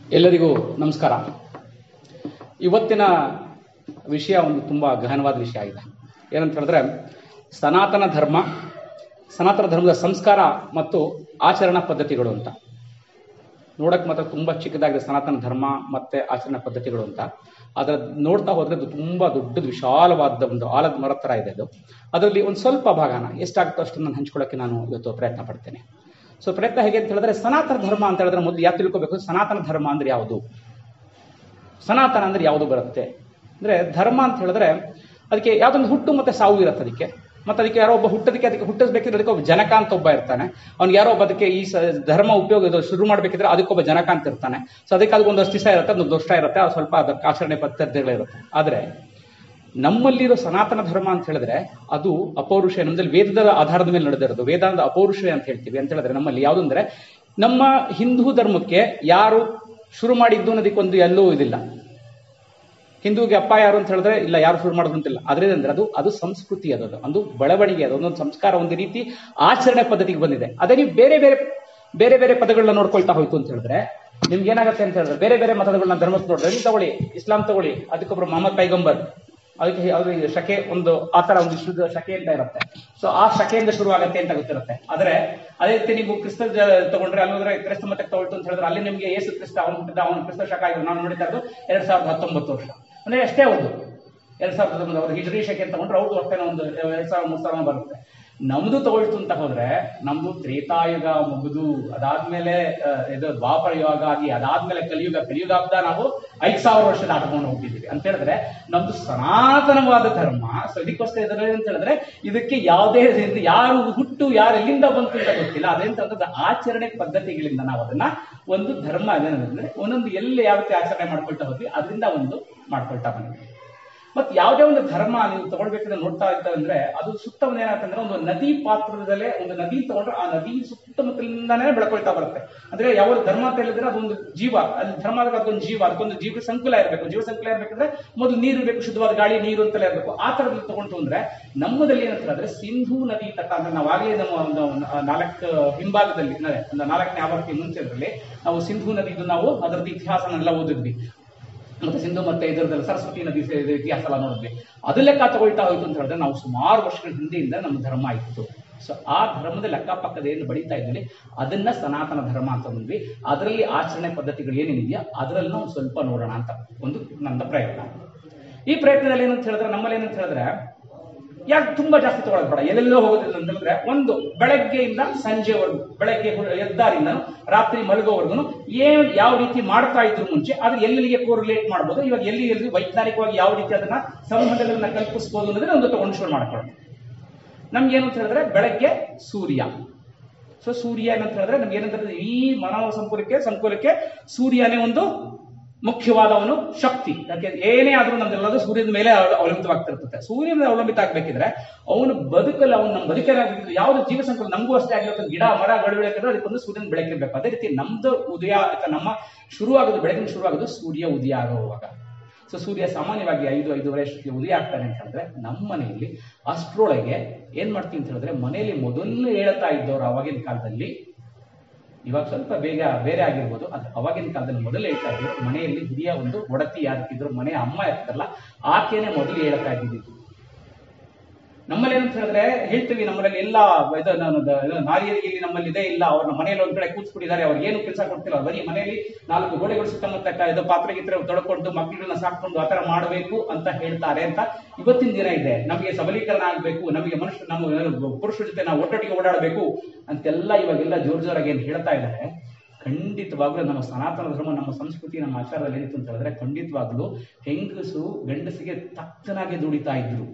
ಎಲ್ಲರಿಗೂ ನಮಸ್ಕಾರ ಇವತ್ತಿನ ವಿಷಯ ಒಂದು ತುಂಬ ಗಹನವಾದ ವಿಷಯ ಆಗಿದೆ ಏನಂತ ಹೇಳಿದ್ರೆ ಸನಾತನ ಧರ್ಮ ಸನಾತನ ಧರ್ಮದ ಸಂಸ್ಕಾರ ಮತ್ತು ಆಚರಣಾ ಪದ್ಧತಿಗಳು ಅಂತ ನೋಡಕ್ಕೆ ಮಾತ್ರ ತುಂಬ ಚಿಕ್ಕದಾಗಿದೆ ಸನಾತನ ಧರ್ಮ ಮತ್ತು ಆಚರಣಾ ಪದ್ಧತಿಗಳು ಅಂತ ಅದರ ನೋಡ್ತಾ ಹೋದ್ರೆ ಅದು ತುಂಬ ದೊಡ್ಡದು ವಿಶಾಲವಾದ ಒಂದು ಆಲದ ಮರ ಥರ ಇದೆ ಅದು ಅದರಲ್ಲಿ ಒಂದು ಸ್ವಲ್ಪ ಭಾಗನ ಎಷ್ಟಾಗುತ್ತೋ ಅಷ್ಟನ್ನು ನಾನು ಹಂಚ್ಕೊಳ್ಳೋಕ್ಕೆ ನಾನು ಇವತ್ತು ಪ್ರಯತ್ನ ಪಡ್ತೇನೆ ಸೊ ಪ್ರಯತ್ನ ಹೇಗೆ ಅಂತ ಹೇಳಿದ್ರೆ ಸನಾತನ ಧರ್ಮ ಅಂತ ಹೇಳಿದ್ರೆ ಮೊದಲು ಯಾಕೆ ತಿಳ್ಕೋಬೇಕು ಸನಾತನ ಧರ್ಮ ಅಂದ್ರೆ ಯಾವುದು ಸನಾತನ ಅಂದ್ರೆ ಯಾವುದು ಬರುತ್ತೆ ಅಂದ್ರೆ ಧರ್ಮ ಅಂತ ಹೇಳಿದ್ರೆ ಅದಕ್ಕೆ ಯಾವ್ದೊಂದು ಹುಟ್ಟು ಮತ್ತೆ ಸಾವು ಇರುತ್ತೆ ಅದಕ್ಕೆ ಮತ್ತೆ ಅದಕ್ಕೆ ಯಾರೋ ಒಬ್ಬ ಹುಟ್ಟೋದಕ್ಕೆ ಅದಕ್ಕೆ ಹುಟ್ಟಿಸ್ಬೇಕಿದ್ರೆ ಅದಕ್ಕೆ ಒಬ್ಬ ಜನಕ ಅಂತ ಒಬ್ಬ ಇರ್ತಾನೆ ಅವ್ನಿಗೆ ಯಾರೋ ಒಬ್ಬ ಅದಕ್ಕೆ ಈ ಸ- ಧರ್ಮ ಉಪಯೋಗ ಇದು ಶುರು ಮಾಡ್ಬೇಕಿದ್ರೆ ಅದಕ್ಕೊಬ್ಬ ಜನಕ ಅಂತ ಇರ್ತಾನೆ ಸೊ ಅದಕ್ಕೆ ಅದಕ್ಕೆ ಒಂದಷ್ಟು ದಿವಸ ಇರುತ್ತೆ ಒಂದು ದೋಷ ಇರುತ್ತೆ ಅದು ಸ್ವಲ್ಪ ಅದಕ್ಕೆ ಆಚರಣೆ ಪದ್ಧತಿಗಳಿರುತ್ತೆ ಆದ್ರೆ ನಮ್ಮಲ್ಲಿರೋ ಸನಾತನ ಧರ್ಮ ಅಂತ ಹೇಳಿದ್ರೆ ಅದು ಅಪೌರುಷ ನಮ್ಮಲ್ಲಿ ವೇದದ ಆಧಾರದ ಮೇಲೆ ನಡೆದಿರೋದು ವೇದಾಂತ ಅಪೌರುಷ ಅಂತ ಹೇಳ್ತೀವಿ ಅಂತ ಹೇಳಿದ್ರೆ ನಮ್ಮಲ್ಲಿ ಯಾವುದು ಅಂದ್ರೆ ನಮ್ಮ ಹಿಂದೂ ಧರ್ಮಕ್ಕೆ ಯಾರು ಶುರು ಮಾಡಿದ್ದು ಅನ್ನೋದಕ್ಕೊಂದು ಎಲ್ಲೂ ಇದಿಲ್ಲ ಹಿಂದೂಗೆ ಅಪ್ಪ ಯಾರು ಅಂತ ಹೇಳಿದ್ರೆ ಇಲ್ಲ ಯಾರು ಶುರು ಮಾಡೋದು ಅಂತಿಲ್ಲ ಅದ್ರಿಂದ ಅದು ಅದು ಸಂಸ್ಕೃತಿ ಅದು ಅದು. ಒಂದು ಬೆಳವಣಿಗೆ ಅದು ಒಂದೊಂದು ಸಂಸ್ಕಾರ ಒಂದು ರೀತಿ ಆಚರಣೆ ಪದ್ಧತಿಗೆ ಬಂದಿದೆ ಅದೇ ನೀವು ಬೇರೆ ಬೇರೆ ಬೇರೆ ಬೇರೆ ಪದಗಳನ್ನ ನೋಡ್ಕೊಳ್ತಾ ಹೋಯ್ತು ಅಂತ ಹೇಳಿದ್ರೆ ನಿಮ್ಗೆ ಏನಾಗುತ್ತೆ ಅಂತ ಹೇಳಿದ್ರೆ ಬೇರೆ ಬೇರೆ ಮತಗಳನ್ನ ಧರ್ಮಕ್ಕೆ ನೋಡಿದ್ರೆ ನೀವು ತಗೊಳ್ಳಿ ಇಸ್ಲಾಂ ತಗೊಳ್ಳಿ ಅದಕ್ಕೊಬ್ರು ಮೊಹಮ್ಮದ್ ಪೈಗಂಬರ್ ಅದಕ್ಕೆ ಅದು ಈ ಶಕೆ ಒಂದು ಆ ತರ ಒಂದು ಶುದ್ಧ ಶಕೆ ಅಂತ ಇರುತ್ತೆ ಸೊ ಆ ಶಕೆಯಿಂದ ಶುರು ಆಗುತ್ತೆ ಅಂತ ಗೊತ್ತಿರುತ್ತೆ ಆದ್ರೆ ಅದೇ ರೀತಿ ನೀವು ಕ್ರಿಸ್ತ ಜ- ತಗೊಂಡ್ರೆ ಅಲ್ಲೋದ್ರೆ ಕ್ರಿಸ್ತ ಮತಕ್ಕೆ ತಗೊಳ್ತು ಅಂತ ಹೇಳಿದ್ರೆ ಅಲ್ಲಿ ನಿಮ್ಗೆ ಏಸು ಕ್ರಿಸ್ತ ಅವನು ಹುಟ್ಟಿದ ಅವನು ಕ್ರಿಸ್ತ ಶಕ ಆಗಿದ್ರು ನಾವು ನೋಡಿತಾ ಇರೋದು ಎರಡ್ ಸಾವಿರದ ಹತ್ತೊಂಬತ್ತು ವರ್ಷ ಅಂದ್ರೆ ಎಷ್ಟೇ ಅವ್ರದ್ದು ಎರಡ್ ಸಾವಿರದ ಹತ್ತೊಂಬತ್ತು ಅವ್ರು ಹಿಜರಿ ಶಕೆ ಅಂತ ತಗೊಂಡ್ರೆ ಅವ್ರದ್ದು ಅಷ್ಟೇ ಒಂದು ಎರಡ್ ಸಾವಿರ ಮೂರ್ ಸಾವಿರ ಬರುತ್ತೆ ನಮ್ದು ತಗೊಳ್ತು ಅಂತ ಹೋದ್ರೆ ನಮ್ದು ತ್ರೇತಾಯುಗ ಮುಗಿದು ಅದಾದ್ಮೇಲೆ ಆ, ಇದು ದ್ವಾಪರ ಯುಗ ಆಗಿ ಅದಾದ್ಮೇಲೆ ಕಲಿಯುಗ ಕಲಿಯುಗ ಹಬ್ಬ ನಾವು ಐದ್ ಸಾವಿರ ವರ್ಷ ದಾಟ್ಕೊಂಡು ಹೋಗಿದ್ದೀವಿ ಅಂತ ಹೇಳಿದ್ರೆ ನಮ್ದು ಸನಾತನವಾದ ಧರ್ಮ ಸೊ ಇದಕ್ಕೋಸ್ಕರ ಇದ್ರೆ ಅಂತ ಹೇಳಿದ್ರೆ ಇದಕ್ಕೆ ಯಾವುದೇ ರೀತಿ ಯಾರು ಹುಟ್ಟು ಯಾರು ಎಲ್ಲಿಂದ ಬಂತು ಅಂತ ಗೊತ್ತಿಲ್ಲ ಅದೇಂತಂದ್ರೆ ಆಚರಣೆ ಪದ್ಧತಿಗಳಿಂದ ನಾವು ಅದನ್ನ ಒಂದು ಧರ್ಮ ಅದೇನಂದ್ರೆ ಒಂದೊಂದು ಎಲ್ಲಿ ಯಾವ ರೀತಿ ಆಚರಣೆ ಮಾಡ್ಕೊಳ್ತಾ ಹೋದ್ವಿ ಅದರಿಂದ ಒಂದು ಮಾಡ್ಕೊಳ್ತಾ ಬಂದ್ವಿ ಮತ್ತೆ ಯಾವುದೇ ಒಂದು ಧರ್ಮ ನೀವು ತಗೊಳ್ಬೇಕಂದ್ರೆ ನೋಡ್ತಾ ಇったಅಂದ್ರೆ ಅದು ಸುತ್ತ ಒಂದು ಏನಾಗ್ತಂದ್ರೆ ಒಂದು ನದಿ ಪಾತ್ರದಲ್ಲೇ ಒಂದು ನದಿ ತಗೊಂಡ್ರೆ ಆ ನದಿ ಸುತ್ತಮುತ್ತಲಿಂದಾನೇ ಬೆಳ್ಕೊಳ್ತಾ ಬರುತ್ತೆ ಅಂದ್ರೆ ಯಾವ ಧರ್ಮ ಅಂತ ಹೇಳಿದ್ರೆ ಅದೊಂದು ಜೀವ ಅಲ್ಲಿ ಧರ್ಮ ಆದಾಗ ಅದೊಂದು ಜೀವ ಅದಕ್ಕೊಂದು ಜೀವ ಸಂಕುಲ ಇರಬೇಕು ಜೀವ ಸಂಕುಲ ಇರ್ಬೇಕಂದ್ರೆ ಮೊದಲು ನೀರು ಬೇಕು ಶುದ್ಧವಾದ ಗಾಳಿ ನೀರು ಅಂತೆಲ್ಲ ಇರಬೇಕು ಆ ತರದಲ್ಲಿ ತಗೊಂಡು ಅಂದ್ರೆ ನಮ್ಮದಲ್ಲಿ ಏನಂತ ಹೇಳಿದ್ರೆ ಸಿಂಧೂ ನದಿ ತಟ ಅಂದ್ರೆ ನಾವು ಆಗಲೇ ನಮ್ಮ ಒಂದು ನಾಲ್ಕು ಹಿಂಭಾಗದಲ್ಲಿ ಅಂದ್ರೆ ಒಂದು ನಾಲ್ಕನೇ ಆವರ್ತಿ ಮುಂಚೆದ್ರಲ್ಲಿ ನಾವು ಸಿಂಧೂ ನದಿದು ನಾವು ಅದರದ್ದು ಇತಿಹಾಸನೆಲ್ಲ ಓದಿದ್ವಿ ಮತ್ತೆ ಸಿಂಧು ಮತ್ತೆ ಇದರದಲ್ಲಿ ಸರಸ್ವತಿ ನದಿ ಸೇ- ಇದು ಇತಿಹಾಸ ಎಲ್ಲ ನೋಡಿದ್ವಿ ಅದು ಲೆಕ್ಕ ತಗೊಳ್ತಾ ಹೋಯ್ತು ಅಂತ ಹೇಳಿದ್ರೆ ನಾವು ಸುಮಾರು ವರ್ಷಗಳ ಹಿಂದೆಯಿಂದ ನಮ್ಮ ಧರ್ಮ ಇತ್ತು ಸೊ ಆ ಧರ್ಮದ ಲೆಕ್ಕಪಕ್ಕದ ಏನು ಬಡಿತಾ ಇದ್ವಿ ಅದನ್ನ ಸನಾತನ ಧರ್ಮ ಅಂತ ಬಂದ್ವಿ ಅದರಲ್ಲಿ ಆಚರಣೆ ಪದ್ಧತಿಗಳು ಏನೇನಿದೆಯಾ ಅದರಲ್ಲಿ ನಾವು ಸ್ವಲ್ಪ ನೋಡೋಣ ಅಂತ ಒಂದು ನನ್ನ ಪ್ರಯತ್ನ ಈ ಪ್ರಯತ್ನದಲ್ಲಿ ಏನಂತ ಹೇಳಿದ್ರೆ ನಮ್ಮಲ್ಲಿ ಏನಂತ ಹೇಳಿದ್ರೆ ಯಾಕೆ ತುಂಬಾ ಜಾಸ್ತಿ ತಗೊಳ್ಳೋದು ಬೇಡ ಎಲ್ಲೆಲ್ಲೋ ಹೋಗೋದಿಲ್ಲ ಅಂತ ಹೇಳಿದ್ರೆ ಒಂದು ಬೆಳಗ್ಗೆಯಿಂದ ಸಂಜೆವರೆಗೂ ಬೆಳಗ್ಗೆ ಹು- ಎದ್ದಾರಿಂದ ರಾತ್ರಿ ಮಲಗೋವರೆಗೂ ಏನ್ ಯಾವ ರೀತಿ ಮಾಡ್ತಾ ಇದ್ರು ಮುಂಚೆ ಅದು ಎಲ್ಲಿಗೆ ಕೋರಿಲೇಟ್ ಮಾಡ್ಬೋದು ಇವಾಗ ಎಲ್ಲಿ ಎಲ್ಲಿ ವೈಜ್ಞಾನಿಕವಾಗಿ ಯಾವ ರೀತಿ ಅದನ್ನ ಸಂಬಂಧಗಳನ್ನ ಕಲ್ಪಿಸಬಹುದು ಅನ್ನೋದನ್ನ ಒಂದು ತಗೊಂಡು ಶುರು ಮಾಡ್ಕೊಳ್ಳೋಣ ನಮ್ಗೆ ಏನು ಅಂತ ಹೇಳಿದ್ರೆ ಬೆಳಗ್ಗೆ ಸೂರ್ಯ ಸೊ ಸೂರ್ಯ ಏನಂತ ಹೇಳಿದ್ರೆ ನಮ್ಗೆ ಏನಂತ ಹೇಳಿದ್ರೆ ಈ ಮಾನವ ಸಂಕುಲಕ್ಕೆ ಸಂಕುಲಕ್ಕೆ ಸೂರ್ಯನೇ ಒಂದು ಮುಖ್ಯವಾದವನು ಶಕ್ತಿ ಯಾಕೆ ಏನೇ ಆದ್ರೂ ನಮ್ದೆಲ್ಲದು ಸೂರ್ಯನ ಮೇಲೆ ಅವಲ- ಅವಲಂಬಿತವಾಗ್ತಿರ್ತದೆ ಸೂರ್ಯನ ಅವಲಂಬಿತ ಆಗ್ಬೇಕಿದ್ರೆ ಅವನು ಬದುಕಲ್ಲಿ ಅವನು ನಮ್ಮ ಬದುಕಲಾಗಿದ್ದು ಯಾವ್ದು ಜೀವ ಸಂಕುಲ ನಮಗೂ ಅಷ್ಟೇ ಆಗಿರುತ್ತೆ ಗಿಡ ಮರ ಬೆಳೆಬೇಕಂದ್ರೆ ಅದಕ್ಕೊಂದು ಸೂರ್ಯನ ಬೆಳಕಿರ್ಬೇಕು ಅದೇ ರೀತಿ ನಮ್ದು ಉದಯ ಅಥವಾ ನಮ್ಮ ಶುರುವಾಗೋದು ಬೆಳಗಿನ ಶುರುವಾಗೋದು ಸೂರ್ಯ ಉದಯ ಆಗುವಾಗ ಸೊ ಸೂರ್ಯ ಸಾಮಾನ್ಯವಾಗಿ ಐದು ಐದೂವರೆ ಅಷ್ಟೊತ್ತಿಗೆ ಉದಯ ಆಗ್ತಾನೆ ಅಂತ ಹೇಳಿದ್ರೆ ನಮ್ಮ ಮನೆಯಲ್ಲಿ ಅಷ್ಟರೊಳಗೆ ಏನ್ ಮಾಡ್ತೀವಿ ಅಂತ ಹೇಳಿದ್ರೆ ಮನೆಯಲ್ಲಿ ಮೊದಲು ಹೇಳ್ತಾ ಇದ್ದವ್ರು ಅವಾಗಿನ ಕಾಲದಲ್ಲಿ ಇವಾಗ ಸ್ವಲ್ಪ ಬೇಗ ಬೇರೆ ಆಗಿರ್ಬೋದು ಅದು ಅವಾಗಿನ ಕಾಲದಲ್ಲಿ ಮೊದಲು ಹೇಳ್ತಾ ಇದ್ರು ಮನೆಯಲ್ಲಿ ಹಿರಿಯ ಒಂದು ಒಡತಿ ಯಾರಿದ್ರು ಮನೆ ಅಮ್ಮ ಇರ್ತಾರಲ್ಲ ಆಕೆನೆ ಮೊದಲು ಹೇಳ್ತಾ ಇದ್ದಿದ್ದು ನಮ್ಮಲ್ಲಿ ಏನಂತ ಹೇಳಿದ್ರೆ ಹೇಳ್ತೀವಿ ನಮ್ಮಲ್ಲಿ ಎಲ್ಲ ಇದು ನಾನು ದ- ಇದು ನಾರಿಯರಿಗೆ ಇಲ್ಲಿ ನಮ್ಮಲ್ಲಿ ಇದೆ ಇಲ್ಲ ಅವ್ರನ್ನ ಮನೆಯಲ್ಲಿ ಒಂದ್ ಕಡೆ ಕೂತ್ಬಿಟ್ಟಿದ್ದಾರೆ ಅವ್ರಿಗೆ ಏನು ಕೆಲಸ ಕೊಡ್ತಿಲ್ಲ ಬರೀ ಮನೆಯಲ್ಲಿ ನಾಲ್ಕು ಗೋಡೆಗಳು ಸುತ್ತಮುತ್ತ ಕ- ಇದು ಪಾತ್ರೆ ಗಿತ್ರೆ ತೊಳ್ಕೊಂಡು ಮಕ್ಕಳನ್ನ ಸಾಕೊಂಡು ಆತರ ಮಾಡಬೇಕು ಅಂತ ಹೇಳ್ತಾರೆ ಅಂತ ಇವತ್ತಿನ ದಿನ ಇದೆ ನಮಗೆ ಸಬಲೀಕರಣ ಆಗ್ಬೇಕು ನಮಗೆ ಮನುಷ್ಯ ನಮ್ಮ ಏನು ಪುರುಷರ ಜೊತೆ ನಾವು ಒಟ್ಟೊಟ್ಟಿಗೆ ಓಡಾಡಬೇಕು ಅಂತೆಲ್ಲ ಇವಾಗೆಲ್ಲ ಜೋರ್ ಜೋರಾಗಿ ಏನ್ ಹೇಳ್ತಾ ಇದ್ದಾರೆ ಖಂಡಿತವಾಗ್ಲೂ ನಮ್ಮ ಸನಾತನ ಧರ್ಮ ನಮ್ಮ ಸಂಸ್ಕೃತಿ ನಮ್ಮ ಆಚಾರದಲ್ಲಿ ಏನಿತ್ತು ಅಂತ ಹೇಳಿದ್ರೆ ಖಂಡಿತವಾಗ್ಲೂ ಹೆಂಗಸು ಗಂಡಸಿಗೆ ತಕ್ಕನಾಗಿ ದುಡಿತಾ ಇದ್ರು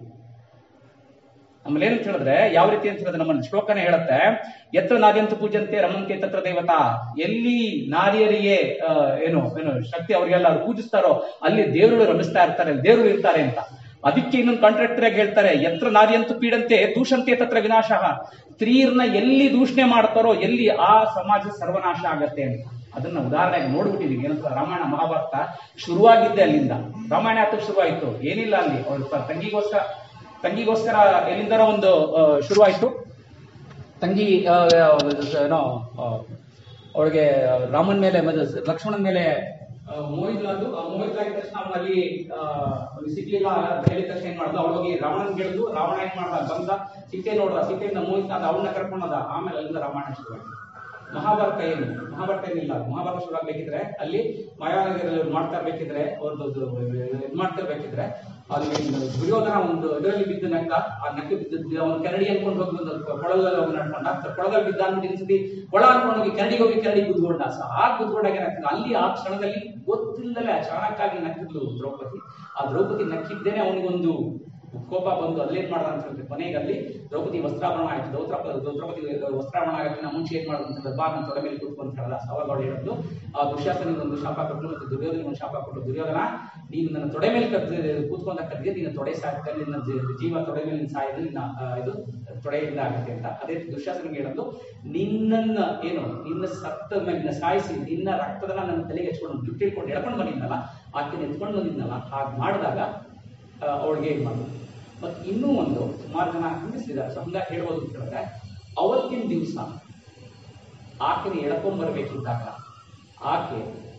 ಆಮೇಲೆ ಏನಂತ ಹೇಳಿದ್ರೆ ಯಾವ ರೀತಿ ಅಂತ ಹೇಳಿದ್ರೆ ನಮ್ಮ ಶ್ಲೋಕನೇ ಹೇಳುತ್ತೆ ಎತ್ರ ನಾರ್ಯಂತ ಪೂಜಂತೆ ರಮಂತೆ ತತ್ರ ದೇವತಾ ಎಲ್ಲಿ ನಾರಿಯರಿಗೆ ಆ, ಏನು ಏನು ಶಕ್ತಿ ಅವರಿಗೆಲ್ಲ ಅವ್ರು ಪೂಜಿಸ್ತಾರೋ ಅಲ್ಲಿ ದೇವರು ರಮಿಸ್ತಾ ಇರ್ತಾರೆ ದೇವರು ಇರ್ತಾರೆ ಅಂತ ಅದಕ್ಕೆ ಇನ್ನೊಂದು ಕಾಂಟ್ರಾಕ್ಟರ್ ಆಗಿ ಹೇಳ್ತಾರೆ ಎತ್ರ ನಾರಿಯಂತು ಪೀಡಂತೆ ದೂಷಂತೆ ತತ್ರ ವಿನಾಶ ಸ್ತ್ರೀಯರ್ನ ಎಲ್ಲಿ ದೂಷಣೆ ಮಾಡ್ತಾರೋ ಎಲ್ಲಿ ಆ ಸಮಾಜ ಸರ್ವನಾಶ ಆಗತ್ತೆ ಅಂತ ಅದನ್ನ ಉದಾಹರಣೆಗೆ ನೋಡ್ಬಿಟ್ಟಿದೀವಿ ಏನಂತ ರಾಮಾಯಣ ಮಹಾಭಾರತ ಶುರುವಾಗಿದ್ದೆ ಅಲ್ಲಿಂದ ರಾಮಾಯಣ ಯಾತಕ್ಕೆ ಶುರುವಾಯ್ತು ಏನಿಲ್ಲ ಅಲ್ಲಿ ಅವ್ರ ತಂಗಿಗೋಸ್ಕರ ತಂಗಿಗೋಸ್ಕರ ಎಲ್ಲಿಂದನೋ ಒಂದು ಆ, ಶುರುವಾಯ್ತು ತಂಗಿ ಆ, ಏನೋ ಆ, ಅವಳಿಗೆ ರಾಮನ್ ಮೇಲೆ ಮತ್ತೆ ಲಕ್ಷ್ಮಣನ ಮೇಲೆ ಆ, ಮೋಹಿತಳಾದ್ದು ಆ ಮೋಹಿತಳಾಗಿದ ತಕ್ಷಣ ಅವನು ಅಲ್ಲಿ ಆ, ಅವ್ನಿಗೆ ಸಿಗ್ಲಿಲ್ಲ ಅಂತ ಹೇಳಿದ ತಕ್ಷಣ ಏನ್ ಮಾಡ್ದ ಅವಳು ಹೋಗಿ ರಾವಣನ್ ಕೇಳಿದ್ಲು ರಾವಣ ಏನ್ ಮಾಡ್ದ ಬಂದ ಸೀತೆ ನೋಡ್ದ ಸೀತೆಯಿಂದ ಮೋಹಿತ ಅದ ಅವಳನ್ನ ಕರ್ಕೊಂಡದ ಆಮೇಲೆ ಅಲ್ಲಿಂದ ರಾಮಾಯಣ ಶುರುವಾಯ್ತು ಮಹಾಭಾರತ ಏನು ಮಹಾಭಾರತ ಏನಿಲ್ಲ ಮಹಾಭಾರತ ಶುರುವಾಗ್ಬೇಕಿದ್ರೆ ಅಲ್ಲಿ ಮಾಯಾನಗರಲ್ಲಿ ಮಾಡ್ತಾ ಇರ್ಬೇಕಿದ್ರೆ ಅವ್ರದ್ದು ಇದು ಮಾಡ್ತಾ ಇರ್ಬೇಕಿದ್ರೆ ಅಲ್ಲಿ ದುರ್ಯೋಧನ ಒಂದು ಇದರಲ್ಲಿ ಬಿದ್ದು ನಕ್ಕ ಆ ನಕ್ಕ ಬಿದ್ದು ಅವನು ಕೆರಡಿ ಅನ್ಕೊಂಡು ಹೋಗಿ ಬಂದ ಕೊಳಲಲ್ಲಿ ಹೋಗಿ ನಡ್ಕೊಂಡ ಕೊಳದಲ್ಲಿ ಬಿದ್ದ ಅಂದ್ಬಿಟ್ಟು ಇನ್ನೊಂದ್ಸತಿ ಕೊಳ ಅನ್ಕೊಂಡು ಹೋಗಿ ಕೆರಡಿಗೆ ಹೋಗಿ ಕೆರಡಿ ಗುದ್ಕೊಂಡ ಸೊ ಆ ಗುದ್ಕೊಂಡಾಗ ಏನಾಗ್ತದೆ ಅಲ್ಲಿ ಆ ಕ್ಷಣದಲ್ಲಿ ಗೊತ್ತಿಲ್ಲದಲೇ ಚಾಣಕ್ಕಾಗಿ ನಕ್ಕಿದ್ಲು ದ್ರೌಪದಿ ಆ ದ್ರೌಪದಿ ನಕ್ಕಿದ್ದೇನೆ ಅವನಿಗೊಂದು ಕೋಪ ಬಂದು ಅಲ್ಲೇನ್ ಮಾಡ್ದ ಅಂತ ಹೇಳಿದ್ರೆ ಕೊನೆಗೆ ಅಲ್ಲಿ ದ್ರೌಪದಿ ವಸ್ತ್ರಾಭರಣ ಆಯ್ತು ದ್ರೌತ್ರ ದ್ರೌಪದಿ ವಸ್ತ್ರಾಭರಣ ಆಗಕ್ಕೆ ನಾವು ಮುಂಚೆ ಏನ್ ಮಾಡೋದು ಅಂತಂದ್ರೆ ಬಾ ನನ್ನ ತೊಡೆ ಮೇಲೆ ಕೂತ್ಕೊಂತ ಹೇಳಲ್ಲ ಅವಾಗ ಅವಳು ಹೇಳಿದ್ದು ಆ ದುಶ್ಯಾಸನಿಗೆ ಒಂದು ಶಾಪ ಕೊಟ್ಟು ಮತ್ತೆ ದುರ್ಯೋಧನಿಗೆ ಒಂದು ಶಾಪ ಕೊಟ್ಟು ದುರ್ಯೋಧನ ನೀನು ನನ್ನ ತೊಡೆ ಮೇಲೆ ಕದ್ದು ಕೂತ್ಕೊಂಡ ಕದ್ದಿಗೆ ನಿನ್ನ ತೊಡೆ ಸಾಕ್ತಾರೆ ನಿನ್ನ ಜೀ- ಜೀವ ತೊಡೆ ಮೇಲೆ ಸಾಯಿದ್ರೆ ನಿನ್ನ ಆ, ಇದು ತೊಡೆಯಿಂದ ಆಗುತ್ತೆ ಅಂತ ಅದೇ ದುಶ್ಯಾಸನಿಗೆ ಹೇಳೋದು ನಿನ್ನನ್ನ ಏನು ನಿನ್ನ ಸತ್ತ ಮೇಲೆ ನಿನ್ನ ಸಾಯಿಸಿ ನಿನ್ನ ರಕ್ತದನ್ನ ನನ್ನ ತಲೆಗೆ ಹಚ್ಕೊಂಡು ಜುಟ್ಟು ಹಿಡ್ಕೊಂಡು ಎಳ್ಕೊಂಡು ಬಂದಿದ್ನಲ್ಲ ಆಕೆ ಎತ್ಕೊಂಡು ಬಂದಿದ್ನಲ್ಲ ಹಾಗೆ ಮಾಡಿದಾಗ ಅವಳಿಗೆ ಇದು ಮಾಡೋದು ಮತ್ತು ಇನ್ನೂ ಒಂದು ಸುಮಾರು ಜನ ಹಿಂದಿಸಿದ್ದಾರೆ ಸೊ ಹಂಗಾಗಿ ಹೇಳ್ಬೋದು ಅಂತ ಹೇಳಿದ್ರೆ ಅವತ್ತಿನ ದಿವಸ ಆಕೆನ ಎಳ್ಕೊಂಡ್ ಬರ್ಬೇಕಿದ್ದಾಗ ಆಕೆ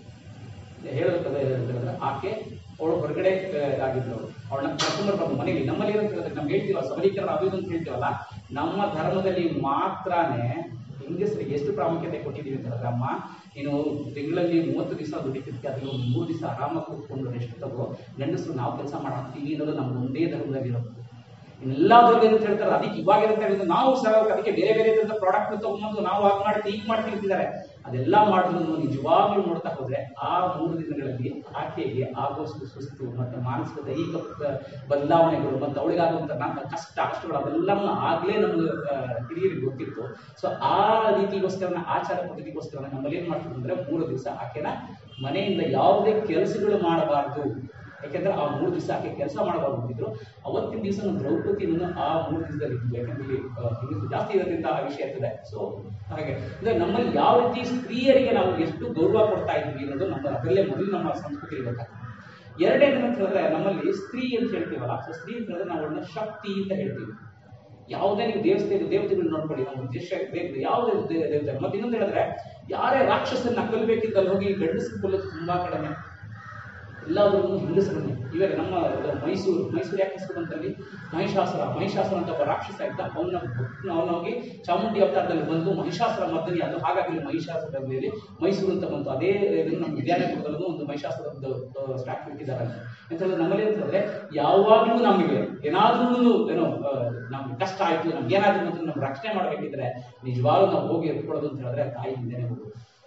ಹೇಳೋದು ಹೇಳಿದ್ರೆ ಆಕೆ ಅವಳು ಹೊರಗಡೆ ಆ, ಆಗಿದ್ಲು ಅವಳು ಅವಳನ್ನ ಕರ್ಕೊಂಡ್ಬರ್ಬಾರ್ದು ಮನೇಲಿ ನಮ್ಮಲ್ಲಿ ಏನಂತ ಹೇಳಿದ್ರೆ ನಮ್ಗೆ ಹೇಳ್ತೀವಲ್ಲ ಸಬಲೀಕರಣ ಅದು ಇದು ಅಂತ ಹೇಳ್ತೀವಲ್ಲ ನಮ್ಮ ಧರ್ಮದಲ್ಲಿ ಮಾತ್ರನೇ ಹೆಂಗಸರಿಗೆ ಎಷ್ಟು ಪ್ರಾಮುಖ್ಯತೆ ಕೊಟ್ಟಿದ್ದೀವಿ ಅಂತ ಹೇಳಿದ್ರೆ ಅಮ್ಮ ನೀನು ತಿಂಗಳಲ್ಲಿ ಮೂವತ್ತು ದಿವಸ ದುಡಿತಿರ್ತೀಯ ಅದ್ರಲ್ಲಿ ಒಂದು ಮೂರು ದಿವಸ ಆರಾಮಾಗಿ ಕೂತ್ಕೊಂಡು ರೆಸ್ಟ್ ತಗೋ ಗಂಡಸರು ನಾವು ಕೆಲಸ ಮಾಡ್ತೀವಿ ಅನ್ನೋದು ನಮ್ಮ ಒಂದೇ ಧರ್ಮದಲ್ಲಿ ಇರೋದು ಎಲ್ಲಾದ್ರಲ್ಲಿ ಅಂತ ಹೇಳ್ತಾರೆ ಅದಕ್ಕೆ ಇವಾಗ ಅಂತ ಹೇಳಿದ್ರೆ ನಾವು ಸಹ ಅದಕ್ಕೆ ಬೇರೆ ಬೇರೆ ತರದ ಪ್ರಾಡಕ್ಟ್ ತಗೊಂಡು ನಾವು ಹಾಗೆ ಮಾಡ್ತೀವಿ ಈಗ ಮಾಡ್ತೀವಿ ಅಂತಿದ್ದಾರೆ ಅದೆಲ್ಲ ಮಾಡಿದ್ರು ನಿಜವಾಗ್ಲೂ ನೋಡ್ತಾ ಹೋದ್ರೆ ಆ ಮೂರು ದಿನಗಳಲ್ಲಿ ಆಕೆಗೆ ಆಗೋಷ್ಟು ಸುಸ್ತು ಮತ್ತೆ ಮಾನಸಿಕ ದೈಹಿಕ ಪ- ಬದಲಾವಣೆಗಳು ಮತ್ತೆ ಅವಳಿಗಾಗುವಂತ ನನ್ನ ಕಷ್ಟ ಕಷ್ಟಗಳು ಅವೆಲ್ಲವನ್ನ ಆಗ್ಲೇ ನಮ್ಗೆ ಆ, ಹಿರಿಯರಿಗೆ ಗೊತ್ತಿತ್ತು ಸೊ ಆ ರೀತಿಗೋಸ್ಕರ ಆಚಾರ ಪದ್ಧತಿಗೋಸ್ಕರ ನಮ್ಮಲ್ಲಿ ಏನ್ ಮಾಡ್ತಿದ್ರು ಅಂದ್ರೆ ಮೂರು ದಿವಸ ಆಕೆನ ಮನೆಯಿಂದ ಯಾವುದೇ ಕೆಲಸಗಳು ಮಾಡಬಾರ್ದು ಯಾಕೆಂದ್ರೆ ಆ ಮೂರು ದಿವಸ ಆಕೆ ಕೆಲಸ ಮಾಡಬಾರ್ದು ಅಂತಿದ್ರು ಅವತ್ತಿನ ದಿವಸ ನಮ್ಮ ದ್ರೌಪದಿನೂ ಆ ಮೂರು ದಿವಸದಲ್ಲಿ ಇದ್ವು ಯಾಕಂದ್ರೆ ಇಲ್ಲಿ ಆ, ಹೆಂಗಸರು ಜಾಸ್ತಿ ಇರೋದ್ರಿಂದ ಆ ವಿಷಯ ಇರ್ತದೆ ಸೊ ಹಾಗೆ ಅಂದ್ರೆ ನಮ್ಮಲ್ಲಿ ಯಾವ ರೀತಿ ಸ್ತ್ರೀಯರಿಗೆ ನಾವು ಎಷ್ಟು ಗೌರವ ಕೊಡ್ತಾ ಇದ್ವಿ ಅನ್ನೋದು ನಮ್ಮ ಅದರಲ್ಲೇ ಮೊದಲು ನಮ್ಮ ಸಂಸ್ಕೃತಿ ಗೊತ್ತಾಗ್ತದೆ ಎರಡನೇದು ಅಂತ ಹೇಳಿದ್ರೆ ನಮ್ಮಲ್ಲಿ ಸ್ತ್ರೀ ಅಂತ ಹೇಳ್ತೀವಲ್ಲ ಸೊ ಸ್ತ್ರೀ ಅಂತ ಹೇಳಿದ್ರೆ ನಾವು ಅವಳನ್ನ ಶಕ್ತಿ ಅಂತ ಹೇಳ್ತೀವಿ ಯಾವುದೇ ನೀವು ದೇವಸ್ಥಾನ ದೇವತೆಗಳು ನೋಡ್ಕೊಳ್ಳಿ ನಾವು ದೇಶ ದೇವ- ಯಾವುದೇ ದೇ- ದೇವತೆ ಮತ್ತೆ ಇನ್ನೊಂದು ಹೇಳಿದ್ರೆ ಯಾರೇ ರಾಕ್ಷಸನ್ನ ಕೊಲ್ಲಬೇಕಿದ್ದಲ್ಲಿ ಹೋಗಿ ಗಂಡಸರು ಕೊಲ್ಲೋದು ತುಂಬಾ ಕಡಿಮೆ ಎಲ್ಲಾದ್ರೂ ಹೆಂಗಸರನ್ನೇ ಇವಾಗ ನಮ್ಮ ಇದು ಮೈಸೂರು ಮೈಸೂರು ಯಾಕೆ ಹೆಸರು ಬಂತಲ್ಲಿ ಮಹಿಷಾಸುರ ಮಹಿಷಾಸುರ ಅಂತ ಒಬ್ಬ ರಾಕ್ಷಸ ಇದ್ದ ಅವನ ಅವನ ಹೋಗಿ ಚಾಮುಂಡಿ ಅವತಾರದಲ್ಲಿ ಬಂದು ಮಹಿಷಾಸುರ ಮರ್ದನಿ ಅದು ಹಾಗಾಗಿ ಇಲ್ಲಿ ಮಹಿಷಾಸುರ ಮೇಲೆ ಮೈಸೂರು ಅಂತ ಬಂತು ಅದೇ ಇದನ್ನ ನಮ್ಮ ವಿದ್ಯಾನಗರದಲ್ಲೂ ಒಂದು ಮಹಿಷಾಸುರದ್ದು ಸ್ಟ್ಯಾಚ್ಯೂ ಇಟ್ಟಿದ್ದಾರೆ ಅಂತ ಹೇಳಿದ್ರೆ ನಮ್ಮಲ್ಲಿ ಅಂತಂದ್ರೆ ಯಾವಾಗಲೂ ನಮಗೆ ಏನಾದ್ರೂ ಏನೋ ಆ, ನಮ್ಗೆ ಕಷ್ಟ ಆಯ್ತು ನಮ್ಗೆ ಏನಾದ್ರೂ ಅಂತ ನಮ್ಗೆ ರಕ್ಷಣೆ ಮಾಡ್ಬೇಕಿದ್ರೆ ನಿಜವಾಗ್ಲೂ ನಾವು ಹೋಗಿ ಎತ್ಕೊಳ್ಳೋದು ಅಂತ ಹೇಳಿದ್ರೆ ತಾಯಿ ಹಿಂದೆನೆ ಹೋಗೋದು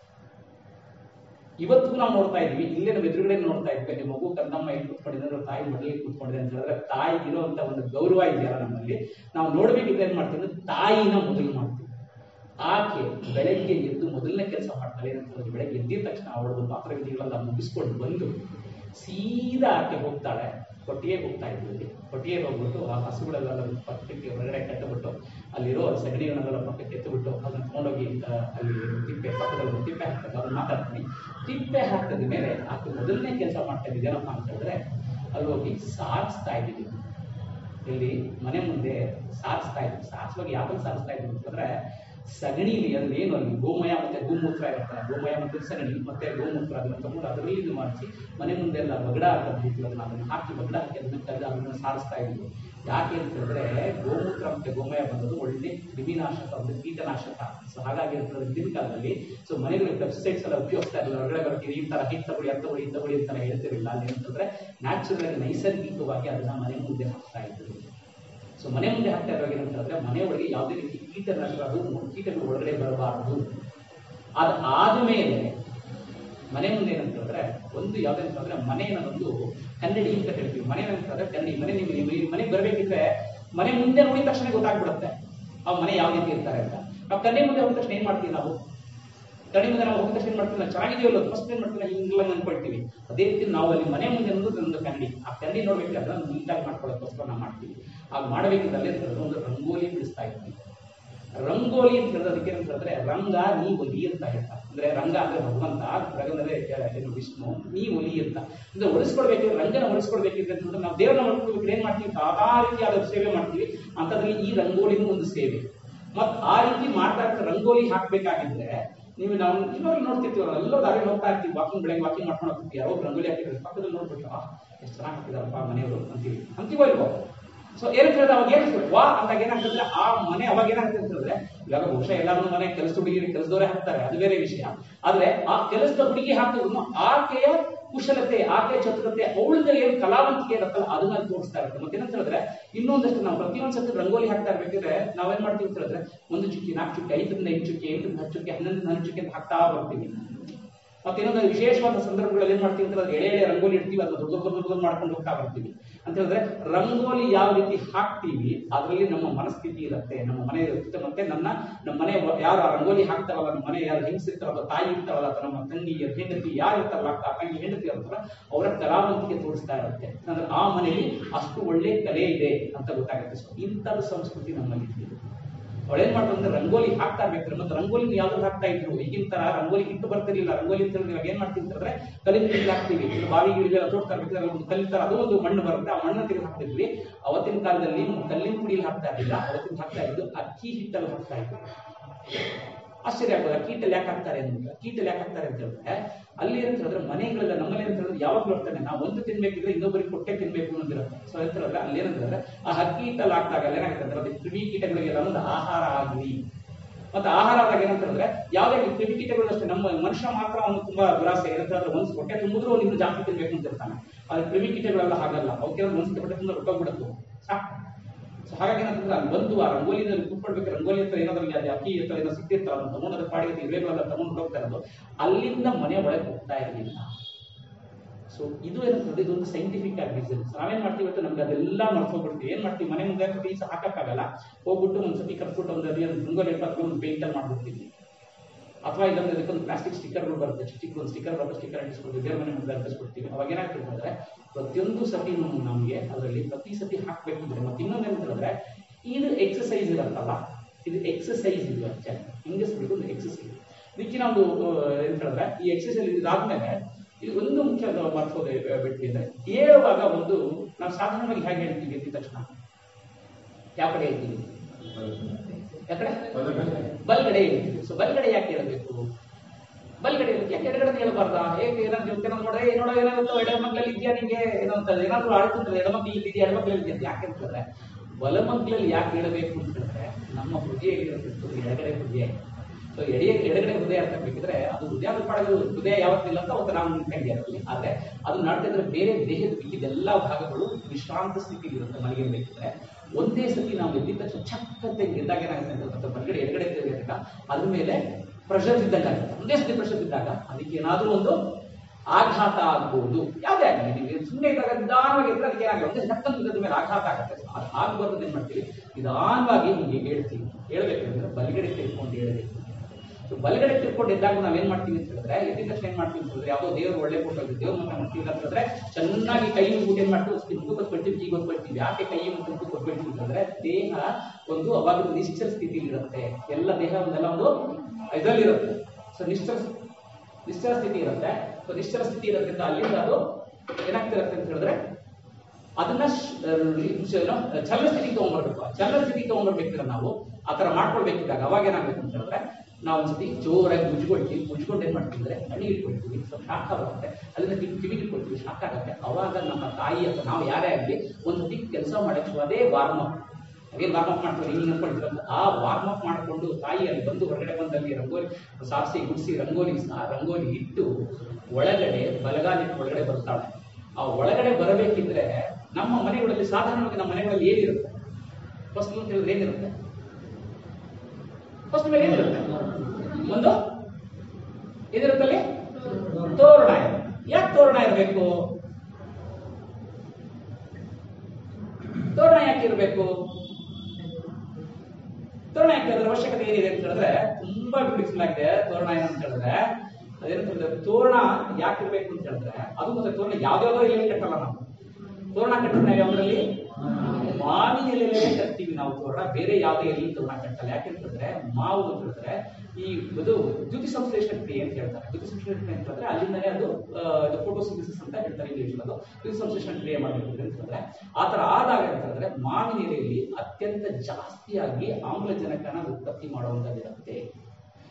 ಇವತ್ತು ನಾವು ನೋಡ್ತಾ ಇದ್ವಿ ಇಲ್ಲೇ ನಮ್ಮ ಎದುರುಗಡೆ ನೋಡ್ತಾ ಇದ್ವಿ ನಿಮ್ಮ ಮಗು ಕಂದಮ್ಮ ಎಲ್ಲಿ ಕೂತ್ಕೊಂಡಿದ್ರೆ ತಾಯಿ ಮಡಲಿ ಕೂತ್ಕೊಂಡಿದೆ ಅಂತ ಹೇಳಿದ್ರೆ ತಾಯಿ ಇರುವಂತ ಒಂದು ಗೌರವ ಇದೆಯಲ್ಲ ನಮ್ಮಲ್ಲಿ ನಾವು ನೋಡ್ಬೇಕಿದ್ರೆ ಏನ್ ಮಾಡ್ತೀವಿ ಅಂದ್ರೆ ತಾಯಿನ ಮೊದಲು ಮಾಡ್ತೀವಿ ಆಕೆ ಬೆಳಗ್ಗೆ ಎದ್ದು ಮೊದಲನೇ ಕೆಲಸ ಮಾಡ್ತಾಳೆ ಏನಂತ ಹೇಳಿದ್ರೆ ಬೆಳಗ್ಗೆ ಎದ್ದಿದ ತಕ್ಷಣ ಅವಳದು ಪಾತ್ರ ವಿಧಿಗಳೆಲ್ಲ ಮುಗಿಸ್ಕೊಂಡು ಬಂದು ಸೀದಾ ಆಕೆ ಹೋಗ್ತಾಳೆ ಕೊಟ್ಟಿಗೆ ಹೋಗ್ತಾ ಇದ್ವಿ ಕೊಟ್ಟಿಗೆ ಹೋಗ್ಬಿಟ್ಟು ಆ ಹಸುಗಳೆಲ್ಲ ಪಕ್ಕಕ್ಕೆ ಹೊರಗಡೆ ಕಟ್ಟಬಿಟ್ಟು ಅಲ್ಲಿರೋ ಸಗಣಿಗಳನ್ನೆಲ್ಲ ಪಕ್ಕಕ್ಕೆ ಎತ್ತುಬಿಟ್ಟು ಅದನ್ನ ತಗೊಂಡೋಗಿ ಆ, ಅಲ್ಲಿ ತಿಪ್ಪೆ ಪಕ್ಕದಲ್ಲಿ ಒಂದು ತಿಪ್ಪೆ ಹಾಕ್ತಾರೆ ಅದನ್ನ ಮಾತಾಡ್ತೀನಿ ತಿಪ್ಪೆ ಹಾಕಿದ ಮೇಲೆ ಆಕೆ ಮೊದಲನೇ ಕೆಲಸ ಮಾಡ್ತಾ ಇದ್ದಿದ್ದು ಏನಪ್ಪ ಅಂತ ಹೇಳಿದ್ರೆ ಅಲ್ಲಿ ಹೋಗಿ ಸಾರಿಸ್ತಾ ಇದ್ದೀವಿ ಇಲ್ಲಿ ಮನೆ ಮುಂದೆ ಸಾರಿಸ್ತಾ ಇದ್ವಿ ಸಾರಿಸುವಾಗ ಯಾವ್ದು ಸಾರಿಸ್ತಾ ಇದ್ವಿ ಅಂತಂದ್ರೆ ಸಗಣಿಲಿ ಅಲ್ಲಿ ಏನು ಅಲ್ಲಿ ಗೋಮಯ ಮತ್ತೆ ಗೋಮೂತ್ರ ಇರುತ್ತಲ್ಲ ಗೋಮಯ ಮತ್ತೆ ಸಗಣಿ ಮತ್ತೆ ಗೋಮೂತ್ರ ಅದನ್ನ ತಗೊಂಡು ಅದರಲ್ಲಿ ಇದು ಮಾಡಿಸಿ ಮನೆ ಮುಂದೆ ಎಲ್ಲ ಬಗಡ ಅಂತ ಹೇಳ್ತೀವಿ ಅದನ್ನ ಅದನ್ನ ಹಾಕಿ ಬಗಡ ಹಾಕಿ ಅದನ್ನ ಕರೆದು ಅದನ್ನ ಸಾರಿಸ್ತಾ ಇದ್ವಿ ಯಾಕೆ ಅಂತ ಹೇಳಿದ್ರೆ ಗೋಮೂತ್ರ ಮತ್ತೆ ಗೋಮಯ ಬಂದದ್ದು ಒಳ್ಳೆ ಕ್ರಿಮಿನಾಶಕ ಒಂದು ಕೀಟನಾಶಕ ಸೊ ಹಾಗಾಗಿ ಅಂತ ಹೇಳಿದ್ರೆ ಹಿಂದಿನ ಕಾಲದಲ್ಲಿ ಸೊ ಮನೆಗಳು ವೆಬ್ಸೈಟ್ಸ್ ಎಲ್ಲ ಉಪಯೋಗಿಸ್ತಾ ಇರಲಿಲ್ಲ ಹೊರಗಡೆ ಬರ್ತೀವಿ ಈ ತರ ಹಿಟ್ ತಗೊಳ್ಳಿ ಅದು ತಗೊಳ್ಳಿ ಇದು ತಗೊಳ್ಳಿ ಅಂತ ಹೇಳ್ತಿರಲಿಲ್ಲ ಅಲ್ಲಿ ಅಂತಂದ್ರೆ ನ್ಯಾಚುರಲ್ ಆಗಿ ನೈಸರ್ಗಿಕವಾಗಿ ಅದನ್ನ ಮನೆ ಮುಂದೆ ಹಾಕ್ತಾ ಇದ್ರು ಸೊ ಮನೆ ಮುಂದೆ ಹಾಕ್ತಾ ಇರುವಾಗ ಏನಂತ ಹೇಳಿದ್ರೆ ಮನೆ ಒಳಗೆ ಯಾವುದೇ ರೀತಿ ಕೀಟನಾಶಕ ಅದು ಕೀಟಗಳು ಒಳಗಡೆ ಬರಬಾರದು ಅದು ಆದ್ಮೇಲೆ ಮನೆ ಮುಂದೆ ಏನಂತ ಹೇಳಿದ್ರೆ ಒಂದು ಯಾವ್ದು ಅಂತ ಹೇಳಿದ್ರೆ ಮನೆ ಅನ್ನೋದೊಂದು ಕನ್ನಡಿ ಅಂತ ಹೇಳ್ತೀವಿ ಮನೆ ಅಂತ ಹೇಳಿದ್ರೆ ಕನ್ನಡಿ ಮನೆ ನೀವು ನೀವು ಮನೆಗೆ ಬರ್ಬೇಕಿದ್ರೆ ಮನೆ ಮುಂದೆ ನೋಡಿದ ತಕ್ಷಣ ಗೊತ್ತಾಗ್ಬಿಡುತ್ತೆ ಆ ಮನೆ ಯಾವ ರೀತಿ ಇರ್ತಾರೆ ಅಂತ ನಾವು ಕನ್ನಡಿ ಮುಂದೆ ಹೋದ ತಕ್ಷಣ ಏನ್ ಮಾಡ್ತೀವಿ ನಾವು ಕನ್ನಡಿ ಮುಂದೆ ನಾವು ಹೋದ ತಕ್ಷಣ ಏನ್ ಮಾಡ್ತೀವಿ ನಾವು ಚೆನ್ನಾಗಿದೆಯಲ್ಲ ಫಸ್ಟ್ ಏನ್ ಮಾಡ್ತೀವಿ ಹಿಂಗೆಲ್ಲ ಅನ್ಕೊಳ್ತೀವಿ ಅದೇ ರೀತಿ ನಾವು ಅಲ್ಲಿ ಮನೆ ಮುಂದೆ ಅನ್ನೋದು ಒಂದು ಕನ್ನಡಿ ಆ ಕನ್ನಡಿ ನೋಡ್ಬೇಕಾದ್ರೆ ಅದನ್ನ ನೀಟಾಗಿ ಮಾಡ್ಕೊಳ್ಳೋದಕ್ಕೋಸ್ಕರ ನಾವು ಮಾಡ್ತೀವಿ ಆಗ ಮಾಡಬೇಕಿದ್ರೆ ಅಲ್ಲೇ ಅಂತಂದ್ರೆ ಒಂದು ರಂಗೋಲಿ ಬಿಡಿಸ್ತಾ ಇದ್ವಿ ರಂಗೋಲಿ ಅಂತ ಹೇಳಿದ್ರೆ ಅದಕ್ಕೆ ಏನಂತ ಹೇಳಿದ್ರೆ ರಂಗ ನೀ ಒಲಿ ಅಂತ ಹೇಳ್ತಾರೆ ಅಂದ್ರೆ ರಂಗ ಅಂದ್ರೆ ಭಗವಂತ ರಂಗ ಅಂದ್ರೆ ಆ, ಏನು ವಿಷ್ಣು ನೀ ಒಲಿ ಅಂತ ಅಂದ್ರೆ ಒಲಿಸ್ಕೊಡ್ಬೇಕಿದ್ರೆ ರಂಗನ ಒಲಿಸ್ಕೊಡ್ಬೇಕಿದ್ರೆ ಅಂತಂದ್ರೆ ನಾವು ದೇವರನ್ನ ಒಲಿಸ್ಕೊಡ್ಬೇಕು ಏನ್ ಮಾಡ್ತೀವಿ ಆ ರೀತಿಯಾದ ಸೇವೆ ಮಾಡ್ತೀವಿ ಅಂತದ್ರಲ್ಲಿ ಈ ರಂಗೋಲಿನೂ ಒಂದು ಸೇವೆ ಮತ್ ಆ ರೀತಿ ಮಾಡ್ತಾ ಇರ್ತಾರೆ ರಂಗೋಲಿ ಹಾಕ್ಬೇಕಾಗಿದ್ರೆ ನೀವು ನಾವು ಇವಾಗ ನೋಡ್ತಿರ್ತೀವಲ್ಲ ಎಲ್ಲೋ ದಾರಿ ಹೋಗ್ತಾ ಇರ್ತೀವಿ ವಾಕಿಂಗ್ ಬೆಳಗ್ಗೆ ವಾಕಿಂಗ್ ಮಾಡ್ಕೊಂಡು ಹೋಗ್ತೀವಿ ಯಾರೋ ಒಬ್ರು ರಂಗೋಲಿ ಹಾಕಿದ್ರೆ ಪಕ್ಕದಲ್ಲಿ ನೋಡ್ಬಿಟ್ಟು ಆ ಎಷ್ಟು ಚೆನ್ನಾಗಿ ಹಾಕಿದಾರಪ್ಪ ಮನೆಯವರು ಅಂತೀವಿ ಅಂತೀವೋ ಇಲ್ವೋ ಸೊ ಏನಂತ ಹೇಳಿದ್ರೆ ಅವಾಗ ಏನಾಗ್ತದೆ ವಾ ಅಂದಾಗ ಏನಾಗ್ತದೆ ಆ ಮನೆ ಅವಾಗ ಏನಾಗ್ತದೆ ಅಂತ ಹೇಳಿದ್ರೆ ಇವಾಗ ಬಹುಶಃ ಎಲ್ಲಾರು ಮನೆ ಕೆಲಸ ಹುಡುಗಿ ಕೆಲಸದವರೇ ಹಾಕ್ತಾರೆ ಅದು ಬೇರೆ ವಿಷಯ ಆದ್ರೆ ಆ ಕೆಲಸದ ಹುಡುಗಿ ಹಾಕಿದ್ರು ಆಕೆಯ ಕುಶಲತೆ ಆಕೆಯ ಚತುರತೆ ಅವಳದ ಏನ್ ಕಲಾವಂತಿಕೆ ಇರುತ್ತಲ್ಲ ಅದನ್ನ ತೋರಿಸ್ತಾ ಇರುತ್ತೆ ಮತ್ತೆ ಏನಂತ ಹೇಳಿದ್ರೆ ಇನ್ನೊಂದಷ್ಟು ನಾವು ಪ್ರತಿಯೊಂದು ಸತಿ ರಂಗೋಲಿ ಹಾಕ್ತಾ ಇರ್ಬೇಕಾದ್ರೆ ನಾವೇನ್ ಮಾಡ್ತೀವಿ ಅಂತ ಹೇಳಿದ್ರೆ ಒಂದು ಚುಕ್ಕಿ ನಾಲ್ಕು ಚುಕ್ಕಿ ಐದರಿಂದ ಐದು ಚುಕ್ಕಿ ಎಂಟರಿಂದ ಹತ್ತು ಚುಕ್ಕಿ ಹನ್ನೊಂದರಿಂದ ಹನ್ನೊಂದು ಚುಕ್ಕಿ ಅಂತ ಹಾಕ್ತಾ ಬರ್ತೀವಿ ಮತ್ತೆ ಇನ್ನೊಂದು ವಿಶೇಷವಾದ ಸಂದರ್ಭಗಳಲ್ಲಿ ಏನ್ ಮಾಡ್ತೀವಿ ಅಂತ ಹೇಳಿದ್ರೆ ಎಳೆ ಎಳೆ ರಂಗೋಲಿ ಇಡ್ತೀವಿ ಅದನ್ನ ದೊಡ್ಡ ದೊಡ್ಡ ದೊಡ್ಡ ಮಾಡ್ಕೊಂಡು ಹೋಗ್ತಾ ಬರ್ತೀವಿ ಅಂತ ಹೇಳಿದ್ರೆ ರಂಗೋಲಿ ಯಾವ ರೀತಿ ಹಾಕ್ತೀವಿ ಅದರಲ್ಲಿ ನಮ್ಮ ಮನಸ್ಥಿತಿ ಇರುತ್ತೆ ನಮ್ಮ ಮನೆ ಇರುತ್ತೆ ಮತ್ತೆ ನನ್ನ ನಮ್ಮ ಮನೆ ಯಾರು ಆ ರಂಗೋಲಿ ಹಾಕ್ತಾರಲ್ಲ ನಮ್ಮ ಮನೆ ಯಾರು ಹೆಂಗಸಿರ್ತಾರಲ್ಲ ತಾಯಿ ಇರ್ತಾರಲ್ಲ ಅಥವಾ ನಮ್ಮ ತಂಗಿ ಹೆಂಡತಿ ಯಾರು ಇರ್ತಾರಲ್ಲ ಅಕ್ಕ ತಂಗಿ ಹೆಂಡತಿ ಇರ್ತಾರಲ್ಲ ಅವರ ಕಲಾವಂತಿಕೆ ತೋರಿಸ್ತಾ ಇರುತ್ತೆ ಅಂದ್ರೆ ಆ ಮನೆಯಲ್ಲಿ ಅಷ್ಟು ಒಳ್ಳೆ ಕಲೆ ಇದೆ ಅಂತ ಗೊತ್ತಾಗುತ್ತೆ ಸೊ ಇಂಥದ್ದು ಸಂಸ್ಕೃತಿ ನಮ್ಮಲ್ಲಿ ಇದೆ ಅವಳೇನ್ ಮಾಡ್ತಾರೆ ಅಂದ್ರೆ ರಂಗೋಲಿ ಹಾಕ್ತಾ ಇರ್ಬೇಕು ಮತ್ತೆ ರಂಗೋಲಿ ಯಾವ್ದು ಹಾಕ್ತಾ ಇದ್ರು ಈಗಿನ ತರ ರಂಗೋಲಿ ಹಿಟ್ಟು ಬರ್ತಿರ್ಲಿಲ್ಲ ರಂಗೋಲಿ ಅಂತ ಹೇಳಿದ್ರೆ ಇವಾಗ ಏನ್ ಮಾಡ್ತೀವಿ ಅಂತಂದ್ರೆ ಕಲ್ಲಿನ ಪುಡಿ ಹಾಕ್ತೀವಿ ಇಲ್ಲ ಬಾವಿ ಗಿಳಿಗೆಲ್ಲ ತೋಡ್ತಾ ಇರ್ಬೇಕಾದ್ರೆ ಒಂದು ಕಲ್ಲಿನ ತರ ಅದು ಒಂದು ಮಣ್ಣು ಬರುತ್ತೆ ಆ ಮಣ್ಣು ತೆಗೆದು ಹಾಕ್ತಿದ್ವಿ ಅವತ್ತಿನ ಕಾಲದಲ್ಲಿ ಕಲ್ಲಿನ ಪುಡಿಯಲ್ಲಿ ಹಾಕ್ತಾ ಇರಲಿಲ್ಲ ಅವತ್ತಿನ ಹಾಕ್ತಾ ಇದ್ದು ಅಕ್ಕಿ ಹಿಟ್ಟಲ್ಲಿ ಹಾಕ್ತಾ ಇದ್ರು ಆಶ್ಚರ್ಯ ಆಗ್ಬೋದು ಅಕ್ಕಿ ಹಿಟ್ಟಲ್ಲಿ ಯಾಕೆ ಹಾಕ್ತಾರೆ ಅಂತ ಅಕ್ಕಿ ಹಿಟ್ಟಲ್ಲಿ ಯಾಕೆ ಹಾಕ್ತಾರೆ ಅಂತ ಹೇಳಿದ್ರೆ ಅಲ್ಲಿ ಅಂತ ಹೇಳಿದ್ರೆ ಮನೆಗಳೆಲ್ಲ ನಮ್ಮಲ್ಲಿ ಅಂತ ಹೇಳಿದ್ರೆ ಯಾವಾಗಲೂ ಇರ್ತಾನೆ ನಾವು ಒಂದು ತಿನ್ಬೇಕಿದ್ರೆ ಇನ್ನೊಬ್ಬರಿಗೆ ಕೊಟ್ಟೆ ತಿನ್ಬೇಕು ಅನ್ನೋದಿರುತ್ತೆ ಸೊ ಅಂತ ಹೇಳಿದ್ರೆ ಅಲ್ಲಿ ಏನಂತಂದ್ರೆ ಆ ಅಕ್ಕಿ ಹಿಟ್ಟಲ್ಲಿ ಹಾಕ್ದಾಗ ಅಲ್ಲಿ ಏನಾಗುತ್ತೆ ಅಂದ್ರೆ ಅದು ಕ್ರಿಮಿ ಕೀಟಗಳಿಗೆಲ್ಲ ಒಂದು ಆಹಾರ ಆಗಲಿ ಮತ್ತೆ ಆಹಾರ ಆದಾಗ ಏನಂತ ಹೇಳಿದ್ರೆ ಯಾವುದೇ ಕ್ರಿಮಿ ಕೀಟಗಳು ಅಷ್ಟೇ ನಮ್ಮ ಮನುಷ್ಯ ಮಾತ್ರ ಅವನು ತುಂಬಾ ದುರಾಸೆ ಏನಂತ ಹೇಳಿದ್ರೆ ಒಂದು ಹೊಟ್ಟೆ ತುಂಬಿದ್ರು ಅವ್ನು ಇನ್ನೂ ಜಾಸ್ತಿ ತಿನ್ಬೇಕು ಅಂತ ಇರ್ತಾನೆ ಆದ್ರೆ ಕ್ರಿಮಿ ಕೀಟಗಳೆಲ್ಲ ಹಾಗಲ್ಲ ಅವಕ್ಕೆ ಒಂದು ಹೊಟ್ಟೆ ತುಂಬ ರೊಕ್ಕೋಗ್ಬಿಡುತ್ತೆ ಸಾಕು ಸೊ ಹಾಗಾಗಿ ಏನಂತಂದ್ರೆ ಅಲ್ಲಿ ಬಂದು ಆ ರಂಗೋಲಿನಲ್ಲಿ ಕೂತ್ಕೊಳ್ಬೇಕು ರಂಗೋಲಿ ಹತ್ರ ಏನಾದ್ರಲ್ಲಿ ಅದು ಅಕ್ಕಿ ಹತ್ರ ಏನೋ ಸಿಕ್ತಿರ್ತಾರ ಅದನ್ನ ತಗೊಂಡು ಅದ್ರ ಪಾಡಿಗೆ ಇವೆಗಳೆಲ್ಲ ತಗೊಂಡು ಹೋಗ್ತಾ ಇರೋದು ಅಲ್ಲಿಂದ ಮನೆ ಒಳಗೆ ಹೋಗ್ತಾ ಇರಲಿಲ್ಲ ಸೊ ಇದು ಏನಂತಂದ್ರೆ ಇದೊಂದು ಸೈಂಟಿಫಿಕ್ ಆಗಿ ರೀಸನ್ ನಾವೇನ್ ಮಾಡ್ತೀವಿ ಇವತ್ತು ನಮ್ಗೆ ಅದೆಲ್ಲ ಮರ್ಸೋಗ್ಬಿಡ್ತೀವಿ ಏನ್ ಮಾಡ್ತೀವಿ ಮನೆ ಮುಂದೆ ಪೀಸ್ ಹಾಕಕ್ಕಾಗಲ್ಲ ಹೋಗ್ಬಿಟ್ಟು ಒಂದ್ಸತಿ ಕರ್ಸ್ಬಿಟ್ಟು ಒಂದು ಅದೇ ಒಂದು ರಂಗೋಲಿ ಇರ್ಬೇಕು ಒಂದು ಪೇಂಟ್ ಅಲ್ಲಿ ಮಾಡ್ಬಿಡ್ತೀವಿ ಅಥವಾ ಇಲ್ಲಂದ್ರೆ ಅದಕ್ಕೊಂದು ಪ್ಲಾಸ್ಟಿಕ್ ಸ್ಟಿಕ್ಕರ್ಗಳು ಬರುತ್ತೆ ಚಿಕ್ಕ ಒಂದು ಸ್ಟಿಕ್ಕರ್ ಬರುತ್ತೆ ಸ್ಟಿಕ್ಕರ್ ಅಂಟಿಸ್ಕೊಡ್ತೀವಿ ದೇವ್ರ ಮನೆ ಮುಂದೆ ಅಂಟಿಸ್ಕೊಡ್ತೀವಿ ಅವಾಗ ಏನಾಗ್ತದೆ ಅಂದ್ರೆ ಪ್ರತಿಯೊಂದು ಸತಿ ನಮಗೆ ಅದರಲ್ಲಿ ಪ್ರತಿ ಸತಿ ಹಾಕ್ಬೇಕಿದ್ರೆ ಮತ್ತೆ ಇನ್ನೊಂದು ಏನಂತ ಹೇಳಿದ್ರೆ ಇದು ಎಕ್ಸಸೈಸ್ ಇರುತ್ತಲ್ಲ ಇದು ಎಕ್ಸಸೈಸ್ ಇದು ಆಕ್ಚುಲಿ ಇಂಗ್ಲಿಷ್ ಒಂದು ಎಕ್ಸಸೈಸ್ ಇದಕ್ಕಿನ ಒಂದು ಎಂತ ಹೇಳಿದ್ರೆ ಈ ಎಕ್ಸಸೈಸ್ ಇದಾದ್ಮೇಲೆ ಇದು ಒಂದು ಮುಖ್ಯ ಮರ್ಸೋದು ಬಿಟ್ವಿ ಅಂದ್ರೆ ಹೇಳುವಾಗ ಒಂದು ನಾವು ಸಾಧಾರಣವಾಗಿ ಹೇಗೆ ಹೇಳ್ತೀವಿ ಎದ್ದ ತಕ್ಷಣ ಯಾವ ಕಡೆ ಹೇಳ್ತೀವಿ ಯಾವ ಕಡೆ ಬಲ್ಗಡೆ ಹೇಳ್ತೀವಿ ಸೊ ಬಲ್ಗಡೆ ಯಾಕೆ ಹೇಳಬೇಕು ಬಲ್ಗಡೆ ಇರುತ್ತೆ ಯಾಕೆ ಎಡಗಡೆ ಹೇಳ್ಬಾರ್ದಾ ಹೇಗೆ ಏನಾದ್ರು ಇವತ್ತು ಏನಾದ್ರು ನೋಡ್ರೆ ನೋಡೋ ಏನಾಗುತ್ತೆ ಎಡಮಗ್ಲಲ್ಲಿ ಇದೆಯಾ ನಿಂಗೆ ಏನೋ ಅಂತ ಏನಾದ್ರು ಆಡ್ತಿದ್ರೆ ಎಡಮಗ್ಲಲ್ಲಿ ಇದೆಯಾ ಎಡಮಗ್ಲಲ್ಲಿ ಇದೆಯಾ ಅಂತ ಯಾಕೆ ಅಂತಂದ್ರೆ ಬಲಮಗ್ಲಲ್ಲಿ ಯಾಕೆ ಹೇಳಬೇಕು ಅಂತ ಹೇಳಿದ್ರೆ ನಮ್ಮ ಹೃದಯ ಇರುತ್ತೆ ಎಡಗಡೆ ಹೃದಯ ಸೊ ಎಡೆಯ ಎಡಗಡೆ ಹೃದಯ ಅಂತ ಬೇಕಿದ್ರೆ ಅದು ಹೃದಯ ಪಡೆದು ಹೃದಯ ಯಾವತ್ತಿಲ್ಲ ಅಂತ ಅವತ್ತು ನಾವು ನಿಂತ್ಕೊಂಡೆ ಅದರಲ್ಲಿ ಆದ್ರೆ ಅದು ನಡ್ತಿದ್ರೆ ಬೇರೆ ದೇಹದ ಮಿಕ್ಕಿದೆಲ್ಲ ಭಾಗಗಳು ವಿಶ್ರಾಂತ ಸ್ಥಿತಿಲಿ ಇರುತ್ತೆ ಮಲಗಿರ್ಬೇಕಿದ್ರೆ ಒಂದೇ ಸತಿ ನಾವು ಎದ್ದಿದ ತಕ್ಷಣ ಚಕ್ಕಂತ ಎದ್ದಾಗ ಏನಾಗುತ್ತೆ ಅಂತ ಗೊತ್ತಾ? ಹೊರಗಡೆ ಎಡಗಡೆ ತಿರುಗಿದಾಗ ಅದ್ರ ಮೇಲೆ ಪ್ರೆಷರ್ ಬಿದ್ದಾಗ ಆಗುತ್ತೆ ಒಂದೇ ಸತಿ ಪ್ರೆಷರ್ ಬಿದ್ದಾಗ ಅದಕ್ಕೆ ಏನಾದ್ರೂ ಒಂದು ಆಘಾತ ಆಗ್ಬೋದು ಯಾವುದೇ ಆಗಲಿ ನೀವು ಸುಮ್ಮನೆ ಇದ್ದಾಗ ನಿಧಾನವಾಗಿ ಇದ್ರೆ ಅದಕ್ಕೆ ಏನಾಗಲ್ಲ ಒಂದೇ ಟಕ್ಕಂತ ಬಿದ್ದದ ಮೇಲೆ ಆಘಾತ ಆಗುತ್ತೆ So ಅದು ಆಗ್ಬಾರ್ದು ಏನ್ ಮಾಡ್ತೀವಿ ನಿಧಾನವಾಗಿ ಹೀಗೆ ಹೇಳ್ತೀವಿ ಹೇಳ್ಬೇಕಂದ್ರೆ ಬಲಗಡೆ ತಿಳ್ಕೊಂಡು ಹೇಳ್ಬೇಕು ಸೊ ಬಲಗಡೆ ತಿಳ್ಕೊಂಡು ಇದ್ದಾಗ ನಾವೇನ್ ಮಾಡ್ತೀವಿ ಅಂತ ಹೇಳಿದ್ರೆ ಎದ್ದಿದ ತಕ್ಷಣ ಏನ್ ಮಾಡ್ತೀವಿ ಅಂತ ಹೇಳಿದ್ರೆ ಯಾವುದೋ ದೇವ್ರು ಒಳ್ಳೆ ಫೋಟೋ ಇದೆ ದೇವ್ರ ಮನೆ ಮಾಡ್ತೀವಿ ಅಂತ ಹೇಳಿದ್ರೆ ಚೆನ್ನಾಗಿ ಕೈ ಮುಗಿದು ಏನ್ ಮಾಡ್ತೀವಿ ಮುಖ ಕೊಟ್ಬಿಡ್ತೀವಿ ಕೀ ಕೊಟ್ಬಿಡ್ತೀವಿ ಯಾಕೆ ಕೈ ಮತ್ತು ಮುಖ ಕೊಟ್ಬಿಡ್ತೀವಿ ಅಂತಂದ್ರೆ ದೇಹ ಒಂದು ಅವಾಗ ಒಂದು ನಿಶ್ಚಲ ಸ್ಥಿತಿಲಿ ಇರುತ್ತೆ ಎಲ್ಲ ದೇಹ ಒಂದೆಲ್ಲ ಒಂದು ಇದರಲ್ಲಿರುತ್ತೆ ಸೊ ನಿಶ್ಚಲ ನಿಶ್ಚಲ ಸ್ಥಿತಿ ಇರುತ್ತೆ ಸೊ ನಿಶ್ಚಲ ಸ್ಥಿತಿ ಇರೋದ್ರಿಂದ ಅಲ್ಲಿಂದ ಅದು ಏನಾಗ್ತಿರುತ್ತೆ ಅಂತ ಹೇಳಿದ್ರೆ ಅದನ್ನ ಶ್- ಅಹ್ ಏನು, ಚಲನ ಸ್ಥಿತಿಗೆ ತಗೊಂಡ್ಬರ್ಬೇಕು ಆ ಚಲನ ಸ್ಥಿತಿಗೆ ತಗೊಂಡ್ಬರ್ಬೇಕಿದ್ರೆ ನಾವು ಆ ತರ ಮಾಡ್ಕೊಳ್ಬೇಕಿದ್ದಾಗ ಅವಾಗ ಏನಾಗ್ಬೇಕು ಅಂತ ಹೇಳಿದ್ರೆ ನಾವು ಒಂದ್ಸತಿ ಜೋರಾಗಿ ಮುಜ್ಕೊಳ್ತೀವಿ ಮುಜ್ಕೊಂಡು ಏನ್ ಮಾಡ್ತೀವಿ ಅಂದ್ರೆ ಹಣಿ ಇಟ್ಕೊಳ್ತೀವಿ ಸ್ವಲ್ಪ ಶಾಖ ಬರುತ್ತೆ ಅದನ್ನ ಕಿವಿ ಕಿವಿಗೆ ಇಟ್ಕೊಳ್ತೀವಿ ಶಾಖ ಆಗುತ್ತೆ ಅವಾಗ ನಮ್ಮ ತಾಯಿ ಅಥವಾ ನಾವು ಯಾರೇ ಆಗಲಿ ಒಂದ್ಸತಿ ಕೆಲಸ ಮಾಡಕ್ಕೆ ಅದೇ ವಾರ್ಮ್ ಅಪ್ ಅದೇ ವಾರ್ಮ್ ಅಪ್ ಮಾಡ್ತೀವಿ ಹಿಂಗೆ ಅನ್ಕೊಳ್ತೀವಿ ಆ ವಾರ್ಮ್ ಅಪ್ ಮಾಡಿಕೊಂಡು ತಾಯಿ ಅಲ್ಲಿ ಬಂದು ಹೊರಗಡೆ ಬಂದಲ್ಲಿ ರಂಗೋಲಿ ಸಾರಿಸಿ ಗುಡಿಸಿ ರಂಗೋಲಿ ಸಾ- ರಂಗೋಲಿ ಇಟ್ಟು ಒಳಗಡೆ ಬಲಗಾಲಿಟ್ಟು ಒಳಗಡೆ ಬರ್ತಾಳೆ ಆ ಒಳಗಡೆ ಬರಬೇಕಿದ್ರೆ ನಮ್ಮ ಮನೆಗಳಲ್ಲಿ ಸಾಧಾರಣವಾಗಿ ನಮ್ಮ ಮನೆಗಳಲ್ಲಿ ಏನಿರುತ್ತೆ ಫಸ್ಟ್ ಅಂತ ಹೇಳಿದ್ರೆ ಏನಿರುತ್ತೆ ಫಸ್ಟ್ ಮೇಲೆ ಏನಿರುತ್ತೆ ಒಂದು ಏನಿರುತ್ತಲ್ಲಿ ತೋರಣ ಇದೆ ಯಾಕೆ ತೋರಣ ಇರಬೇಕು ತೋರಣ ಯಾಕೆ ಇರಬೇಕು ತೋರಣ ಯಾಕೆ ಅದರ ಅವಶ್ಯಕತೆ ಏನಿದೆ ಅಂತ ಹೇಳಿದ್ರೆ ತುಂಬಾ ಬ್ಯೂಟಿಫುಲ್ ಆಗಿದೆ ತೋರಣ ಏನಂತ ಹೇಳಿದ್ರೆ ಅದೇನಂತ ಹೇಳಿದ್ರೆ ತೋರಣ ಯಾಕೆ ಇರ್ಬೇಕು ಅಂತ ಹೇಳಿದ್ರೆ ಅದು ಮತ್ತೆ ತೋರಣ ಯಾವ್ದಾವ್ದೋ ಎಲೆಯಲ್ಲಿ ಕಟ್ಟಲ್ಲ ನಾವು ತೋರಣ ಕಟ್ಟಿದ್ರೆ ನಾವು ಯಾವ್ದ್ರಲ್ಲಿ ಮಾವಿನ ಎಲೆಯಲ್ಲೇ ಕಟ್ತೀವಿ ನಾವು ತೋರಣ ಬೇರೆ ಯಾವುದೇ ಎಲ್ಲಿ ತೋರಣ ಕಟ್ಟಲ್ಲ ಯಾಕೆಂತ ಹೇಳಿದ್ರೆ ಮಾವು ಅಂತ ಹೇಳಿದ್ರೆ ಈ ಇದು ದ್ಯುತಿ ಸಂಶ್ಲೇಷಣ ಕ್ರಿಯೆ ಅಂತ ಹೇಳ್ತಾರೆ ದ್ಯುತಿ ಸಂಶ್ಲೇಷಣ ಕ್ರಿಯೆ ಅಂತ ಹೇಳಿದ್ರೆ ಅಲ್ಲಿಂದನೇ ಅದು ಫೋಟೋಸಿಂಥಸಿಸ್ ಅಂತ ಹೇಳ್ತಾರೆ ಇಂಗ್ಲಿಷ್ ಅದು ದ್ಯುತಿ ಸಂಶ್ಲೇಷಣ ಕ್ರಿಯೆ ಮಾಡಬೇಕು ಅಂತ ಹೇಳಿದ್ರೆ ಆ ತರ ಆದಾಗ ಅಂತ ಹೇಳಿದ್ರೆ ಮಾವಿನ ಎಲೆಯಲ್ಲಿ ಅತ್ಯಂತ ಜಾಸ್ತಿಯಾಗಿ ಆಮ್ಲಜನಕನ ಉತ್ಪತ್ತಿ ಮಾಡುವಂತದ್ದಿರುತ್ತೆ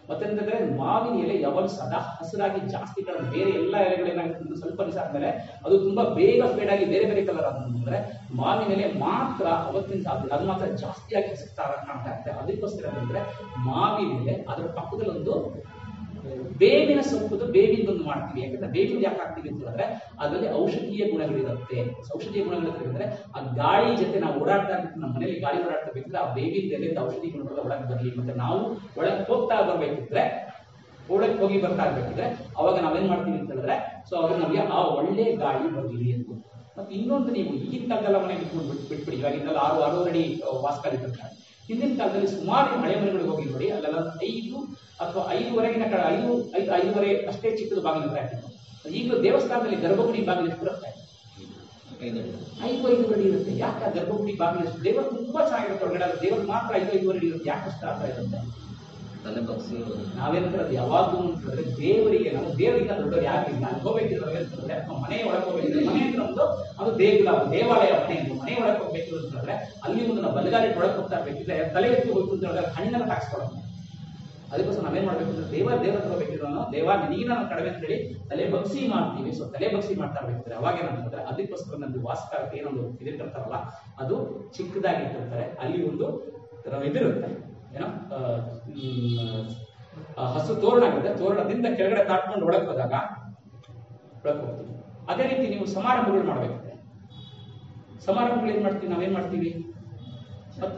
ಮತ್ತೇನಂತಂದ್ರೆ ಮಾವಿನ ಎಲೆ ಯಾವಾಗ ಸದಾ ಹಸಿರಾಗಿ ಜಾಸ್ತಿ ಕಲರ್ ಬೇರೆ ಎಲ್ಲ ಎಲೆಗಳೇನಾಗುತ್ತೆ ಅಂದ್ರೆ ಸ್ವಲ್ಪ ದಿವಸ ಆದ್ಮೇಲೆ ಅದು ತುಂಬಾ ಬೇಗ ಫೇಡ್ ಆಗಿ ಬೇರೆ ಬೇರೆ ಕಲರ್ ಅಂದ್ರೆ ಮಾವಿನ ಎಲೆ ಮಾತ್ರ ಅವತ್ತಿನ ಸಾಧ್ಯ ಅದು ಮಾತ್ರ ಜಾಸ್ತಿಯಾಗಿ ಹಸಿರು ಕಾಣ್ತಾ ಇರುತ್ತೆ ಅದಕ್ಕೋಸ್ಕರ ಅಂದ್ರೆ ಮಾವಿನ ಎಲೆ ಅದರ ಪಕ್ಕದಲ್ಲಿ ಒಂದು ಬೇವಿನ ಸೊಪ್ಪುದು ಬೇವಿಂದ ಒಂದು ಮಾಡ್ತೀವಿ ಯಾಕಂದ್ರೆ ಬೇವಿಂದ ಯಾಕೆ ಹಾಕ್ತೀವಿ ಅಂತ ಹೇಳಿದ್ರೆ ಅದರಲ್ಲಿ ಔಷಧೀಯ ಗುಣಗಳಿರುತ್ತೆ ಔಷಧೀಯ ಗುಣಗಳು ಅಂದ್ರೆ ಆ ಗಾಳಿ ಜೊತೆ ನಾವು ಓಡಾಡ್ತಾ ಇರ್ತೀವಿ ನಮ್ಮ ಮನೇಲಿ ಗಾಳಿ ಓಡಾಡ್ತಾ ಬೇಕಿದ್ರೆ ಆ ಬೇವಿನ ಎಲೆಯಿಂದ ಔಷಧಿ ಗುಣಗಳು ಒಳಗೆ ಬರಲಿ ಮತ್ತೆ ನಾವು ಒಳಗೆ ಹೋಗ್ತಾ ಬರ್ಬೇಕಿದ್ರೆ ಒಳಗೆ ಹೋಗಿ ಬರ್ತಾ ಇರ್ಬೇಕಿದ್ರೆ ಅವಾಗ ನಾವೇನ್ ಮಾಡ್ತೀವಿ ಅಂತ ಹೇಳಿದ್ರೆ ಸೊ ಅವಾಗ ನಮಗೆ ಆ ಒಳ್ಳೆ ಗಾಳಿ ಬರಲಿ ಅಂತ ಮತ್ತೆ ಇನ್ನೊಂದು ನೀವು ಈಗಿನ ಕಾಲದಲ್ಲ ಮನೆ ಬಿಟ್ಬಿಟ್ಟು ಬಿಟ್- ಬಿಟ್ಬಿಡಿ ಇವಾಗಿಂದಲ್ಲ ಆರು ಆರೂವರೆ ಅಡಿ ವಾಸ್ಕಾಲಿಟ್ಟಿರ್ತಾರೆ ಹಿಂದಿನ ಕಾಲದಲ್ಲಿ ಸುಮಾರು ಹಳೆ ಮನೆಗಳಿಗೆ ಹೋಗಿ ನೋಡಿ ಅಲ್ಲೆಲ್ಲ ಐದು ಅಥವಾ ಐದುವರೆಗಿನ ಕಡೆ ಐದು ಐದು ಐದುವರೆ ಅಷ್ಟೇ ಚಿಕ್ಕದು ಬಾಗಿಲು ಇರ್ತಾ ಈಗಲೂ ದೇವಸ್ಥಾನದಲ್ಲಿ ಗರ್ಭಗುಡಿ ಬಾಗಿಲು ಎಷ್ಟು ಬರುತ್ತೆ ಐದು ಐದು ಅಡಿ ಇರುತ್ತೆ ಯಾಕೆ ಆ ಗರ್ಭಗುಡಿ ಬಾಗಿಲು ಎಷ್ಟು ದೇವರು ತುಂಬಾ ಚೆನ್ನಾಗಿರುತ್ತೆ ಒಳಗಡೆ ಅದು ದೇವರು ಮಾತ್ರ ಐದು ಐದುವರೆ ಅಡಿ ಇರುತ್ತೆ ಯಾಕೆ ಅಷ್ಟು ಆಗ್ತಾ ಇರುತ್ತೆ ತಲೆ ಬಗ್ಸಿ ನಾವೇನ್ ಹೇಳೋದು ಯಾವಾಗ್ಲೂ ಅಂತಂದ್ರೆ ದೇವರಿಗೆ ನಾವು ದೇವರಿಂದ ದೊಡ್ಡವರು ಯಾರಿಲ್ಲ ಅಲ್ಲಿ ಹೋಗ್ಬೇಕಿದ್ರೆ ನಾವೇನಂತಂದ್ರೆ ನಮ್ಮ ಮನೆ ಒಳಗೆ ಹೋಗ್ಬೇಕಿದ್ರೆ ಮನೆ ಅಂದ್ರೆ ನಮ್ದು ಅದು ದೇಗುಲ ಅದು ದೇವಾಲಯ ಮನೆ ಇದು ಮನೆ ಒಳಗೆ ಹೋಗ್ಬೇಕು ಅಂತಂದ್ರೆ ಅಲ್ಲಿ ಒಂದು ನಾವು ಬಲಗಾಲಿ ಒಳಗೆ ಹೋಗ್ತಾ ಇರ್ಬೇಕಿದ್ರೆ ತಲೆ ಎತ್ತಿ ಹೋಗ್ತು ಅಂತ ಹೇಳಿದ್ರೆ ಹಣ್ಣನ್ನ ತಾಕ್ಸ್ಕೊಳ್ಳೋದು ಅದಕ್ಕೋಸ್ಕರ ನಾವೇನ್ ಮಾಡ್ಬೇಕು ಅಂದ್ರೆ ದೇವ ದೇವರ ಹತ್ರ ಹೋಗ್ಬೇಕಿದ್ರೆ ನಾವು ದೇವ ನಿನಗೆ ನಾನು ಕಡಿಮೆ ಅಂತ ಹೇಳಿ ತಲೆ ಬಗ್ಸಿ ಮಾಡ್ತೀವಿ ಸೊ ತಲೆ ಬಗ್ಸಿ ಮಾಡ್ತಾ ಇರ್ಬೇಕಿದ್ರೆ ಅವಾಗ ಏನಂತಂದ್ರೆ ಅದಕ್ಕೋಸ್ಕರ ನಂದು ವಾಸ್ಕಾರಕ್ಕೆ ಏನೊಂದು ಇದಿಟ್ಟಿರ್ತಾರಲ್ಲ ಅದು ಚಿಕ್ಕದಾಗಿ ಇಟ್ಟಿರ್ತಾರೆ ಅಲ್ಲಿ ಒಂದು ರ- ಇದಿರುತ್ತೆ ಏನೋ ಆ, ಹ್ಮ್, ಆ, ಹಸು ತೋರಣ ಆಗುತ್ತೆ ತೋರಣದಿಂದ ಕೆಳಗಡೆ ದಾಟ್ಕೊಂಡು ಒಳಗೆ ಹೋದಾಗ ಒಳಗೆ ಹೋಗ್ತೀವಿ ಅದೇ ರೀತಿ ನೀವು ಸಮಾರಂಭಗಳು ಮಾಡ್ಬೇಕಾದ್ರೆ ಸಮಾರಂಭಗಳು ಏನ್ ಮಾಡ್ತೀವಿ ನಾವೇನ್ ಮಾಡ್ತೀವಿ ಹತ್ತು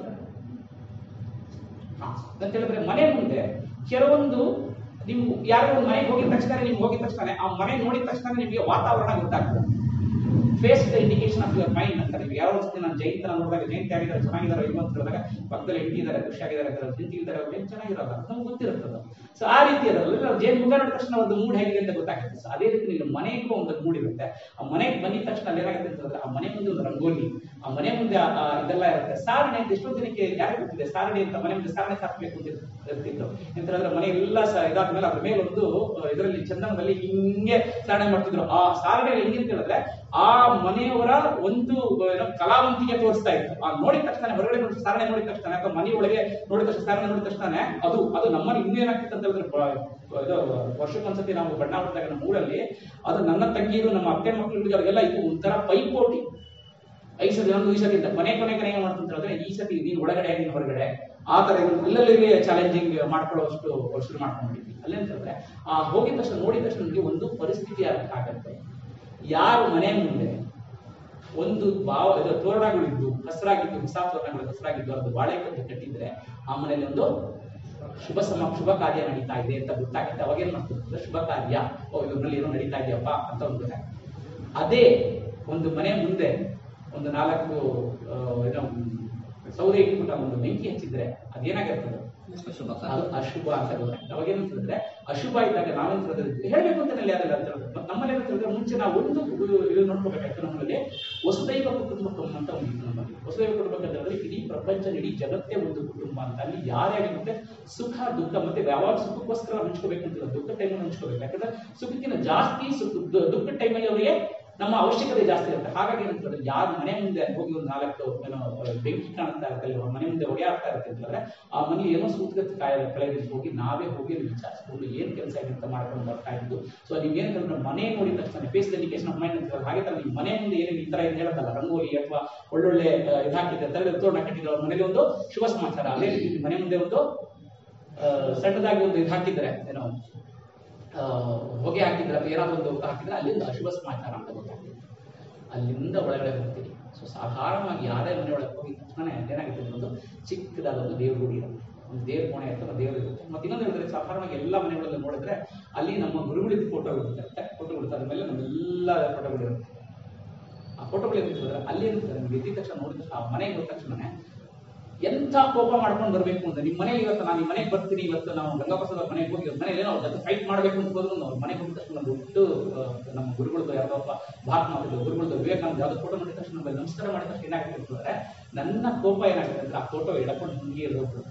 ಹಾ, ಅಂತ ಹೇಳಿದ್ರೆ ಮನೆ ಮುಂದೆ ಕೆಲವೊಂದು ನೀವು ಯಾರೋ ಒಂದು ಮನೆಗೆ ಹೋಗಿದ ತಕ್ಷಣ ನಿಮ್ಗೆ ಹೋಗಿದ ತಕ್ಷಣ ಆ ಮನೆ ನೋಡಿದ ತಕ್ಷಣ ನಿಮಗೆ ವಾತಾವರಣ ಗೊತ್ತಾಗ್ತದೆ face the indication of your mind ಅಂತ ನೀವು ಯಾರೋ ಒಂದ್ಸತಿ ನಾನು ಜೈಂತನ ನೋಡಿದಾಗ ಜೈಂತಿ ಆಗಿದ್ದಾರೆ ಚೆನ್ನಾಗಿದ್ದಾರೆ ಇಲ್ವೋ ಅಂತ ಹೇಳಿದಾಗ ಪಕ್ಕದಲ್ಲಿ ಇಟ್ಟಿದ್ದಾರೆ ಖುಷಿಯಾಗಿದ್ದಾರೆ ನಿಂತಿದ್ದಾರೆ ಅವ್ರು ಏನು ಚೆನ್ನಾಗಿರಲ್ಲ ನಮ್ಗೆ ಗೊತ್ತಿರುತ್ತದೆ ಸೊ ಆ ರೀತಿ ಅದರಲ್ಲಿ ನಾವು ಜೈನ್ ಮುಖ ನೋಡಿದ ತಕ್ಷಣ ಒಂದು ಮೂಡ್ ಹೇಗಿದೆ ಅಂತ ಗೊತ್ತಾಗುತ್ತೆ ಸೊ ಅದೇ ರೀತಿ ನಿಮ್ಮ ಮನೆಗೂ ಒಂದು ಮೂಡ್ ಇರುತ್ತೆ ಆ ಮನೆಗೆ ಬಂದಿದ ತಕ್ಷಣ ಅಲ್ಲಿ ಏನಾಗುತ್ತೆ ಅಂತ ಹೇಳಿದ್ರೆ ಆ ಮನೆ ಮುಂದೆ ಒಂದು ರಂಗೋಲಿ ಆ ಮನೆ ಮುಂದೆ ಆ- ಆ ಇದೆಲ್ಲ ಇರುತ್ತೆ ಸಾರಣೆ ಅಂತ ಎಷ್ಟೋ ಜನಕ್ಕೆ ಯಾರಿಗೆ ಗೊತ್ತಿದೆ ಸಾರಣೆ ಅಂತ ಮನೆ ಮುಂದೆ ಸಾರಣೆ ಸಾಕ್ಬೇಕು ಅಂತ ಇರ್ತಿತ್ತು ಎಂತ ಹೇಳಿದ್ರೆ ಮನೆ ಎಲ್ಲ ಸ ಇದಾದ್ಮೇಲೆ ಅದ್ರ ಮೇಲೆ ಒಂದು ಇದರಲ್ಲಿ ಚಂದನದಲ್ಲಿ ಹಿಂಗೆ ಸಾರಣೆ ಮಾಡ್ತಿದ್ರು ಆ ಸಾರಣೆಯಲ್ಲಿ ಹೆಂಗೆ ಅಂತ ಹೇಳಿದ್ರೆ ಆ ಮನೆಯವರ ಒಂದು ಏನೋ ಕಲಾವಂತಿಕೆ ತೋರಿಸ್ತಾ ಇತ್ತು ಆ ನೋಡಿದ ತಕ್ಷಣ ಹೊರಗಡೆ ನೋಡಿ ಸಾರಣೆ ನೋಡಿದ ತಕ್ಷಣ ಅಥವಾ ಮನೆಯೊಳಗೆ ನೋಡಿದ ತಕ್ಷಣ ಸಾರಣೆ ನೋಡಿದ ತಕ್ಷಣ ಅದು ಅದು ನಮ್ಮಲ್ಲಿ ಇನ್ನೂ ಏನಾಗ್ತಿತ್ತು ಅಂತ ಹೇಳಿದ್ರೆ ಬ- ಇದು ವರ್ಷಕ್ಕೊಂದ್ಸತಿ ನಾವು ಬಣ್ಣ ಹೊಡೆದಾಗ ನಮ್ಮ ಊರಲ್ಲಿ ಅದು ನನ್ನ ತಂಗಿಯರು ನಮ್ಮ ಅತ್ತೆ ಮಕ್ಕಳು ಅವ್ರಿಗೆಲ್ಲ ಇದು ಒಂಥರ ಪೈಪೋಟಿ ಐದು ಸತಿ ಒಂದು ಈ ಸತಿ ಅಂತ ಕೊನೆ ಕೊನೆ ಕೊನೆ ಏನ್ ಮಾಡ್ತಂತ ಹೇಳಿದ್ರೆ ಈ ಸತಿ ನೀನು ಒಳಗಡೆ ನೀನು ಹೊರಗಡೆ ಆ ತರ ಎಲ್ಲೆಲ್ಲಿ ಚಾಲೆಂಜಿಂಗ್ ಮಾಡ್ಕೊಳ್ಳೋಷ್ಟು ಶುರು ಮಾಡ್ಕೊಂಡಿದ್ವಿ ಅಲ್ಲೇಂತಂದ್ರೆ ಆ ಹೋಗಿದ ತಕ್ಷಣ ನೋಡಿದ ತಕ್ಷಣ ನಿಮಗೆ ಒಂದು ಪರಿಸ್ಥಿತಿ ಅರ್ಥ ಆಗತ್ತೆ ಯಾರು ಮನೆ ಮುಂದೆ ಒಂದು ಭಾವ ಇದು ತೋರಣಗಳಿದ್ದು ಹಸಿರಾಗಿದ್ದು ಹೊಸ ತೋರಣಗಳು ಹಸಿರಾಗಿದ್ದು ಅದು ಬಾಳೆಕಟ್ಟು ಕಟ್ಟಿದ್ರೆ ಆ ಮನೆಯಲ್ಲಿ ಒಂದು ಶುಭ ಸಮ ಶುಭ ಕಾರ್ಯ ನಡೀತಾ ಇದೆ ಅಂತ ಗೊತ್ತಾಗುತ್ತೆ ಅವಾಗ ಏನ್ ಮಾಡ್ತಾರೆ ಶುಭ ಕಾರ್ಯ ಓ ಇವ್ರಲ್ಲಿ ಏನೋ ನಡೀತಾ ಇದೆಯಪ್ಪ ಅಂತ ಒಂದು ಗೊತ್ತಾಗುತ್ತೆ. ಅದೇ ಒಂದು ಮನೆ ಮುಂದೆ ಒಂದು ನಾಲ್ಕು ಆ, ಏನೋ ಸೌದೆ ಇಟ್ಬಿಟ್ಟು ಒಂದು ಬೆಂಕಿ ಹಚ್ಚಿದ್ರೆ ಅದೇನಾಗಿರ್ತದೆ ಶುಭ ಅದು ಅಶುಭ ಅಂತ ಗೊತ್ತಾಗ್ತದೆ ಅವಾಗ ಏನಂತಂದ್ರೆ ಅಶುಭ ಇದ್ದಾಗ ನಾವೇನ್ ಹೇಳ್ಬೇಕು ಅಂತ ಅಲ್ಲಿ ಅಂತ ಹೇಳಿದ್ರೆ ಮತ್ತೆ ನಮ್ಮಲ್ಲಿ ಏನಂತಂದ್ರೆ ಮುಂಚೆ ನಾವು ಒಂದು ಇದು ನೋಡ್ಕೋಬೇಕಾಯ್ತು ನಮ್ಮಲ್ಲಿ ವಸುದೈವ ಕುಟುಂಬಕಂ ಅಂತ ಒಂದು ಇತ್ತು ನಮ್ಮಲ್ಲಿ ವಸುದೈವ ಕುಟುಂಬಕ ಅಂತ ಹೇಳಿದ್ರೆ ಇಡೀ ಪ್ರಪಂಚ ಇಡೀ ಜಗತ್ತೇ ಒಂದು ಕುಟುಂಬ ಅಂತ ಅಲ್ಲಿ ಯಾರ್ಯಾರಿಗೆ ಮತ್ತೆ ಸುಖ ದುಃಖ ಮತ್ತೆ ಯಾವಾಗ ಸುಖಕ್ಕೋಸ್ಕರ ಹಂಚ್ಕೋಬೇಕು ಅಂತ ದುಃಖ ಟೈಮಲ್ಲಿ ಹಂಚ್ಕೋಬೇಕು ಯಾಕಂದ್ರೆ ಸುಖಕ್ಕಿಂತ ಜಾಸ್ತಿ ಸುಖ ದು- ದುಃಖ ಟೈಮಲ್ಲಿ ಅವರಿಗೆ ನಮ್ಮ ಅವಶ್ಯಕತೆ ಜಾಸ್ತಿ ಇರುತ್ತೆ ಹಾಗಾಗಿ ಏನಂತಂದ್ರೆ ಯಾರು ಮನೆ ಮುಂದೆ ಹೋಗಿ ಒಂದು ನಾಲ್ಕು ಏನೋ ಅಹ್, ಬೆಂಕಿ ಕಾಣ್ತಾ ಇರುತ್ತೆ ಅಲ್ವಾ ಮನೆ ಮುಂದೆ ಒಡೆಯಾಡ್ತಾ ಇರುತ್ತೆ ಅಂತಂದ್ರೆ ಆ ಮನೆ ಏನೋ ಸೂತ್ಗತಿ ಕಾಯ ಕೆಳಗೆ ಹೋಗಿ ನಾವೇ ಹೋಗಿ ಅಲ್ಲಿ ವಿಚಾರಿಸ್ಕೊಂಡು ಏನ್ ಕೆಲಸ ಇದೆ ಅಂತ ಮಾಡ್ಕೊಂಡು ಬರ್ತಾ ಇದ್ದು ಸೊ ನೀವೇನಂತಂದ್ರೆ ಮನೆ ನೋಡಿದ ತಕ್ಷಣ ಫೇಸ್ ಡೆಲಿಕೇಶನ್ ಆಫ್ ಮೈಂಡ್ ಅಂತ ಹಾಗೆ ತರ ನೀವು ಮನೆ ಮುಂದೆ ಏನೇನು ಈ ತರ ಏನು ಹೇಳೋದಲ್ಲ ರಂಗೋಲಿ ಅಥವಾ ಒಳ್ಳೊಳ್ಳೆ ಅಹ್, ಇದು ಹಾಕಿದ್ರೆ ತಲೆ ತೋರಣ ಕಟ್ಟಿದ್ರೆ ಅವ್ರ ಮನೇಲಿ ಒಂದು ಶುಭ ಸಮಾಚಾರ ಅದೇ ರೀತಿ ನಿಮ್ಮ ಮನೆ ಮುಂದೆ ಒಂದು ಅಹ್, ಸಣ್ಣದಾಗಿ ಒಂದು ಇದು ಹಾಕಿದ್ರೆ ಏನೋ ಆ, ಹೊಗೆ ಹಾಕಿದ್ರೆ ಅಥವಾ ಏನಾದ್ರು ಒಂದು ಹಾಕಿದ್ರೆ ಅಲ್ಲಿಂದ ಅಶುಭ ಸಮಾಚಾರ ಅಂತ ಗೊತ್ತಾಗ್ತದೆ ಅಲ್ಲಿಂದ ಒಳಗಡೆ ಹೋಗ್ತೀವಿ ಸೊ ಸಾಧಾರಣವಾಗಿ ಯಾರೇ ಮನೆ ಒಳಗೆ ಹೋಗಿದ ತಕ್ಷಣ ಏನಾಗುತ್ತೆ ಅಂದ್ರೆ ಒಂದು ಚಿಕ್ಕದಾದ ಒಂದು ದೇವ್ರ ಗುಡಿ ಇರುತ್ತೆ ಒಂದು ದೇವ್ರ ಕೋಣೆ ಇರುತ್ತೆ ಒಂದು ದೇವ್ರು ಇರುತ್ತೆ ಮತ್ತೆ ಇನ್ನೊಂದು ಹೇಳಿದ್ರೆ ಸಾಧಾರಣವಾಗಿ ಎಲ್ಲ ಮನೆಗಳಲ್ಲಿ ನೋಡಿದ್ರೆ ಅಲ್ಲಿ ನಮ್ಮ ಗುರುಗಳಿದ್ದು ಫೋಟೋಗಳು ಇರುತ್ತೆ ಫೋಟೋಗಳು ಇರುತ್ತೆ ಅದ್ರ ಮೇಲೆ ನಮ್ಮೆಲ್ಲ ಫೋಟೋಗಳು ಇರುತ್ತೆ ಆ ಫೋಟೋಗಳು ಏನಿರ್ತದೆ ಅಲ್ಲಿ ಏನಿರ್ತದೆ ನಿಮ್ಗೆ ಎದ್ದಿದ ತಕ್ಷಣ ನೋಡಿದ ತಕ್ಷಣ ಆ ಮನೆಗೆ ಹೋದ ತಕ್ಷಣ ಎಂಥ ಕೋಪ ಮಾಡ್ಕೊಂಡು ಬರ್ಬೇಕು ಅಂತ ನಿಮ್ಮ ಮನೆಗೆ ಇವತ್ತು ನಾನು ನಿಮ್ಮ ಮನೆಗೆ ಬರ್ತೀನಿ ಇವತ್ತು ನಾವು ಗಂಗಾಪ್ರಸಾದ್ ಅವ್ರ ಮನೆಗೆ ಹೋಗಿ ಅವ್ರ ಮನೇಲಿ ಏನೋ ಅವ್ರ ಜೊತೆ ಫೈಟ್ ಮಾಡಬೇಕು ಅಂತ ಹೋದ್ರು ಅವ್ರ ಮನೆಗೆ ಹೋಗಿದ ತಕ್ಷಣ ಒಂದು ದೊಡ್ಡ ಆ, ನಮ್ಮ ಗುರುಗಳದ್ದು ಯಾವ್ದೋ ಒಬ್ಬ ಭಾರತ ಮಾತಿದ್ದು ಗುರುಗಳದ್ದು ವಿವೇಕಾನಂದ ಯಾವ್ದೋ ಫೋಟೋ ನೋಡಿದ ತಕ್ಷಣ ನಮ್ಗೆ ನಮಸ್ಕಾರ ಮಾಡಿದ ತಕ್ಷಣ ಏನಾಗುತ್ತೆ ಅಂತಂದ್ರೆ ನನ್ನ ಕೋಪ ಏನಾಗುತ್ತೆ ಅಂದ್ರೆ ಆ ಫೋಟೋ ಎಳ್ಕೊಂಡು ಹಿಂಗೆ ಇರೋಗ್ಬಿಡುತ್ತೆ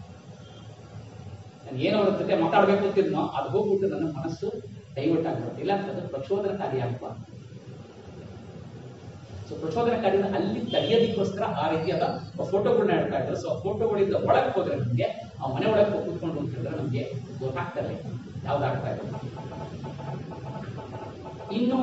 ನಾನು ಏನೋ ಅವ್ರ ಜೊತೆ ಮಾತಾಡ್ಬೇಕು ಅಂತಿದ್ನೋ ಅದು ಹೋಗ್ಬಿಟ್ಟು ನನ್ನ ಮನಸ್ಸು ಡೈವರ್ಟ್ ಆಗ್ಬಿಡುತ್ತೆ ಇಲ್ಲ ಅಂತಂದ್ರೆ ಪ್ರಚೋದನಕಾರಿ ಆಗ್ಬಾರ್ದು ಸೊ ಪ್ರಚೋದನಕಾರಿ ಅಲ್ಲಿ ತಡೆಯೋದಕ್ಕೋಸ್ಕರ ಆ ರೀತಿಯಾದ ಫೋಟೋಗಳನ್ನ ಹೇಳ್ತಾ ಇದ್ದಾರೆ ಸೊ ಫೋಟೋಗಳಿಂದ ಒಳಗೆ ಹೋದ್ರೆ ನಿಮಗೆ ಆ ಮನೆ ಒಳಗೆ ಹೋಗಿ ಕೂತ್ಕೊಂಡು ಅಂತ ಹೇಳಿದ್ರೆ ನಮಗೆ ಗೊತ್ತಾಗ್ತದೆ ಯಾವ್ದಾಗ್ತಾ ಇದೆ ಇನ್ನು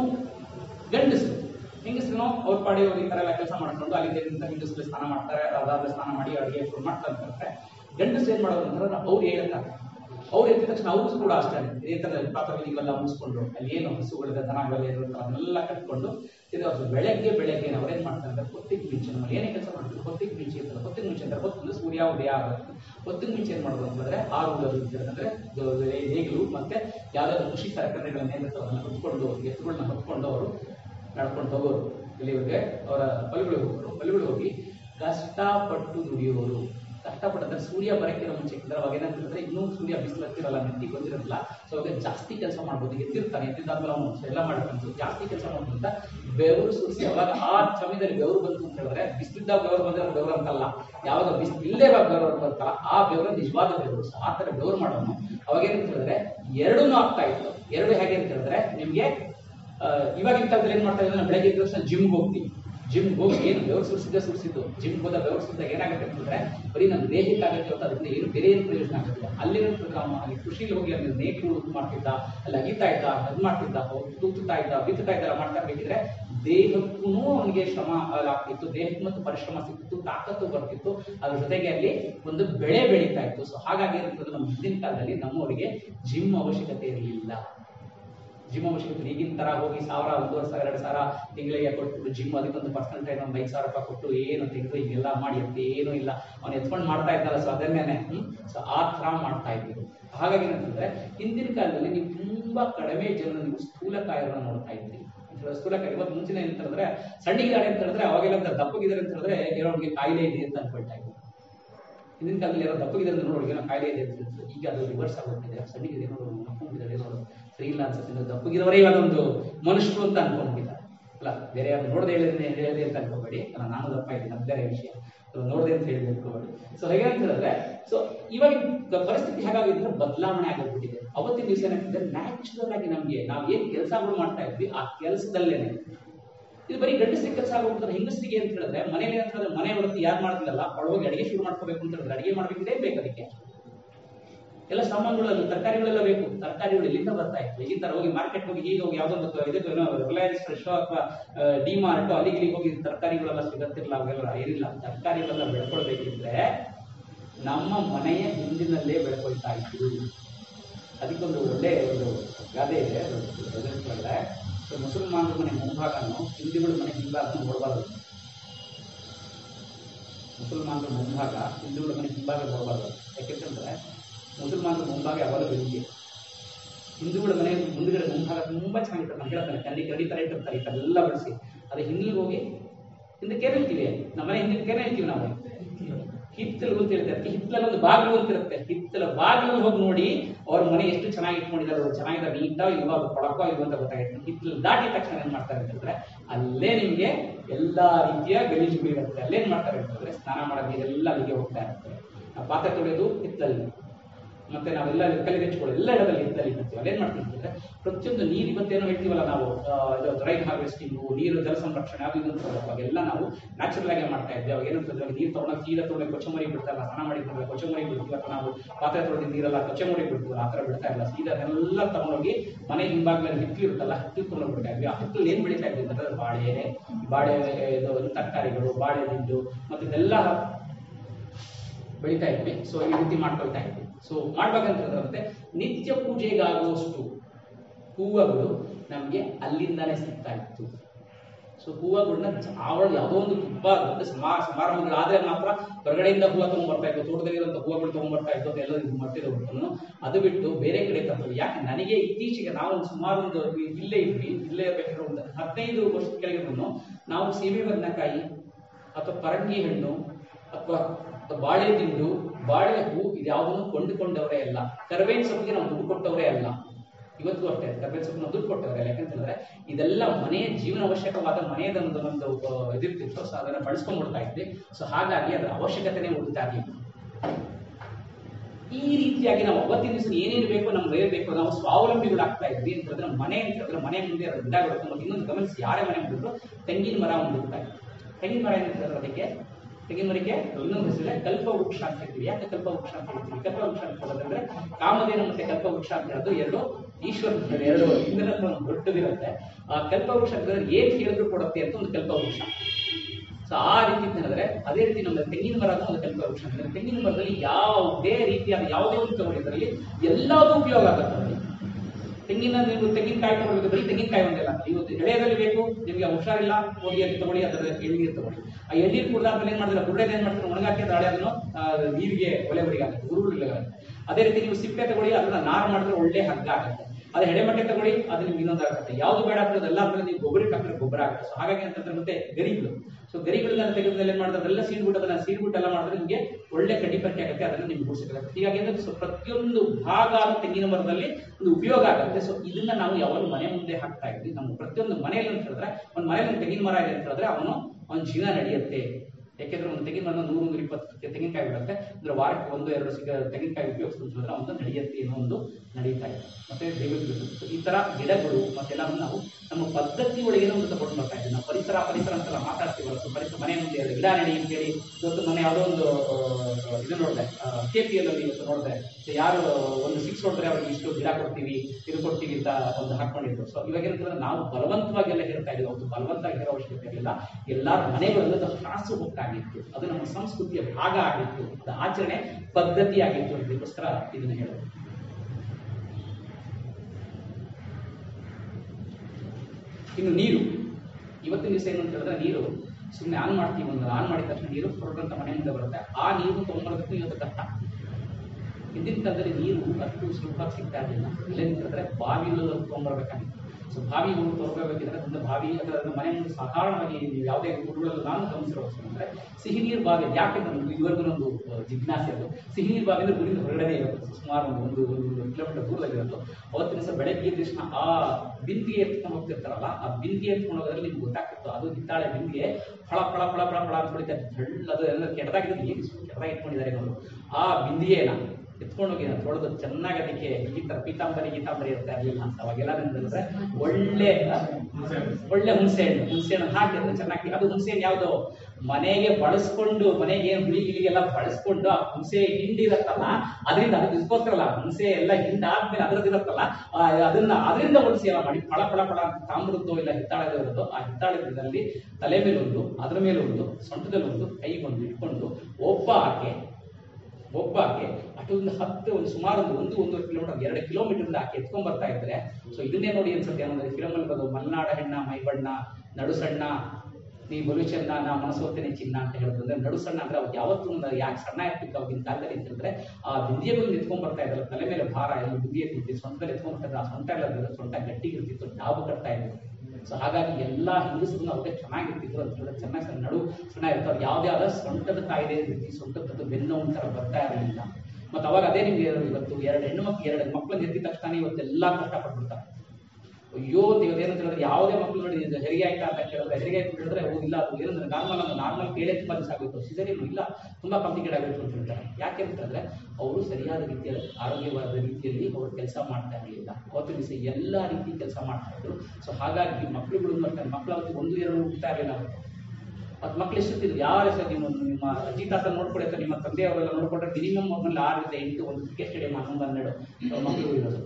ಗಂಡಸರು ಹೆಂಗಸರು ಅವ್ರ ಪಾಡಿ ಅವ್ರು ಈ ತರ ಎಲ್ಲ ಕೆಲಸ ಮಾಡ್ಕೊಂಡು ಅಲ್ಲಿ ಹೆಂಗಸರು ಸ್ನಾನ ಮಾಡ್ತಾರೆ ಅದಾದ ಸ್ನಾನ ಮಾಡಿ ಅಡುಗೆ ಶುರು ಮಾಡ್ತಾ ಇರ್ತಾರೆ ಗಂಡಸರು ಏನ್ ಮಾಡೋದು ಅಂತಂದ್ರೆ ಅವ್ರು ಹೇಳ್ತಾರೆ ಅವ್ರು ಎದ್ದ ತಕ್ಷಣ ಅವ್ರಿಗೂ ಕೂಡ ಅಷ್ಟೇ ಇದೇ ತರ ಪಾತ್ರಗಳಿಗೆಲ್ಲ ಮುಗಿಸ್ಕೊಂಡು ಅಲ್ಲಿ ಏನು ಹಸುಗಳಿದೆ ದನಗಳೆಲ್ಲ ಇರುತ್ತೆ ಅದನ್ನೆಲ್ಲ ಕಟ್ಕೊಂಡು ಇದು ಅವ್ರು ಬೆಳಗ್ಗೆ ಬೆಳಗ್ಗೆ ಅವ್ರೇನ್ ಮಾಡ್ತಾರೆ ಅಂದ್ರೆ ಹೊತ್ತಿಗೆ ಮುಂಚೆ ನಮ್ಮಲ್ಲಿ ಏನೇ ಕೆಲಸ ಮಾಡ್ತಾರೆ ಹೊತ್ತಿಗೆ ಮುಂಚೆ ಇರ್ತಾರೆ ಹೊತ್ತಿಗೆ ಮುಂಚೆ ಅಂದ್ರೆ ಹೊತ್ತು ಸೂರ್ಯ ಉದಯ ಆಗುತ್ತೆ ಹೊತ್ತಿಗೆ ಮುಂಚೆ ಏನ್ ಮಾಡೋದು ಅಂತಂದ್ರೆ ಆರುಗಳು ಅಂದ್ರೆ ನೇಗಿಲು ಮತ್ತೆ ಯಾವ್ದಾದ್ರು ಕೃಷಿ ಸಲಕರಣೆಗಳನ್ನ ಏನಿರ್ತವೆ ಅದನ್ನ ಹೊತ್ಕೊಂಡು ಎತ್ತುಗಳನ್ನ ಹೊತ್ಕೊಂಡು ಅವರು ನಡ್ಕೊಂಡು ಹೋಗೋರು ಇಲ್ಲಿವರೆಗೆ ಅವರ ಹೊಲಗಳಿಗೆ ಹೋಗೋರು ಹೊಲಗಳಿಗೆ ಹೋಗಿ ಕಷ್ಟಪಟ್ಟು ದುಡಿಯೋರು ಕಷ್ಟಪಟ್ಟಂದ್ರೆ ಸೂರ್ಯ ಬರಕ್ಕಿರೋ ಮುಂಚೆ ಅಂದ್ರೆ ಅವಾಗ ಏನಂತಂದ್ರೆ ಇನ್ನೂ ಸೂರ್ಯ ಬಿಸಿಲು ಹತ್ತಿರಲ್ಲ ನೆತ್ತಿ ಬಂದಿರಲ್ಲ ಸೊ ಅವಾಗ ಜಾಸ್ತಿ ಕೆಲಸ ಮಾಡ್ಬೋದು ಎತ್ತಿರ್ತಾನೆ ಎತ್ತಿದ್ದಾದ್ಮೇಲೆ ಅವನು ಎಲ್ಲ ಮಾಡ್ಕೊಂಡು ಜಾಸ್ತಿ ಕೆಲಸ ಮಾಡ್ಕೊಂತ ಬೆವರು ಸುರಿಸಿ ಅವಾಗ ಆ ಸಮಯದಲ್ಲಿ ಬೆವರು ಬಂತು ಅಂತ ಹೇಳಿದ್ರೆ ಬಿಸಿಲಿದ್ದಾಗ ಬೆವರು ಬಂದ್ರೆ ಅದು ಬೆವರು ಅಂತಲ್ಲ ಯಾವಾಗ ಬಿಸಿಲು ಇಲ್ಲೇ ಬೆವರು ಬರ್ತಲ್ಲ ಆ ಬೆವರು ನಿಜವಾದ ಬೆವರು ಸೊ ಆ ತರ ಬೆವರು ಮಾಡೋನು ಅವಾಗ ಏನಂತ ಹೇಳಿದ್ರೆ ಎರಡೂ ಆಗ್ತಾ ಇತ್ತು ಎರಡು ಹೇಗೆ ಅಂತ ಹೇಳಿದ್ರೆ ನಿಮ್ಗೆ ಆ, ಇವಾಗಿನ ಕಾಲದಲ್ಲಿ ಏನ್ ಮಾಡ್ತಾ ಇದ್ದಾರೆ ಬೆಳಗ್ಗೆ ಎದ್ದ ತಕ್ಷಣ ಜಿಮ್ಗೆ ಹೋಗ್ತೀವಿ ಜಿಮ್ ಹೋಗಿ ಏನು ಬೆವರು ಸುರಿಸಿದ್ದೆ ಸುರಿಸಿದ್ದು ಜಿಮ್ ಹೋದ ಬೆವರು ಸುರಿದಾಗ ಏನಾಗುತ್ತೆ ಅಂತಂದ್ರೆ ಬರೀ ನಮ್ಮ ದೇಹಕ್ಕೆ ಆಗುತ್ತೆ ಹೊತ್ತು ಅದರಿಂದ ಏನು ಬೇರೆ ಏನು ಪ್ರಯೋಜನ ಆಗುತ್ತೆ ಅಲ್ಲಿನ ಅವನು ಅಲ್ಲಿ ಕೃಷಿಲಿ ಹೋಗಿ ಅಲ್ಲಿ ನೇಗಿಲು ಉಳುಕು ಮಾಡ್ತಿದ್ದ ಅಲ್ಲಿ ಅಗಿತಾ ಇದ್ದ ಅದ್ ಮಾಡ್ತಿದ್ದ ತೂಗ್ತಾ ಇದ್ದ ಬಿತ್ತುತ್ತಾ ಇದ್ದ ಮಾಡ್ತಾ ಬೇಕಿದ್ರೆ ದೇಹಕ್ಕೂ ಅವನಿಗೆ ಶ್ರಮ ಅಲ್ಲಿ ಆಗ್ತಿತ್ತು ದೇಹಕ್ಕೆ ಮತ್ತು ಪರಿಶ್ರಮ ಸಿಕ್ತಿತ್ತು ತಾಕತ್ತು ಬರ್ತಿತ್ತು ಅದ್ರ ಜೊತೆಗೆ ಅಲ್ಲಿ ಒಂದು ಬೆಳೆ ಬೆಳೀತಾ ಇತ್ತು ಸೊ ಹಾಗಾಗಿ ಏನಂತಂದ್ರೆ ನಮ್ಮ ಹಿಂದಿನ ಕಾಲದಲ್ಲಿ ನಮ್ಮವರಿಗೆ ಜಿಮ್ ಅವಶ್ಯಕತೆ ಇರಲಿಲ್ಲ ಜಿಮ್ ಅವಶ್ಯಕತೆ ಈಗಿನ ತರ ಹೋಗಿ ಸಾವಿರ ಒಂದೂವರೆ ಸಾವಿರ ಎರಡು ಸಾವಿರ ತಿಂಗಳಿಗೆ ಕೊಟ್ಬಿಟ್ಟು ಜಿಮ್ ಅದಕ್ಕೊಂದು ಪರ್ಸನಲ್ ಟ್ರೈನ್ ಒಂದು ಐದು ಸಾವಿರ ರೂಪಾಯಿ ಕೊಟ್ಟು ಏನು ತೆಗೆದು ಹಿಂಗೆಲ್ಲ ಮಾಡಿ ಅಂತ ಏನೂ ಇಲ್ಲ ಅವ್ನು ಎತ್ಕೊಂಡು ಮಾಡ್ತಾ ಇದ್ದಲ್ಲ ಸೊ ಅದನ್ನೇನೆ ಹ್ಮ್ ಸೊ ಆ ತರ ಮಾಡ್ತಾ ಇದ್ದೀವಿ ಹಾಗಾಗಿ ಏನಂತಂದ್ರೆ ಹಿಂದಿನ ಕಾಲದಲ್ಲಿ ನೀವು ತುಂಬಾ ಕಡಿಮೆ ಜನ ನೀವು ಸ್ಥೂಲಕಾಯರನ್ನ ನೋಡ್ತಾ ಇದ್ರಿ ಸ್ಥೂಲಕಾಯ ಇವತ್ತು ಮುಂಚಿನ ಏನಂತಂದ್ರೆ ಸಣ್ಣಗಿದ್ದಾರೆ ಅಂತ ಹೇಳಿದ್ರೆ ಅವಾಗೆಲ್ಲ ಅಂತ ದಪ್ಪಗಿದ್ದಾರೆ ಅಂತ ಹೇಳಿದ್ರೆ ಏನೋರಿಗೆ ಕಾಯಿಲೆ ಇದೆ ಅಂತ ಅನ್ಕೊಳ್ತಾ ಇದ್ರು ಹಿಂದಿನ ಕಾಲದಲ್ಲಿ ಯಾರೋ ದಪ್ಪಗಿದ್ದಾರೆ ಅಂತ ನೋಡಿ ಏನೋ ಕಾಯಿಲೆ ಇದೆ ಅಂತ ಹೇಳಿದ್ರು. ಈಗ ಅದು ರಿವರ್ಸ್ ಆಗೋಗ್ತಿದೆ ಸಣ್ಣಗಿದೆ ಏನೋ ನಕ್ಕೊಂಡಿದ್ದಾರೆ ಏನೋ ಸರಿ ಇಲ್ಲ ಅನ್ಸುತ್ತೆ ದಪ್ಪಗಿದವರೇ ಇವಾಗ ಒಂದು ಮನುಷ್ಯರು ಅಂತ ಅನ್ಕೊಂಡ್ಬಿಟ್ಟಿದ್ದಾರೆ ಅಲ್ಲ ಬೇರೆ ಯಾರು ನೋಡದೆ ಹೇಳಿದ್ರೆ ಹೇಳಿದೆ ಅಂತ ಅನ್ಕೋಬೇಡಿ ಅಲ್ಲ ನಾನು ದಪ್ಪ ಇದ್ದೀನಿ ಅದು ಬೇರೆ ವಿಷಯ ಅದು ನೋಡದೆ ಅಂತ ಹೇಳಿ ಅನ್ಕೋಬೇಡಿ ಸೊ ಹೇಗೆ ಅಂತ ಹೇಳಿದ್ರೆ ಸೊ ಇವಾಗ ಪರಿಸ್ಥಿತಿ ಹೇಗಾಗಿದೆ ಬದಲಾವಣೆ ಆಗೋಗ್ಬಿಟ್ಟಿದೆ ಅವತ್ತಿನ ದಿವಸ ಏನಾಗ್ತಿದೆ ನ್ಯಾಚುರಲ್ ಆಗಿ ನಮ್ಗೆ ನಾವ್ ಏನ್ ಕೆಲಸಗಳು ಮಾಡ್ತಾ ಇದ್ವಿ ಆ ಕೆಲಸದಲ್ಲೇನೆ ಇದು ಬರೀ ಗಂಡಸರಿಗೆ ಕೆಲಸ ಆಗೋಗ್ಬಿಟ್ರೆ ಹೆಂಗಸರಿಗೆ ಅಂತ ಹೇಳಿದ್ರೆ ಮನೇಲಿ ಅಂತ ಹೇಳಿದ್ರೆ ಮನೆ ಹೊರತು ಯಾರು ಮಾಡ್ತಿಲ್ಲ ಅವಳು ಹೋಗಿ ಅಡಿಗೆ ಶುರು ಮಾಡ್ಕೋಬೇಕು ಅಂತ ಹೇಳಿದ್ರೆ ಅಡಿಗೆ ಮಾಡ್ಬೇಕಿದೆ ಬೇಕು ಅದಕ್ಕೆ ಎಲ್ಲ ಸಾಮಾನುಗಳಲ್ಲಿ ತರಕಾರಿಗಳೆಲ್ಲ ಬೇಕು ತರಕಾರಿಗಳು ಎಲ್ಲಿಂದ ಬರ್ತಾ ಇತ್ತು ಈ ತರ ಹೋಗಿ ಮಾರ್ಕೆಟ್ ಹೋಗಿ ಈಗ ಹೋಗಿ ಯಾವ್ದೊಂದು ಇದಕ್ಕೆ ಏನೋ ರಿಲಯನ್ಸ್ ಫ್ರೆಶ್ ಅಥವಾ ಡಿ ಮಾರ್ಟ್ ಅಲ್ಲಿಗೆ ಇಲ್ಲಿಗೆ ಹೋಗಿ ತರಕಾರಿಗಳೆಲ್ಲ ಸಿಗತ್ತಿರಲ್ಲ ಅವೆಲ್ಲ ಏನಿಲ್ಲ ತರಕಾರಿಗಳೆಲ್ಲ ಬೆಳ್ಕೊಳ್ಬೇಕಿದ್ರೆ ನಮ್ಮ ಮನೆಯ ಹಿಂದಿನಲ್ಲೇ ಬೆಳ್ಕೊಳ್ತಾ ಇತ್ತು ಅದಕ್ಕೊಂದು ಒಳ್ಳೆ ಒಂದು ಗಾದೆ ಇದೆ ಅದು ಎದುರಿಸ್ಕೊಂಡ್ರೆ ಸೊ ಮುಸಲ್ಮಾನರ ಮನೆ ಮುಂಭಾಗನು ಹಿಂದೂಗಳ ಮನೆ ಹಿಂಭಾಗನು ನೋಡಬಾರದು ಮುಸಲ್ಮಾನರ ಮುಂಭಾಗ ಹಿಂದೂಗಳ ಮನೆ ಹಿಂಭಾಗ ನೋಡಬಾರದು ಯಾಕೆಂತಂದ್ರೆ ಮುಸಲ್ಮಾನರ ಮುಂಭಾಗ ಯಾವಾಗ ಬೆಳಿಗ್ಗೆ ಹಿಂದೂಗಳ ಮನೆ ಮುಂದುಗಡೆ ಮುಂಭಾಗ ತುಂಬಾ ಚೆನ್ನಾಗಿರ್ತಾರೆ ನಾನು ಹೇಳ್ತಾನೆ ಕಲ್ಲಿ ಕರಡಿ ತರ ಇಟ್ಟಿರ್ತಾರೆ ಈ ತರ ಎಲ್ಲ ಬಳಸಿ ಅದೇ ಹಿಂದಿಗೆ ಹೋಗಿ ಹಿಂದಕ್ಕೆ ಏನ್ ಹೇಳ್ತೀವಿ ನಮ್ಮ ಮನೆ ಹಿಂದಕ್ಕೆ ಏನ್ ಹೇಳ್ತೀವಿ ನಾವು ಹಿತ್ತಲು ಅಂತ ಹೇಳ್ತಾರೆ ಅದಕ್ಕೆ ಹಿತ್ತಲಲ್ಲಿ ಒಂದು ಬಾಗಿಲು ಅಂತ ಇರುತ್ತೆ ಹಿತ್ತಲ ಬಾಗಿಲು ಹೋಗಿ ನೋಡಿ ಅವ್ರ ಮನೆ ಎಷ್ಟು ಚೆನ್ನಾಗಿ ಇಟ್ಕೊಂಡಿದ್ದಾರೆ ಅವ್ರು ಚೆನ್ನಾಗಿದ್ದಾರೆ ನೀಟಾಗಿ ಇವಾಗ ಕೊಳಕೋ ಇಲ್ವ ಅಂತ ಗೊತ್ತಾಗುತ್ತೆ ಹಿತ್ತಲು ದಾಟಿದ ತಕ್ಷಣ ಏನ್ ಮಾಡ್ತಾರೆ ಅಂತಂದ್ರೆ ಅಲ್ಲೇ ನಿಮ್ಗೆ ಎಲ್ಲಾ ರೀತಿಯ ಗಲೀಜು ಇರುತ್ತೆ ಅಲ್ಲೇನ್ ಮಾಡ್ತಾರೆ ಅಂತಂದ್ರೆ ಸ್ನಾನ ಮಾಡೋದು ನೀರೆಲ್ಲ ಅಲ್ಲಿಗೆ ಹೋಗ್ತಾ ಇರುತ್ತೆ ನಾವು ಪಾತ್ರೆ ತೊಳೆಯೋದು ಹಿತ್ತಲಲ್ಲಿ ಮತ್ತೆ ನಾವೆಲ್ಲ ಕಲ್ಲಿಗೆ ಹಚ್ಕೊಳ್ಳೋದು ಎಲ್ಲ ಇಡದಲ್ಲಿ ಹಿತ್ತಲ್ಲಿ ಇರ್ತೀವಿ ಅಲ್ಲೇನ್ ಮಾಡ್ತೀವಿ ಅಂತಂದ್ರೆ ಪ್ರತಿಯೊಂದು ನೀರು ಇವತ್ತೇನೋ ಹೇಳ್ತೀವಲ್ಲ ನಾವು ಆ, ಇದು ಡ್ರೈನ್ ಹಾರ್ವೆಸ್ಟಿಂಗು ನೀರು ಜಲ ಸಂರಕ್ಷಣೆ ಅದು ಇದು ಅಂತ ಹೇಳೋದು. ಅವೆಲ್ಲ ನಾವು ನ್ಯಾಚುರಲ್ ಆಗಿ ಮಾಡ್ತಾ ಇದ್ವಿ ಅವಾಗ ಏನಂತಂದ್ರೆ ಅವಾಗ ನೀರು ತಗೊಂಡಾಗ ಸೀದಾ ತೊಗೊಂಡು ಕೊಚ್ಚಮರಿ ಬಿಡ್ತಾರಲ್ಲ ಸ್ನಾನ ಮಾಡಿ ಬಿಡ್ತಾರೆ ಕೊಚ್ಚಮರಿ ಬಿಡ್ತೀವಿ ಅಥವಾ ನಾವು ಪಾತ್ರೆ ತೊಳೆದು ನೀರೆಲ್ಲ ಕೊಚ್ಚಮರಿ ಬಿಡ್ತೀವಲ್ಲ ಆ ಥರ ಬಿಡ್ತಾ ಇಲ್ಲ ಸೀದಾ ಅದನ್ನೆಲ್ಲ ತಗೊಂಡೋಗಿ ಮನೆ ಹಿಂಭಾಗದಲ್ಲಿ ಹಿತ್ತಲು ಇರುತ್ತಲ್ಲ ಹಿತ್ತಲು ತಗೊಂಡು ಬಿಡ್ತಾ ಇದ್ವಿ ಆ ಹಿತ್ತಲು ಏನ್ ಬೆಳೀತಾ ಇದ್ವಿ ಅಂತಂದ್ರೆ ಬಾಳೆ ಬಾಳೆ ಇದು ತರಕಾರಿಗಳು ಬಾಳೆ ದಿಂಡು ಮತ್ತೆ ಇದೆಲ್ಲ ಬೆಳಿತಾ ಇದ್ವಿ ಸೊ ಈ ರೀತಿ ಮಾಡ್ಕೊಳ್ತಾ ಇದ್ವಿ ಸೊ ಮಾಡ್ಬೇಕಂತಂದ್ರೆ ಮತ್ತೆ ನಿತ್ಯ ಪೂಜೆಗಾಗುವಷ್ಟು ಹೂವುಗಳು ನಮ್ಗೆ ಅಲ್ಲಿಂದಾನೇ ಸಿಗ್ತಾ ಇತ್ತು ಸೊ ಹೂವುಗಳನ್ನ ಅವಳ ಯಾವುದೋ ಒಂದು ತುಂಬಾ ದೊಡ್ಡ ಸಮಾ ಸಮಾರಂಭಗಳಾದ್ರೆ ಮಾತ್ರ ಹೊರಗಡೆಯಿಂದ ಹೂವು ತಗೊಂಡ್ಬರ್ತಾ ಇತ್ತು ತೋಟದಲ್ಲಿರುವಂತ ಹೂವುಗಳು ತಗೊಂಡ್ಬರ್ತಾ ಇತ್ತು ಅಂತ ಎಲ್ಲ ಇದು ಮಾಡ್ತಿದ್ದ ಬಿಟ್ಟು ಅದು ಬಿಟ್ಟು ಬೇರೆ ಕಡೆ ತಪ್ಪು ಯಾಕೆ ನನಗೆ ಇತ್ತೀಚೆಗೆ ನಾವು ಒಂದು ಸುಮಾರು ಒಂದು ಇಲ್ಲೇ ಇದ್ವಿ ಇಲ್ಲೇ ಇರ್ಬೇಕಾದ್ರೆ ಒಂದು ಹದಿನೈದು ವರ್ಷದ ಕೆಳಗೆ ಬಂದು ನಾವು ಸೀಬೆ ಬದನೆಕಾಯಿ ಅಥವಾ ಪರಂಗಿ ಹಣ್ಣು ಅಥವಾ ಬಾಳೆ ದಿಂಡು ಬಾಳೆ ಹೂ ಇದ್ಯಾವುದನ್ನು ಕೊಂಡುಕೊಂಡವರೇ ಅಲ್ಲ ಕರ್ಬೇವಿನ ಸೊಪ್ಪಿಗೆ ನಾವು ದುಡ್ಡು ಕೊಟ್ಟವರೇ ಅಲ್ಲ ಇವತ್ತು ಅಷ್ಟೇ ಕರ್ಬೇವಿನ ಸೊಪ್ಪು ನಾವು ದುಡ್ಡು ಕೊಟ್ಟವರೇ ಅಲ್ಲ ಯಾಕಂತಂದ್ರೆ ಇದೆಲ್ಲ ಮನೆಯ ಜೀವನ ಅವಶ್ಯಕವಾದ ಮನೆಯದೊಂದು ಒಂದು ಆ, ಇದಿರ್ತಿತ್ತು ಸೊ ಅದನ್ನ ಬಳಸ್ಕೊಂಡ್ಬಿಡ್ತಾ ಇದ್ವಿ ಸೊ ಹಾಗಾಗಿ ಅದರ ಅವಶ್ಯಕತೆನೇ ಉಳಿತಾ ಇರ್ಲಿಲ್ಲ ಈ ರೀತಿಯಾಗಿ ನಾವು ಅವತ್ತಿನ ದಿವಸ ಏನೇನು ಬೇಕೋ ನಮ್ಗೆ ಏನ್ ಬೇಕೋ ನಾವು ಸ್ವಾವಲಂಬಿಗಳಾಗ್ತಾ ಇದ್ವಿ ಅಂತ ಹೇಳಿದ್ರೆ ಮನೆ ಅಂತ ಹೇಳಿದ್ರೆ ಮನೆ ಮುಂದೆ ಅದರ ಗಿಡಗಳು ಮತ್ತು ಇನ್ನೊಂದು ಗಮನಿಸಿ ಯಾರೇ ಮನೆ ಮುಂದಿದ್ರು ತೆಂಗಿನ ಮರ ಒಂದು ಇರ್ತಾ ಇತ್ತು ತೆಂಗಿನ ಮರ ಏನಂತ ಹೇಳಿದ್ರೆ ಅದಕ್ಕೆ ತೆಂಗಿನ ಮರಕ್ಕೆ ಇನ್ನೊಂದು ಹೆಸರಿದೆ ಕಲ್ಪ ವೃಕ್ಷ ಅಂತ ಹೇಳ್ತೀವಿ ಯಾಕೆ ಕಲ್ಪ ವೃಕ್ಷ ಅಂತ ಹೇಳ್ತೀವಿ ಕಲ್ಪ ವೃಕ್ಷ ಅಂತ ಹೇಳೋದಂದ್ರೆ ಕಾಮಧೇನು ಮತ್ತೆ ಕಲ್ಪ ವೃಕ್ಷ ಅಂತ ಹೇಳೋದು ಎರಡು ಈಶ್ವರ ಎರಡು ಇಂದ್ರನ ದೊಡ್ಡದಿರುತ್ತೆ ಆ ಕಲ್ಪ ವೃಕ್ಷ ಅಂತ ಹೇಳಿದ್ರೆ ಏನ್ ಹೇಳಿದ್ರು ಕೊಡುತ್ತೆ ಅಂತ ಒಂದು ಕಲ್ಪ ವೃಕ್ಷ ಸೊ ಆ ರೀತಿ ಹೇಳಿದ್ರೆ ಅದೇ ರೀತಿ ನಮ್ಮ ತೆಂಗಿನ ಮರ ಅನ್ನೋ ಒಂದು ಕಲ್ಪ ವೃಕ್ಷ ಅಂದ್ರೆ ತೆಂಗಿನ ಮರದಲ್ಲಿ ಯಾವುದೇ ರೀತಿಯಾದ ಯಾವುದೇ ಒಂದು ತಗೊಳ್ಳಿ ಅದರಲ್ಲಿ ಎಲ್ಲದೂ ಉಪಯೋಗ ಆಗುತ್ತೆ ಅದರಲ್ಲಿ. ತೆಂಗಿನ ನೀವು ತೆಂಗಿನಕಾಯಿ ತಗೊಳ್ಬೇಕು ಬರೀ ತೆಂಗಿನಕಾಯಿ ಒಂದಿಲ್ಲ ಇವತ್ತು ಎಳೆಯಲ್ಲಿ ಬೇಕು ನಿಮಗೆ ಹುಷಾರಿಲ್ಲ ಹೋಗಿ ಅಲ್ಲಿ ತಗೊಳ್ಳಿ ಅದರ ಎಳ್ನೀರು ತಗೊಳ್ಳಿ ಆ ಎಳ್ನೀರು ಕುಡ್ದಾದ್ಮೇಲೆ ಏನ್ ಮಾಡಿದ್ರೆ ಬುಡ್ಡೆದ ಏನ್ ಮಾಡ್ತಾರೆ ಒಣಗಾಕಿ ಅದು ಹಳೆ ಅದನ್ನು ಆ, ನೀರಿಗೆ ಒಲೆ ಆಗುತ್ತೆ ಉರುಳಿಗೆ ಅದೇ ರೀತಿ ನೀವು ಸಿಪ್ಪೆ ತಗೊಳ್ಳಿ ಅದನ್ನ ನಾರು ಮಾಡಿದ್ರೆ ಒಳ್ಳೆ ಹಗ್ಗ ಆಗುತ್ತೆ ಅದೇ ಎಡೆಮಟ್ಟೆ ತಗೊಳ್ಳಿ ಅದು ನಿಮ್ಗೆ ಇನ್ನೊಂದು ಆಗುತ್ತೆ ಯಾವ್ದು ಬೇಡ ಅಂದ್ರೆ ಅದೆಲ್ಲ ಆದ್ಮೇಲೆ ನೀವು ಗೊಬ್ಬರಕ್ಕೆ ಹಾಕಿದ್ರೆ ಗೊಬ್ಬರ ಆಗುತ್ತೆ ಸೊ ಹಾಗಾಗಿ ಅಂತಂದ್ರೆ ಮತ್ತೆ ಗರಿಗಳು ಸೊ ಗರಿಗಳನ್ನ ತೆಗೆದ್ಮೇಲೆ ಏನ್ ಮಾಡಿದ್ರೆ ಅದೆಲ್ಲ ಸೀಡ್ಬಿಟ್ಟು ಅದನ್ನ ಸೀಡ್ಬಿಟ್ಟು ಎಲ್ಲ ಮಾಡಿದ್ರೆ ನಿಮಗೆ ಒಳ್ಳೆ ಕಡ್ಡಿ ಪಟ್ಟಿ ಆಗುತ್ತೆ ಅದನ್ನ ನಿಮ್ಗೆ ಗುಡಿಸಿರುತ್ತೆ ಹೀಗಾಗಿ ಅಂದ್ರೆ ಸೊ ಪ್ರತಿಯೊಂದು ಭಾಗ ತೆಂಗಿನ ಮರದಲ್ಲಿ ಒಂದು ಉಪಯೋಗ ಆಗುತ್ತೆ ಸೊ ಇದನ್ನ ನಾವು ಯಾವಾಗ ಮನೆ ಮುಂದೆ ಹಾಕ್ತಾ ಇದ್ವಿ ನಮ್ಮ ಪ್ರತಿಯೊಂದು ಮನೆಯಲ್ಲಿ ಅಂತ ಹೇಳಿದ್ರೆ ಒಂದು ಮನೆಯಲ್ಲಿ ಒಂದು ತೆಂಗಿನ ಮರ ಇದೆ ಅಂತ ಹೇಳಿದ್ರೆ ಅವನು ಅವನ ಜೀವನ ನಡೆಯುತ್ತೆ ಯಾಕೆಂದ್ರೆ ಒಂದು ತೆಂಗಿನ ಮರ ನೂರು ನೂರ ಇಪ್ಪತ್ತು ತೆಂಗಿನಕಾಯಿ ಬಿಡುತ್ತೆ ಅಂದ್ರೆ ವಾರಕ್ಕೆ ಒಂದು ಎರಡು ಸಿಗ ತೆಂಗಿನಕಾಯಿ ಉಪಯೋಗಿಸಿದ್ರೆ ಒಂದು ನಡೆಯುತ್ತೆ ಅನ್ನೋ ಒಂದು ನಡೀತಾ ಇದೆ ಮತ್ತೆ ದಯವಿಟ್ಟು So ಈ ತರ ಗಿಡಗಳು ಮತ್ತೆಲ್ಲ ನಾವು ನಮ್ಮ ಪದ್ಧತಿ ಒಳಗೆ ಒಂದು ತಗೊಂಡು ಬರ್ತಾ ಇದ್ದೀವಿ ನಾವು ಪರಿಸರ ಪರಿಸರ ಅಂತೆಲ್ಲ ಮಾತಾಡ್ತೀವಲ್ಲ ಸೊ ಪರಿಸರ ಮನೆ ಮುಂದೆ ಎರಡು ಗಿಡ ನೆಡಿ ಅಂತ ಹೇಳಿ ಇವತ್ತು ಮನೆ ಯಾವುದೋ ಒಂದು ಆ, ಇದು ನೋಡಿದೆ ಕೆ ಪಿ ಎಲ್ ಅಲ್ಲಿ ಇವತ್ತು ನೋಡಿದೆ ಸೊ ಯಾರು ಒಂದು ಸಿಕ್ಸ್ ಹೊಡೆದ್ರೆ ಅವ್ರಿಗೆ ಇಷ್ಟು ಗಿಡ ಕೊಡ್ತೀವಿ ಇದು ಕೊಡ್ತೀವಿ ಅಂತ ಒಂದು ಹಾಕೊಂಡಿದ್ರು ಸೊ ಇವಾಗ ಏನಂತಂದ್ರೆ ನಾವು ಬಲವಂತವಾಗಿ ಎಲ್ಲ ಹೇಳ್ತಾ ಇದ್ದೀವಿ ಒಂದು ಬಲವಂತವಾಗಿ ಹೇಳೋ ಅವಶ್ಯಕತೆ ಇರಲಿಲ್ಲ ಎಲ್ಲಾರ ಮನೆಗಳಲ್ಲೂ ಅದು ಕ್ಲಾಸು ಆಗಿತ್ತು ಅದು ನಮ್ಮ ಸಂಸ್ಕೃತಿಯ ಭಾಗ ಆಗಿತ್ತು ಅದು ಆಚರಣೆ ಪದ್ಧತಿ ಆಗಿತ್ತು ಅದಕ್ಕೋಸ್ಕರ ಇದನ್ನ ಹೇಳೋದು ಇನ್ನು ನೀರು ಇವತ್ತಿನ ದಿವಸ ಏನು ಅಂತ ಹೇಳಿದ್ರೆ ನೀರು ಸುಮ್ಮನೆ ಆನ್ ಮಾಡ್ತೀವಿ ಒಂದು ಆನ್ ಮಾಡಿದ ತಕ್ಷಣ ನೀರು ಹೊರಟಂತ ಮನೆ ಮುಂದೆ ಬರುತ್ತೆ ಆ ನೀರು ತೊಗೊಂಬರೋದಕ್ಕೂ ಇವತ್ತು ಕಷ್ಟ ಹಿಂದಿನ ಕಾಲದಲ್ಲಿ ನೀರು ಅಷ್ಟು ಸುಲಭವಾಗಿ ಸಿಗ್ತಾ ಇರಲಿಲ್ಲ ಇಲ್ಲ ಅಂತ ಹೇಳಿದ್ರೆ ಬಾವಿಗಳು ತೊಗೊಂಬರ್ಬೇಕಾಗಿತ್ತು ಸೊ ಬಾವಿಗಳು ತೊಗೊಳ್ಬೇಕಿದ್ರೆ ಒಂದು ಬಾವಿ ಅಥವಾ ಅದನ್ನ ಮನೆ ಮುಂದೆ ಸಾಧಾರಣವಾಗಿ ನೀವು ಯಾವುದೇ ಊರುಗಳಲ್ಲಿ ನಾನು ಗಮನಿಸಿರೋ ಅಂದ್ರೆ ಸಿಹಿ ನೀರು ಬಾವಿ ಯಾಕೆ ನಮ್ಗೆ ಇದುವರೆಗೂ ಒಂದು ಅಹ್, ಜಿಜ್ಞಾಸೆ ಅದು ಸಿಹಿ ನೀರು ಬಾವಿ ಅಂದ್ರೆ ಊರಿಂದ ಹೊರಗಡೆ ಇರುತ್ತೆ ಸುಮಾರು ಒಂದು ಒಂದು ಒಂದು ಕಿಲೋಮೀಟರ್ ದೂರದಲ್ಲಿರೋದು ಅವತ್ತಿನ ದಿವಸ ಬೆಳಗ್ಗೆ ಎದ್ದ ತಕ್ಷಣ ಆ ಬಿಂದಿಗೆ ಎತ್ಕೊಂಡು ಹೋಗ್ತಿರ್ತಾರಲ್ಲ ಆ ಬಿಂದಿಗೆ ಎತ್ಕೊಂಡು ಹೋಗೋದ್ರಲ್ಲಿ ನಿಮ್ಗೆ ಗೊತ್ತಾಗ್ತಿತ್ತು ಅದು ಹಿತ್ತಾಳೆ ಬಿಂದಿಗೆ ಫಳ ಫಳ ಫಳ ಫಳ ಫಳ ಅಂತ ಹೊಡಿತಾ ಇತ್ತು. ಧಳ್ಳ ಅದು ಎಲ್ಲ ಕೆಟ್ಟದಾಗಿದ್ದು ಏನು ಕೆಟ್ಟದಾಗಿ ಇಟ್ಕೊಂಡಿದ್ದಾರೆ ನೋಡು ಆ ಬಿಂದಿಗೆನ ಎತ್ಕೊಂಡು ಹೋಗಿ ನಾನು ತೊಳೆದು ಚೆನ್ನಾಗಿ ಅದಕ್ಕೆ ಈ ತರ ಪೀತಾಂಬರಿ ಗೀತಾಂಬರಿ ಇರ್ತಾ ಇರಲಿಲ್ಲ ಅಂತ ಅವಾಗೆಲ್ಲ ಏನಂದ್ರೆ ಒಳ್ಳೆ ಒಳ್ಳೆ ಹುಣಸೆ ಹಣ್ಣು ಹುಣಸೆ ಹಣ್ಣು ಹಾಕಿ ಅದನ್ನ ಚೆನ್ನಾಗಿ ಅದು ಹುಣಸೆ ಹಣ್ಣು ಯಾವ್ದು ಮನೆಗೆ ಬಳಸ್ಕೊಂಡು ಮನೆಗೆ ಏನು ಹುಳಿ ಗಿಳಿಗೆಲ್ಲ ಬಳಸ್ಕೊಂಡು ಆ ಹುಣಸೆ ಹಿಂಡಿ ಇರತ್ತಲ್ಲ ಅದರಿಂದ ಅದು ಇದಕ್ಕೋಸ್ಕರಲ್ಲ ಹುಣಸೆ ಎಲ್ಲ ಹಿಂಡಾದ್ಮೇಲೆ ಅದ್ರದ್ದು ಇರತ್ತಲ್ಲ ಆ, ಅದನ್ನ ಅದರಿಂದ ಹುಣಸೆ ಎಲ್ಲ ಮಾಡಿ ಫಳ ಫಳ ಫಳ ಅಂತ ತಾಮ್ರದ್ದು ಇಲ್ಲ ಹಿತ್ತಾಳದ ಇರೋದು ಆ ಹಿತ್ತಾಳದಲ್ಲಿ ತಲೆ ಮೇಲೆ ಒಂದು ಅದ್ರ ಮೇಲೆ ಒಂದು ಸೊಂಟದಲ್ಲಿ ಒಂದು ಕೈಗೊಂದು ಇಟ್ಕೊಂಡು ಒಬ್ಬ ಆಕೆ ಒಬ್ಬ ಆಕೆ ಅಷ್ಟೊಂದು ಹತ್ತು ಒಂದು ಸುಮಾರು ಒಂದು ಒಂದು ಒಂದೂವರೆ ಕಿಲೋಮೀಟರ್ ಎರಡು ಕಿಲೋಮೀಟರ್ ಆಕೆ ಎತ್ಕೊಂಡ್ ಬರ್ತಾ ಇದ್ರೆ ಸೊ ಇದನ್ನೇ ನೋಡಿ ಅನ್ಸುತ್ತೆ ಅನ್ನೋದು ಫಿಲಮ್ ಅಲ್ಲಿ ಬರೋದು ಮಲ್ನಾಡ ಹೆಣ್ಣ ಮೈಬಣ್ಣ ನಡು ಸಣ್ಣ ನೀ ಬಲು ಚೆನ್ನ ನಾ ಮನಸ್ಸೋತೇನೆ ಚಿನ್ನ ಅಂತ ಹೇಳೋದು ಅಂದ್ರೆ ನಡು ಸಣ್ಣ ಅಂದ್ರೆ ಅವ್ರು ಯಾವತ್ತೂ ಒಂದು ಯಾಕೆ ಸಣ್ಣ ಇರ್ತಿತ್ತು ಅವಾಗಿನ ಕಾಲದಲ್ಲಿ ಅಂತ ಹೇಳಿದ್ರೆ ಆ ಬಿಂದಿಗೆಗಳು ಎತ್ಕೊಂಡ್ ಬರ್ತಾ ಇದ್ರಲ್ಲ ತಲೆ ಮೇಲೆ ಭಾರ ಎಲ್ಲ ಬಿಂದಿಗೆ ಎತ್ತಿತ್ತು ಸೊಂಟದಲ್ಲಿ ಎತ್ಕೊಂಡ್ ಬರ್ತಾ ಇದ್ರು ಆ ಸೊಂಟ ಎಲ್ಲ ಬಿಡೋದು, ಸೊಂಟ ಗಟ್ಟಿಗಿರ್ತಿತ್ತು ಡಾಬು ಕಟ್ತಾ ಇದ್ರು ಸೊ ಹಾಗಾಗಿ ಎಲ್ಲಾ ಹೆಂಗಸರು ಅವ್ರಿಗೆ ಚೆನ್ನಾಗಿರ್ತಿದ್ರು ಅಂತ ಹೇಳಿದ್ರೆ ಚೆನ್ನಾಗಿ ಸಣ್ಣ ನಡು ಸಣ್ಣ ಇರ್ತಾವೆ ಯಾವ್ದೇ ಆದ ಸೊಂಟದ ಕಾಯಿಲೆ ರೀತಿ ಸೊಂಟದ ಬೆನ್ನು ಒಂಥರ ಬರ್ತಾ ಇರಲಿಲ್ಲ ಮತ್ತೆ ಅವಾಗ ಅದೇ ನಿಮ್ಗೆ ಇವತ್ತು ಎರಡು ಹೆಣ್ಣು ಮಕ್ಳು ಎರಡು ಮಕ್ಕಳನ್ನ ಎದ್ದಿದ ತಕ್ಷಣ ಇವತ್ತೆಲ್ಲಾ ಕಷ್ಟಪಟ್ಬಿಡ್ತಾರೆ ಅಯ್ಯೋ ದೇವ್ರು ಏನಂತ ಹೇಳಿದ್ರೆ ಯಾವುದೇ ಮಕ್ಕಳು ನೋಡಿ ಇದು ಹೆರಿಗೆ ಆಯ್ತಾ ಅಂತ ಕೇಳಿದ್ರೆ ಹೆರಿಗೆ ಆಯ್ತು ಅಂತ ಹೇಳಿದ್ರೆ ಓ ಇಲ್ಲ ಅದು ಏನಂದ್ರೆ ನಾರ್ಮಲ್ ಒಂದು ನಾರ್ಮಲ್ ಕೇಳೇ ತುಂಬಾ ದಿವಸ ಆಗೋಯ್ತು ಸಿಸರಿನ್ ಇಲ್ಲ ತುಂಬಾ ಕಾಂಪ್ಲಿಕೇಟ್ ಆಗೋಯ್ತು ಅಂತ ಹೇಳ್ತಾರೆ ಯಾಕೆ ಅಂತ ಹೇಳಿದ್ರೆ ಅವರು ಸರಿಯಾದ ರೀತಿಯಲ್ಲಿ ಆರೋಗ್ಯವಾದ ರೀತಿಯಲ್ಲಿ ಅವರು ಕೆಲಸ ಮಾಡ್ತಾ ಇರಲಿಲ್ಲ ಅವತ್ತು ದಿವಸ ಎಲ್ಲಾ ರೀತಿ ಕೆಲಸ ಮಾಡ್ತಾ ಇದ್ರು ಸೊ ಹಾಗಾಗಿ ಮಕ್ಕಳುಗಳು ಮಾಡ್ತಾರೆ ಮಕ್ಕಳು ಅವತ್ತು ಒಂದು ಎರಡು ಹುಟ್ಟುತ್ತಾ ಇರಲಿಲ್ಲ ಅವತ್ತು ಮತ್ ಮಕ್ಳು ಎಷ್ಟಿದ್ರು ಯಾವ ಸರ್ ನೀವು ನಿಮ್ಮ ಅಜ್ಜಿ ತಾತ ನೋಡ್ಕೊಡಿ ಅಥವಾ ನಿಮ್ಮ ತಂದೆಯವರೆಲ್ಲ ನೋಡ್ಕೊಂಡ್ರೆ ಮಿನಿಮಮ್ ಒಬ್ಬನಲ್ಲಿ ಆರರಿಂದ ಎಂಟು ಒಂದು ಕ್ರಿಕೆಟ್ ಸ್ಟೇಡಿಯಂ ಹನ್ನೊಂದು ಹನ್ನೆರಡು ಮಕ್ಕಳು ಇರೋದು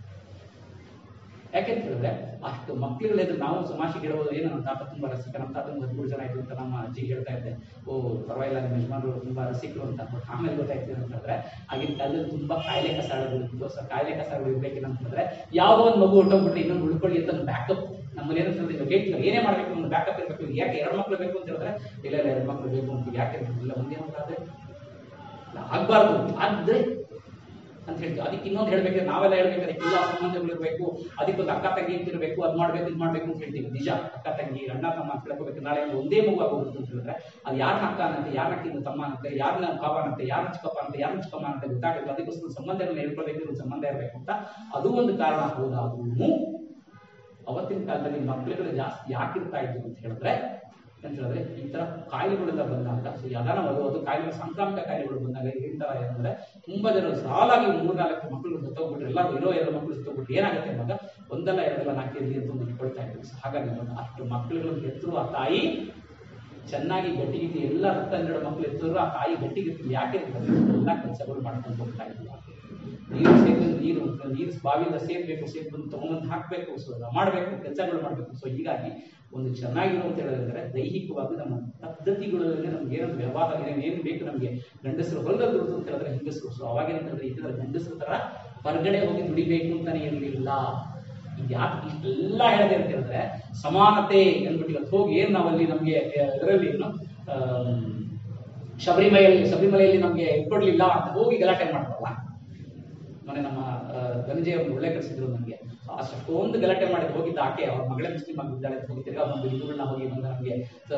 ಯಾಕೆಂತ ಹೇಳಿದ್ರೆ ಅಷ್ಟು ಮಕ್ಕಳುಗಳಿದ್ರೆ ನಾವು ಸಮಾಜಕ್ಕೆ ಹೇಳಬಹುದು ಏನು ನಮ್ಮ ತಾತ ತುಂಬಾ ರಸಿಕ ನಮ್ಮ ತಾತ ಒಂದು ಹದಿಮೂರು ಜನ ಆಯ್ತು ಅಂತ ನಮ್ಮ ಅಜ್ಜಿ ಹೇಳ್ತಾ ಇದ್ದೆ ಓ ಪರವಾಗಿಲ್ಲ ನಿಮ್ಮ ಯಜಮಾನರು ತುಂಬಾ ರಸಿಕರು ಅಂತ ಬಟ್ ಆಮೇಲೆ ಗೊತ್ತಾಯ್ತು ಅಂತಂದ್ರೆ ಆಗಿನ ಕಾಲದಲ್ಲಿ ತುಂಬಾ ಕಾಯಿಲೆ ಕಸಾಡಗಳು ಇತ್ತು ಸೊ ಕಾಯಿಲೆ ಕಸಾಡಗಳು ಇರ್ಬೇಕೇನಂತಂದ್ರೆ ಯಾವುದೋ ಒಂದು ಮಗು ಹೊಟ್ಟೋಗ್ಬಿಟ್ರೆ ಇನ್ನೊಂದು ಉಳ್ಕೊಳ್ಳಿ ಅಂತ ಒಂದು ಬ್ಯಾಕಪ್ ನಮ್ಮಲ್ಲಿ ಏನಂತಂದ್ರೆ ಇವಾಗ ಹೇಳ್ತೀವಿ ಏನೇ ಮಾಡ್ಬೇಕು ಒಂದು ಬ್ಯಾಕಪ್ ಇರಬೇಕು ಯಾಕೆ ಎರಡು ಮಕ್ಳು ಬೇಕು ಅಂತ ಹೇಳಿದ್ರೆ ಇಲ್ಲ ಇಲ್ಲ ಎರಡು ಮಕ್ಳು ಬೇಕು ಅಂತ ಯಾಕೆ ಇಲ್ಲ ಒಂದೇ ಮಕ್ಕಳಾದ್ರೆ ಆಗ್ಬಾರ್ದು ಆದ್ರೆ ಅಂತ ಹೇಳ್ತೀವಿ ಅದಕ್ಕೆ ಇನ್ನೊಂದು ಹೇಳ್ಬೇಕಾದ್ರೆ ನಾವೆಲ್ಲ ಹೇಳ್ಬೇಕಾದ್ರೆ ಎಲ್ಲ ಸಂಬಂಧಗಳು ಇರಬೇಕು ಅದಕ್ಕೊಂದು ಅಕ್ಕ ತಂಗಿ ಅಂತ ಇರಬೇಕು ಅದ್ ಮಾಡ್ಬೇಕು ಇದು ಮಾಡ್ಬೇಕು ಅಂತ ಹೇಳ್ತೀವಿ ನಿಜ ಅಕ್ಕ ತಂಗಿ ಅಣ್ಣ ತಮ್ಮ ಅಂತ ಹೇಳ್ಕೋಬೇಕು ನಾಳೆ ಒಂದು ಒಂದೇ ಮಗು ಆಗೋಗುತ್ತೆ ಅಂತ ಹೇಳಿದ್ರೆ ಅದು ಯಾರನ್ನ ಅಕ್ಕ ಅನ್ನತ್ತೆ ಯಾರನ್ನ ಕಿಂದ ತಮ್ಮ ಅನ್ನತ್ತೆ ಯಾರನ್ನ ಭಾವ ಅನ್ನತ್ತೆ ಯಾರನ್ನ ಚಿಕ್ಕಪ್ಪ ಅಂತ ಯಾರನ್ನ ಚಿಕ್ಕಮ್ಮ ಅಂತ ಗೊತ್ತಾಗುತ್ತೆ ಅದಕ್ಕೋಸ್ಕರ ಸಂಬಂಧಗಳನ್ನ ಹೇಳ್ಕೊಳ್ಬೇಕು ಒಂದು ಸಂಬಂಧ ಇರಬೇಕು ಅಂತ ಅದು ಒಂದು ಕಾರಣ ಹೌದಾದ್ರೂ ಅವತ್ತಿನ ಕಾಲದಲ್ಲಿ ಮಕ್ಕಳುಗಳು ಜಾಸ್ತಿ ಯಾಕಿರ್ತಾ ಇದ್ರು ಅಂತ ಹೇಳಿದ್ರೆ ಅಂತ ಹೇಳಿದ್ರೆ ಈ ತರ ಕಾಯಿಲೆಗಳೆಲ್ಲ ಬಂದಾಗ ಸೊ ಯಾವ್ದಾರ ಅದು ಅದು ಕಾಯಿಲೆ ಸಾಂಕ್ರಾಮಿಕ ಕಾಯಿಲೆಗಳು ಬಂದಾಗ ಹೇಳ್ತಾರ ಏನಂದ್ರೆ ತುಂಬಾ ಜನ ಸಾಲಾಗಿ ಮೂರ್ನಾಲ್ಕು ಮಕ್ಕಳು ಸತ್ತೋಗ್ಬಿಟ್ರೆ ಎಲ್ಲ ಇರೋ ಎರಡು ಮಕ್ಕಳು ಸತ್ತೋಗ್ಬಿಟ್ರೆ ಏನಾಗುತ್ತೆ ಇವಾಗ ಒಂದಲ್ಲ ಎರಡಲ್ಲ ನಾಲ್ಕು ಇರಲಿ ಅಂತ ಒಂದು ಇಟ್ಕೊಳ್ತಾ ಇದ್ರು ಸೊ ಹಾಗಾಗಿ ಇವಾಗ ಅಷ್ಟು ಮಕ್ಕಳುಗಳನ್ನು ಹೆತ್ತರು ಆ ತಾಯಿ ಚೆನ್ನಾಗಿ ಗಟ್ಟಿಗಿಟ್ಟು ಎಲ್ಲ ರಕ್ತ ಹನ್ನೆರಡು ಮಕ್ಕಳು ಎತ್ತಿದ್ರು ಆ ತಾಯಿ ಗಟ್ಟಿಗಿರ್ತಿಲ್ಲ ಯಾಕೆ ಇರ್ತದೆ ಎಲ್ಲ ಕೆಲಸಗಳು ಮಾಡ್ಕೊಂಡು ಹೋಗ್ತಾ ಇದ್ದಿಲ್ಲ ನೀರು ಸೇರಿದ ನೀರು ನೀರು ಬಾವಿಯಿಂದ ಸೇರ್ಬೇಕು ಸೇರ್ಕೊಂಡು ತಗೊಂಬಂದು ಹಾಕಬೇಕು ಸೊ ಮಾಡಬೇಕು ಕೆಲಸಗಳು ಮಾಡಬೇಕು ಸೊ ಹೀಗಾಗಿ ಒಂದು ಚೆನ್ನಾಗಿರೋ ಅಂತ ಹೇಳಿದ್ರೆ ದೈಹಿಕವಾಗಿ ನಮ್ಮ ಪದ್ಧತಿಗಳಲ್ಲಿ ನಮ್ಗೆ ಏನಾದ್ರು ವ್ಯವಹಾರ ಏನ್- ಏನ್ ಬೇಕು ನಮಗೆ ಗಂಡಸರು ಹೊಲದಲ್ಲಿ ದುಡಿದು ಅಂತ ಹೇಳಿದ್ರೆ ಹೆಂಗಸರು ಸೊ ಅವಾಗೇನಂತ ಹೇಳಿದ್ರೆ ಇದ್ರೆ ಗಂಡಸರ ತರ ಹೊರಗಡೆ ಹೋಗಿ ದುಡಿಬೇಕು ಅಂತಾನೆ ಇರಲಿಲ್ಲ ಇದು ಯಾಕೆ ಇಷ್ಟೆಲ್ಲ ಹೇಳಿದೆ ಅಂತ ಹೇಳಿದ್ರೆ ಸಮಾನತೆ ಅಂದ್ಬಿಟ್ಟು ಇವತ್ತು ಹೋಗಿ ಏನ್ ನಾವಲ್ಲಿ ನಮಗೆ ಇದರಲ್ಲಿ ಏನು ಆಮ್, ಶಬರಿಮಲೆಯಲ್ಲಿ ಶಬರಿಮಲೆಯಲ್ಲಿ ನಮಗೆ ಇಟ್ಕೊಡ್ಲಿಲ್ಲ ಅಂತ ಹೋಗಿ ಗಲಾಟೆ ಮಾಡ್ತಾರಲ್ಲ ಮೊನ್ನೆ ನಮ್ಮ ಆ, ಧನಂಜಯ ಅವರು ಒಳ್ಳೆ ಕಳಿಸಿದ್ರು ನನಗೆ ಅಷ್ಟೊಂದು ಗಲಾಟೆ ಮಾಡಿ ಹೋಗಿದ್ದ ಆಕೆ ಅವ್ರ ಮಗಳೇ ಮುಸ್ಲಿಂ ಆಗಿದ್ದಾಳೆ ಅಂತ ಹೋಗಿ ತಿರ್ಗಾ ಒಂದು ಹಿಂದೂಗಳನ್ನ ಹೋಗಿ ಬಂದು ನಮಗೆ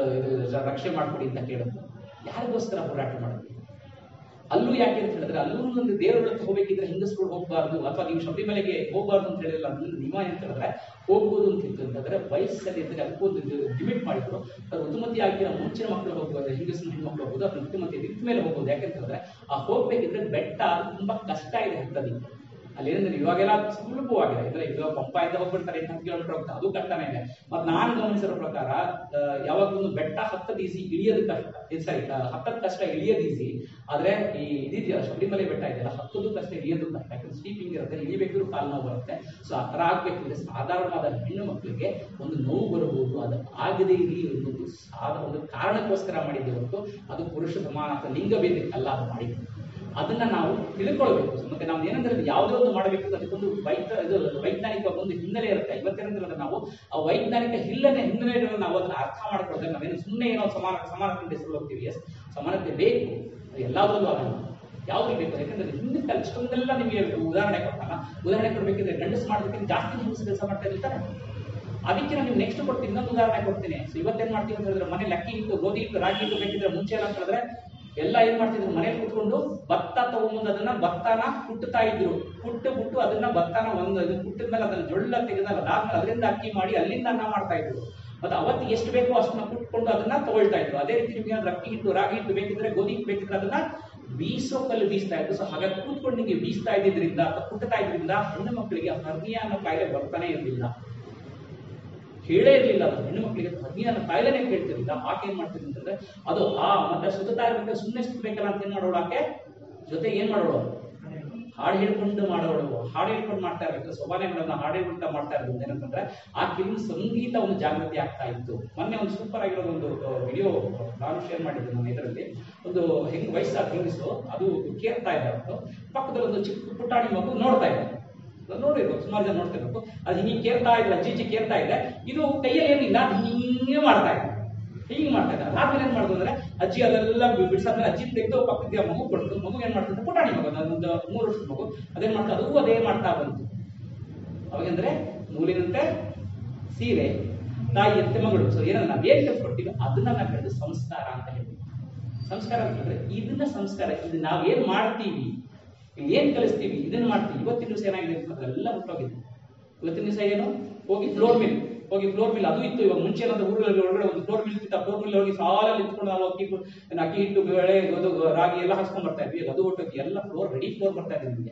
ಇದು ರಕ್ಷಣೆ ಮಾಡ್ಕೊಡಿ ಅಂತ ಕೇಳಿದ್ರು ಯಾರಿಗೋಸ್ಕರ ಹೋರಾಟ ಮಾಡಿದ್ವಿ ಅಲ್ಲೂ ಯಾಕೆ ಅಂತ ಹೇಳಿದ್ರೆ ಅಲ್ಲೂ ಒಂದು ದೇವರುಗಳಿಗೆ ಹೋಗ್ಬೇಕಿದ್ರೆ ಹೆಂಗಸರು ಹೋಗಬಾರ್ದು ಅಥವಾ ನೀವು ಶಬರಿಮಲೆಗೆ ಹೋಗಬಾರ್ದು ಅಂತ ಹೇಳಿಲ್ಲ ಅದ್ರಿಂದ ನಿಯಮ ಅಂತ ಹೇಳಿದ್ರೆ ಹೋಗ್ಬೋದು ಅಂತ ಇತ್ತು ಅಂತಂದ್ರೆ ವಯಸ್ಸಲ್ಲಿ ಇದ್ದರೆ ಅದಕ್ಕೊಂದು ಲಿಮಿಟ್ ಮಾಡಿದ್ರು ಅದು ಋತುಮತಿ ಆಗಿರೋ ಮುಂಚಿನ ಮಕ್ಕಳು ಹೋಗ್ಬೋದು ಹೆಂಗಸರು ಹೆಣ್ಮಕ್ಳು ಹೋಗ್ಬೋದು ಅದು ಋತುಮತಿ ನಿಂತ ಮೇಲೆ ಹೋಗ್ಬೋದು ಯಾಕಂತ ಹೇಳಿದ್ರೆ ಆ ಹೋಗ್ಬೇಕಿದ್ರೆ ಬೆಟ್ಟ ತುಂಬಾ ಕಷ್ಟ ಇದೆ ಹತ್ತದಿಕ್ಕೆ ಅಲ್ಲಿ ಏನಂದ್ರೆ ಇವಾಗೆಲ್ಲ ಸುಲಭವಾಗಿದೆ ಅಂದ್ರೆ ಇವಾಗ ಪಂಪಾಯಿಂದ ಹೋಗ್ಬಿಡ್ತಾರೆ ಎಂಟು ಕಿಲೋಮೀಟರ್ ಹೋಗ್ತಾರೆ ಅದು ಕಷ್ಟನೇ ಇದೆ ಮತ್ತೆ ನಾನು ಗಮನಿಸಿರೋ ಪ್ರಕಾರ ಆ, ಯಾವಾಗ್ಲೂ ಬೆಟ್ಟ ಹತ್ತದ ಈಸಿ ಇಳಿಯೋದು ಕಷ್ಟ ಸಾರಿ ಹತ್ತದ ಕಷ್ಟ ಇಳಿಯೋದು ಈಸಿ ಆದ್ರೆ ಈ ಇದಿದೆಯಲ್ಲ ಶಬರಿಮಲೆ ಬೆಟ್ಟ ಇದೆಯಲ್ಲ ಹತ್ತದು ಕಷ್ಟ ಇಳಿಯೋದು ಕಷ್ಟ ಯಾಕಂದ್ರೆ ಸ್ಟೀಪಿಂಗ್ ಇರುತ್ತೆ ಇಳಿಬೇಕಾದ್ರೂ ಕಾಲು ನೋವು ಬರುತ್ತೆ ಸೊ ಆ ತರ ಆಗ್ಬೇಕಿದ್ರೆ ಸಾಧಾರಣವಾದ ಹೆಣ್ಣು ಮಕ್ಕಳಿಗೆ ಒಂದು ನೋವು ಬರಬಹುದು ಅದು ಆಗದೇ ಇರಲಿ ಒಂದು ಸಾಧ ಒಂದು ಕಾರಣಕ್ಕೋಸ್ಕರ ಮಾಡಿದ್ದೆ ಹೊರತು ಅದು ಪುರುಷ ಸಮಾನ ಅಥವಾ ಲಿಂಗ ಭೇದಕ್ಕಲ್ಲ ಅದು ಮಾಡಿದ್ದು ಅದನ್ನ ನಾವು ತಿಳ್ಕೊಳ್ಬೇಕು ಮತ್ತೆ ನಾವು ಏನಂದ್ರೆ ಅದು ಯಾವುದೇ ಒಂದು ಮಾಡಬೇಕು ಅದಕ್ಕೊಂದು ವೈಜ್ಞ ಇದು ವೈಜ್ಞಾನಿಕ ಒಂದು ಹಿನ್ನೆಲೆ ಇರುತ್ತೆ ಇವತ್ತೇನಂದ್ರೆ ನಾವು ಆ ವೈಜ್ಞಾನಿಕ ಹಿನ್ನೆಲೆ ಹಿನ್ನೆಲೆಗಳನ್ನು ನಾವು ಅದನ್ನ ಅರ್ಥ ಮಾಡ್ಕೊಳ್ತಾರೆ ನಾವೇನು ಸುಮ್ಮನೆ ಏನೋ ಸಮಾನ ಸಮಾನತೆ ಹೆಸರು ಹೋಗ್ತೀವಿ ಎಸ್ ಸಮಾನತೆ ಬೇಕು ಎಲ್ಲಾದ್ರಲ್ಲೂ ಆಗಲ್ಲ ಯಾವ್ದು ಬೇಕು ಯಾಕಂದ್ರೆ ಹಿಂದಕ್ಕೆ ಅಷ್ಟೊಂದೆಲ್ಲ ನಿಮಗೆ ಉದಾಹರಣೆ ಕೊಟ್ಟಲ್ಲ ಉದಾಹರಣೆ ಕೊಡ್ಬೇಕಿದ್ರೆ ಗಂಡಸ್ ಮಾಡೋದಕ್ಕಿಂತ ಜಾಸ್ತಿ ಹೆಂಗಸು ಕೆಲಸ ಮಾಡ್ತಾ ಇರ್ತಾರೆ ಅದಕ್ಕೆ ನಾನು ನೆಕ್ಸ್ಟ್ ಕೊಡ್ತೀನಿ ಇನ್ನೊಂದು ಉದಾಹರಣೆ ಕೊಡ್ತೀನಿ ಸೊ ಇವತ್ತೇನ್ ಮಾಡ್ತೀವಿ ಅಂತ ಹೇಳಿದ್ರೆ ಮನೇಲಿ ಅಕ್ಕಿ ಇಟ್ಟು ಗೋಧಿ ಇಟ್ಟು ರಾಗಿ ಇಟ್ಟು ಬೇಕಿದ್ರೆ ಮುಂಚೆ ಎಲ್ಲ ಅಂತ ಹೇಳಿದ್ರೆ ಎಲ್ಲ ಏನ್ ಮಾಡ್ತಿದ್ರು ಮನೇಲಿ ಕುತ್ಕೊಂಡು ಭತ್ತ ತಗೊಂಬಂದು ಅದನ್ನ ಭತ್ತನ ಕುಟ್ಟುತ್ತಾ ಇದ್ರು ಕುಟ್ಟು ಬಿಟ್ಟು ಅದನ್ನ ಭತ್ತನ ಒಂದು ಇದು ಕುಟ್ಟಿದ ಮೇಲೆ ಅದನ್ನ ಜೊಳ್ಳ ತೆಗೆದಲ್ಲ ಅದಾದ್ಮೇಲೆ ಅದರಿಂದ ಅಕ್ಕಿ ಮಾಡಿ ಅಲ್ಲಿಂದ ಅನ್ನ ಮಾಡ್ತಾ ಇದ್ರು ಮತ್ತೆ ಅವತ್ತು ಎಷ್ಟು ಬೇಕೋ ಅಷ್ಟನ್ನ ಕುಟ್ಕೊಂಡು ಅದನ್ನ ತಗೊಳ್ತಾ ಇದ್ರು ಅದೇ ರೀತಿ ನಿಮ್ಗೆ ಏನಾದ್ರು ಅಕ್ಕಿ ಹಿಟ್ಟು ರಾಗಿ ಹಿಟ್ಟು ಬೇಕಿದ್ರೆ ಗೋಧಿ ಹಿಟ್ಟು ಬೇಕಿದ್ರೆ ಅದನ್ನ ಬೀಸೋ ಕಲ್ಲು ಬೀಸ್ತಾ ಇದ್ರು ಸೊ ಹಾಗಾಗಿ ಕೂತ್ಕೊಂಡು ನಿಮಗೆ ಬೀಸ್ತಾ ಇದ್ದಿದ್ರಿಂದ ಅಥವಾ ಕುಟ್ಟುತ್ತಾ ಇದ್ರಿಂದ ಹೆಣ್ಣು ಮಕ್ಕಳಿಗೆ ಹರ್ನಿಯಾ ಅನ್ನೋ ಕಾಯಿಲೆ ಬರ್ತಾನೆ ಇರಲಿಲ್ಲ ಕೇಳೇ ಇರಲಿಲ್ಲ ಅದು ಹೆಣ್ಣು ಮಕ್ಕಳಿಗೆ ಹರ್ನಿಯಾ ಅನ್ನೋ ಕಾಯಿಲೆನೇ ಕೇಳ್ತಿರ್ಲಿಲ್ಲ ಆಕೆ ಏನ್ ಮಾಡ್ತಿದ್ರು ಅಂತಂದ್ರೆ ಅದು ಆ ಮತ್ತೆ ಸುತ್ತಾ ಇರ್ಬೇಕು ಸುಮ್ಮನೆ ಸುತ್ತಬೇಕಲ್ಲ ಅಂತ ಏನ್ ಮಾಡೋಳು ಆಕೆ ಜೊತೆ ಏನ್ ಮಾಡೋಳು ಹಾಡು ಹೇಳ್ಕೊಂಡು ಮಾಡೋಳು ಹಾಡು ಹೇಳ್ಕೊಂಡು ಮಾಡ್ತಾ ಇರ್ಬೇಕು ಸೊಬಾನೆ ಮೇಡಮ್ ಹಾಡು ಹೇಳ್ಕೊಂತ ಮಾಡ್ತಾ ಇರೋದು ಏನಂತಂದ್ರೆ ಆ ಕಿರು ಸಂಗೀತ ಒಂದು ಜಾಗೃತಿ ಆಗ್ತಾ ಇತ್ತು ಮೊನ್ನೆ ಒಂದು ಸೂಪರ್ ಆಗಿರೋ ಒಂದು ವಿಡಿಯೋ ನಾನು ಶೇರ್ ಮಾಡಿದ್ದೆ ನನ್ನ ಇದರಲ್ಲಿ ಒಂದು ಹೆಂಗ್ ವಯಸ್ಸಾದ ಹೆಂಗಸು ಅದು ಕೇಳ್ತಾ ಇದ್ದಾರೆ ಅವ್ರು. ಪಕ್ಕದಲ್ಲಿ ಒಂದು ಚಿಕ್ಕ ಪುಟ್ಟಾಣಿ ಮಗು ನೋಡ್ತಾ ಇದೆ ನೋಡಿರ್ಬೇಕು ಸುಮಾರು ಜನ ನೋಡ್ತಿರ್ಬೇಕು ಅದು ಹಿಂಗೆ ಕೇಳ್ತಾ ಇದ್ರೆ ಅಜ್ಜಿ ಅಜ್ಜಿ ಕೇಳ್ತಾ ಇದೆ ಇದು ಕೈಯಲ್ಲಿ ಏನಿಲ್ಲ ಅದು ಹಿಂಗೆ ಮಾಡ್ತಾ ಇದೆ ಹೀಗೆ ಮಾಡ್ತಾ ಇದ್ದಾರೆ ಆದ್ಮೇಲೆ ಏನ್ ಮಾಡುದು ಅಂದ್ರೆ ಅಜ್ಜಿ ಅದೆಲ್ಲ ಬಿಡಿಸಾದ್ಮೇಲೆ ಅಜ್ಜಿ ತೆಗೆದು ಪಕ್ಕದ ಮಗು ಕೊಡ್ತು ಮಗು ಏನ್ ಮಾಡ್ತಂದ್ರೆ ಪುಟಾಣಿ ಮಗು ಅದೊಂದು ಮೂರು ವರ್ಷದ ಮಗು ಅದೇನ್ ಮಾಡ್ತಾ ಅದು ಅದೇ ಮಾಡ್ತಾ ಬಂತು ಅವಾಗಂದ್ರೆ ನೂಲಿನಂತೆ ಸೀರೆ ತಾಯಿಯಂತೆ ಮಗಳು ಸೊ ಏನನ್ನ ನಾವೇನ್ ಕಲ್ಸ್ಕೊಡ್ತೀವಿ ಅದನ್ನ ನಾವು ಹೇಳಿದ್ರೆ ಸಂಸ್ಕಾರ ಅಂತ ಹೇಳ್ತೀವಿ ಸಂಸ್ಕಾರ ಅಂತ ಹೇಳಿದ್ರೆ ಇದನ್ನ ಸಂಸ್ಕಾರ ಇದು ನಾವೇನ್ ಮಾಡ್ತೀವಿ ಇಲ್ಲಿ ಏನ್ ಕಲಿಸ್ತೀವಿ ಇದನ್ನ ಮಾಡ್ತೀವಿ ಇವತ್ತಿನ ದಿವಸ ಏನಾಗಿದೆ ಅಂತಂದ್ರೆ ಅದೆಲ್ಲ ಹುಟ್ಟೋಗಿದೆ ಇವತ್ತಿನ ದಿವಸ ಏನು ಹೋಗಿ ಫ್ಲೋರ್ ಮಿಲ್ ಹೋಗಿ ಫ್ಲೋರ್ ಮಿಲ್ ಅದು ಇತ್ತು ಇವಾಗ ಮುಂಚೆ ಏನಾದ್ರು ಊರಲ್ಲಿ ಒಳಗಡೆ ಒಂದು ಫ್ಲೋರ್ ಮಿಲ್ ಇತ್ತು ಫ್ಲೋರ್ ಮಿಲ್ ಹೋಗಿ ಸಾಲಲ್ಲಿ ಇಟ್ಕೊಂಡು ನಾವು ಅಕ್ಕಿ ಕು- ಏನು ಅಕ್ಕಿ ಹಿಟ್ಟು ಬೇಳೆ ಅದು ರಾಗಿ ಎಲ್ಲ ಹಾಕ್ಸ್ಕೊಂಡ್ ಬರ್ತಾ ಇದ್ವಿ ಈಗ ಅದು ಹೊಟ್ಟೋಗಿ ಎಲ್ಲ ಫ್ಲೋರ್ ರೆಡಿ ಫ್ಲೋರ್ ಬರ್ತಾ ಇದೆ ನಿಮಗೆ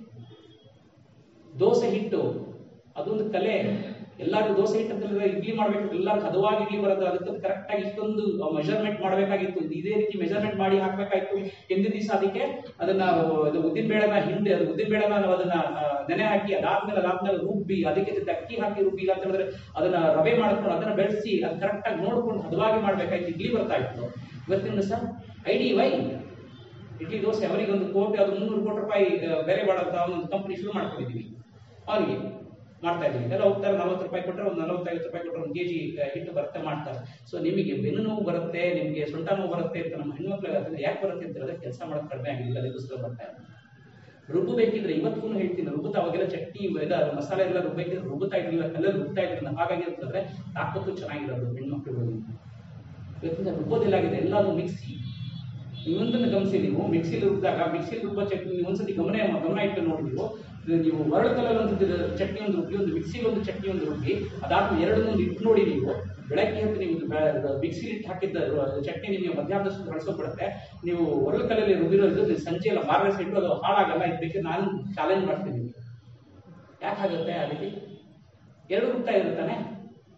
ದೋಸೆ ಹಿಟ್ಟು ಅದೊಂದು ಕಲೆ ಎಲ್ಲಾರು ದೋಸೆ ಹಿಟ್ಟು ಅಂತ ಹೇಳಿದ್ರೆ ಇಡ್ಲಿ ಮಾಡ್ಬೇಕು ಎಲ್ಲಾರು ಹದವಾಗಿ ಇಡ್ಲಿ ಬರೋದು ಅದಕ್ಕೆ ಕರೆಕ್ಟ್ ಆಗಿ ಇಷ್ಟೊಂದು ಮೆಜರ್ಮೆಂಟ್ ಮಾಡಬೇಕಾಗಿತ್ತು ಇದೇ ರೀತಿ ಮೆಜರ್ಮೆಂಟ್ ಮಾಡಿ ಹಾಕ್ಬೇಕಾಗಿತ್ತು ಹಿಂದಿನ ದಿವಸ ಅದಕ್ಕೆ ಅದನ್ನ ಅದು ಉದ್ದಿನ ಬೇಳೆನ ಹಿಂಡಿ ಅದು ಉದ್ದಿನ ಬೇಳೆನ ನಾವು ಅದನ್ನ ಆ, ನೆನೆ ಹಾಕಿ ಅದಾದ್ಮೇಲೆ ಅದಾದ್ಮೇಲೆ ರುಬ್ಬಿ ಅದಕ್ಕೆ ಜೊತೆ ಅಕ್ಕಿ ಹಾಕಿ ರುಬ್ಬಿ ಇಲ್ಲ ಅಂತ ಹೇಳಿದ್ರೆ ಅದನ್ನ ರವೆ ಮಾಡ್ಕೊಂಡು ಅದನ್ನ ಬೆಳೆಸಿ ಅದು ಕರೆಕ್ಟ್ ಆಗಿ ನೋಡ್ಕೊಂಡು ಹದವಾಗಿ ಮಾಡ್ಬೇಕಾಯ್ತು ಇಡ್ಲಿ ಬರ್ತಾ ಇತ್ತು ಇವತ್ತಿನ ದಿವಸ ಐ ಡಿ ವೈ ಇಡ್ಲಿ ದೋಸೆ ಅವರಿಗೆ ಒಂದು ಕೋಟಿ ಅದು ಮುನ್ನೂರು ಕೋಟಿ ರೂಪಾಯಿ ಆ, ಬೆಲೆ ಬಾಳಂತ ಒಂದು ಕಂಪನಿ ಶುರು ಮಾಡ್ಕೊಂಡಿದೀವಿ ಅವನಿಗೆ ಮಾಡ್ತಾ ಇದ್ದೀವಿ ಎಲ್ಲ ಹೋಗ್ತಾರೆ ನಲವತ್ತು ರೂಪಾಯಿ ಕೊಟ್ಟರೆ ಒಂದು ನಲವತ್ತೈವತ್ತು ರೂಪಾಯಿ ಕೊಟ್ಟರೆ ಒಂದು ಕೆಜಿ ಹಿಟ್ಟು ಬರುತ್ತೆ ಮಾಡ್ತಾರೆ ಸೊ ನಿಮಗೆ ಬೆನ್ನು ನೋವು ಬರುತ್ತೆ ನಿಮಗೆ ಸೊಂಟ ನೋವು ಬರುತ್ತೆ ಅಂತ ನಮ್ಮ ಹೆಣ್ಮಕ್ಳಿಗೆ ಅದನ್ನ ಯಾಕೆ ಬರುತ್ತೆ ಅಂತ ಹೇಳಿದ್ರೆ ಕೆಲಸ ಮಾಡೋದು ಕಡಿಮೆ ಆಗಿಲ್ಲ ಅದಕ್ಕೋಸ್ಕರ ಬರ್ತಾ ಇದೆ ರುಬ್ಬಬೇಕಿದ್ರೆ ಇವತ್ತಿಗೂ ಹೇಳ್ತೀನಿ ರುಬ್ಬುತ್ತಾ ಅವಾಗೆಲ್ಲ ಚಟ್ನಿ ಇದ ಮಸಾಲೆ ಎಲ್ಲ ರುಬ್ಬಬೇಕಿದ್ರೆ ರುಬ್ಬುತ್ತಾ ಇದ್ರಿಲ್ಲ ಕಲ್ಲಲ್ಲಿ ರುಬ್ತಾ ಇದ್ರಲ್ಲ ಹಾಗಾಗಿ ಅಂತಂದ್ರೆ ತಾಕತ್ತು ಚೆನ್ನಾಗಿರೋದು ಹೆಣ್ಮಕ್ಳುಗಳು ಇವತ್ತಿನ ರುಬ್ಬೋದಿಲ್ಲಾಗಿದೆ ಎಲ್ಲಾನು ಮಿಕ್ಸಿ ನೀವೊಂದನ್ನು ಗಮನಿಸಿ ನೀವು ಮಿಕ್ಸಿಲಿ ರುಬ್ಬಿದಾಗ ಮಿಕ್ಸಿಲಿ ರುಬ್ಬೋ ಚಟ್ನಿ ನೀವು ಒಂದ್ಸತಿ ಗಮನ ಗಮನ ಇಟ್ಟು ನೋಡಿ ನೀವು ಇದು ನೀವು ಒರಳು ಕಲ್ಲಲ್ಲಿ ಒಂದು ಇದು ಚಟ್ನಿ ಒಂದು ರುಬ್ಬಿ ಒಂದು ಮಿಕ್ಸಿಲಿ ಒಂದು ಚಟ್ನಿ ಒಂದು ರುಬ್ಬಿ ಅದಾದ್ಮೇಲೆ ಎರಡನ್ನೊಂದು ಇಟ್ಟು ನೋಡಿ ನೀವು ಬೆಳಗ್ಗೆ ಹೊತ್ತು ನೀವು ಮಿಕ್ಸಿಲಿ ಇಟ್ಟು ಹಾಕಿದ್ದ ಚಟ್ನಿ ನಿಮಗೆ ಮಧ್ಯಾಹ್ನದಷ್ಟು ಬಳಸೋಗ್ಬಿಡುತ್ತೆ ನೀವು ಒರಳು ಕಲ್ಲಲ್ಲಿ ರುಬ್ಬಿರೋ ಇದು ನೀವು ಸಂಜೆ ಎಲ್ಲ ಮಾರ್ಗಸ್ ಇಟ್ಟು ಅದು ಹಾಳಾಗಲ್ಲ ಇದು ಬೇಕಾದ್ರೆ ನಾನು ಚಾಲೆಂಜ್ ಮಾಡ್ತೀನಿ ನಿಮಗೆ ಯಾಕಾಗುತ್ತೆ ಆ ರೀತಿ ಎರಡು ರುಬ್ತಾ ಇರುತ್ತಾನೆ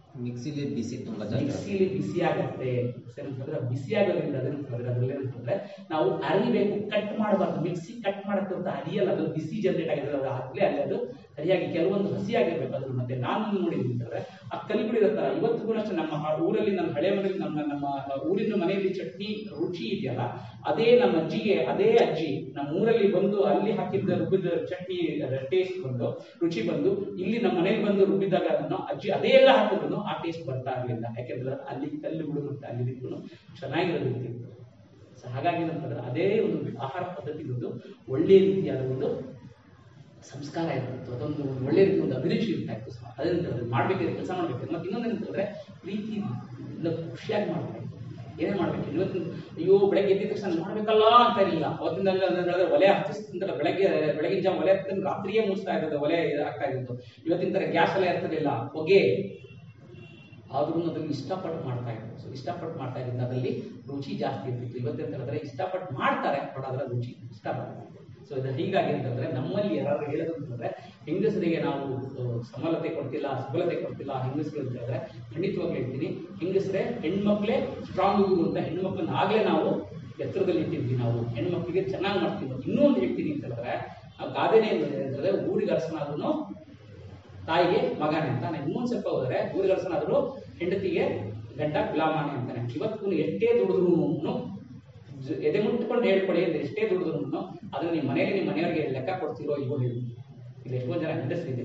ಮಿಕ್ಸಿಲಿ ಬಿಸಿ ತುಂಬಾ ಜಾಸ್ತಿ ಮಿಕ್ಸಿಲಿ ಬಿಸಿ ಆಗತ್ತೆ ಏನಂತಂದ್ರೆ ಬಿಸಿ ಆಗೋದ್ರಿಂದ ಅದೇನಂತಂದ್ರೆ ಅದ್ರಲ್ಲಿ ಏನಂತಂದ್ರೆ ನಾವು ಅರಿಬೇಕು ಕಟ್ ಮಾಡಬಾರ್ದು ಮಿಕ್ಸಿ ಕಟ್ ಮಾಡಕ್ಕೆ ಅಂತ ಅರಿಯಲ್ಲ ಅದು ಬಿಸಿ ಜನರೇಟ್ ಆಗಿದ್ರೆ ಅದು ಆಗ್ಲೇ ಅಲ್ಲಿ ಅದು ಸರಿಯಾಗಿ ಕೆಲವೊಂದು ಹಸಿ ಆಗಿರ್ಬೇಕು ಅದ್ರ ಮತ್ತೆ ನಾನು ನೋಡಿದ್ದೀನಿ ಅಂತಂದ್ರೆ ಆ ಕಲ್ಬಿಡಿ ಇರುತ್ತಲ್ಲ ಇವತ್ತಿಗೂ ಅಷ್ಟೇ ನಮ್ಮ ಹ- ಊರಲ್ಲಿ ನಮ್ಮ ಹಳೆ ಮನೆಯಲ್ಲಿ ನಮ್ಮ ನಮ್ಮ ಊರಿನ ಮನೆಯಲ್ಲಿ ಚಟ್ನಿ ರುಚಿ ಇದೆಯಲ್ಲ ಅದೇ ನಮ್ಮ ಅಜ್ಜಿಗೆ ಅದೇ ಅಜ್ಜಿ ನಮ್ಮ ಊರಲ್ಲಿ ಬಂದು ಅಲ್ಲಿ ಹಾಕಿದ್ದ ರುಬ್ಬಿದ ಚಟ್ನಿ ಟೇಸ್ಟ್ ಬಂದು ರುಚಿ ಬಂದು ಇಲ್ಲಿ ನಮ್ಮ ಮನೆಗೆ ಬಂದು ರುಬ್ಬಿದಾಗ ಅದನ್ನು ಅಜ್ಜಿ ಅದೇ ಎಲ್ಲ ಹಾಕಿದ್ರು ಆ ಟೇಸ್ಟ್ ಬರ್ತಾ ಇರಲಿಲ್ಲ ಯಾಕೆಂದ್ರೆ ಅಲ್ಲಿ ಕಲ್ಲುಗಳು ಮತ್ತೆ ಅಲ್ಲಿ ಇದಕ್ಕೂ ಚೆನ್ನಾಗಿರೋದಿತ್ತು ಸೊ ಹಾಗಾಗಿ ಏನಂತಂದ್ರೆ ಅದೇ ಒಂದು ಆಹಾರ ಪದ್ಧತಿ ಒಂದು ಒಳ್ಳೆ ರೀತಿಯಾದ ಒಂದು ಸಂಸ್ಕಾರ ಇರ್ತಿತ್ತು ಅದೊಂದು ಒಂದು ಒಳ್ಳೆ ರೀತಿ ಒಂದು ಅಭಿರುಚಿ ಇರ್ತಾ ಇತ್ತು ಸೊ ಅದೇನಂತಂದ್ರೆ ಮಾಡ್ಬೇಕಾದ್ರೆ ಕೆಲಸ ಮಾಡ್ಬೇಕು ಮತ್ತೆ ಇನ್ನೊಂದೇನಂತಂದ್ರೆ ಪ್ರೀತಿ ಇಂದ ಖುಷಿಯಾಗಿ ಮಾಡ್ಬೇಕು ಏನೇ ಮಾಡ್ಬೇಕು ಇವತ್ತು ಅಯ್ಯೋ ಬೆಳಗ್ಗೆ ಎದ್ದ ತಕ್ಷಣ ಮಾಡ್ಬೇಕಲ್ಲ ಅಂತ ಇರಲಿಲ್ಲ ಅವತ್ತಿನ ಹೇಳಿದ್ರೆ ಒಲೆ ಹತ್ತಿಸ್ತಿಂತ ಬೆಳಗ್ಗೆ ಬೆಳಗಿನ ಜಾವ ಒಲೆ ಹತ್ತಿದ್ರೆ ರಾತ್ರಿಯೇ ಮುಗಿಸ್ತಾ ಇರೋದು ಒಲೆ ಆಗ್ತಾ ಇದ್ದು ಇವತ್ತಿನ ತರ ಗ್ಯಾಸ್ ಎಲ್ಲ ಇರ್ತಿರ್ಲಿಲ್ಲ ಹೊಗೆ ಆದ್ರೂ ಅದನ್ನು ಇಷ್ಟಪಟ್ಟು ಮಾಡ್ತಾ ಇದ್ರು ಸೊ ಇಷ್ಟಪಟ್ಟು ಮಾಡ್ತಾ ಇದ್ರಿಂದ ಅದರಲ್ಲಿ ರುಚಿ ಜಾಸ್ತಿ ಇರ್ತಿತ್ತು ಇವತ್ತೆಂತ ಹೇಳಿದ್ರೆ ಇಷ್ಟಪಟ್ಟು ಮಾಡ್ತಾರೆ ಬಟ್ ಅದರ ರುಚಿ ಇಷ್ಟ ಬರಲ್ಲ ಸೊ ಇದು ಹೀಗಾಗಿ ಅಂತಂದ್ರೆ ನಮ್ಮಲ್ಲಿ ಯಾರು ಹೇಳೋದು ಅಂತಂದ್ರೆ ಹೆಂಗಸರಿಗೆ ನಾವು ಆ, ಸಮಲತೆ ಕೊಡ್ತಿಲ್ಲ ಸಬಲತೆ ಕೊಡ್ತಿಲ್ಲ ಹೆಂಗಸರು ಅಂತ ಹೇಳಿದ್ರೆ ಖಂಡಿತವಾಗ್ಲೂ ಹೇಳ್ತೀನಿ ಹೆಂಗಸರೇ ಹೆಣ್ಮಕ್ಳೇ ಸ್ಟ್ರಾಂಗ್ ಗುರು ಅಂತ ಹೆಣ್ಮಕ್ಳನ್ನ ಆಗ್ಲೇ ನಾವು ಎತ್ತರದಲ್ಲಿ ಇಟ್ಟಿದ್ವಿ ನಾವು ಹೆಣ್ಮಕ್ಳಿಗೆ ಚೆನ್ನಾಗಿ ಮಾಡ್ತೀವಿ ಇನ್ನೂ ಒಂದು ಹೇಳ್ತೀನಿ ಅಂತ ಹೇಳಿದ್ರೆ ನಾವು ಗಾದೆನೇ ಏನಿದೆ ಅಂತಂದ್ರೆ ಊರಿಗೆ ಅರಸನಾದ್ರೂ ತಾಯಿಗೆ ಮಗನೇ ಅಂತ ನಾನು ಇನ್ನೊಂದು ಸ್ವಲ್ಪ ಹೋದರೆ ಊರಿಗರಸನಾದರೂ ಹೆಂಡತಿಗೆ ಗಂಡ ಗುಲಾಮಾನೆ ಅಂತಾನೆ ಇವತ್ತು ಎಷ್ಟೇ ದುಡಿದ್ರು ಎದೆ ಮುಟ್ಕೊಂಡು ಹೇಳ್ಕೊಳ್ಳಿ ಅಂದ್ರೆ ಎಷ್ಟೇ ದುಡಿದ್ರು ಅದನ್ನ ನಿಮ್ಮ ಮನೆಯಲ್ಲಿ ನಿಮ್ಮ ಮನೆಯವರಿಗೆ ಲೆಕ್ಕ ಕೊಡ್ತಿರೋ ಇಲ್ವೋ ಹೇಳಿ ಇಲ್ಲಿ ಎಷ್ಟೊಂದು ಜನ ಹೆಂಡಸರಿದೆ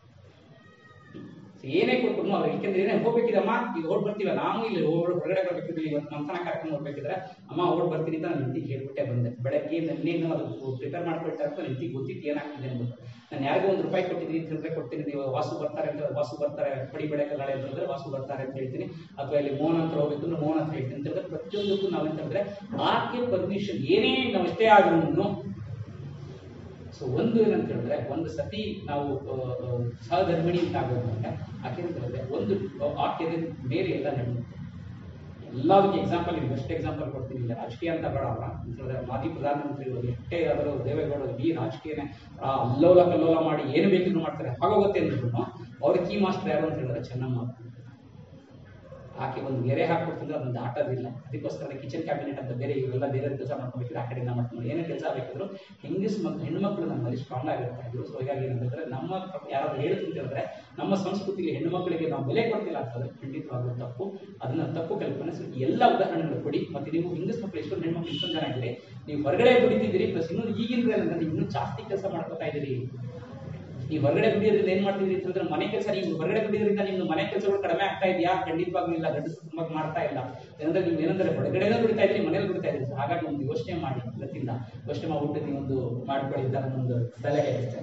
ಏನೇ ಕೊಟ್ರು ಅವ್ರು ಯಾಕೆಂದ್ರೆ ಏನೇ ಹೋಗ್ಬೇಕಿದಮ್ಮ ಈಗ ಓಡ್ ಬರ್ತೀವ ನಾವು ಇಲ್ಲಿ ಓಡ್ ಹೊರಗಡೆ ಬರ್ಬೇಕಿದ್ವಿ ಇವತ್ತು ನಮ್ಮ ತನಕ ಕರ್ಕೊಂಡು ಹೋಗ್ಬೇಕಿದ್ರೆ ಅಮ್ಮ ಓಡ್ ಬರ್ತೀನಿ ಅಂತ ನಾನು ಹೆಂಡತಿಗೆ ಹೇಳ್ಬಿಟ್ಟೆ ಬಂದೆ ಬೆಳಗ್ಗೆ ನನ್ನೇನು ಅದು ಪ್ರಿಪೇರ್ ಮಾಡ್ಕೊಳ್ತಾ ಇರ್ತಾರೆ ಹೆಂಡತಿಗೆ ಗೊತ್ತಿತ್ತು ಏನಾಗ್ತಿದೆ ಅಂದ್ಬಿಟ್ಟು ನಾನು ಯಾರಿಗೋ ಒಂದು ರೂಪಾಯಿ ಕೊಟ್ಟಿದ್ದೀನಿ ಅಂತ ಹೇಳಿದ್ರೆ ಕೊಡ್ತೀನಿ ನೀವು ವಾಸು ಬರ್ತಾರೆ ಅಂತ ಹೇಳಿದ್ರೆ ವಾಸು ಬರ್ತಾರೆ ಪಡಿ ಬೆಳೆ ಕಲ್ಲಾಳೆ ಅಂತ ಹೇಳಿದ್ರೆ ವಾಸು ಬರ್ತಾರೆ ಅಂತ ಹೇಳ್ತೀನಿ ಅಥವಾ ಇಲ್ಲಿ ಮೋಹನ್ ಅಂತ ಹೋಗ್ಬೇಕು ಅಂದ್ರೆ ಮೋಹನ್ ಅಂತ ಹೇಳ್ತೀನಿ ಅಂತ ಹೇಳಿದ್ರೆ ಪ್ರತಿಯೊಂದಕ್ಕೂ ನಾವೆಂತ ಹೇಳಿದ್ರೆ ಆಕೆ ಪರ್ಮಿಷನ್ ಏನೇ ನಾವು ಎಷ್ಟೇ ಆದ್ರೂ ಸೊ ಒಂದು ಏನಂತ ಹೇಳಿದ್ರೆ ಒಂದು ಸತಿ ನಾವು ಆ, ಆ, ಸಹಧರ್ಮಿಣಿ ಅಂತ ಆಗೋದಂದ್ರೆ ಆಕೆ ಅಂತ ಹೇಳಿದ್ರೆ ಒಂದು ಆಕೆ ಬೇರೆ ಎಲ್ಲ ನಡೆಯುತ್ತೆ ಎಲ್ಲದಕ್ಕೆ ಎಕ್ಸಾಂಪಲ್ ನಿಮ್ಗೆ ಬೆಸ್ಟ್ ಎಕ್ಸಾಂಪಲ್ ಕೊಡ್ತೀನಿ ಇಲ್ಲ ರಾಜಕೀಯ ಅಂತ ಬೇಡ ಅಲ್ಲ ಅಂತ ಹೇಳಿದ್ರೆ ಮಾಜಿ ಪ್ರಧಾನಮಂತ್ರಿಗಳು ಎಷ್ಟೇ ಆದರೂ ದೇವೇಗೌಡರು ಈ ರಾಜಕೀಯನೇ ಆ, ಅಲ್ಲೋಲ ಕಲ್ಲೋಲ ಮಾಡಿ ಏನು ಬೇಕಿದ್ರು ಮಾಡ್ತಾರೆ ಹಾಗೋಗುತ್ತೆ ಅಂದ್ರೂ ಅವ್ರ ಕೀ ಮಾಸ್ಟರ್ ಯಾರು ಅಂತ ಹೇಳಿದ್ರೆ ಚೆನ್ನಮ್ಮ ಆಕೆ ಒಂದು ಗೆರೆ ಹಾಕ್ಬಿಡ್ತಿದ್ರೆ ಅದೊಂದು ಆಟೋದಿಲ್ಲ ಅದಕ್ಕೋಸ್ಕರ ಕಿಚನ್ ಕ್ಯಾಬಿನೆಟ್ ಅಂತ ಬೇರೆ ಇವೆಲ್ಲ ಬೇರೆ ಕೆಲಸ ಮಾಡ್ಕೊಬೇಕಿದ್ರೆ ಆ ಕಡೆಯಿಂದ ಮಾಡ್ಕೊಂಡು ಏನೇ ಕೆಲಸ ಬೇಕಿದ್ರು ಹೆಂಗಸ್ ಮಕ್ಳು ಹೆಣ್ಮಕ್ಳು ನಮ್ಮಲ್ಲಿ ಸ್ಟ್ರಾಂಗ್ ಆಗಿರ್ತಾ ಇದ್ರು ಸೊ ಹೀಗಾಗಿ ಏನಂತಂದ್ರೆ ನಮ್ಮ ಯಾರಾದ್ರೂ ಹೇಳ್ತೀನಿ ಹೇಳಿದ್ರೆ ನಮ್ಮ ಸಂಸ್ಕೃತಿಗೆ ಹೆಣ್ಣು ಮಕ್ಕಳಿಗೆ ನಾವು ಬೆಲೆ ಕೊಡ್ತಿಲ್ಲ ಅಂತಂದ್ರೆ ಖಂಡಿತವಾಗ್ಲೂ ತಪ್ಪು ಅದನ್ನ ತಪ್ಪು ಕಲ್ಪನೆ ಸೊ ಎಲ್ಲ ಉದಾಹರಣೆಗಳು ಕೊಡಿ ಮತ್ತೆ ನೀವು ಹೆಂಗಸ್ ಮಕ್ಕಳು ಎಷ್ಟೊಂದು ಹೆಣ್ಮಕ್ಳು ಎಷ್ಟೊಂದು ಜನ ಇದ್ದೀರಿ ನೀವು ಹೊರಗಡೆ ದುಡಿತಿದ್ದೀರಿ ಪ್ಲಸ್ ಇನ್ನೊಂದು ಈಗಿನ ಏನಂದ್ರೆ ನೀವು ಇನ್ನೂ ಜಾಸ್ತಿ ಕೆಲಸ ಮಾಡ್ಕೊತಾ ಇದ್ದೀರಿ ಈ ಹೊರಗಡೆ ದುಡಿಯೋದ್ರಿಂದ ಏನ್ ಮಾಡ್ತಿದ್ರಿ ಅಂತ ಹೇಳಿದ್ರೆ ಮನೆ ಕೆಲಸ ನೀವು ಹೊರಗಡೆ ದುಡಿಯೋದ್ರಿಂದ ನಿಮ್ದು ಮನೆ ಕೆಲಸಗಳು ಕಡಿಮೆ ಆಗ್ತಾ ಇದೆಯಾ ಖಂಡಿತವಾಗ್ಲೂ ಇಲ್ಲ ಗಂಡಸರು ತುಂಬಾ ಮಾಡ್ತಾ ಇಲ್ಲ ಏನಂದ್ರೆ ನೀವು ಏನಂದ್ರೆ ಹೊರಗಡೆನೇ ದುಡಿತಾ ಇದ್ರಿ ಮನೇಲಿ ದುಡಿತಾ ಇದ್ರಿ So ಹಾಗಾಗಿ ಒಂದು ಯೋಚನೆ ಮಾಡಿ ಇವತ್ತಿಂದ ಯೋಚನೆ ಮಾಡ್ಬಿಟ್ಟು ನೀವೊಂದು ಮಾಡ್ಕೊಳ್ಳಿ ಅಂತ ನನ್ನೊಂದು ಸಲಹೆ ಅಷ್ಟೇ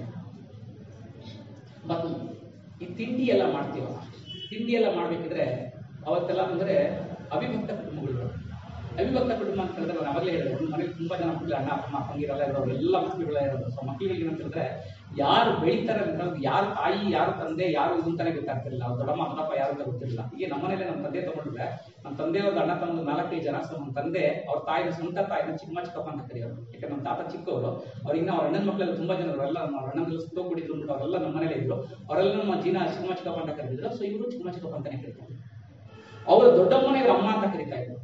ಮತ್ತು ಈ ತಿಂಡಿ ಎಲ್ಲ ಮಾಡ್ತೀವಲ್ಲ ತಿಂಡಿ ಎಲ್ಲ ಮಾಡ್ಬೇಕಿದ್ರೆ ಅವತ್ತೆಲ್ಲ ಅಂದ್ರೆ ಅವಿಭಕ್ತ ಕುಟುಂಬಗಳು ಅವಿಭಕ್ತ ಕುಟುಂಬ ಅಂತ ಹೇಳಿದ್ರೆ ನಾನು ಅವಾಗಲೇ ಹೇಳಿದೆ ಒಂದು ಮನೇಲಿ ತುಂಬಾ ಜನ ಮಕ್ಕಳು ಅಣ್ಣ ಅಮ್ಮ ತಂಗಿರೆಲ್ಲ ಇರೋರು ಎಲ್ಲ ಮಕ್ಕಳುಗಳ ಇರೋದು ಸೊ ಮಕ್ಕಳಿಗೆ ಏನಂತ ಹೇಳಿದ್ರೆ ಯಾರು ಬೆಳೀತಾರೆ ಅಂತ ಹೇಳಿದ್ರೆ ಯಾರು ತಾಯಿ ಯಾರು ತಂದೆ ಯಾರು ಇದು ಅಂತಾನೆ ಗೊತ್ತಾಗ್ತಿರಲಿಲ್ಲ ಅವ್ರ ದೊಡ್ಡಮ್ಮ ದೊಡ್ಡಪ್ಪ ಯಾರು ಅಂತ ಗೊತ್ತಿರಲಿಲ್ಲ ಈಗ ನಮ್ಮ ಮನೇಲಿ ನಮ್ಮ ತಂದೆ ತಗೊಂಡ್ರೆ ನಮ್ಮ ತಂದೆಯವ್ರದ್ದು ಅಣ್ಣ ತಮ್ಮ ನಾಲ್ಕೈದು ಜನ ಸೊ ನಮ್ಮ ತಂದೆ ಅವ್ರ ತಾಯಿನ ಸ್ವಂತ ತಾಯಿನ ಚಿಕ್ಕ ಚಿಕ್ಕಪ್ಪ ಅಂತ ಕರೆಯೋರು ಯಾಕಂದ್ರೆ ನಮ್ಮ ತಾತ ಚಿಕ್ಕವರು ಅವ್ರಿಗೆ ಅವ್ರ ಅಣ್ಣನ ಮಕ್ಕಳೆಲ್ಲ ತುಂಬಾ ಜನ ಅವರೆಲ್ಲ ನಮ್ಮ ಅಣ್ಣನೆಲ್ಲ ಸುತ್ತೋಗ್ಬಿಟ್ಟಿದ್ರು ಅಂದ್ಬಿಟ್ಟು ಅವರೆಲ್ಲ ನಮ್ಮ ಮನೇಲಿ ಇದ್ರು ಅವರೆಲ್ಲ ನಮ್ಮ ಜೀನ ಚಿಕ್ಕ ಚಿಕ್ಕಪ್ಪ ಅಂತ ಕರೆದಿದ್ರು ಸೊ ಇವರು ಚಿಕ್ಕ ಚಿಕ್ಕಪ್ಪ ಅಂತಾನೆ ಕರೀತಾರೆ ಅವರ ದೊಡ್ಡಮ್ಮನ ಇವ್ರ ಅಮ್ಮ ಅಂತ ಕರೀತಾ ಇದ್ರು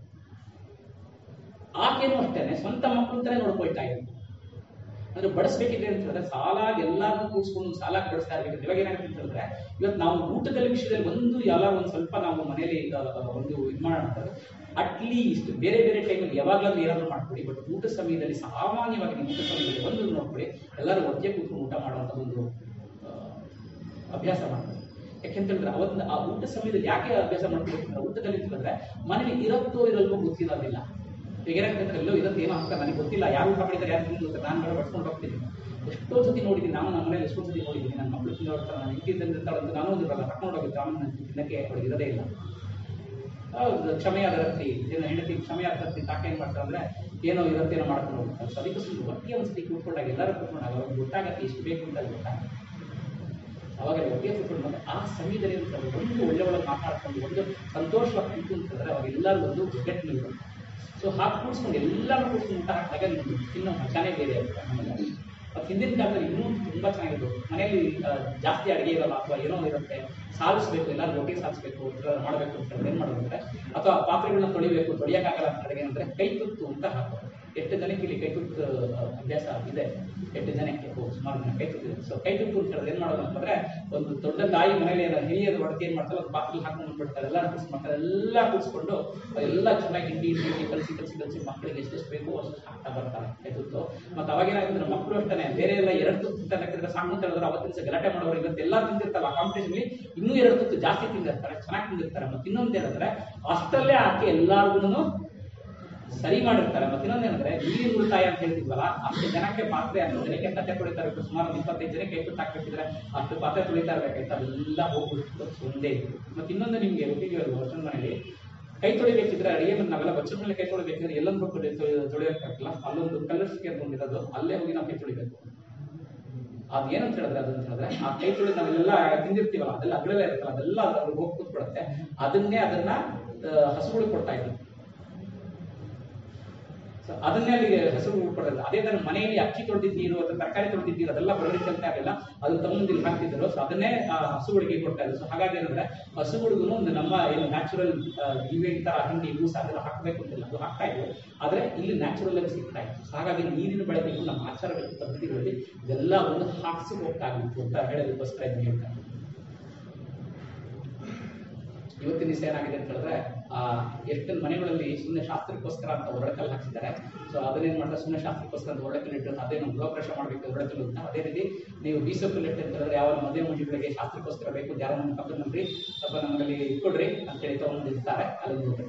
ಆಕೆನೂ ಅಷ್ಟೇನೆ ಸ್ವಂತ ಮಕ್ಕಳು ಅಂತಾನೆ ನೋಡ್ಕೊಳ್ತಾ ಇದ್ರು ಅಂದ್ರೆ ಬಡಿಸ್ಬೇಕಿದ್ರೆ ಅಂತ ಹೇಳಿದ್ರೆ ಸಾಲ ಎಲ್ಲಾರನ್ನೂ ಕೂಡಿಸ್ಕೊಂಡು ಸಾಲ ಬಡಿಸ್ತಾ ಇರ್ಬೇಕು ಇವಾಗ ಏನಾಗುತ್ತೆ ಅಂತ ಹೇಳಿದ್ರೆ ಇವತ್ತು ನಾವು ಊಟದ ವಿಷಯದಲ್ಲಿ ಒಂದು ಎಲ್ಲ ಒಂದು ಸ್ವಲ್ಪ ನಾವು ಮನೇಲಿ ಆ, ಒಂದು ಇದು ಮಾಡೋಣ ಅಟ್ಲೀಸ್ಟ್ ಬೇರೆ ಬೇರೆ ಟೈಮಲ್ಲಿ ಯಾವಾಗಲಾದ್ರೂ ಏನಾದ್ರು ಮಾಡ್ಕೊಡಿ ಬಟ್ ಊಟ ಸಮಯದಲ್ಲಿ ಸಾಮಾನ್ಯವಾಗಿ ನೀವು ಊಟ ಸಮಯದಲ್ಲಿ ಒಂದು ನೋಡ್ಕೊಳ್ಳಿ ಎಲ್ಲರೂ ಒಟ್ಟಿಗೆ ಕೂತ್ಕೊಂಡು ಊಟ ಮಾಡುವಂಥ ಒಂದು ಆ, ಅಭ್ಯಾಸ ಮಾಡ್ತಾರೆ ಯಾಕೆಂತ ಹೇಳಿದ್ರೆ ಅವತ್ತು ಆ ಊಟ ಸಮಯದಲ್ಲಿ ಯಾಕೆ ಅಭ್ಯಾಸ ಮಾಡ್ಬೇಕು ಅಂದ್ರೆ ಊಟದಲ್ಲಿ ಅಂತ ಹೇಳಿದ್ರೆ ಮನೇಲಿ ಇರತ್ತೋ ಇರಲ್ವೋ ಗೊತ್ತಿರೋದಿಲ್ಲ ಈಗ ಏನಾಗ್ತದೆ ಅಂದ್ರೆ ಎಲ್ಲೋ ಇರುತ್ತೆ ಏನೋ ಅಂತ ನನಗೆ ಗೊತ್ತಿಲ್ಲ ಯಾರು ಊಟ ಮಾಡಿದ್ದಾರೆ ಯಾರು ತಿಂದು ಗೊತ್ತಿಲ್ಲ ನಾನು ಬೇಡ ಬಡ್ಸ್ಕೊಂಡು ಹೋಗ್ತೀನಿ ಎಷ್ಟೋ ಸತಿ ನೋಡಿದ್ದೀನಿ ನಾನು ನಮ್ಮ ಮನೇಲಿ ಎಷ್ಟೋ ಸತಿ ನೋಡಿದ್ದೀನಿ ನನ್ನ ಮಕ್ಕಳು ತಿಂದು ಹೋಗ್ತಾರೆ ನಾನು ಇಟ್ಟಿದ್ದಂತ ನಾನು ಒಂದು ಇರಲ್ಲ ಕರ್ಕೊಂಡು ಹೋಗುತ್ತೆ ಆಮೇಲೆ ನಾನು ತಿನ್ನಕ್ಕೆ ಅವ್ರಿಗೆ ಇರೋದೇ ಇಲ್ಲ ಹೌದು ಕ್ಷಮೆಯಾದ ರತ್ತಿ ಏನೋ ಹೆಂಡತಿ ಕ್ಷಮೆಯಾದ ರತ್ತಿ ತಾಕ ಏನ್ ಮಾಡ್ತಾರೆ ಅಂದ್ರೆ ಏನೋ ಇರುತ್ತೆ ಏನೋ ಮಾಡ್ಕೊಂಡು ಹೋಗ್ತಾರೆ ಸೊ ಅದಕ್ಕೆ ಸುಮ್ಮನೆ ಒಟ್ಟಿಗೆ ಒಂದ್ಸತಿ ಕೂತ್ಕೊಂಡಾಗ ಎಲ್ಲರೂ ಕೂತ್ಕೊಂಡಾಗ ಅವ್ರಿಗೆ ಗೊತ್ತಾಗತ್ತೆ ಎಷ್ಟು ಬೇಕು ಅಂತ ಅಲ್ಲಿ ಗೊತ್ತಾಗುತ್ತೆ ಅವಾಗ ಒಟ್ಟಿಗೆ ಕೂತ್ಕೊಂಡು ಮತ್ತೆ ಆ ಸಮಯದಲ್ಲಿ ಇರ್ತಾರೆ ಒಂದು ಒಳ್ಳೆ ಒಳ್ಳೆ ಮಾತಾಡ್ಕೊಂಡು ಒಂದು ಸಂತೋಷವಾಗಿ ಕೂತು ಅಂತಂದ್ರೆ ಅವಾಗ ಎಲ್ಲರೂ ಒಂದು ಒಗ್ಗಟ್ಟಿನ ಇರುತ್ತೆ ಸೊ ಹಾಗೆ ಕೂಡಿಸ್ಕೊಂಡು ಎಲ್ಲರೂ ಕೂಡಿಸ್ಕೊಂಡು ಊಟ ಹಾಕಿದಾಗ ನಿಮ್ಗೆ ತಿನ್ನೋ ಮಜಾನೇ ಬೇರೆ ಆಗುತ್ತೆ ಆಮೇಲೆ ಮತ್ತು ಹಿಂದಿನ ಕಾಲದಲ್ಲಿ ಇನ್ನೂ ತುಂಬಾ ಚೆನ್ನಾಗಿತ್ತು ಮನೆಯಲ್ಲಿ ಆ, ಜಾಸ್ತಿ ಅಡುಗೆ ಇರಲ್ಲ ಅಥವಾ ಏನೋ ಇರುತ್ತೆ ಸಾಲಿಸ್ಬೇಕು ಎಲ್ಲರೂ ಒಟ್ಟಿಗೆ ಸಾಲಿಸ್ಬೇಕು ಮಾಡಬೇಕು ಅಂತ ಹೇಳಿದ್ರೆ ಏನ್ ಮಾಡೋದು ಅಂದ್ರೆ ಅಥವಾ ಪಾತ್ರೆಗಳನ್ನ ತೊಳಿಬೇಕು ತೊಳಿಯಕ್ಕಾಗಲ್ಲ ಅಂತ ಹೇಳಿದ್ರೆ ಏನಂದ್ರೆ ಕೈ ತುತ್ತು ಅಂತ ಹಾಕೋದು ಎಷ್ಟು ಜನಕ್ಕೆ ಇಲ್ಲಿ ಕೈ ತುತ್ತು ಆ, ಅಭ್ಯಾಸ ಇದೆ ಎಷ್ಟು ಜನಕ್ಕೆ ಓ, ಸುಮಾರು ಜನ ಕೈ ತುತ್ತು ಸೊ ಕೈ ತುತ್ತು ಅಂತ ಹೇಳಿದ್ರೆ ಏನ್ ಮಾಡೋದು ಅಂತಂದ್ರೆ ಒಂದು ದೊಡ್ಡ ತಾಯಿ ಮನೇಲಿ ಏನೋ ಹಿರಿಯದ ಒಡತಿ ಏನ್ ಮಾಡ್ತಾರೆ ಒಂದು ಪಾತ್ರೆ ಹಾಕೊಂಡು ಬಂದ್ಬಿಡ್ತಾರೆ ಎಲ್ಲ ಕೂರಿಸಿ ಮಾಡ್ತಾರೆ ಎಲ್ಲ ಕೂರಿಸ್ಕೊಂಡು ಎಲ್ಲ ಚೆನ್ನಾಗಿ ಹಿಂಡಿ ಹಿಂಡಿ ಕಲಸಿ ಕಲಸಿ ಕಲಸಿ ಮಕ್ಕಳಿಗೆ ಎಷ್ಟೆಷ್ಟು ಬೇಕು ಅಷ್ಟು ಹಾಕ್ತಾ ಬರ್ತಾರೆ ಕೈ ತುತ್ತು ಮತ್ತೆ ಅವಾಗ ಏನಾಗುತ್ತೆ ಮಕ್ಕಳು ಅಷ್ಟೇ ಬೇರೆ ಎಲ್ಲ ಎರಡು ತುತ್ತು ತಿಂತಾರೆ ಸಣ್ಣ ಅಂತ ಹೇಳಿದ್ರೆ ಅವತ್ತಿನ ದಿವಸ ಗಲಾಟೆ ಮಾಡೋರು ಇವತ್ತು ಎಲ್ಲ ತಿಂದಿರ್ತಾರಲ್ಲ ಕಾಂಪಿಟೇಷನ್ಲಿ ಇನ್ನೂ ಎರಡು ತುತ್ತು ಜಾಸ್ತಿ ತಿಂದಿರ್ತಾರೆ ಚೆನ್ನಾಗಿ ತಿಂದಿರ್ತಾರೆ ಮತ್ತೆ ಇನ್ನೊಂದು ಏನಂದ್ರೆ ಅಷ್ಟಲ್ಲೇ ಹಾಕಿ ಎಲ್ಲಾರ್ಗು ಸರಿ ಮಾಡಿರ್ತಾರೆ ಮತ್ತೆ ಇನ್ನೊಂದು ಏನಂದ್ರೆ ನೀರಿನ ಉಳಿತಾಯ ಅಂತ ಹೇಳ್ತಿದ್ವಲ್ಲ ಅಷ್ಟು ಜನಕ್ಕೆ ಪಾತ್ರೆ ಅಷ್ಟು ಜನಕ್ಕೆ ತಟ್ಟೆ ತೊಳಿತಾರೆ ಇತ್ತು ಸುಮಾರು ಒಂದು ಇಪ್ಪತ್ತೈದು ಜನಕ್ಕೆ ಕೈ ತುತ್ತು ಹಾಕ್ಬೇಕಿದ್ರೆ ಅಷ್ಟು ಪಾತ್ರೆ ತೊಳಿತಾ ಇರ್ಬೇಕಾಯ್ತು ಅದೆಲ್ಲ ಹೋಗ್ಬಿಟ್ಟು ಒಂದೇ ಇತ್ತು ಮತ್ತೆ ಇನ್ನೊಂದು ನಿಮ್ಗೆ ಒಟ್ಟಿಗೆ ವರ್ಷದ ಮನೇಲಿ ಕೈ ತೊಳಿಬೇಕಿದ್ರೆ ಅಡಿಗೆ ಮನೆ ನಾವೆಲ್ಲ ಬಚ್ಚಲ ಮೇಲೆ ಕೈ ತೊಳಿಬೇಕಿದ್ರೆ ಎಲ್ಲೊಂದು ತೊಳಿ ತೊಳಿಯೋಕ್ಕಾಗಲ್ಲ ಅಲ್ಲೊಂದು ಕಲರ್ ಸ್ಕೇರ್ ಬಂದಿರೋದು ಅಲ್ಲೇ ಹೋಗಿ ನಾವು ಕೈ ತೊಳಿಬೇಕು ಅದ್ ಏನಂತ ಹೇಳಿದ್ರೆ ಅದಂತ ಹೇಳಿದ್ರೆ ಆ ಕೈ ತೊಳಿ ನಾವೆಲ್ಲ ತಿಂದಿರ್ತೀವಲ್ಲ ಅದೆಲ್ಲ ಅಗಳೆಲ್ಲ ಇರುತ್ತಲ್ಲ ಅದೆಲ್ಲ ಅದ್ರಲ್ಲಿ ಹೋಗಿ ಕೂತ್ಬಿಡುತ್ತೆ ಅದನ್ನೇ ಅದನ್ನ ಹಸುಗಳು ಕೊಡ್ತಾ ಇದ್ವಿ So, ಅದನ್ನೇ ಅಲ್ಲಿಗೆ ಹೆಸರು ಕೊಡೋದು ಅದೇ ತರ ಮನೆಯಲ್ಲಿ ಅಕ್ಕಿ ತೊಳೆದಿದ್ದೀರು ಅಥವಾ ತರಕಾರಿ ತೊಳೆದಿದ್ದೀರು ಅದೆಲ್ಲ ಬರಲಿ ಅಂತ ಆಗಲ್ಲ ಅದನ್ನ ತಗೊಂಡು ಇಲ್ಲಿ ಹಾಕ್ತಿದ್ರು ಸೊ ಅದನ್ನೇ ಆ, ಹಸುಗಳಿಗೆ ಕೊಡ್ತಾ ಇದ್ರು ಸೊ ಹಾಗಾಗಿ ಏನಂದ್ರೆ ಹಸುಗಳಿಗೂ ಒಂದು ನಮ್ಮ ಏನು ನ್ಯಾಚುರಲ್ ಇವೆ ತರ ಹಿಂಡಿ ಬೂಸ ಅದೆಲ್ಲ ಹಾಕಬೇಕು ಅಂತಿಲ್ಲ ಅದು ಹಾಕ್ತಾ ಇದ್ರು ಆದ್ರೆ ಇಲ್ಲಿ ನ್ಯಾಚುರಲ್ ಆಗಿ ಸಿಗ್ತಾ ಇತ್ತು So ಹಾಗಾಗಿ ನೀರಿನ ಬಳಕೆಗೂ ನಮ್ಮ ಆಚಾರಗಳ ಪದ್ಧತಿಗಳಲ್ಲಿ ಇದೆಲ್ಲ ಒಂದು ಹಾಕ್ಸಿ ಹೋಗ್ತಾಗಿತ್ತು ಅಂತ ಹೇಳೋದಕ್ಕೋಸ್ಕರ ಇದನ್ನ ಹೇಳ್ತಾರೆ ಇವತ್ತಿನ ದಿವಸ ಏನಾಗಿದೆ ಅಂತ ಹೇಳಿದ್ರೆ ಆ ಎಷ್ಟು ಮನೆಗಳಲ್ಲಿ ಸುಮ್ಮನೆ ಶಾಸ್ತ್ರಕ್ಕೋಸ್ಕರ ಅಂತ ಒರಳಕಲ್ಲಿ ಹಾಕ್ಸಿದ್ದಾರೆ ಸೊ ಅದನ್ನೇನ್ ಮಾಡ್ತಾರೆ ಸುಮ್ಮನೆ ಶಾಸ್ತ್ರಕ್ಕೋಸ್ಕರ ಅಂತ ಒರಳಕಲ್ಲಿ ಇಟ್ಟು ಅದೇನು ಗೃಹಪ್ರವೇಶ ಮಾಡಬೇಕು ಒರಳಕಲ್ಲಿ ಅಂತ ಅದೇ ರೀತಿ ನೀವು ಬೀಸೋಕಲ್ಲಿ ಇಟ್ಟು ಅಂತ ಹೇಳಿದ್ರೆ ಯಾವ ಮದುವೆ ಮುಂಜಿಗಳಿಗೆ ಶಾಸ್ತ್ರಕ್ಕೋಸ್ಕರ ಬೇಕು ಯಾರೋ ನಮ್ಮ ಪಕ್ಕದ ನಂಬ್ರಿ ಸ್ವಲ್ಪ ನಮ್ಮಲ್ಲಿ ಇಟ್ಕೊಡ್ರಿ ಅಂತೇಳಿ ತಗೊಂಡು ಇರ್ತಾರೆ ಅಲ್ಲಿ ನೋಡ್ರಿ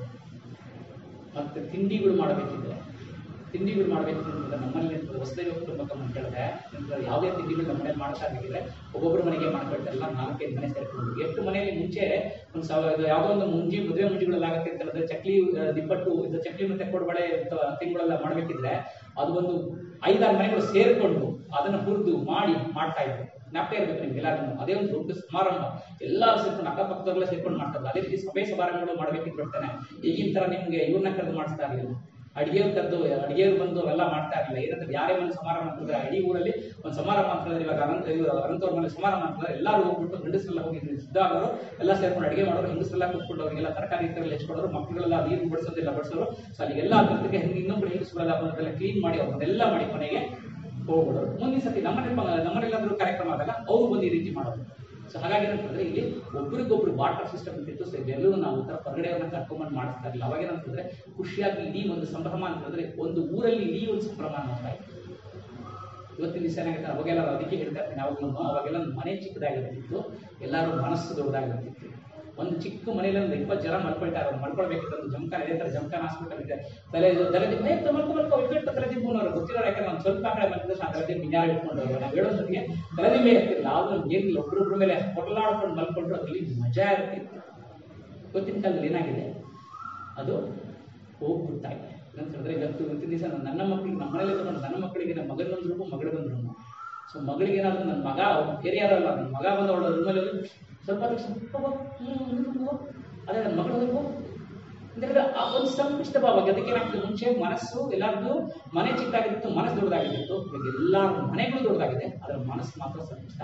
ಮತ್ತೆ ತಿಂಡಿಗಳು ಮಾಡಬೇಕಿದ್ರೆ ತಿಂಡಿಗಳು ಮಾಡಬೇಕು ಅಂತಂದ್ರೆ ನಮ್ಮಲ್ಲಿ ಹೊಸದೇವ ಕುಟುಂಬಕ್ಕೆ ಅಂತ ಹೇಳಿದ್ರೆ ಅಂತಂದ್ರೆ ಯಾವುದೇ ತಿಂಡಿಗಳು ನಮ್ಮ ಮನೇಲಿ ಮಾಡ್ತಾ ಇರ್ಬೇಕಿದ್ರೆ ಒಬ್ಬೊಬ್ಬರ ಮನೆಗೆ ಮಾಡ್ಕೊಳ್ತಾರಲ್ಲ ನಾಲ್ಕೈದು ಮನೆ ಸೇರ್ಕೊಂಡು ಎಷ್ಟು ಮನೆಯಲ್ಲಿ ಮುಂಚೆ ಒಂದು ಸಾವಿರ ಇದು ಯಾವುದೋ ಒಂದು ಮುಂಜಿ ಮದುವೆ ಮುಂಜಿಗಳಲ್ಲಿ ಆಗುತ್ತೆ ಅಂತ ಹೇಳಿದ್ರೆ ಚಕ್ಲಿ ಆ, ನಿಪ್ಪಟ್ಟು ಇದು ಚಕ್ಲಿ ಮತ್ತೆ ಕೊಡಬಳೆ ತಿಂಗಳೆಲ್ಲ ಮಾಡಬೇಕಿದ್ರೆ ಅದು ಒಂದು ಐದಾರು ಮನೆಗಳು ಸೇರ್ಕೊಂಡು ಅದನ್ನ ಹುರಿದು ಮಾಡಿ ಮಾಡ್ತಾ ಇದ್ರು ಜ್ಞಾಪಕ ಇರ್ಬೇಕು ನಿಮ್ಗೆ ಎಲ್ಲರಿಗೂ ಅದೇ ಒಂದು ದೊಡ್ಡ ಸಮಾರಂಭ ಎಲ್ಲರೂ ಸೇರ್ಕೊಂಡು ಅಕ್ಕಪಕ್ಕದವರೆಲ್ಲ ಸೇರ್ಕೊಂಡು ಮಾಡ್ತಾರೆ ಅದೇ ರೀತಿ ಸಭೆ ಸಮಾರಂಭಗಳು ಮಾಡ್ಬೇಕಿದ್ರು ಬರ್ತಾನೆ ಈಗಿನ ತರ ನಿಮ್ಗೆ ಇವ್ರನ್ನ ಕರೆದು ಮಾಡಿಸ್ತಾ ಇರಲಿಲ್ಲ ಅಡಿಗೆಯವ್ರು ಕರೆದು ಅಡಿಗೆಯವ್ರು ಬಂದು ಅವೆಲ್ಲ ಮಾಡ್ತಾ ಇರಲಿಲ್ಲ ಏನಂದ್ರೆ ಯಾರೇ ಮನೆ ಸಮಾರಂಭ ಅಂತಂದ್ರೆ ಇಡೀ ಊರಲ್ಲಿ ಒಂದು ಸಮಾರಂಭ ಅಂತ ಹೇಳಿದ್ರೆ ಇವಾಗ ಅನಂತ ಇವ್ರು ಅನಂತವ್ರ ಮನೆ ಸಮಾರಂಭ ಅಂತಂದ್ರೆ ಎಲ್ಲರೂ ಹೋಗ್ಬಿಟ್ಟು ಗಂಡಸರೆಲ್ಲ ಹೋಗಿ ಸಿದ್ಧ ಆಗೋರು ಎಲ್ಲ ಸೇರ್ಕೊಂಡು ಅಡಿಗೆ ಮಾಡೋರು ಹೆಂಗಸರೆಲ್ಲ ಕೂತ್ಕೊಂಡು ಅವರಿಗೆಲ್ಲ ತರಕಾರಿ ಇತರೆಲ್ಲ ಹೆಚ್ಕೊಡೋರು ಮಕ್ಕಳೆಲ್ಲ ನೀರು ಬಡಿಸೋದಿಲ್ಲ ಬಡಿಸೋರು ಸೊ ಅಲ್ಲಿ ಎಲ್ಲ ಅದಕ್ಕೆ ಇನ್ನೊಬ್ರು ಹೆಂಗಸರೆಲ್ಲ ಬಂದೆಲ್ಲ ಕ್ಲೀನ್ ಮಾಡಿ ಅವ್ರನ್ನೆಲ್ಲ ಮಾಡಿ ಕೊನೆಗೆ ಹೋಗ್ಬಿಡೋರು ಮುಂದಿನ ಸತಿ ನಮ್ಮನೆ ನಮ್ಮನೆಲ್ಲಾದ್ರೂ ಕಾರ್ಯಕ್ರಮ ಆದಾಗ ಅವ್ರು ಬಂದು ಈ ರೀತಿ ಮಾಡೋದು ಸೊ ಹಾಗಾಗಿ ಏನಂತಂದ್ರೆ ಇಲ್ಲಿ ಒಬ್ರಿಗೊಬ್ರು ವಾಟರ್ ಸಿಸ್ಟಮ್ ಅಂತಿತ್ತು ಸೊ ಇದೆಲ್ಲವೂ ನಾವು ಉತ್ತರ ಹೊರಗಡೆಯವ್ರನ್ನ ಕರ್ಕೊಂಡ್ಬಂದು ಮಾಡಿಸ್ತಾ ಇರಲಿಲ್ಲ ಅವಾಗ ಏನಂತಂದ್ರೆ ಖುಷಿಯಾಗಿ ಇಡೀ ಒಂದು ಸಂಭ್ರಮ ಅಂತಂದ್ರೆ ಒಂದು ಊರಲ್ಲಿ ಇಡೀ ಒಂದು ಸಂಭ್ರಮ ನೋಡ್ತಾ ಇತ್ತು ಇವತ್ತಿನ ದಿವಸ ಏನಾಗುತ್ತೆ ಅವಾಗೆಲ್ಲ ಅದಕ್ಕೆ ಹೇಳ್ತಾ ಇರ್ತೀನಿ ಯಾವಾಗಲೂ ಅವಾಗೆಲ್ಲ ಮನೆ ಚಿಕ್ಕದಾಗಿರ್ತಿತ್ತು ಎಲ್ಲರೂ ಮನಸ್ಸು ದೊಡ್ಡದಾಗಿರ್ತಿತ್ತು ಒಂದು ಚಿಕ್ಕ ಮನೆಯಲ್ಲಿ ಒಂದು ಇಪ್ಪತ್ತು ಜನ ಮಲ್ಕೊಳ್ತಾ ಇರೋದು ಮಲ್ಕೊಳ್ಬೇಕಿದ್ರೆ ಒಂದು ಜಮಖಾನ ಇದೇ ಥರ ಜಮಖಾನ ಹಾಸ್ಪಿಟಲ್ ಇದೆ ತಲೆ ತಲೆ ಏ ಮಲ್ಕೊ ಮಲ್ಕೊ ಇಟ್ಬಿಟ್ಟು ತಲೆ ದಿಬ್ಬನವರು ಗೊತ್ತಿರೋ ಯಾಕಂದ್ರೆ ಒಂದು ಸ್ವಲ್ಪ ಕಡೆ ಬಂದಿದ್ದ ಆ ತಲೆ ದಿಬ್ಬ ಯಾರು ಇಟ್ಕೊಂಡವ್ರು ನಾವು ಹೇಳೋದಕ್ಕೆ ತಲೆ ದಿಬ್ಬ ಇರ್ತಿಲ್ಲ ಅವ್ರು ಏನಿಲ್ಲ ಒಬ್ರೊಬ್ರ ಮೇಲೆ ಹೊರಲಾಡ್ಕೊಂಡು ಮಲ್ಕೊಂಡ್ರು ಅದ್ರಲ್ಲಿ ಮಜಾ ಇರ್ತಿತ್ತು ಇವತ್ತಿನ ಕಾಲದಲ್ಲಿ ಏನಾಗಿದೆ ಅದು ಹೋಗ್ಬಿಡ್ತಾ ಇದೆ ಏನಂತಂದ್ರೆ ಇವತ್ತು ಇವತ್ತಿನ ದಿವಸ ನನ್ನ ಮಕ್ಕಳಿಗೆ ನಮ್ಮ ಮನೇಲಿ ತಗೊಂಡು ನನ್ನ ಮಕ್ಕಳಿಗೆ ನಮ್ಮ ಮಗನಿಗೊಂದು ರೂಪು ಮಗಳಿಗೊಂದು ರೂಪು ಸೊ ಮಗಳಿಗೆ ಏನಾದ್ರು ನನ್ನ ಮಗ ಅವ್ನು ಬೇರೆ ಯಾರಲ್ಲ ನನ್ನ ಮಗ ಬಂದ ಅವಳ ರೂಮಲ್ಲಿ ಹೋಗಿ ಸ್ವಲ್ಪ ಹೊತ್ತಿಗೆ ಸ್ವಲ್ಪ ಹೋಗು, ಹ್ಮ್, ಹ್ಮ್, ಹೋಗು. ಅದೇ ನನ್ನ ಮಗಳು ಹೋಗು ಅಂತಂದ್ರೆ ಆ ಒಂದು ಸಂಕುಚಿತ ಭಾವ ಅದಕ್ಕೆ ಏನಾಗ್ತದೆ ಮುಂಚೆ ಮನಸ್ಸು ಎಲ್ಲರದ್ದು ಮನೆ ಚಿಕ್ಕದಾಗಿತ್ತು ಮನಸ್ಸು ದೊಡ್ಡದಾಗಿತ್ತು ಇವಾಗ ಎಲ್ಲರ ಮನೆಗಳು ದೊಡ್ಡದಾಗಿದೆ ಅದರ ಮನಸ್ಸು ಮಾತ್ರ ಸಂಕುಚಿತ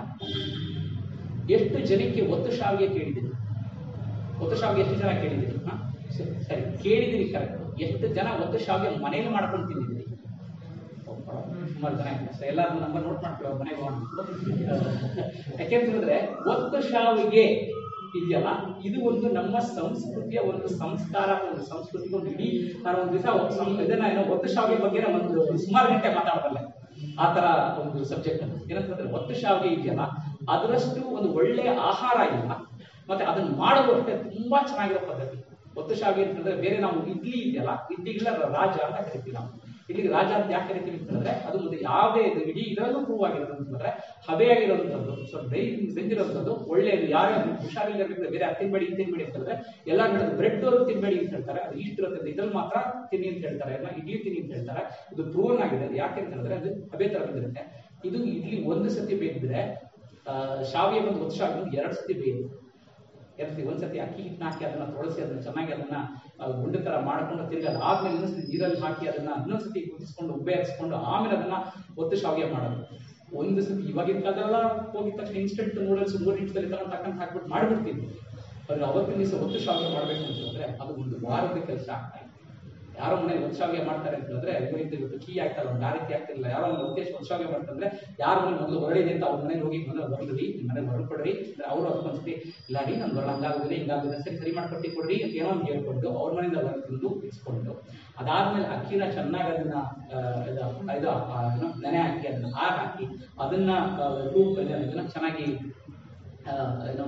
ಎಷ್ಟು ಜನಕ್ಕೆ ಒತ್ತು ಶಾವಿಗೆ ಕೇಳಿದ್ದೀರಿ ಒತ್ತು ಶಾವಿಗೆ ಎಷ್ಟು ಜನ ಕೇಳಿದ್ದೀರಿ ಹಾ? ಸ- ಸರಿ ಕೇಳಿದಿರಿ ಕರೆಕ್ಟ್ ಎಷ್ಟು ಜನ ಒತ್ತು ಶಾವಿಗೆ ಮನೇಲಿ ಮಾಡ್ಕೊಂಡು ತಿಂದಿದ್ದೀರಿ ಸುಮಾರು ಜನ ಇದ್ದಾರೆ. ಸೊ ಎಲ್ಲಾರು ನಂಬರ್ ನೋಟ್ ಮಾಡ್ಕೊಳ್ಳೋ ಮನೆಗೆ ಹೋಗ್ಬಿಟ್ಟು ಯಾಕೆಂತಂದ್ರೆ ಒತ್ತು ಶಾವಿಗೆ ಇದೆಯಲ್ಲ ಇದು ಒಂದು ನಮ್ಮ ಸಂಸ್ಕೃತಿಯ ಒಂದು ಸಂಸ್ಕಾರ ಒಂದು ಸಂಸ್ಕೃತಿಗೆ ಒಂದು ಇಡೀ ನಾನು ಒಂದು ದಿವಸ ಇದನ್ನ ಏನೋ ಒತ್ತು ಶಾವಿಗೆ ಬಗ್ಗೆ ನಾನು ಒಂದು ಸುಮಾರು ಗಂಟೆ ಮಾತಾಡಬಲ್ಲೆ ಆ ತರ ಒಂದು ಸಬ್ಜೆಕ್ಟ್ ಏನಂತಂದ್ರೆ ಒತ್ತು ಶಾವಿಗೆ ಇದೆಯಲ್ಲ ಅದರಷ್ಟು ಒಂದು ಒಳ್ಳೆಯ ಆಹಾರ ಇಲ್ಲ ಮತ್ತೆ ಅದನ್ನ ಮಾಡೋದು ಅಷ್ಟೇ ತುಂಬಾ ಚೆನ್ನಾಗಿರೋ ಪದ್ಧತಿ ಒತ್ತು ಶಾವಿಗೆ ಅಂತಂದ್ರೆ ಬೇರೆ ನಾವು ಇಡ್ಲಿ ಇದೆಯಲ್ಲ ಇಡ್ಲಿಗೆಲ್ಲ ರಾಜ ಅಂತ ಕರಿತೀವಿ ನಾವು ಇಲ್ಲಿಗೆ ರಾಜ ಅಂತ ಯಾಕೆ ಕರಿತೀವಿ ಅಂತಂದ್ರೆ ಅದು ಒಂದು ಯಾವುದೇ ಇದು ಇಡೀ ಇದರಲ್ಲೂ ಪ್ರೂವ್ ಆಗಿರೋದು ಅಂತಂದ್ರೆ ಹಬೆಯಾಗಿರೋಂಥದ್ದು ಸೊ ಡೈ ಬೆಂದಿರೋಂಥದ್ದು ಒಳ್ಳೆಯದು ಯಾರೇ ಹುಷಾರಿಲ್ಲಬೇಕು ಬೇರೆ ಅದು ತಿನ್ಬೇಡಿ ಇದು ತಿನ್ಬೇಡಿ ಅಂತಂದ್ರೆ ಎಲ್ಲ ಹೇಳೋದು ಬ್ರೆಡ್ ಅವರು ತಿನ್ಬೇಡಿ ಅಂತ ಹೇಳ್ತಾರೆ ಅದು ಇಷ್ಟು ಇರುತ್ತೆ ಇದ್ರಲ್ಲಿ ಮಾತ್ರ ತಿನ್ನಿ ಅಂತ ಹೇಳ್ತಾರೆ ಎಲ್ಲ ಇಡ್ಲಿ ತಿನ್ನಿ ಅಂತ ಹೇಳ್ತಾರೆ ಇದು ಪ್ರೂವನ್ ಆಗಿದೆ ಅದು ಯಾಕೆ ಅಂತ ಹೇಳಿದ್ರೆ ಅದು ಹಬೆ ತರ ಬಂದಿರುತ್ತೆ ಇದು ಇಡ್ಲಿ ಒಂದು ಸತಿ ಬೇಯಿದ್ರೆ ಶಾವಿಗೆ ಬಂದು ಒಂದು ಶಾವಿಗೆ ಬಂದು ಎರಡು ಸತಿ ಬೇಯುತ್ತೆ ಎರಡು ಒಂದ್ಸತಿ ಅಕ್ಕಿ ಹಿಟ್ಟನ್ನ ಹಾಕಿ ಅದನ್ನ ತೊಳಸಿ ಅದನ್ನ ಚೆನ್ನಾಗಿ ಅದನ್ನ ಆ, ಗುಂಡು ತರ ಮಾಡ್ಕೊಂಡು ತಿರ್ಗಿ ಅದಾದ್ಮೇಲೆ ಇನ್ನೊಂದ್ಸತಿ ನೀರಲ್ಲಿ ಹಾಕಿ ಅದನ್ನ ಇನ್ನೊಂದ್ಸತಿ ಕುದಿಸ್ಕೊಂಡು ಉಬ್ಬೆ ಹರಿಸ್ಕೊಂಡು ಆಮೇಲೆ ಅದನ್ನ ಒತ್ತು ಶಾವಿಗೆ ಮಾಡೋದು ಒಂದು ಸತಿ ಇವಾಗಿನ ಕಾಲದಲ್ಲ ಹೋಗಿದ ತಕ್ಷಣ ಇನ್ಸ್ಟೆಂಟ್ ನೂಡಲ್ಸ್ ಮೂರು ನಿಮಿಷದಲ್ಲಿ ತಗೊಂಡು ತಕ್ಕಂತ ಹಾಕ್ಬಿಟ್ಟು ಮಾಡ್ಬಿಡ್ತಿದ್ವಿ ಆದ್ರೆ ಅವತ್ತಿನ ದಿವಸ ಒತ್ತು ಶಾವಿಗೆ ಮಾಡ್ಬೇಕು ಅಂತಂದ್ರೆ ಅದು ಒಂದು ವಾರದ ಕೆಲಸ ಆಗ್ತಾ ಇದೆ ಯಾರೋ ಮನೆ ಒತ್ತು ಶಾವಿಗೆ ಮಾಡ್ತಾರೆ ಅಂತ ಹೇಳಿದ್ರೆ ಇವತ್ತು ಇವತ್ತು ಕೀ ಆಗ್ತಲ್ಲ ಒಂದು ಆ ರೀತಿ ಆಗ್ತಿಲ್ಲ ಯಾರೋ ಒಂದು ಉದ್ದೇಶ ಒತ್ತು ಶಾವಿಗೆ ಮಾಡ್ತಂದ್ರೆ ಯಾರ ಮನೆ ಮೊದಲು ಹೊರಡಿದೆ ಅಂತ ಅವ್ರ ಮನೆಗೆ ಹೋಗಿ ಮೊದಲು ಹೊರಡ್ರಿ ನಿಮ್ಮ ಮನೆಗೆ ಹೊರಡ್ಕೊಡ್ರಿ ಅಂದ್ರೆ ಅವರು ಅದಕ್ಕೊಂದ್ಸತಿ ಇಲ್ಲ ರೀ ನನ್ ಹೊರ ಹಂಗಾಗುದಿಲ್ಲ ಹಿಂಗಾಗುದಿಲ್ಲ ಸರಿ ಸರಿ ಮಾಡ್ಕೊಟ್ಟಿ ಕೊಡ್ರಿ ಅಂತ ಏನೋ ಒಂದು ಹೇಳ್ಕೊಂಡು ಅವ್ರ ಮನೆಯಿಂದ ಹೊರ ತಿಂದು ಇಸ್ಕೊಂಡು ಅದಾದ್ಮೇಲೆ ಅಕ್ಕಿನ ಚೆನ್ನಾಗಿ ಅದನ್ನ ಆ, ಇದು ಇದು ಆ, ಏನು, ನೆನೆ ಹಾಕಿ ಅದನ್ನ ಹಾರ್ ಹಾಕಿ ಅದನ್ನ ರೂಪ್ ಅದನ್ನ ಚೆನ್ನಾಗಿ ಆ, ಏನೋ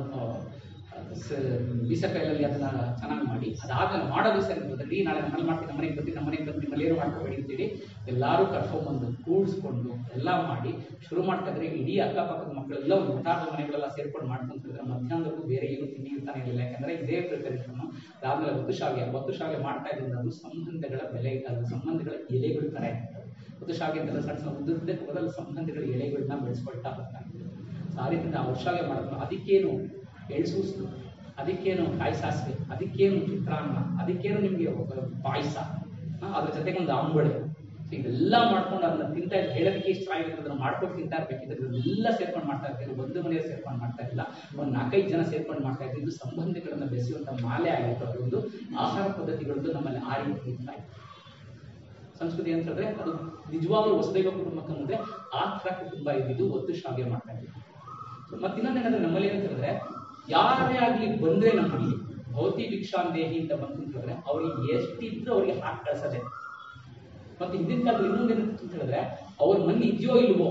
ಬೀಸಕೈಲಲ್ಲಿ ಅದನ್ನ ಚೆನ್ನಾಗಿ ಮಾಡಿ ಅದಾದ್ಮೇಲೆ ಮಾಡೋ ದಿವಸ ಏನಿರ್ತದೆ ನಾಳೆ ನಮ್ಮಲ್ಲಿ ಮಾಡ್ತೀನಿ ನಮ್ಮ ಮನೆಗೆ ಬರ್ತೀನಿ ನಮ್ಮ ಮನೆಗೆ ಬರ್ತೀನಿ ನಿಮ್ಮಲ್ಲಿ ಏನು ಮಾಡ್ಕೋಬೇಡಿ ಅಂತೇಳಿ ಎಲ್ಲರೂ ಕರ್ಕೊಂಡ್ಬಂದು ಕೂಡಿಸ್ಕೊಂಡು ಎಲ್ಲ ಮಾಡಿ ಶುರು ಮಾಡ್ತಿದ್ರೆ ಇಡೀ ಅಕ್ಕಪಕ್ಕದ ಮಕ್ಕಳೆಲ್ಲ ಒಂದು ಹತ್ತಾರು ಮನೆಗಳೆಲ್ಲ ಸೇರ್ಕೊಂಡು ಮಾಡ್ಕೊಂತಿದ್ರೆ ಮಧ್ಯಾಹ್ನದವರೆಗೂ ಬೇರೆ ಏನು ತಿಂಡಿ ಇರ್ತಾನೆ ಇರಲಿಲ್ಲ ಯಾಕಂದ್ರೆ ಇದೇ ಪ್ರಿಪರೇಷನ್ ಅದಾದ್ಮೇಲೆ ಒತ್ತು ಶಾವಿಗೆ ಒತ್ತು ಶಾವಿಗೆ ಮಾಡ್ತಾ ಇದ್ರಿಂದ ಅದು ಸಂಬಂಧಗಳ ಬೆಲೆ ಅದು ಸಂಬಂಧಗಳ ಎಲೆಗಳು ತರ ಇರ್ತವೆ ಒತ್ತು ಶಾವಿಗೆ ಅಂತೆಲ್ಲ ಸಣ್ಣ ಸಣ್ಣ ಉದ್ದಕ್ಕೆ ಮೊದಲು ಸಂಬಂಧಗಳ ಎಲೆಗಳನ್ನ ಬೆಳೆಸ್ಕೊಳ್ತಾ ಬರ್ತಾ ಇರ್ತದೆ ಸೊ ಆ ರೀತಿಯಿಂದ ಆ ವರ್ಷಾಗೆ ಮಾಡಿದ್ರು ಅದಕ್ಕೇನು ಎಳ್ಸೂಸ್ಲು ಅದಕ್ಕೇನು ಕಾಯಿ ಸಾಸಿವೆ ಅದಕ್ಕೇನು ಚಿತ್ರಾನ್ನ ಅದಕ್ಕೇನು ನಿಮಗೆ ಪಾಯಸ ಅದ್ರ ಜೊತೆಗೆ ಒಂದು ಅಂಬಳೆ ಸೊ ಇದೆಲ್ಲ ಮಾಡ್ಕೊಂಡು ಅದನ್ನ ತಿಂತಾ ಇದ್ರೆ ಹೇಳೋದಕ್ಕೆ ಇಷ್ಟ ಆಗಿರ್ತದೆ ಅದನ್ನ ಮಾಡ್ಕೊಂಡು ತಿಂತಾ ಇರ್ಬೇಕಿದ್ರೆ ಇದೆಲ್ಲ ಸೇರ್ಕೊಂಡು ಮಾಡ್ತಾ ಇರ್ತಾರೆ ಒಂದು ಮನೆಯ ಸೇರ್ಕೊಂಡು ಮಾಡ್ತಾ ಇಲ್ಲ ಒಂದು ನಾಲ್ಕೈದು ಜನ ಸೇರ್ಕೊಂಡು ಮಾಡ್ತಾ ಇದ್ರು ಇದು ಸಂಬಂಧಗಳನ್ನ ಬೆಸೆಯುವಂತ ಮಾಲೆ ಆಗಿರ್ತದೆ ಒಂದು ಆಹಾರ ಪದ್ಧತಿಗಳದ್ದು ನಮ್ಮಲ್ಲಿ ಆ ರೀತಿ ಇರ್ತಾ ಇದೆ ಸಂಸ್ಕೃತಿ ಅಂತ ಹೇಳಿದ್ರೆ ಅದು ನಿಜವಾಗ್ಲೂ ವಸುದೈವ ಕುಟುಂಬಕ್ಕೆ ಅಂದ್ರೆ ಆ ಥರ ಕುಟುಂಬ ಇದ್ದಿದ್ದು ಒತ್ತು ಶಾವ್ಯ ಮಾಡ್ತಾ ಇದ್ದೀವಿ ಮತ್ತೆ ಇನ್ನೊಂದೇನಂದ್ರೆ ನಮ್ಮಲ್ಲಿ ಏನಂತ ಹೇಳಿದ್ರೆ ಯಾರೇ ಆಗ್ಲಿ ಬಂದ್ರೆ ನಮ್ಮಲ್ಲಿ ಭೌತಿ ಭಿಕ್ಷಾಂದೇಹಿ ಅಂತ ಬಂತು ಅಂತ ಹೇಳಿದ್ರೆ ಅವ್ರಿಗೆ ಎಷ್ಟಿದ್ರು ಅವ್ರಿಗೆ ಹಾಕಿ ಕಳ್ಸದೆ ಮತ್ತೆ ಹಿಂದಿನ ಕಾಲದಲ್ಲಿ ಇನ್ನೊಂದೇನು ಅಂತ ಹೇಳಿದ್ರೆ ಅವ್ರ ಮನೆ ಇದೆಯೋ ಇಲ್ವೋ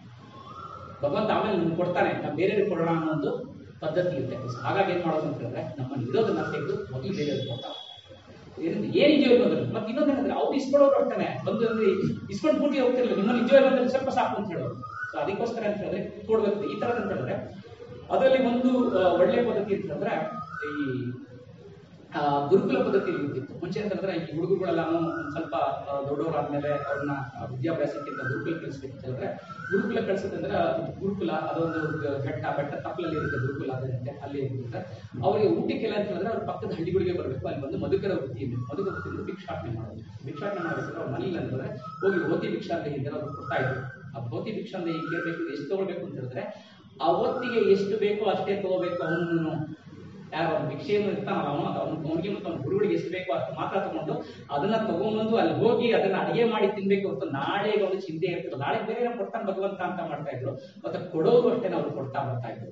ಭಗವಂತ ಆಮೇಲೆ ನಿಮ್ಗೆ ಕೊಡ್ತಾನೆ ನಾವು ಬೇರೆಯವ್ರಿಗೆ ಕೊಡೋಣ ಅನ್ನೋ ಒಂದು ಪದ್ಧತಿ ಇರುತ್ತೆ So ಹಾಗಾಗಿ ಏನ್ ಮಾಡೋದು ಅಂತ ಹೇಳಿದ್ರೆ ನಮ್ಮಲ್ಲಿ ಇರೋದನ್ನ ತೆಗೆದು ಮೊದಲು ಬೇರೆಯವ್ರಿಗೆ ಕೊಡ್ತಾರೆ ಏನಿದೆ ಏನಿದೆಯೋ ಅನ್ನೋದು ಮತ್ತೆ ಇನ್ನೊಂದೇನಂದ್ರೆ ಅವ್ರು ಇಸ್ಕೊಳ್ಳೋರು ಹೊರಟಾನೆ ಬಂದು ಅಂದ್ರೆ ಇಸ್ಕೊಂಡು ಪೂರ್ತಿ ಹೋಗ್ತಿರಲಿಲ್ಲ ನಿಮ್ಮಲ್ಲಿ ನಿಜವೇ ಅಂದ್ರೆ ಸ್ವಲ್ಪ ಸಾಕು ಅಂತ ಹೇಳೋರು ಸೊ ಅದಕ್ಕೋಸ್ಕರ ಅಂತ ಹೇಳಿದ್ರೆ ಕೊಡ್ಬೇಕು ಈ ತರ ಅಂತ ಹೇಳಿದ್ರೆ ಅದರಲ್ಲಿ ಒಂದು ಆ, ಒಳ್ಳೆ ಪದ್ಧತಿ ಅಂತ ಹೇಳಿದ್ರೆ ಈ ಆ, ಗುರುಕುಲ ಪದ್ಧತಿ ಇರ್ತಿತ್ತು ಮುಂಚೆ ಅಂತ ಹೇಳಿದ್ರೆ ಈ ಹುಡುಗರುಗಳೆಲ್ಲಾನು ಒಂದ್ ಸ್ವಲ್ಪ ಆ, ದೊಡ್ಡವರಾದ್ಮೇಲೆ ಅವ್ರನ್ನ ಆ, ವಿದ್ಯಾಭ್ಯಾಸಕ್ಕಿಂತ ಗುರುಕುಲ ಕಳಿಸ್ಬೇಕು ಅಂತ ಹೇಳಿದ್ರೆ ಗುರುಕುಲ ಕಳ್ಸೋದಂದ್ರೆ ಗುರುಕುಲ ಅದೊಂದು ಗ- ಬೆಟ್ಟ ಬೆಟ್ಟ ತಪ್ಪಲಲ್ಲಿ ಇರುತ್ತೆ ಗುರುಕುಲ ಅದಂತೆ ಅಲ್ಲಿ ಇರುತ್ತೆ ಅವರಿಗೆ ಊಟಕ್ಕೆಲ್ಲ ಅಂತ ಹೇಳಿದ್ರೆ ಅವ್ರ ಪಕ್ಕದ ಹಳ್ಳಿಗಳಿಗೆ ಬರಬೇಕು ಅಲ್ಲಿ ಬಂದು ಮಧುಕರ ವೃತ್ತಿ ಇದೆ ಮಧುಕರ ವೃತ್ತಿ ಭಿಕ್ಷಾಟನೆ ಮಾಡೋದು ಭಿಕ್ಷಾಟನೆ ಮಾಡಬೇಕಾದ್ರೆ ಅವ್ರ ಮನೇಲಿ ಅಂತಂದ್ರೆ ಹೋಗಿ ಭೌತಿ ಭಿಕ್ಷಾಂತ ಹಿಂದೆ ಅವ್ರು ಕೊಡ್ತಾ ಇದ್ರು ಆ ಭೌತಿ ಭಿಕ್ಷಾಂತ ಈಗ ಕೇಳಬೇಕು ಎಷ್ಟು ತಗೊಳ್ಬೇಕು ಅಂತ ಹೇಳಿದ್ರೆ ಅವತ್ತಿಗೆ ಎಷ್ಟು ಬೇಕೋ ಅಷ್ಟೇ ತಗೋಬೇಕು ಅವನು ಯಾರು ಅವ್ನು ಭಿಕ್ಷೆಯನ್ನು ಇರ್ತಾನಲ್ಲ ಅವನು ಅವನು ಅವನಿಗೆ ಮತ್ತು ಅವನ ಗುರುಗಳಿಗೆ ಎಷ್ಟು ಬೇಕೋ ಅಷ್ಟು ಮಾತ್ರ ತಗೊಂಡು ಅದನ್ನ ತಗೊಂಬಂದು ಅಲ್ಲಿ ಹೋಗಿ ಅದನ್ನ ಅಡಿಗೆ ಮಾಡಿ ತಿನ್ಬೇಕು ಹೊರತು ನಾಳೆ ಒಂದು ಚಿಂತೆ ಇರ್ತದೆ ನಾಳೆ ಬೇರೆ ಏನೋ ಕೊಡ್ತಾನೆ ಭಗವಂತ ಅಂತ ಮಾಡ್ತಾ ಇದ್ರು ಮತ್ತೆ ಕೊಡೋರು ಅಷ್ಟೇ ಅವ್ರು ಕೊಡ್ತಾ ಬರ್ತಾ ಇದ್ರು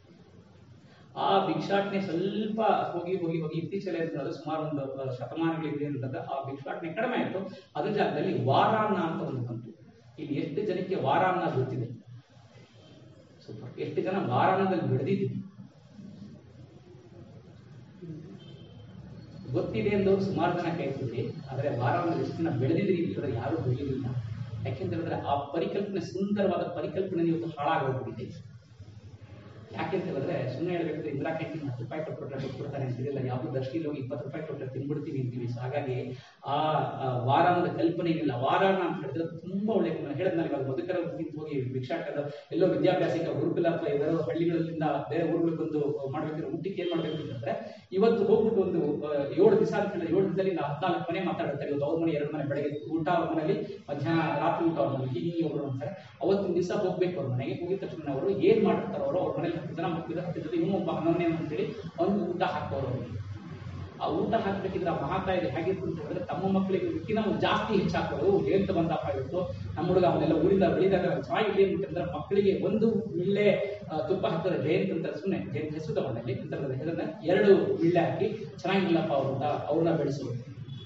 ಆ ಭಿಕ್ಷಾಟನೆ ಸ್ವಲ್ಪ ಹೋಗಿ ಹೋಗಿ ಹೋಗಿ ಇತ್ತೀಚೆಗೆ ಅಂತಂದ್ರೆ ಸುಮಾರು ಒಂದು ಆ, ಶತಮಾನಗಳಿದೆ ಅಂತಂದ್ರೆ ಆ ಭಿಕ್ಷಾಟನೆ ಕಡಿಮೆ ಆಯ್ತು ಅದ್ರ ಜಾಗದಲ್ಲಿ ವಾರಾನ್ನ ಅಂತ ಒಂದು ಬಂತು ಇಲ್ಲಿ ಎಷ್ಟು ಜನಕ್ಕೆ ವಾರಾನ್ನ ಗೊತ್ತಿದೆ ಸೂಪರ್ ಎಷ್ಟು ಜನ ವಾರಾನ್ನದಲ್ಲಿ ಬೆಳೆದಿದ್ದೀವಿ ಗೊತ್ತಿದೆ ಎಂದು ಸುಮಾರು ಜನ ಕೇಳ್ತಿದ್ರಿ ಆದ್ರೆ ವಾರಾವಣದಲ್ಲಿ ಎಷ್ಟು ದಿನ ಬೆಳೆದಿದ್ರಿ ಅಂತಂದ್ರೆ ಯಾರು ಬೆಳೆಯಲಿಲ್ಲ ಯಾಕೆಂತ ಹೇಳಿದ್ರೆ ಆ ಪರಿಕಲ್ಪನೆ ಸುಂದರವಾದ ಪರಿಕಲ್ಪನೆ ಇವತ್ತು ಹಾಳಾಗೋಗ್ಬಿಟ್ಟಿದೆ ಯಾಕೆಂತ ಹೇಳಿದ್ರೆ ಸುಮ್ಮನೆ ಹೇಳ್ಬೇಕಂದ್ರೆ ಇಂದಿರಾ ಕ್ಯಾಂಟೀನ್ ಹತ್ತು ರೂಪಾಯಿ ಕೊಟ್ಬಿಟ್ರೆ ದುಡ್ಡು ಕೊಡ್ತಾರೆ ಅಂತಿರಲಿಲ್ಲ ಯಾವ್ದು ದರ್ಶಿಲಿ ಹೋಗಿ ಇಪ್ಪತ್ತು ರೂಪಾಯಿ ಕೊಟ್ಟರೆ ತಿನ್ಬಿಡ್ತೀವಿ ಅಂತೀವಿ ಸೊ ಹಾಗಾಗಿ ಆ ಆ ವಾರಾನದ ಕಲ್ಪನೆ ಇಲ್ಲ ವಾರಾನ ಅಂತ ಹೇಳಿದ್ರೆ ತುಂಬಾ ಒಳ್ಳೆ ನಾನು ಹೇಳಿದ್ನಲ್ಲ ಇವಾಗ ಮಧುಕರ ವೃತ್ತಿಗೆ ಹೋಗಿ ಭಿಕ್ಷಾಟದ ಎಲ್ಲೋ ವಿದ್ಯಾಭ್ಯಾಸಕ್ಕೆ ಗುರುಕುಲ ಅಥವಾ ಯಾವ್ಯಾವ ಹಳ್ಳಿಗಳಿಂದ ಬೇರೆ ಊರುಗಳಿಗೆ ಬಂದು ಮಾಡ್ಬೇಕಾದ್ರೆ ಊಟಕ್ಕೆ ಏನ್ ಮಾಡ್ಬೇಕು ಅಂತಂದ್ರೆ ಇವತ್ತು ಹೋಗ್ಬಿಟ್ಟು ಒಂದು ಆ, ಏಳು ದಿವಸ ಅಂತ ಹೇಳಿದ್ರೆ ಏಳು ದಿವಸದಲ್ಲಿ ನಾವು ಹದಿನಾಲ್ಕು ಮನೆ ಮಾತಾಡ್ತಾರೆ ಇವತ್ತು ಅವ್ರ ಮನೆ ಎರಡು ಮನೆ ಬೆಳಗ್ಗೆ ಊಟ ಅವ್ರ ಮನೇಲಿ ಮಧ್ಯಾಹ್ನ ರಾತ್ರಿ ಊಟ ಅವ್ರ ಮನೇಲಿ ಹೀಗೆ ಒಬ್ರು ಅಂತಾರೆ ಅವತ್ತಿನ ದಿವಸ ಹೋಗ್ಬೇಕು ಅವ್ರ ಮನೆಗೆ ಹೋಗಿದ ತಕ್ಷಣ ಅವರು ಏನ್ ಮಾಡಿರ್ತಾರೋ ಅವರು ಅವ್ರ ಮನೇಲಿ ಹತ್ತು ಜನ ಮಕ್ಕಳಿದ್ರೆ ಹತ್ತು ಜೊತೆ ಇನ್ನೂ ಒಬ್ಬ ಹನ್ನೊಂದನೇ ಅಂತೇಳಿ ಒಂದು ಊಟ ಹಾಕೋರು ಅವ್ರಿಗೆ. ಆ ಊಟ ಹಾಕ್ಬೇಕಿದ್ರೆ ಆ ಮಹಾತಾಯಿಗೆ ಹೇಗಿತ್ತು ಅಂತ ಹೇಳಿದ್ರೆ ತಮ್ಮ ಮಕ್ಕಳಿಗೆ ಇದಕ್ಕಿಂತ ಒಂದು ಜಾಸ್ತಿ ಹೆಚ್ಚಾಕೋರು ಏಂತ ಬಂದಪ್ಪ ಇವತ್ತು ನಮ್ಮ ಹುಡುಗ ಅವನ್ನೆಲ್ಲ ಊರಿಂದ ಬೆಳೆದಾಗ ಚೆನ್ನಾಗಿರ್ಲಿ ಅಂತಂದ್ರೆ ಮಕ್ಕಳಿಗೆ ಒಂದು ಮಿಳ್ಳೆ ಆ, ತುಪ್ಪ ಹಾಕಿದ್ರೆ ಜಯಂತ್ ಅಂತ ಸುಮ್ಮನೆ ಜಯಂತ್ ಹೆಸರು ತಗೊಂಡಲ್ಲಿ ಅಂತ ಹೇಳಿದ್ರೆ ಇದನ್ನ ಎರಡು ಮಿಳ್ಳೆ ಹಾಕಿ ಚೆನ್ನಾಗಿಲ್ಲಪ್ಪ ಅವ್ರು ಅಂತ ಅವ್ರನ್ನ ಬೆಳೆಸೋರು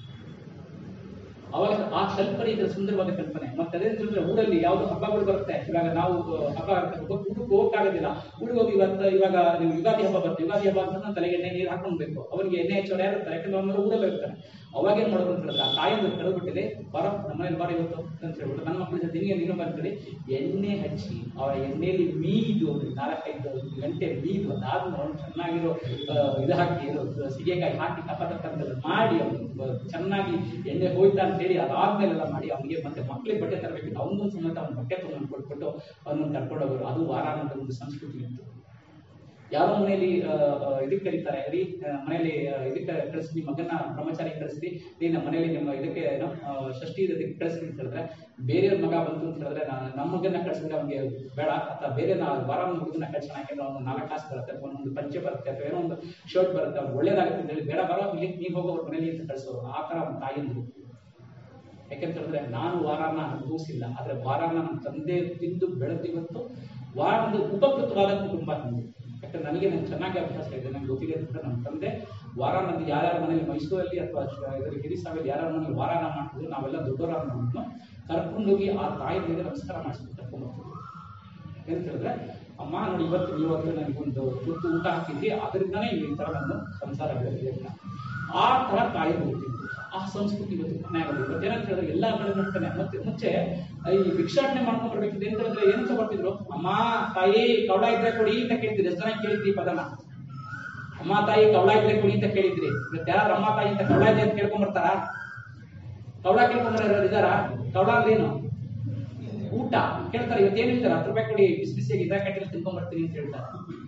ಅವಾಗ ಆ ಕಲ್ಪನೆ ಇದ್ರೆ ಸುಂದರವಾದ ಕಲ್ಪನೆ ಮತ್ತೆ ಅದೇ ಹೇಳಿದ್ರೆ ಊರಲ್ಲಿ ಯಾವ್ದು ಹಬ್ಬಗಳು ಬರುತ್ತೆ ಇವಾಗ ನಾವು ಆ, ಹಬ್ಬ ಆಗುತ್ತೆ ಹಬ್ಬ ಊಟಕ್ಕೆ ಹೋಗಕ್ಕಾಗೋದಿಲ್ಲ ಊರಿಗೆ ಹೋಗಿ ಇವತ್ತು ಇವಾಗ ನೀವು ಯುಗಾದಿ ಹಬ್ಬ ಬರುತ್ತೆ ಯುಗಾದಿ ಹಬ್ಬ ಅಂತ ನಾನು ತಲೆಗೆ ಎಣ್ಣೆ ನೀರು ಹಾಕೊಂಡ್ಬೇಕು ಅವನಿಗೆ ಎಣ್ಣೆ ಹಚ್ಚೋರು ಯಾರು ಇರ್ತಾರೆ ಯಾಕಂದ್ರೆ ಅವನ ಊರಲ್ಲಿ ಇರ್ತಾರೆ ಅವಾಗ ಏನ್ ಮಾಡೋದು ಅಂತ ಹೇಳಿದ್ರೆ ಆ ತಾಯೊಂದು ಕಳೆದ್ಬಿಟ್ಟಿದೆ ಬರ ನಮ್ಮನೇಲಿ ಬಾರಿ ಇವತ್ತು ಅಂತ ಹೇಳ್ಬಿಟ್ಟು ನನ್ನ ಮಕ್ಕಳ ಜೊತೆ ನಿಮಗೆ ನೀನು ಬರ್ತದೆ ಎಣ್ಣೆ ಹಚ್ಚಿ ಅವರ ಎಣ್ಣೆಯಲ್ಲಿ ಮೀದು ಒಂದು ನಾಲ್ಕೈದು ಗಂಟೆ ಮೀದು ಅದಾದ್ಮೇಲೆ ಅವ್ನು ಚೆನ್ನಾಗಿರೋ ಆ, ಇದು ಹಾಕಿ ಏನು ಸಿಗೆಕಾಯಿ ಹಾಕಿ ಕಪ ತಕ್ಕಂಥದ್ದು ಮಾಡಿ ಅವನು ಚೆನ್ನಾಗಿ ಎಣ್ಣೆ ಹೋಯ್ತಾ ಅಂತ ಹೇಳಿ ಅದಾದ್ಮೇಲೆಲ್ಲ ಮಾಡಿ ಅವನಿಗೆ ಮತ್ತೆ ಮಕ್ಕಳಿಗೆ ಬಟ್ಟೆ ತರಬೇಕಿತ್ತು ಅವನೊಂದು ಸಮೇತ ಅವ್ನ ಬಟ್ಟೆ ತಗೊಂಡು ಕೊಟ್ಬಿಟ್ಟು ಅವನನ್ನು ಕರ್ಕೊಂಡು ಹೋಗೋರು ಅದು ವಾರ ಅನ್ನೋದು ಒಂದು ಸಂಸ್ಕೃತಿ ಇತ್ತು ಯಾರೋ ಮನೆಯಲ್ಲಿ ಆ, ಆ, ಇದಕ್ಕೆ ಕರೀತಾರೆ ರೀ ಆ, ಮನೆಯಲ್ಲಿ ಆ, ಇದಕ್ಕೆ ಕಳಿಸಿ ನಿಮ್ಮ ಮಗನ ಬ್ರಹ್ಮಚಾರಿ ಕಳಿಸ್ರಿ ನೀನು ನಮ್ಮ ಮನೆಯಲ್ಲಿ ನಿಮ್ಮ ಇದಕ್ಕೆ ಏನೋ ಆ, ಷಷ್ಠಿ ಇದಕ್ಕೆ ಕಳಿಸ್ರಿ ಅಂತ ಹೇಳಿದ್ರೆ ಬೇರೆಯವ್ರ ಮಗ ಬಂತು ಅಂತ ಹೇಳಿದ್ರೆ ನಾನು ನಮ್ಮ ಮಗನ ಕಳಿಸಿದ್ರೆ ಅವ್ನಿಗೆ ಬೇಡ ಅಥವಾ ಬೇರೆ ನಾ ವಾರ ಒಂದು ಹುಡುಗನ ಕಳ್ಸೋಣ ಯಾಕೆಂದ್ರೆ ಅವ್ನು ನಾಲ್ಕು ಕ್ಲಾಸ್ ಬರುತ್ತೆ ಅಥವಾ ಒಂದೊಂದು ಪಂಚೆ ಬರುತ್ತೆ ಅಥವಾ ಏನೋ ಒಂದು ಶರ್ಟ್ ಬರುತ್ತೆ ಅವ್ನು ಒಳ್ಳೇದಾಗುತ್ತೆ ಅಂತ ಹೇಳಿ ಬೇಡ ಬರೋ ಇಲ್ಲಿ ನೀವು ಹೋಗೋ ಅವ್ರ ಮನೇಲಿ ಅಂತ ಕಳಿಸೋರು ಆ ಥರ ಒಂದು ತಾಯಿಯಂದ್ರು ಯಾಕೆಂತ ಹೇಳಿದ್ರೆ ನಾನು ವಾರಾನ ಅನುಭವಿಸಿಲ್ಲ ಆದ್ರೆ ವಾರಾನ ನಮ್ಮ ತಂದೆ ತಿಂದು ಬೆಳೆದಿವತ್ತು ವಾರದ ಉಪಕೃತವಾದ ಕುಟುಂಬ ನಮ್ದು ಯಾಕಂದ್ರೆ ನನಗೆ ನಂಗೆ ಚೆನ್ನಾಗಿ ಅಭ್ಯಾಸ ಇದೆ ನಂಗೆ ಗೊತ್ತಿದೆ ಅಂತ ನಮ್ಮ ತಂದೆ ವಾರ ನಮ್ಗೆ ಯಾರ್ಯಾರ ಮನೇಲಿ ಮೈಸೂರಲ್ಲಿ ಅಥವಾ ಇದರಲ್ಲಿ ಹಿರಿಸಾವಲ್ಲಿ ಯಾರ್ಯಾರ ಮನೇಲಿ ವಾರಾನ ಮಾಡ್ತಿದ್ರು ನಾವೆಲ್ಲ ದೊಡ್ಡವರಾಗ ಮಾಡ್ಬಿಟ್ಟು ಕರ್ಕೊಂಡೋಗಿ ಆ ತಾಯಿ ಮೇಲೆ ನಮಸ್ಕಾರ ಮಾಡಿಸ್ಬಿಟ್ಟು ಕರ್ಕೊಂಡ್ಬರ್ತೀವಿ ಏನಂತ ಹೇಳಿದ್ರೆ ಅಮ್ಮ ನೋಡಿ ಇವತ್ತು ಇವತ್ತು ನನಗೊಂದು ತುತ್ತು ಊಟ ಹಾಕಿದ್ರಿ ಅದರಿಂದನೇ ಈ ತರ ನನ್ನ ಸಂಸಾರ ಬೆಳೆದಿದೆ ಅಂತ ಆ ತರ ತಾಯಿ ಹೋಗ್ತಿತ್ತು ಆ ಸಂಸ್ಕೃತಿ ಇವತ್ತು ಕಮ್ಮಿ ಆಗೋದು ಇವತ್ತು ಏನಂತ ಹೇಳಿದ್ರೆ ಎಲ್ಲಾ ಕಡೆ ನೋಡ್ತಾನೆ ಮತ್ತೆ ಮುಂಚೆ ಈ ಭಿಕ್ಷಾಟನೆ ಮಾಡ್ಕೊಂಡ್ ಬರ್ಬೇಕಿದೆ ಅಂತ ಹೇಳಿದ್ರೆ ಏನಂತ ಬರ್ತಿದ್ರು ಅಮ್ಮ ತಾಯಿ ಕವಳ ಇದ್ರೆ ಕೊಡಿ ಅಂತ ಕೇಳ್ತಿದ್ರು ಎಷ್ಟು ಜನ ಕೇಳಿದ್ರಿ ಈ ಪದನ ಅಮ್ಮ ತಾಯಿ ಕವಳ ಇದ್ರೆ ಕೊಡಿ ಅಂತ ಕೇಳಿದ್ರಿ ಇವತ್ತು ಯಾರು ಅಮ್ಮ ತಾಯಿ ಅಂತ ಕವಳ ಇದೆ ಅಂತ ಕೇಳ್ಕೊಂಡ್ ಬರ್ತಾರ ಕವಳ ಕೇಳ್ಕೊಂಡ್ಬರೋರು ಇದಾರ ಕವಳ ಅಂದ್ರೆ ಏನು ಊಟ ಕೇಳ್ತಾರೆ ಇವತ್ತು ಏನ್ ಹೇಳ್ತಾರೆ ಹತ್ತು ರೂಪಾಯಿ ಕೊಡಿ ಬಿಸಿ ಬಿಸಿಯಾಗಿ ಇದ್ರ ಕಟ್ಟೆಲಿ ತಿನ್ಕೊಂಡ್ ಬರ್ತೀನಿ ಅಂತ ಹೇಳ್ತಾರೆ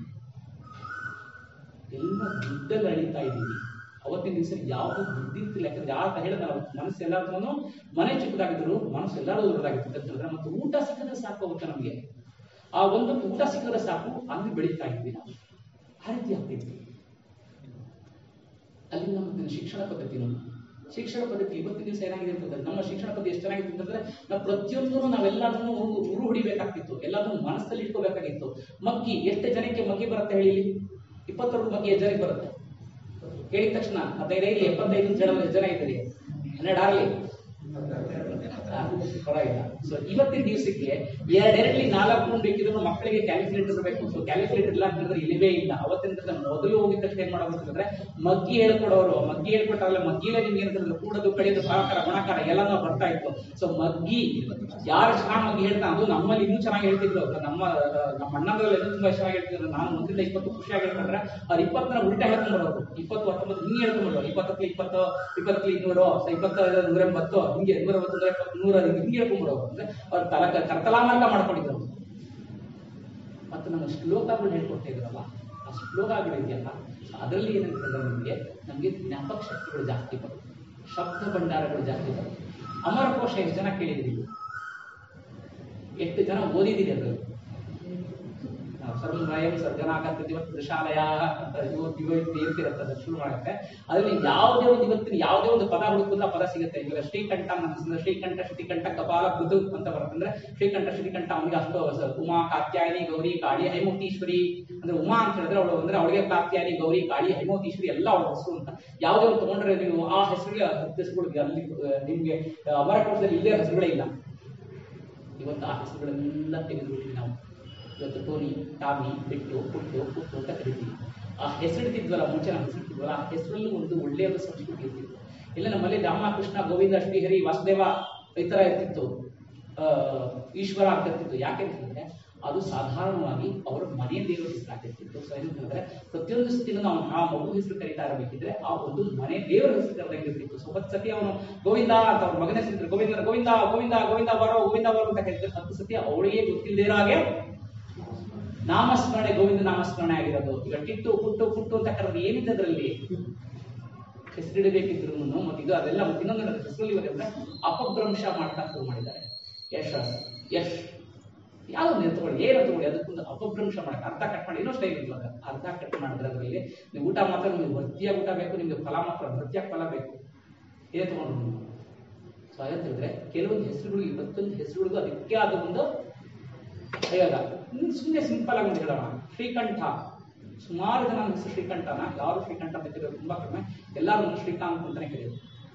ಎಲ್ಲ ದುಡ್ಡಲ್ಲಿ ಅಳಿತಾ ಇದ್ದೀವಿ ಅವತ್ತಿನ ದಿವಸ ಯಾವ್ದು ದುಡ್ಡಿರ್ತಿಲ್ಲ ಯಾಕಂದ್ರೆ ಯಾವ ಹೇಳಿದ ಮನಸ್ಸು ಎಲ್ಲಾದ್ರೂ ಮನೆ ಚಿಕ್ಕದಾಗಿದ್ರು ಮನಸ್ಸು ಎಲ್ಲರೂ ದೊಡ್ಡದಾಗಿತ್ತು ಅಂತ ಹೇಳಿದ್ರೆ ಮತ್ತೆ ಊಟ ಸಿಕ್ಕಿದ್ರೆ ಸಾಕು ಅವತ್ತು ನಮಗೆ ಆ ಒಂದು ಊಟ ಸಿಕ್ಕಿದ್ರೆ ಸಾಕು ಅಲ್ಲಿ ಬೆಳೀತಾ ಇದ್ವಿ ನಾವು ಆ ರೀತಿ ಆಗ್ತಿದ್ವಿ ಅಲ್ಲಿ ನಮ್ಮ ಶಿಕ್ಷಣ ಪದ್ಧತಿ ನೋಡಿ ಶಿಕ್ಷಣ ಪದ್ಧತಿ ಇವತ್ತಿನ ದಿವಸ ಏನಾಗಿದೆ ಅಂತಂದ್ರೆ ನಮ್ಮ ಶಿಕ್ಷಣ ಪದ್ಧತಿ ಎಷ್ಟು ಚೆನ್ನಾಗಿದೆ ಅಂತಂದ್ರೆ ನಾವು ಪ್ರತಿಯೊಂದನ್ನು ನಾವೆಲ್ಲದನ್ನು ಉರು ಹೊಡಿಬೇಕಾಗ್ತಿತ್ತು ಎಲ್ಲದನ್ನು ಮನಸ್ಸಲ್ಲಿ ಇಟ್ಕೋಬೇಕಾಗಿತ್ತು ಮಗ್ಗಿ ಎಷ್ಟು ಜನಕ್ಕೆ ಮಗ್ಗಿ ಬರುತ್ತೆ ಹೇಳಿ ಇಲ್ಲಿ? ಇಪ್ಪತ್ತೊಂದು ಮಗ್ಗಿ ಎಷ್ಟು ಜನಕ್ಕೆ ಬರುತ್ತೆ ಹೇಳಿದ ತಕ್ಷಣ ಹದಿನೈದು ಐದು ಎಪ್ಪತ್ತೈದು ಜನ ಎಷ್ಟು ಜನ ಇದ್ದೀರಿ ಹನ್ನೆರಡು ಆಗಲಿ ಪರವಾಗಿಲ್ಲ ಸೊ ಇವತ್ತಿನ ದಿವಸಕ್ಕೆ ಎರಡೆರಡ್ಲಿ ನಾಲ್ಕು ಬೇಕಿದ್ರು ಮಕ್ಕಳಿಗೆ ಕ್ಯಾಲ್ಕುಲೇಟರ್ ಬೇಕು ಸೊ ಕ್ಯಾಲ್ಕುಲೇಟರ್ ಇಲ್ಲ ಅಂತಂದ್ರೆ ಇಲ್ಲವೇ ಇಲ್ಲ ಅವತ್ತಿನ ದಿವಸ ಮೊದಲು ಹೋಗಿದ ತಕ್ಷಣ ಏನ್ ಮಾಡೋದು ಅಂತಂದ್ರೆ ಮಗ್ಗಿ ಹೇಳ್ಕೊಡೋರು ಮಗ್ಗಿ ಹೇಳ್ಕೊಟ್ಟಾಗಲ್ಲ ಮಗ್ಗಿಲೇ ನಿಮ್ಗೆ ಏನಂತಂದ್ರೆ ಕೂಡದು ಕಳೆದು ಸಹಕಾರ ಗುಣಕಾರ ಎಲ್ಲಾನು ಬರ್ತಾ ಇತ್ತು ಸೊ ಮಗ್ಗಿ ಯಾರು ಚೆನ್ನಾಗಿ ಮಗ್ಗಿ ಹೇಳ್ತಾ ಅದು ನಮ್ಮಲ್ಲಿ ಇನ್ನೂ ಚೆನ್ನಾಗಿ ಹೇಳ್ತಿದ್ರು ನಮ್ಮ ನಮ್ಮ ಅಣ್ಣಂದ್ರಲ್ಲಿ ಇನ್ನೂ ತುಂಬಾ ಚೆನ್ನಾಗಿ ಹೇಳ್ತಿದ್ರು ನಾನು ಒಂದರಿಂದ ಇಪ್ಪತ್ತು ಖುಷಿಯಾಗಿ ಹೇಳ್ಕೊಂಡ್ರೆ ಅವ್ರು ಇಪ್ಪತ್ತನ ಉಲ್ಟಾ ಹೇಳ್ಕೊಂಡ್ ಬರೋದು ಇಪ್ಪತ್ತು ಹತ್ತೊಂಬತ್ತು ಹಿಂಗೆ ಹೇಳ್ಕೊಂಡ್ ಬರೋದು ಇಪ್ಪತ್ತಕ್ಕೆ ಇಪ್ಪತ್ತು ಇಪ್ಪತ್ತಕ್ಕೆ ಇನ್ನೂರು ಇಪ್ಪತ್ತು ನೂರ ಎಂಬತ್ತು ಹಿಂಗೆ ನೂರ ಎಂಬತ್ತು ನೂರ ಎಪ್ಪತ್ತು ನೂರ ಹಿಂಗೆ ಹೇಳ್ಕೊಂಡ್ ಬರೋದು ಅಂದ್ರೆ ಅವ್ರು ತಲ ಕರ್ತಲಾಮರ್ಕ ಮಾಡ್ಕೊಂಡಿದ್ರು ಮತ್ತೆ ನಮ್ಮ ಶ್ಲೋಕಗಳು ಹೇಳ್ಕೊಡ್ತಾ ಇದ್ರಲ್ಲ ಆ ಶ್ಲೋಕಗಳಿದೆಯಲ್ಲ ಅದರಲ್ಲಿ ಏನಂತಂದ್ರೆ ನಮಗೆ ನಮಗೆ ಜ್ಞಾಪಕ ಶಕ್ತಿಗಳು ಜಾಸ್ತಿ ಬರುತ್ತೆ ಶಬ್ದ ಭಂಡಾರಗಳು ಜಾಸ್ತಿ ಬರುತ್ತೆ ಅಮರಕೋಶ ಎಷ್ಟು ಜನ ಕೇಳಿದ್ರಿ ಎಷ್ಟು ಜನ ಓದಿದ್ದೀರಿ ಅದರಲ್ಲಿ ಸರ್ವರಾಯಂ ಸರ್ಜನಾಗತ್ತೆ ಇವತ್ತು ದೃಶಾಲಯ ಅಂತ ಇವತ್ತು ಇವತ್ತು ಇರ್ತಿರತ್ತೆ ಅದು ಶುರು ಮಾಡುತ್ತೆ ಅದರಲ್ಲಿ ಯಾವುದೇ ಒಂದು ಇವತ್ತಿನ ಯಾವುದೇ ಒಂದು ಪದ ಹುಡುಕಿದ್ರೆ ಆ ಪದ ಸಿಗುತ್ತೆ ಇವಾಗ ಶ್ರೀಕಂಠ ಅಂತ ಶ್ರೀಕಂಠ ಶ್ರೀಕಂಠ ಕಪಾಲ ಬುದ್ಧ ಅಂತ ಬರುತ್ತೆ ಅಂದ್ರೆ ಶ್ರೀಕಂಠ ಶ್ರೀಕಂಠ ಅವನಿಗೆ ಅಷ್ಟು ಸ- ಉಮಾ ಕಾತ್ಯಾಯನಿ ಗೌರಿ ಕಾಳಿ ಹೈಮೋತೀಶ್ವರಿ ಅಂದ್ರೆ ಉಮಾ ಅಂತ ಹೇಳಿದ್ರೆ ಅವಳು ಅಂದ್ರೆ ಅವಳಿಗೆ ಕಾತ್ಯಾಯನಿ ಗೌರಿ ಕಾಳಿ ಹೈಮೋತೀಶ್ವರಿ ಎಲ್ಲ ಅವಳ ಹೆಸರು ಅಂತ ಯಾವುದೇ ಒಂದು ತಗೊಂಡ್ರೆ ನೀವು ಆ ಹೆಸರಿಗೆ ಹತ್ತು ಹೆಸರುಗಳಿಗೆ ಅಲ್ಲಿ ಆ, ನಿಮ್ಗೆ ಆ, ಅಮರಕೋಶದಲ್ಲಿ ಇಲ್ಲೇ ಹೆಸರುಗಳೇ ಇಲ್ಲ ಇವತ್ತು ಆ ಹೆಸರುಗಳೆಲ್ಲ ತೆಗೆದುಬಿಟ್ವಿ ನಾವು ಇವತ್ತು ಟೋನಿ ಟಾಮಿ ಬಿಟ್ಟು ಪುಟ್ಟು ಪುಟ್ಟು ಅಂತ ಕರಿತೀವಿ ಆ ಹೆಸರಿಡ್ತಿದ್ವಲ್ಲ ಮುಂಚೆ ನಾವು ಹೆಸರಿಡ್ತಿದ್ವಲ್ಲ ಆ ಹೆಸರಲ್ಲೂ ಒಂದು ಒಳ್ಳೆಯ ಒಂದು ಸಂಸ್ಕೃತಿ ಇರ್ತಿತ್ತು ಇಲ್ಲ ನಮ್ಮಲ್ಲಿ ರಾಮ ಕೃಷ್ಣ ಗೋವಿಂದ ಶ್ರೀಹರಿ ವಾಸುದೇವ ಈ ಥರ ಇರ್ತಿತ್ತು ಆ, ಈಶ್ವರ ಅಂತ ಇರ್ತಿತ್ತು ಯಾಕೆ ಅಂತಂದ್ರೆ ಅದು ಸಾಧಾರಣವಾಗಿ ಅವರ ಮನೆ ದೇವರ ಹೆಸರಾಗಿರ್ತಿತ್ತು ಸೊ ಏನಂತಂದ್ರೆ ಪ್ರತಿಯೊಂದು ಸತಿನೂ ನಾವು ಆ ಮಗು ಹೆಸರು ಕರೀತಾ ಇರಬೇಕಿದ್ರೆ ಆ ಒಂದು ಮನೆ ದೇವರ ಹೆಸರು ಕರೆದಂಗಿರ್ತಿತ್ತು ಸೊ ಹತ್ತು ಸತಿ ಅವನು ಗೋವಿಂದ ಅಂತ ಅವ್ರ ಮಗನ ಹೆಸರು ಗೋವಿಂದ ಗೋವಿಂದ ಗೋವಿಂದ ಗೋವಿಂದ ಬರೋ ಗೋವಿಂದ ಬರೋ ಅಂತ ಕರೀತಾರೆ ಹತ್ತು ಸತಿ ಅವಳಿಗೆ ಗೊತ್ತಿಲ್ಲದೇ ಇರೋ ಹಾಗೆ ನಾಮಸ್ಮರಣೆ ಗೋವಿಂದ ನಾಮಸ್ಮರಣೆ ಆಗಿರೋದು ಈಗ ಟಿಟ್ಟು ಪುಟ್ಟು ಪುಟ್ಟು ಅಂತ ಕರೆದ್ರೆ ಏನಿದೆ ಅದರಲ್ಲಿ ಹೆಸರಿಡಬೇಕಿದ್ರು ಮತ್ತೆ ಇದು ಅದೆಲ್ಲ ಮತ್ತೆ ಇನ್ನೊಂದು ನನ್ನ ಹೆಸರಲ್ಲಿ ಇರೋದಂದ್ರೆ ಅಪಭ್ರಂಶ ಮಾಡ್ತಾ ಶುರು ಮಾಡಿದ್ದಾರೆ ಯಶ್ ಯಶ್ ಯಾವ್ದು ನೀವು ತಗೊಳ್ಳಿ ಏನು ತಗೊಳ್ಳಿ ಅದಕ್ಕೊಂದು ಅಪಭ್ರಂಶ ಮಾಡಕ್ಕೆ ಅರ್ಧ ಕಟ್ ಮಾಡಿ ಏನೋ ಸ್ಟೈಲ್ ಇವಾಗ ಅರ್ಧ ಕಟ್ ಮಾಡಿದ್ರೆ ಅದರಲ್ಲಿ ನೀವು ಊಟ ಮಾತ್ರ ನಿಮ್ಗೆ ಭರ್ತಿಯಾಗಿ ಊಟ ಬೇಕು ನಿಮ್ಗೆ ಫಲ ಮಾತ್ರ ಭರ್ತಿಯಾಗಿ ಫಲ ಬೇಕು ಇದೇ ತಗೊಂಡು ನೀವು. ಸೊ ಹಾಗಂತ ಹೇಳಿದ್ರೆ ಕೆಲವೊಂದು ಹೆಸರುಗಳು ಇವತ್ತೊಂದು ಹೆಸರುಗಳಿಗೂ ಅದಕ್ಕೆ ಆದ ಒಂದು ಪ್ರಯೋಗ ಸುಮ್ಮನೆ ಸಿಂಪಲ್ ಆಗಿ ಒಂದು ಹೇಳೋಣ ಶ್ರೀಕಂಠ ಸುಮಾರು ಜನ ನನ್ನ ಹೆಸರು ಶ್ರೀಕಂಠನ ಯಾರು ಶ್ರೀಕಂಠ ಅಂತ ಕರೆಯೋದು ತುಂಬಾ ಕಡಿಮೆ ಎಲ್ಲರೂ ನನ್ನ ಶ್ರೀಕಾಂತ್ ಅಂತಾನೆ ಕರೆಯೋದು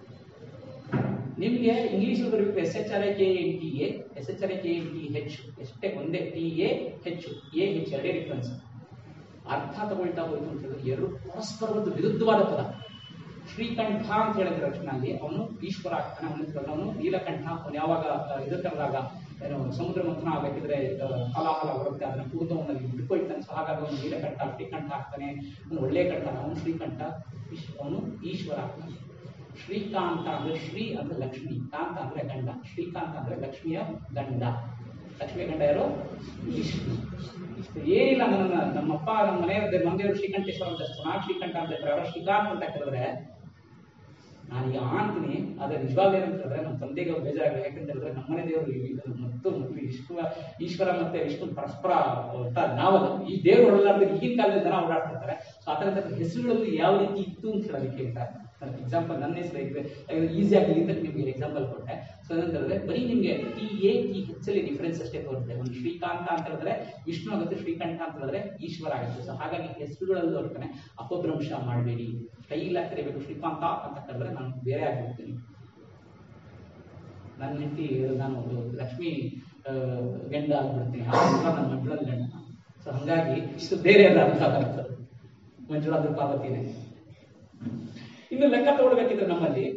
ನಿಮಗೆ ಇಂಗ್ಲಿಷ್ ಬರಬೇಕು S H R I K N T A S H R I K N T H ಎಷ್ಟೇ ಒಂದೇ ಟಿ ಎ ಹೆಚ್ಚು ಎ ಹೆಚ್ ಎರಡೇ ಡಿಫ್ರೆನ್ಸ್ ಅರ್ಥ ತಗೊಳ್ತಾ ಹೋಯ್ತು ಅಂತ ಹೇಳಿದ್ರೆ ಎರಡು ಪರಸ್ಪರ ಒಂದು ವಿರುದ್ಧವಾದ ಪದ ಶ್ರೀಕಂಠ ಅಂತ ಹೇಳಿದ ತಕ್ಷಣಲ್ಲಿ ಅವನು ಈಶ್ವರ ಆಗ್ತಾನೆ ಅವನು ಅವನು ನೀಲಕಂಠ ಅವನು ಯಾವಾಗ ಆ, ಇದು ಕರೆದಾಗ ಏನು ಸಮುದ್ರ ಮಂಥನ ಆಗಬೇಕಿದ್ರೆ ಆ, ಹಲಾಹಲ ಬರುತ್ತೆ ಅದನ್ನ ಕುಡಿದು ಅವನಲ್ಲಿ ಬಿಟ್ಕೊಳ್ತಾನೆ ಸೊ ಹಾಗಾಗಿ ಅವನು ನೀಲಕಂಠ ಶ್ರೀಕಂಠ ಆಗ್ತಾನೆ ಅವನು ಒಳ್ಳೆ ಕಂಠ ಅವನು ಶ್ರೀಕಂಠ ಈಶ್- ಅವನು ಈಶ್ವರ ಆಗ್ತಾನೆ ಶ್ರೀಕಾಂತ ಅಂದ್ರೆ ಶ್ರೀ ಅಂದ್ರೆ ಲಕ್ಷ್ಮಿ ಕಾಂತ ಅಂದ್ರೆ ಗಂಡ ಶ್ರೀಕಾಂತ ಅಂದ್ರೆ ಲಕ್ಷ್ಮಿಯ ಗಂಡ ಲಕ್ಷ್ಮೀ ಗಂಡ ಯಾರು ವಿಷ್ಣು ಇಷ್ಟು ಏನಿಲ್ಲ ನನ್ನ ನಮ್ಮಪ್ಪ ನಮ್ಮ ಮನೆಯವ್ರ ಮಂದಿಯವರು ಶ್ರೀಕಂಠೇಶ್ವರ ಅಂತ ಚೆನ್ನಾಗಿ ಶ್ರೀಕಂಠ ಅಂತ ಇರ್ತಾರೆ ಅವರ ಶ್ರೀಕಾಂತ್ ಅಂತ ಕರೆದ್ರೆ ನಾನು ಈಗ ಅಂತೀನಿ ಆದ್ರೆ ನಿಜವಾಗ್ಲೂ ಏನಂತ ಹೇಳಿದ್ರೆ ನಮ್ಮ ತಂದೆಗೆ ಅವ್ರು ಬೇಜಾರಾಗಲ್ಲ ಯಾಕಂತ ಹೇಳಿದ್ರೆ ನಮ್ಮನೆ ದೇವರು ಮತ್ತು ಮತ್ತು ವಿಶ್ವ ಈಶ್ವರ ಮತ್ತೆ ವಿಷ್ಣು ಪರಸ್ಪರ ಒಟ್ಟಾರೆ ನಾವಲ್ಲ ಈ ದೇವರು ಹೊರಲಾರ್ದು ಈಗಿನ ಕಾಲದಲ್ಲಿ ಜನ ಓಡಾಡ್ತಿರ್ತಾರೆ ಸೊ ಆ ಥರದ ಹೆಸರುಗಳು ಯಾವ ರೀತಿ ಇತ್ತು ಅಂತ ಹೇಳೋದಕ್ಕೆ ಅಂತ ಎಕ್ಸಾಂಪಲ್ ನನ್ನ ಹೆಸರು ಇದೆ ಈಸಿ ಆಗಲಿ ಅಂತ ನಿಮಗೆ ಎಕ್ಸಾಂಪಲ್ ಕೊಟ್ಟೆ ಸೊ ಏನಂತ ಹೇಳಿದ್ರೆ ಬರೀ ನಿಮಗೆ ಟಿ ಎ ಟಿ ಹೆಚ್ ಅಲ್ಲಿ ಡಿಫ್ರೆನ್ಸ್ ಅಷ್ಟೇ ತೋರುತ್ತೆ ಒಂದು ಶ್ರೀಕಾಂತ ಅಂತ ಹೇಳಿದ್ರೆ ವಿಷ್ಣು ಆಗುತ್ತೆ ಶ್ರೀಕಂಠ ಅಂತ ಹೇಳಿದ್ರೆ ಈಶ್ವರ ಆಗುತ್ತೆ ಸೊ ಹಾಗಾಗಿ ಹೆಸರುಗಳಲ್ಲೂ ಹೊರತಾನೆ ಅಪಭ್ರಂಶ ಮಾಡಬೇಡಿ ಸ್ಟೈಲ್ ಆಗಿ ಕರಿಬೇಕು ಶ್ರೀಕಾಂತ ಅಂತ ಕರೆದ್ರೆ ನಾನು ಬೇರೆ ಆಗಿರ್ತೀನಿ ನನ್ನ ಹೆಂಡತಿ ನಾನು ಒಂದು ಲಕ್ಷ್ಮಿ ಆ, ಗಂಡ ಆಗ್ಬಿಡ್ತೀನಿ ಆ ನಂತರ ನನ್ನ ಮಂಜುಳದ ಗಂಡ ಸೊ ಹಂಗಾಗಿ ಇಷ್ಟು ಬೇರೆ ಎಲ್ಲ ಅರ್ಥ ಆಗುತ್ತೆ ಮಂಜುಳಾದ್ರ ಪಾರ್ವತಿನೇ ಇನ್ನು ಲೆಕ್ಕ ತಗೊಳ್ಬೇಕಿದ್ರೆ ನಮ್ಮಲ್ಲಿ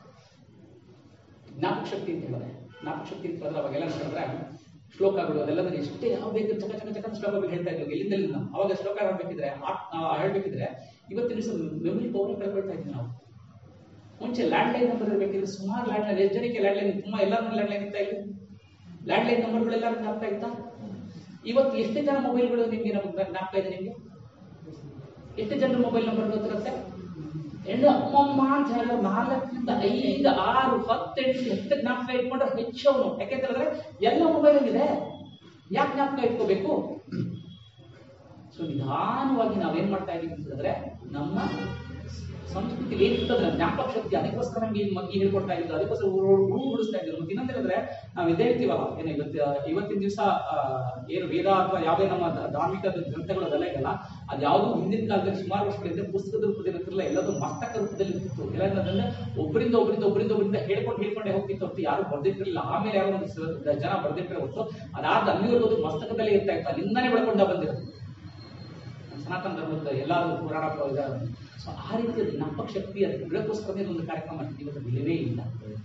ಜ್ಞಾಪಕ ಶಕ್ತಿ ಅಂತ ಹೇಳಿದ್ರೆ ಜ್ಞಾಪಕ ಶಕ್ತಿ ಅಂತ ಹೇಳಿದ್ರೆ ಅವಾಗೆಲ್ಲ ಹೇಳಿದ್ರೆ ಶ್ಲೋಕಗಳು ಅದೆಲ್ಲದನ್ನ ಎಷ್ಟೇ ಯಾವ ಬೇಕು ಚಕ ಚಕ ಚಕ ಶ್ಲೋಕಗಳು ಹೇಳ್ತಾ ಇದ್ವಿ ಎಲ್ಲಿಂದ ಎಲ್ಲಿಂದ ನಾವು ಅವಾಗ ಶ್ಲೋಕ ಹೇಳ್ಬೇಕಿದ್ರೆ ಆ- ಆ ಹೇಳ್ಬೇಕಿದ್ರೆ ಇವತ್ತಿನ ದಿವಸ ಮೆಮೊರಿ ಪವರ್ ಕಳ್ಕೊಳ್ತಾ ಇದ್ವಿ ನಾವು ಮುಂಚೆ ಲ್ಯಾಂಡ್ ಲೈನ್ ನಂಬರ್ ಇರಬೇಕಿದ್ರೆ ಸುಮಾರು ಲ್ಯಾಂಡ್ ಲೈನ್ ಎಷ್ಟು ಜನಕ್ಕೆ ಲ್ಯಾಂಡ್ ಲೈನ್ ತುಂಬಾ ಎಲ್ಲರ ಲ್ಯಾಂಡ್ ಲೈನ್ ಇರ್ತಾ ಇಲ್ಲ ಲ್ಯಾಂಡ್ ಲೈನ್ ನಂಬರ್ಗಳೆಲ್ಲ ಜ್ಞಾಪಕ ಇತ್ತಾ ಇವತ್ತು ಎಷ್ಟು ಜನ ಮೊಬೈಲ್ಗಳು ನಿಮ್ಗೆ ನಮಗೆ ಜ್ಞಾಪಕ ಇದೆ ನಿಮ್ಗೆ ಎಷ್ಟು ಜನರ ಮೊಬೈಲ್ ನಂಬರ್ ಗೊತ್ತಿರುತ್ತೆ ಹೆಣ್ಣು ಅಮ್ಮಮ್ಮ ಅಂತ ಹೇಳಿದ್ರೆ ನಾಲ್ಕರಿಂದ ಐದು ಆರು ಹತ್ತೆಂಟು ಹತ್ತು ಜ್ಞಾಪಕ ಇಟ್ಕೊಂಡ್ರೆ ಹೆಚ್ಚು ಅವನು ಯಾಕೆಂತ ಹೇಳಿದ್ರೆ ಎಲ್ಲ ಮೊಬೈಲ್ ಇದೆ ಯಾಕೆ ಜ್ಞಾಪಕ ಇಟ್ಕೋಬೇಕು ಸೊ ನಿಧಾನವಾಗಿ ನಾವೇನ್ ಮಾಡ್ತಾ ಇದೀವಿ ಅಂತ ಹೇಳಿದ್ರೆ ನಮ್ಮ ಸಂಸ್ಕೃತಿ ಏನಿರ್ತದೆ ಜ್ಞಾಪಕ ಶಕ್ತಿ ಅದಕ್ಕೋಸ್ಕರ ನಮ್ಗೆ ಈ ಮಗ್ಗಿ ಹೇಳ್ಕೊಡ್ತಾ ಇದ್ದು ಅದಕ್ಕೋಸ್ಕರ ಹೂ ಬಿಡಿಸ್ತಾ ಇದ್ರು ಮತ್ತೆ ಇನ್ನೊಂದು ಹೇಳಿದ್ರೆ ನಾವು ಇದೇ ಹೇಳ್ತೀವಲ್ಲ ಏನು ಇವತ್ತು ಇವತ್ತಿನ ದಿವಸ ಏನು ವೇದ ಅಥವಾ ಯಾವುದೇ ನಮ್ಮ ಧ- ಧಾರ್ಮಿಕ ಗ್ರಂಥಗಳು ಅದೆಲ್ಲ ಇದೆಲ್ಲ ಅದು ಯಾವುದು ಹಿಂದಿನ ಕಾಲದಲ್ಲಿ ಸುಮಾರು ವರ್ಷಗಳಿಂದ ಪುಸ್ತಕದ ರೂಪದಲ್ಲಿ ಇರ್ತಿರಲಿಲ್ಲ ಎಲ್ಲದೂ ಮಸ್ತಕ ರೂಪದಲ್ಲಿ ಇರ್ತಿತ್ತು ಎಲ್ಲ ಏನಂದ್ರೆ ಒಬ್ಬರಿಂದ ಒಬ್ಬರಿಂದ ಒಬ್ಬರಿಂದ ಒಬ್ಬರಿಂದ ಹೇಳ್ಕೊಂಡು ಹೇಳ್ಕೊಂಡೇ ಹೋಗ್ತಿತ್ತು ಹೊರತು ಯಾರು ಬರ್ದಿರ್ತಿರ್ಲಿಲ್ಲ ಆಮೇಲೆ ಯಾರೋ ಒಂದು ಸ- ಜನ ಬರ್ದಿರ್ತಾರೆ ಹೊರತು ಅದಾದ ಅಲ್ಲಿವರೆಗೂ ಅದು ಮಸ್ತಕದಲ್ಲೇ ಇರ್ತಾ ಇತ್ತು ಅಲ್ಲಿಂದಾನೇ ಬೆಳ್ಕೊಂಡ ಬಂದಿರೋದು ಸನಾತನ ಧರ್ಮದ ಎಲ್ಲಾರು ಪುರಾಣ ಇದ್ದಾರೆ ಸೊ ಆ ರೀತಿಯ ಜ್ಞಾಪಕ ಶಕ್ತಿ ಅದು ಬಿಡಕ್ಕೋಸ್ಕರನೇ ಒಂದು ಕಾರ್ಯಕ್ರಮ ಮಾಡ್ತೀವಿ ಇವತ್ತು ಇಲ್ಲವೇ ಇಲ್ಲ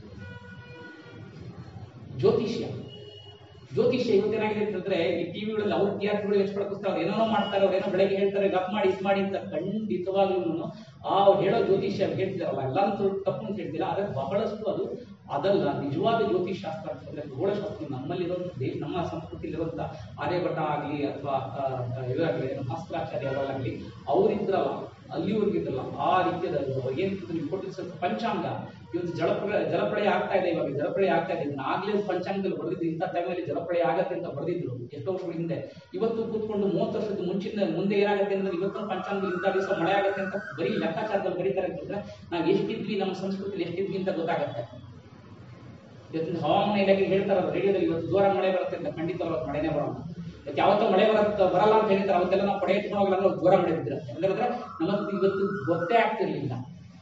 ಜ್ಯೋತಿಷ್ಯ ಜ್ಯೋತಿಷ್ಯ ಇವತ್ತೇನಾಗಿದೆ ಅಂತಂದ್ರೆ ಈ ಟಿವಿಗಳಲ್ಲಿ ಅವ್ರ ಟಿ ಆರ್ ಪಿಗಳು ಹೆಚ್ಚು ಅವ್ರು ಏನೇನೋ ಮಾಡ್ತಾರೆ ಅವ್ರು ಏನೋ ಬೆಳಗ್ಗೆ ಹೇಳ್ತಾರೆ ಗಪ್ ಮಾಡಿ ಇದು ಮಾಡಿ ಅಂತ ಖಂಡಿತವಾಗ್ಲೂ ಆ ಅವ್ರು ಹೇಳೋ ಜ್ಯೋತಿಷ್ಯ ಹೇಳ್ತಿರಲ್ಲ ಎಲ್ಲಾನು ತಪ್ಪು ಅಂತ ಹೇಳ್ತಿಲ್ಲ ಆದ್ರೆ ಬಹಳಷ್ಟು ಅದು ಅದಲ್ಲ ನಿಜವಾದ ಜ್ಯೋತಿಷ್ ಶಾಸ್ತ್ರ ಅಂತಂದ್ರೆ ಖಗೋಳಶಾಸ್ತ್ರ ನಮ್ಮಲ್ಲಿರೋ ದೇಶ ನಮ್ಮ ಸಂಸ್ಕೃತಿಲಿರುವಂತ ಆರ್ಯಭಟ ಆಗಲಿ ಅಥವಾ ಇದಾಗಲಿ ಶಾಸ್ತ್ರಾಚಾರ್ಯ ಅವರಾಗಲಿ ಅವರಿದ್ರಲ್ಲ ಅಲ್ಲಿವರೆಗೂ ಇದ್ರಲ್ಲ ಆ ರೀತಿಯದ ಏನ್ ನೀವು ಕೊಟ್ಟಿದ್ದ ಸ್ವಲ್ಪ ಪಂಚಾಂಗ ಇವತ್ತು ಜಲಪ್ರಳಯ ಜಲಪ್ರಳಯ ಆಗ್ತಾ ಇದೆ ಇವಾಗ ಜಲಪ್ರಳಯ ಆಗ್ತಾ ಇದೆ ಇದನ್ನ ಆಗ್ಲೇ ಒಂದು ಪಂಚಾಂಗದಲ್ಲಿ ಬರೆದಿದ್ದು ಇಂಥ ಟೈಮಲ್ಲಿ ಜಲಪ್ರಳಯ ಆಗತ್ತೆ ಅಂತ ಬರೆದಿದ್ರು ಎಷ್ಟೋ ವರ್ಷಗಳ ಹಿಂದೆ ಇವತ್ತು ಕೂತ್ಕೊಂಡು ಮೂವತ್ತು ವರ್ಷದ ಮುಂಚಿನ ಮುಂದೆ ಏನಾಗುತ್ತೆ ಅಂದ್ರೆ ಇವತ್ತು ಪಂಚಾಂಗದಲ್ಲಿ ಇಂಥ ದಿವಸ ಮಳೆ ಆಗುತ್ತೆ ಅಂತ ಬರೀ ಲೆಕ್ಕಾಚಾರದಲ್ಲಿ ಬರೀತಾರೆ ಅಂತಂದ್ರೆ ನಾವು ಎಷ್ಟಿದ್ವಿ ನಮ್ಮ ಸಂಸ್ಕೃತಿಲಿ ಎಷ್ಟಿದ್ವಿ ಅಂತ ಗೊತ್ತಾಗತ್ತೆ ಇವತ್ತಿನ ಹವಾಮಾನ ಇಲಾಖೆ ಹೇಳ್ತಾರಲ್ಲ ರೇಡಿಯೋದಲ್ಲಿ ಇವತ್ತು ಜೋರ ಮಳೆ ಬರುತ್ತೆ ಅಂತ ಖಂಡಿತ ಅವತ್ತು ಮಳೆನೇ ಬರೋಲ್ಲ ಇವತ್ತು ಯಾವತ್ತೋ ಮಳೆ ಬರತ್ತ ಬರಲ್ಲ ಅಂತ ಹೇಳ್ತಾರೆ ಅವತ್ತೆಲ್ಲ ನಾವು ಪಡೆ ಎತ್ಕೊಂಡು ಹೋಗಲ್ಲ ಅಂದ್ರೆ ಜೋರ ಮಳೆ ಬಿದ್ದಿರುತ್ತೆ ಯಾಕಂದ್ರೆ ನಮಗೆ ಇವತ್ತು ಗೊತ್ತೇ ಆಗ್ತಿರ್ಲಿಲ್ಲ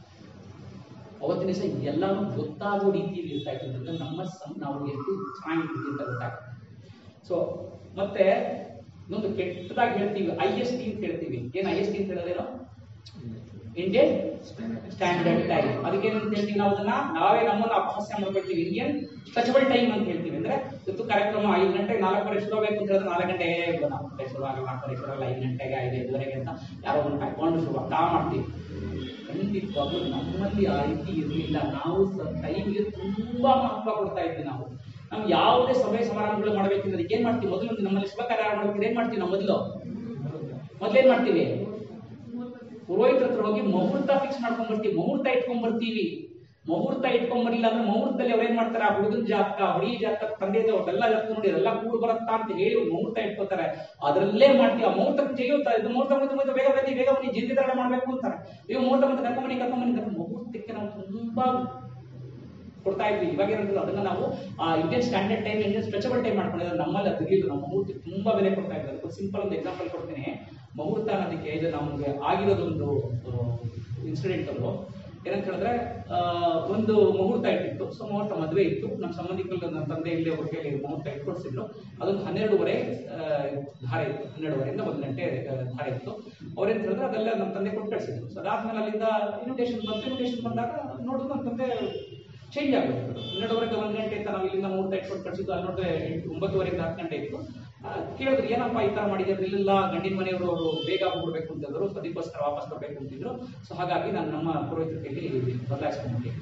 ಅವತ್ತಿನ ದಿವಸ ಎಲ್ಲಾನು ಗೊತ್ತಾಗೋ ರೀತಿಯಲ್ಲಿ ಇರ್ತಾ ಇತ್ತು ಅಂದ್ರೆ ನಮ್ಮ ಸಂ- ನಾವು ಎಷ್ಟು ಚೆನ್ನಾಗಿರ್ತೀವಿ ಅಂತ ಗೊತ್ತಾಗುತ್ತೆ ಸೊ ಮತ್ತೆ ಇನ್ನೊಂದು ಕೆಟ್ಟದಾಗಿ ಹೇಳ್ತೀವಿ ಐ ಎಸ್ ಟಿ ಅಂತ ಹೇಳ್ತೀವಿ ಏನ್ ಐ ಎಸ್ ಟಿ ಅಂತ ಹೇಳಿದ್ರೇನು ಇಂಡಿಯನ್ ಸ್ಟ್ಯಾಂಡರ್ಡ್ ಟೈಮ್ ಅದಕ್ಕೆ ಏನಂತ ಹೇಳ್ತೀವಿ ನಾವು ಅದನ್ನ ನಾವೇ ನಮ್ಮನ್ನ ಅಪಹಾಸ್ಯ ಮಾಡ್ಕೊಳ್ತೀವಿ ಇಂಡಿಯನ್ ಸ್ಟ್ರೆಚಬಲ್ ಟೈಮ್ ಅಂತ ಹೇಳ್ತೀವಿ ಅಂದ್ರೆ ಇವತ್ತು ಕಾರ್ಯಕ್ರಮ ಐದು ಗಂಟೆಗೆ ನಾಲ್ಕುವರೆ ಶುರು ಆಗಬೇಕು ಅಂತ ಹೇಳಿದ್ರೆ ನಾಲ್ಕು ಗಂಟೆ ನಾಲ್ಕು ಗಂಟೆ ಶುರು ಆಗಲ್ಲ ನಾಲ್ಕುವರೆ ಶುರು ಆಗಲ್ಲ ಐದು ಗಂಟೆಗೆ ಐದು ಐದುವರೆಗೆ ಅಂತ ಯಾರೋ ಒಂದು ಕಾಯ್ಕೊಂಡು ಶುರು ಆಗ್ತಾ ಮಾಡ್ತೀವಿ ಖಂಡಿತವಾಗ್ಲೂ ನಮ್ಮಲ್ಲಿ ಆ ರೀತಿ ಇರಲಿಲ್ಲ ನಾವು ಟೈಮ್ಗೆ ತುಂಬಾ ಮಹತ್ವ ಕೊಡ್ತಾ ಇದ್ವಿ ನಾವು ನಾವು ಯಾವುದೇ ಸಭೆ ಸಮಾರಂಭಗಳು ಮಾಡ್ಬೇಕಂದ್ರೆ ಏನ್ ಮಾಡ್ತೀವಿ ಮೊದಲು ನಮ್ಮಲ್ಲಿ ಶುಭ ಕಾರ್ಯ ಮಾಡ್ಬೇಕಿದ್ರೆ ಏನ್ ಮಾಡ್ತೀವಿ ನಾವು ಮೊದಲು ಮೊದ್ಲೇನ್ ಮಾಡ್ತೀವಿ ಪುರೋಹಿತರ ಹತ್ರ ಹೋಗಿ ಮುಹೂರ್ತ ಫಿಕ್ಸ್ ಮಾಡ್ಕೊಂಡ್ ಬರ್ತೀವಿ ಮುಹೂರ್ತ ಇಟ್ಕೊಂಡ್ ಬರ್ತೀವಿ ಮುಹೂರ್ತ ಇಟ್ಕೊಂಡ್ ಬರಲಿಲ್ಲ ಅಂದ್ರೆ ಮುಹೂರ್ತದಲ್ಲಿ ಅವ್ರೇನ್ ಮಾಡ್ತಾರೆ ಆ ಹುಡುಗನ ಜಾತಕ ಹುಡುಗಿ ಜಾತಕ ತಂದೆ ಅವ್ರೆಲ್ಲ ಜಾತಕ ನೋಡಿ ಎಲ್ಲ ಕೂಡು ಬರುತ್ತಾ ಅಂತ ಹೇಳಿ ಒಂದು ಮುಹೂರ್ತ ಇಟ್ಕೋತಾರೆ ಅದ್ರಲ್ಲೇ ಮಾಡ್ತೀವಿ ಆ ಮುಹೂರ್ತ ತೆಗೆಯುತ್ತಾ ಇದು ಮುಹೂರ್ತ ಮುಗಿದು ಮುಗಿದು ಬೇಗ ಬನ್ನಿ ಬೇಗ ಬನ್ನಿ ಜಿಂದಿ ಧಾರಣೆ ಮಾಡ್ಬೇಕು ಅಂತಾರೆ ಇವ್ ಮುಹೂರ್ತ ಮತ್ತೆ ಕರ್ಕೊಂಬನ್ನಿ ಕರ್ಕೊಂಬನ್ನಿ ಅಂತ ಮುಹೂರ್ತಕ್ಕೆ ನಾವು ತುಂಬಾ ಕೊಡ್ತಾ ಇದ್ವಿ ಇವಾಗ ಏನಂದ್ರೆ ಅದನ್ನ ನಾವು ಆ Indian standard time Indian stretchable time ಮಾಡ್ಕೊಂಡಿದ್ರೆ ನಮ್ಮಲ್ಲಿ ಅದು ಇರ್ಲಿಲ್ಲ ನಮ್ಮ ಮುಹೂರ್ತ ತುಂಬಾ ಬೆಲೆ ಕೊಡ್ತಾ ಇದ್ದಾರೆ ಸಿಂಪಲ್ ಒಂದು ಎಕ್ಸಾಂಪಲ್ ಕೊಡ್ತೀನಿ ಮುಹೂರ್ತ ಅನ್ನೋದಕ್ಕೆ ಇದು ನಮ್ಗೆ ಆಗಿರೋದೊಂದು ಇನ್ಸಿಡೆಂಟ್ ಒಂದು ಏನಂತ ಹೇಳಿದ್ರೆ ಆ, ಒಂದು ಮುಹೂರ್ತ ಇಟ್ಟಿತ್ತು ಸೊ ಮುಹೂರ್ತ ಮದುವೆ ಇತ್ತು ನಮ್ಮ ಸಂಬಂಧಿಕರು ನನ್ನ ತಂದೆ ಇಲ್ಲೇ ಅವ್ರ ಕೈಲಿ ಮುಹೂರ್ತ ಇಟ್ಕೊಡ್ಸಿದ್ರು ಅದೊಂದು ಹನ್ನೆರಡುವರೆ ಆ, ಧಾರೆ ಇತ್ತು ಹನ್ನೆರಡುವರೆಯಿಂದ ಒಂದು ಗಂಟೆ ಆ, ಧಾರೆ ಇತ್ತು ಅವ್ರೇನ್ ಹೇಳಿದ್ರೆ ಅದೆಲ್ಲ ನಮ್ಮ ತಂದೆ ಕೊಟ್ಟು ಕಳಿಸಿದ್ರು ಸೊ ಅದಾದ್ಮೇಲೆ ಅಲ್ಲಿಂದ ಇನ್ವಿಟೇಷನ್ ಬಂತು ಇನ್ವಿಟೇಷನ್ ಬಂದಾಗ ನೋಡಿದ್ರು ನಮ್ಮ ತಂದೆ ಚೇಂಜ್ ಆಗುತ್ತೆ ಹನ್ನೆರಡುವರೆಗೆ ಒಂದು ಗಂಟೆ ಅಂತ ನಾವು ಇಲ್ಲಿಂದ ಮೂರು ಇಟ್ಕೊಂಡು ಕಳಿಸಿದ್ದು ಅಲ್ಲಿ ನೋಡಿದ್ರೆ ಎಂಟು ಒಂಬತ್ತುವರೆಯಿಂದ ಹತ್ತು ಗಂಟೆ ಇತ್ತು ಆ, ಕೇಳಿದ್ರು ಏನಪ್ಪ ಈ ತರ ಮಾಡಿದ್ರೆ ಇಲ್ಲಿಲ್ಲ ಗಂಡಿನ ಮನೆಯವರು ಅವರು ಬೇಗ ಹೋಗ್ಬಿಡ್ಬೇಕು ಅಂತಿದ್ರು ಸೊ ಅದಕ್ಕೋಸ್ಕರ ವಾಪಸ್ ಬರ್ಬೇಕು ಅಂತಿದ್ರು ಸೊ ಹಾಗಾಗಿ ನಾನು ನಮ್ಮ ಪುರೋಹಿತರ ಕೈಲಿ ಬದಲಾಯಿಸ್ಕೊಂಡ್ಬಿಟ್ಟೆ